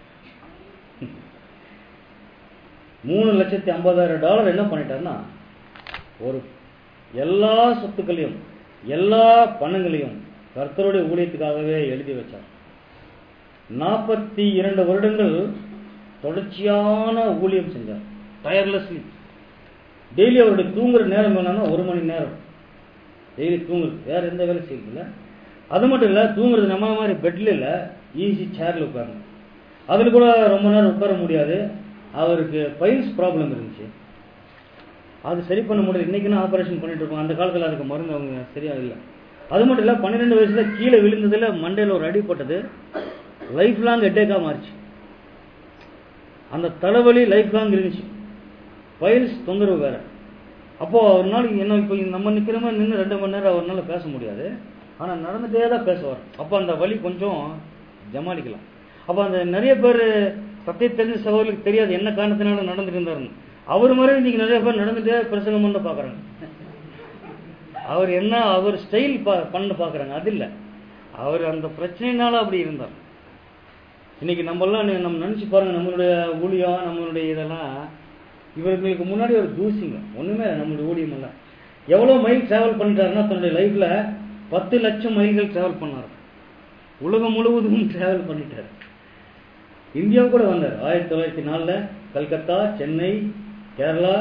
மூணு லட்சத்தி ஐம்பதாயிரம் டாலர் என்ன பண்ணிட்டாருன்னா ஒரு எல்லா சொத்துக்களையும் எல்லா பணங்களையும் கர்த்தருடைய ஊழியத்துக்காகவே எழுதி வச்சார் நாற்பத்தி இரண்டு வருடங்கள் தொடர்ச்சியான ஊழியம் செஞ்சார் டயர்லெஸ்லி டெய்லி அவருடைய தூங்குற நேரம் என்னன்னா ஒரு மணி நேரம் டெய்லி தூங்குறது வேற எந்த வேலை செய்யறதில்ல அது மட்டும் இல்ல தூங்குறது நம்ம மாதிரி பெட்ல இல்ல ஈஸி சேர்ல உட்காரணும் அதுல கூட ரொம்ப நேரம் உட்கார முடியாது அவருக்கு பைல்ஸ் ப்ராப்ளம் இருந்துச்சு அது சரி பண்ண முடியல இன்னைக்குன்னு ஆபரேஷன் பண்ணிட்டு இருக்கோம் அந்த காலத்துல அதுக்கு மருந்து அவங்க சரியா இல்லை அது மட்டும் இல்ல பன்னிரெண்டு வயசுல கீழே விழுந்ததுல மண்டையில ஒரு அடிப்பட்டது லைஃப் லாங் ஹெட்டேக்கா மாறிச்சு அந்த தலைவலி லைஃப் லாங் இருந்துச்சு பைல்ஸ் தொந்தரவு வேற அப்போ ஒரு நாளைக்கு என்ன இப்போ நம்ம நிக்கிற மாதிரி நின்று ரெண்டு மணி நேரம் அவரால் பேச முடியாது ஆனா நடந்துட்டே தான் பேசுவார் அப்போ அந்த வழி கொஞ்சம் ஜமாளிக்கலாம் அப்போ அந்த நிறைய பேர் சத்திய தெரிஞ்ச சகோதரர்களுக்கு தெரியாது என்ன காரணத்தினால நடந்துட்டு இருந்தாருன்னு அவர் மாதிரி இன்னைக்கு நிறைய பேர் நடந்துட்டே பிரசங்கம் பண்ண பாக்குறாங்க அவர் என்ன அவர் ஸ்டைல் பண்ண பாக்குறாங்க அது இல்ல அவர் அந்த பிரச்சனைனால அப்படி இருந்தார் இன்னைக்கு நம்மெல்லாம் நீ- நம்ம நினைச்சு பாருங்க நம்மளுடைய ஊழியம் நம்மளுடைய இதெல்லாம் இவர்களுக்கு முன்னாடி ஒரு தூசிங்க ஒண்ணுமே இல்லை நம்மளுடைய ஊழியம் எல்லாம் எவ்வளவு மைல் டிராவல் பண்ணிட்டாருன்னா தன்னுடைய லைஃப்ல பத்து லட்சம் மைல்கள் டிராவல் பண்ணாரு உலகம் முழுவதும் டிராவல் பண்ணிட்டாரு இந்தியா கூட வந்தார் ஆயிரத்தி தொள்ளாயிரத்தி நாலுல கல்கத்தா சென்னை கேரளா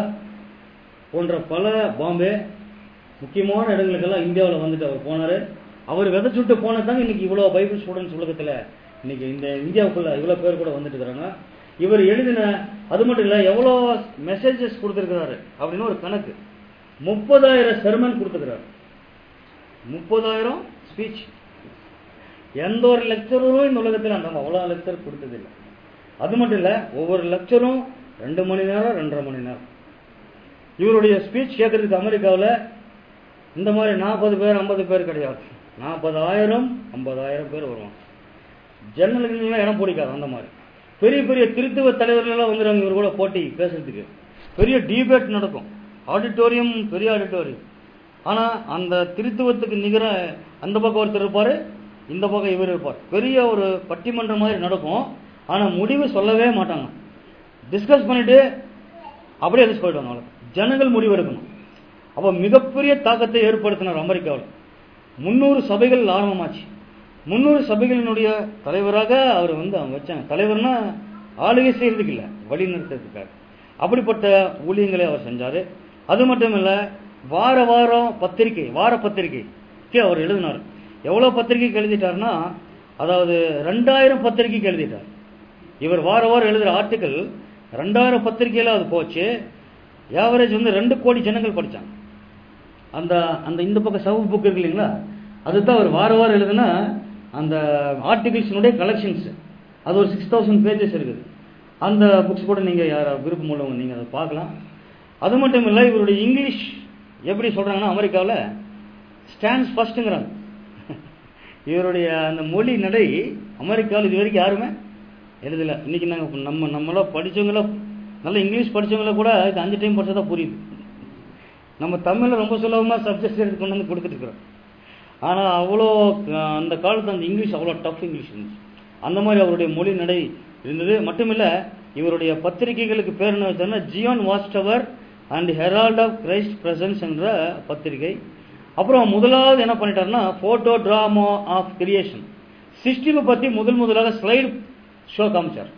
போன்ற பல பாம்பே முக்கியமான இடங்களுக்கெல்லாம் இந்தியாவில் வந்துட்டு அவர் போனாரு அவர் விதைச்சுட்டு போனதாங்க இன்னைக்கு இவ்வளவு பைபிள் ஸ்டூடெண்ட்ஸ் உலகத்துல இன்னைக்கு இந்த இந்தியாவுக்குள்ள இவ்வளவு பேர் கூட வந்துட்டு இருக்காங்க இவர் எழுதின அது மட்டும் இல்ல எவ்வளோ மெசேஜஸ் கொடுத்திருக்கிறாரு அப்படின்னு ஒரு கணக்கு முப்பதாயிரம் செர்மன் கொடுத்துக்கிறாரு முப்பதாயிரம் ஸ்பீச் எந்த ஒரு லெக்சரும் இந்த உலகத்தில் அந்த அவ்வளோ லெக்சர் கொடுத்ததில்லை அது மட்டும் இல்ல ஒவ்வொரு லெக்சரும் ரெண்டு மணி நேரம் ரெண்டரை மணி நேரம் இவருடைய ஸ்பீச் கேட்கறதுக்கு அமெரிக்காவில் இந்த மாதிரி நாற்பது பேர் ஐம்பது பேர் கிடையாது நாற்பதாயிரம் ஐம்பதாயிரம் பேர் வருவாங்க ஜன்னலுக்கு இடம் பிடிக்காது அந்த மாதிரி பெரிய பெரிய திருத்துவ தலைவர்கள் எல்லாம் வந்துடுவாங்க இவர் கூட போட்டி பேசுறதுக்கு பெரிய டிபேட் நடக்கும் ஆடிட்டோரியம் பெரிய ஆடிட்டோரியம் ஆனா அந்த திருத்துவத்துக்கு நிகர அந்த பக்கம் ஒருத்தர் இருப்பாரு இந்த பக்கம் இவர் இருப்பார் பெரிய ஒரு பட்டிமன்றம் மாதிரி நடக்கும் ஆனா முடிவு சொல்லவே மாட்டாங்க டிஸ்கஸ் பண்ணிட்டு அப்படியே எதிர்த்து போயிடுவாங்க அவ்வளவு ஜனங்கள் முடிவு எடுக்கணும் அப்ப மிகப்பெரிய தாக்கத்தை ஏற்படுத்தினார் அமெரிக்காவில் முன்னூறு சபைகள் ஆரம்பமாச்சு முன்னூறு சபைகளினுடைய தலைவராக அவர் வந்து அவங்க வச்சாங்க தலைவர்னா ஆளுகை செய்யறதுக்கு இல்லை வழி நிறுத்துறதுக்காக அப்படிப்பட்ட ஊழியங்களை அவர் செஞ்சாரு அது மட்டும் இல்ல வார வாரம் பத்திரிகை வார பத்திரிகைக்கு அவர் எழுதினார் எவ்வளவு பத்திரிகைக்கு எழுதிட்டாருன்னா அதாவது ரெண்டாயிரம் பத்திரிகைக்கு எழுதிட்டார் இவர் வார வாரம் எழுதுற ஆர்டிக்கல் ரெண்டாயிரம் பத்திரிகையில அது போச்சு ஆவரேஜ் வந்து ரெண்டு கோடி ஜனங்கள் படிச்சாங்க அந்த அந்த இந்த பக்கம் சவுத் புக் இருக்கு இல்லைங்களா அதுதான் அவர் வார வாரம் எழுதுனா அந்த ஆர்டிகிள்ஸினுடைய கலெக்ஷன்ஸ் அது ஒரு சிக்ஸ் தௌசண்ட் பேஜஸ் இருக்குது அந்த புக்ஸ் கூட நீங்க யார் விருப்பம் உள்ளவங்க நீங்க அதை பார்க்கலாம் அது மட்டும் இல்லை இவருடைய இங்கிலீஷ் எப்படி சொல்றாங்கன்னா அமெரிக்காவில் ஸ்டாண்ட்ஸ் ஃபர்ஸ்ட்டுங்கிறாங்க இவருடைய அந்த மொழி நடை அமெரிக்காவில் இது வரைக்கும் யாருமே எழுதல இன்னைக்கு நாங்கள் நம்ம நம்மளாம் படிச்சவங்கள நல்ல இங்கிலீஷ் படிச்சவங்கள கூட இது அஞ்சு டைம் படிச்சா தான் புரியுது நம்ம தமிழ்ல ரொம்ப சுலபமா சப்ஜெக்ட் எடுத்து கொண்டு வந்து கொடுத்துட்டு இருக்கிறோம் ஆனா அவ்வளோ அஹ், அந்த காலத்து அந்த இங்கிலீஷ் அவ்வளோ டஃப் இங்கிலீஷ் இருந்துச்சு அந்த மாதிரி அவருடைய மொழி நடை இருந்தது மட்டுமில்ல இவருடைய பத்திரிகைகளுக்கு பேர் என்ன வச்சாருன்னா Zion Watchtower and Herald of Christ presence என்ற பத்திரிகை அப்புறம் முதலாவது என்ன பண்ணிட்டாருன்னா போட்டோ டிராமா ஆஃப் கிரியேஷன் சிஸ்டிமை பத்தி முதல் முதலாக ஸ்லைடு ஷோ காமிச்சார்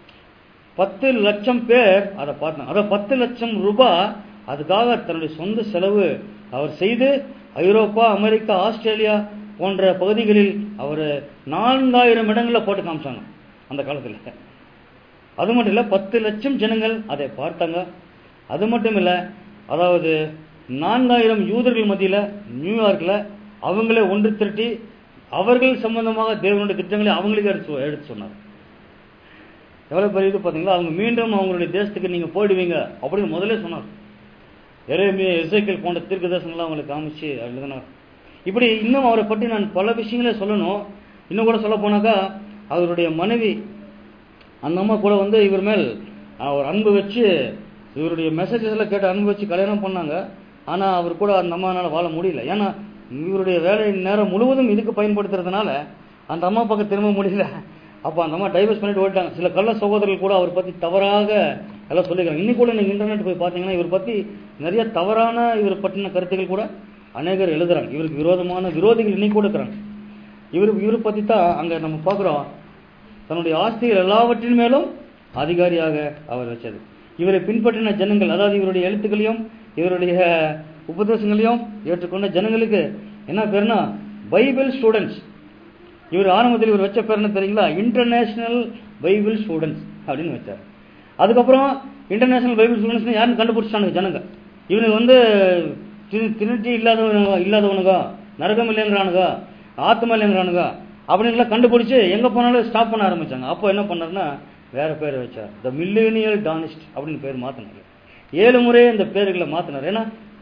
பத்து லட்சம் பேர் அதை பார்த்தாங்க அதாவது பத்து லட்சம் ரூபாய் அதுக்காக தன்னுடைய சொந்த செலவு அவர் செய்து ஐரோப்பா அமெரிக்கா ஆஸ்திரேலியா போன்ற பகுதிகளில் அவர் நான்காயிரம் இடங்கள்ல போட்டு காமிச்சாங்க அந்த காலத்துல அது மட்டும் இல்ல பத்து லட்சம் ஜனங்கள் அதை பார்த்தாங்க அது மட்டும் இல்ல அதாவது நான்காயிரம் யூதர்கள் மத்தியில நியூயார்க்ல அவங்களே ஒன்று திரட்டி அவர்கள் சம்பந்தமாக தேவனுடைய திட்டங்களை அவங்களுக்கு எடுத்து எடுத்து சொன்னார் எவ்வளவு பெரிய இது பாத்தீங்களா அவங்க மீண்டும் அவங்களுடைய தேசத்துக்கு நீங்க போயிடுவீங்க அப்படின்னு முதல்ல சொன்னார் எரேமியா எசேக்கியல் போன்ற தீர்க்கதர்சனங்கள்லாம் அவங்களுக்கு காமிச்சு எழுதினார் இப்படி இன்னும் அவரை பற்றி நான் பல விஷயங்களே சொல்லணும் இன்னும் கூட சொல்ல போனாக்கா அவருடைய மனைவி அந்த அம்மா கூட வந்து இவர் மேல் அஹ், ஒரு அன்பு வச்சு இவருடைய மெசேஜஸ் எல்லாம் கேட்டு அன்பு வச்சு கல்யாணம் பண்ணாங்க ஆனா அவர் கூட அந்த அம்மானால வாழ முடியல ஏன்னா இவருடைய வேலை நேரம் முழுவதும் இதுக்கு பயன்படுத்துறதுனால அந்த அம்மா பக்கம் திரும்ப முடியல அப்ப அந்த அம்மா டைவர்ஸ் பண்ணிட்டு ஓட்டாங்க சில கள்ள சகோதரர்கள் கூட அவர் பத்தி தவறாக எல்லாம் சொல்லிக்கிறாங்க இன்னைக்கு கூட நீங்க இன்டர்நெட் போய் பாத்தீங்கன்னா இவர் பத்தி நிறைய தவறான இவர் பற்றின கருத்துக்கள் கூட அநேகர் எழுதுறாங்க இவருக்கு விரோதமான விரோதிகள் இன்னைக்கு கூட இருக்கிறாங்க இவர் இவரை பத்தி தான் அங்க நம்ம பார்க்கிறோம் தன்னுடைய ஆஸ்திகள் எல்லாவற்றின் மேலும் அதிகாரியாக அவர் வச்சது இவரை பின்பற்றின ஜனங்கள் அதாவது இவருடைய எழுத்துக்களையும் இவருடைய உபதேசங்களையும் ஏற்றுக்கொண்ட ஜனங்களுக்கு என்ன பேருனா பைபிள் ஸ்டூடெண்ட்ஸ் இவர் ஆரம்பத்தில் இவர் வச்ச பேர் என்ன தெரியுங்களா இன்டர்நேஷனல் பைபிள் ஸ்டூடெண்ட்ஸ் அப்படின்னு வச்சார் அதுக்கப்புறம் இன்டர்நேஷனல் பைபிள் ஸ்டூடெண்ட்ஸ் யாருன்னு கண்டுபிடிச்சிட்டானுங்க ஜனங்க இவனுக்கு வந்து திருச்சி இல்லாதவனுங்க இல்லாதவனுங்க நரகம் இல்லைங்கிறானுங்க ஆத்மா இல்லைங்கிறானுங்க அப்படின்லாம் கண்டுபிடிச்சு எங்க போனாலும் ஸ்டாப் பண்ண ஆரம்பிச்சாங்க அப்போ என்ன பண்ணாருன்னா வேற பேர் வச்சார் த மில்லேனியல் டானிஸ்ட் அப்படின்னு பேர் மாத்தினாரு ஏழு முறை இந்த பேர்களை மாத்தினார் ஏன்னா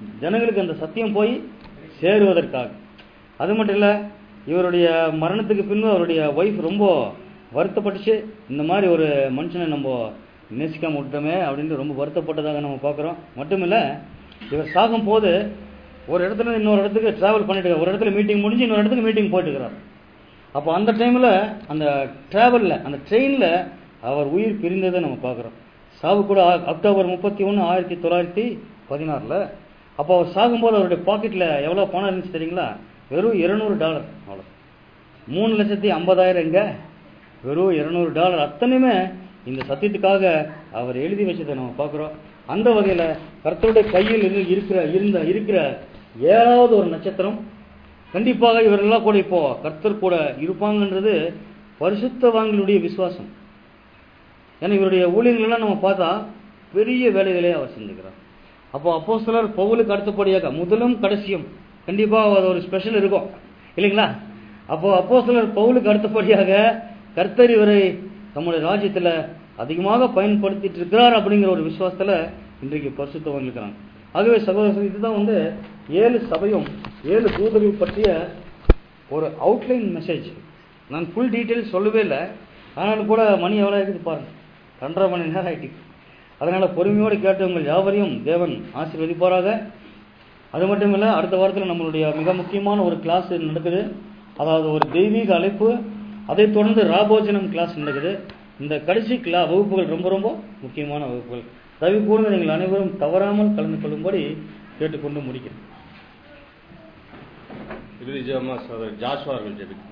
ஜனங்களுக்கு அந்த சத்தியம் போய் சேருவதற்காக அது மட்டும் இல்லை இவருடைய மரணத்துக்கு பின்பு அவருடைய ஒய்ஃப் ரொம்ப வருத்தப்பட்டுச்சு இந்த மாதிரி ஒரு மனுஷனை நம்ம நேசிக்காம விட்டோமே அப்படின்னு ரொம்ப வருத்தப்பட்டதாக நம்ம பார்க்குறோம் மட்டும் இல்லை இவர் சாகும் போது ஒரு இடத்துல இருந்து இன்னொரு இடத்துக்கு டிராவல் பண்ணிட்டு இருக்காரு. ஒரு இடத்துல மீட்டிங் முடிஞ்சு இன்னொரு இடத்துக்கு மீட்டிங் போயிட்டு இருக்கிறார் அப்போ அந்த டைமில் அந்த டிராவலில் அந்த ட்ரெயினில் அவர் உயிர் பிரிந்ததை நம்ம பார்க்குறோம் சாவு கூட அ- அக்டோபர் முப்பத்தி ஒன்று ஆயிரத்தி தொள்ளாயிரத்தி பதினாறில் அப்போ அவர் சாகும்போது அவருடைய பாக்கெட்டில் எவ்வளோ பணம் இருந்துச்சு தெரியுங்களா வெறும் இருநூறு டாலர் அவ்வளோ மூணு லட்சத்தி ஐம்பதாயிரம் எங்க வெறும் இருநூறு டாலர் அத்தனையுமே இந்த சத்தியத்துக்காக அவர் எழுதி வச்சதை நம்ம பார்க்குறோம் அந்த வகையில் கர்த்தருடைய கையில் இரு- இருக்கிற இருந்த இருக்கிற ஏழாவது ஒரு நட்சத்திரம் கண்டிப்பாக இவரெல்லாம் கூட இப்போ கர்த்தர் கூட இருப்பாங்கன்றது பரிசுத்தவான்களுடைய விசுவாசம் ஏன்னா இவருடைய ஊழியர்கள்லாம் நம்ம பார்த்தா பெரிய வேலைகளே அவர் செஞ்சுக்கிறார் அப்போ அப்போஸ்தலர் பவுலுக்கு அடுத்தபடியாக முதலும் கடைசியும் கண்டிப்பாக அது ஒரு ஸ்பெஷல் இருக்கும் இல்லைங்களா அப்போ அப்போஸ்தலர் பவுலுக்கு அடுத்தபடியாக கர்த்தர் இவரை நம்முடைய ராஜ்யத்துல அதிகமாக பயன்படுத்திட்டு இருக்கிறார் அப்படிங்கிற ஒரு விசுவாசத்துல இன்றைக்கு பரிசுத்தவங்க இருக்கிறாங்க ஆகவே சகோதரர் இதுதான் வந்து ஏழு சபையும் ஏழு தூதர்கள் பற்றிய ஒரு அவுட்லைன் மெசேஜ் நான் ஃபுல் டீட்டெயில் சொல்லவே இல்லை ஆனாலும் கூட மணி எவ்வளோ இருக்குது பாருங்க ரெண்டரை மணி நேரம் ஆயிட்டு அதனால பொறுமையோடு கேட்டவங்கள் யாவரையும் தேவன் ஆசீர்வதிப்பாராக அது மட்டும் இல்லை அடுத்த வாரத்தில் நம்மளுடைய மிக முக்கியமான ஒரு கிளாஸ் நடக்குது அதாவது ஒரு தெய்வீக அழைப்பு அதைத் தொடர்ந்து ராபோஜனம் கிளாஸ் நடக்குது இந்த கடைசி கிளா வகுப்புகள் ரொம்ப ரொம்ப முக்கியமான வகுப்புகள் தயவு கூர்ந்து நீங்கள் அனைவரும் தவறாமல் கலந்து கொள்ளும்படி கேட்டுக்கொண்டு முடிக்கிறேன் இறுதி ஜெபமா சகோதரர் ஜாஷ்வா அவர்கள் ஜெபிக்கும்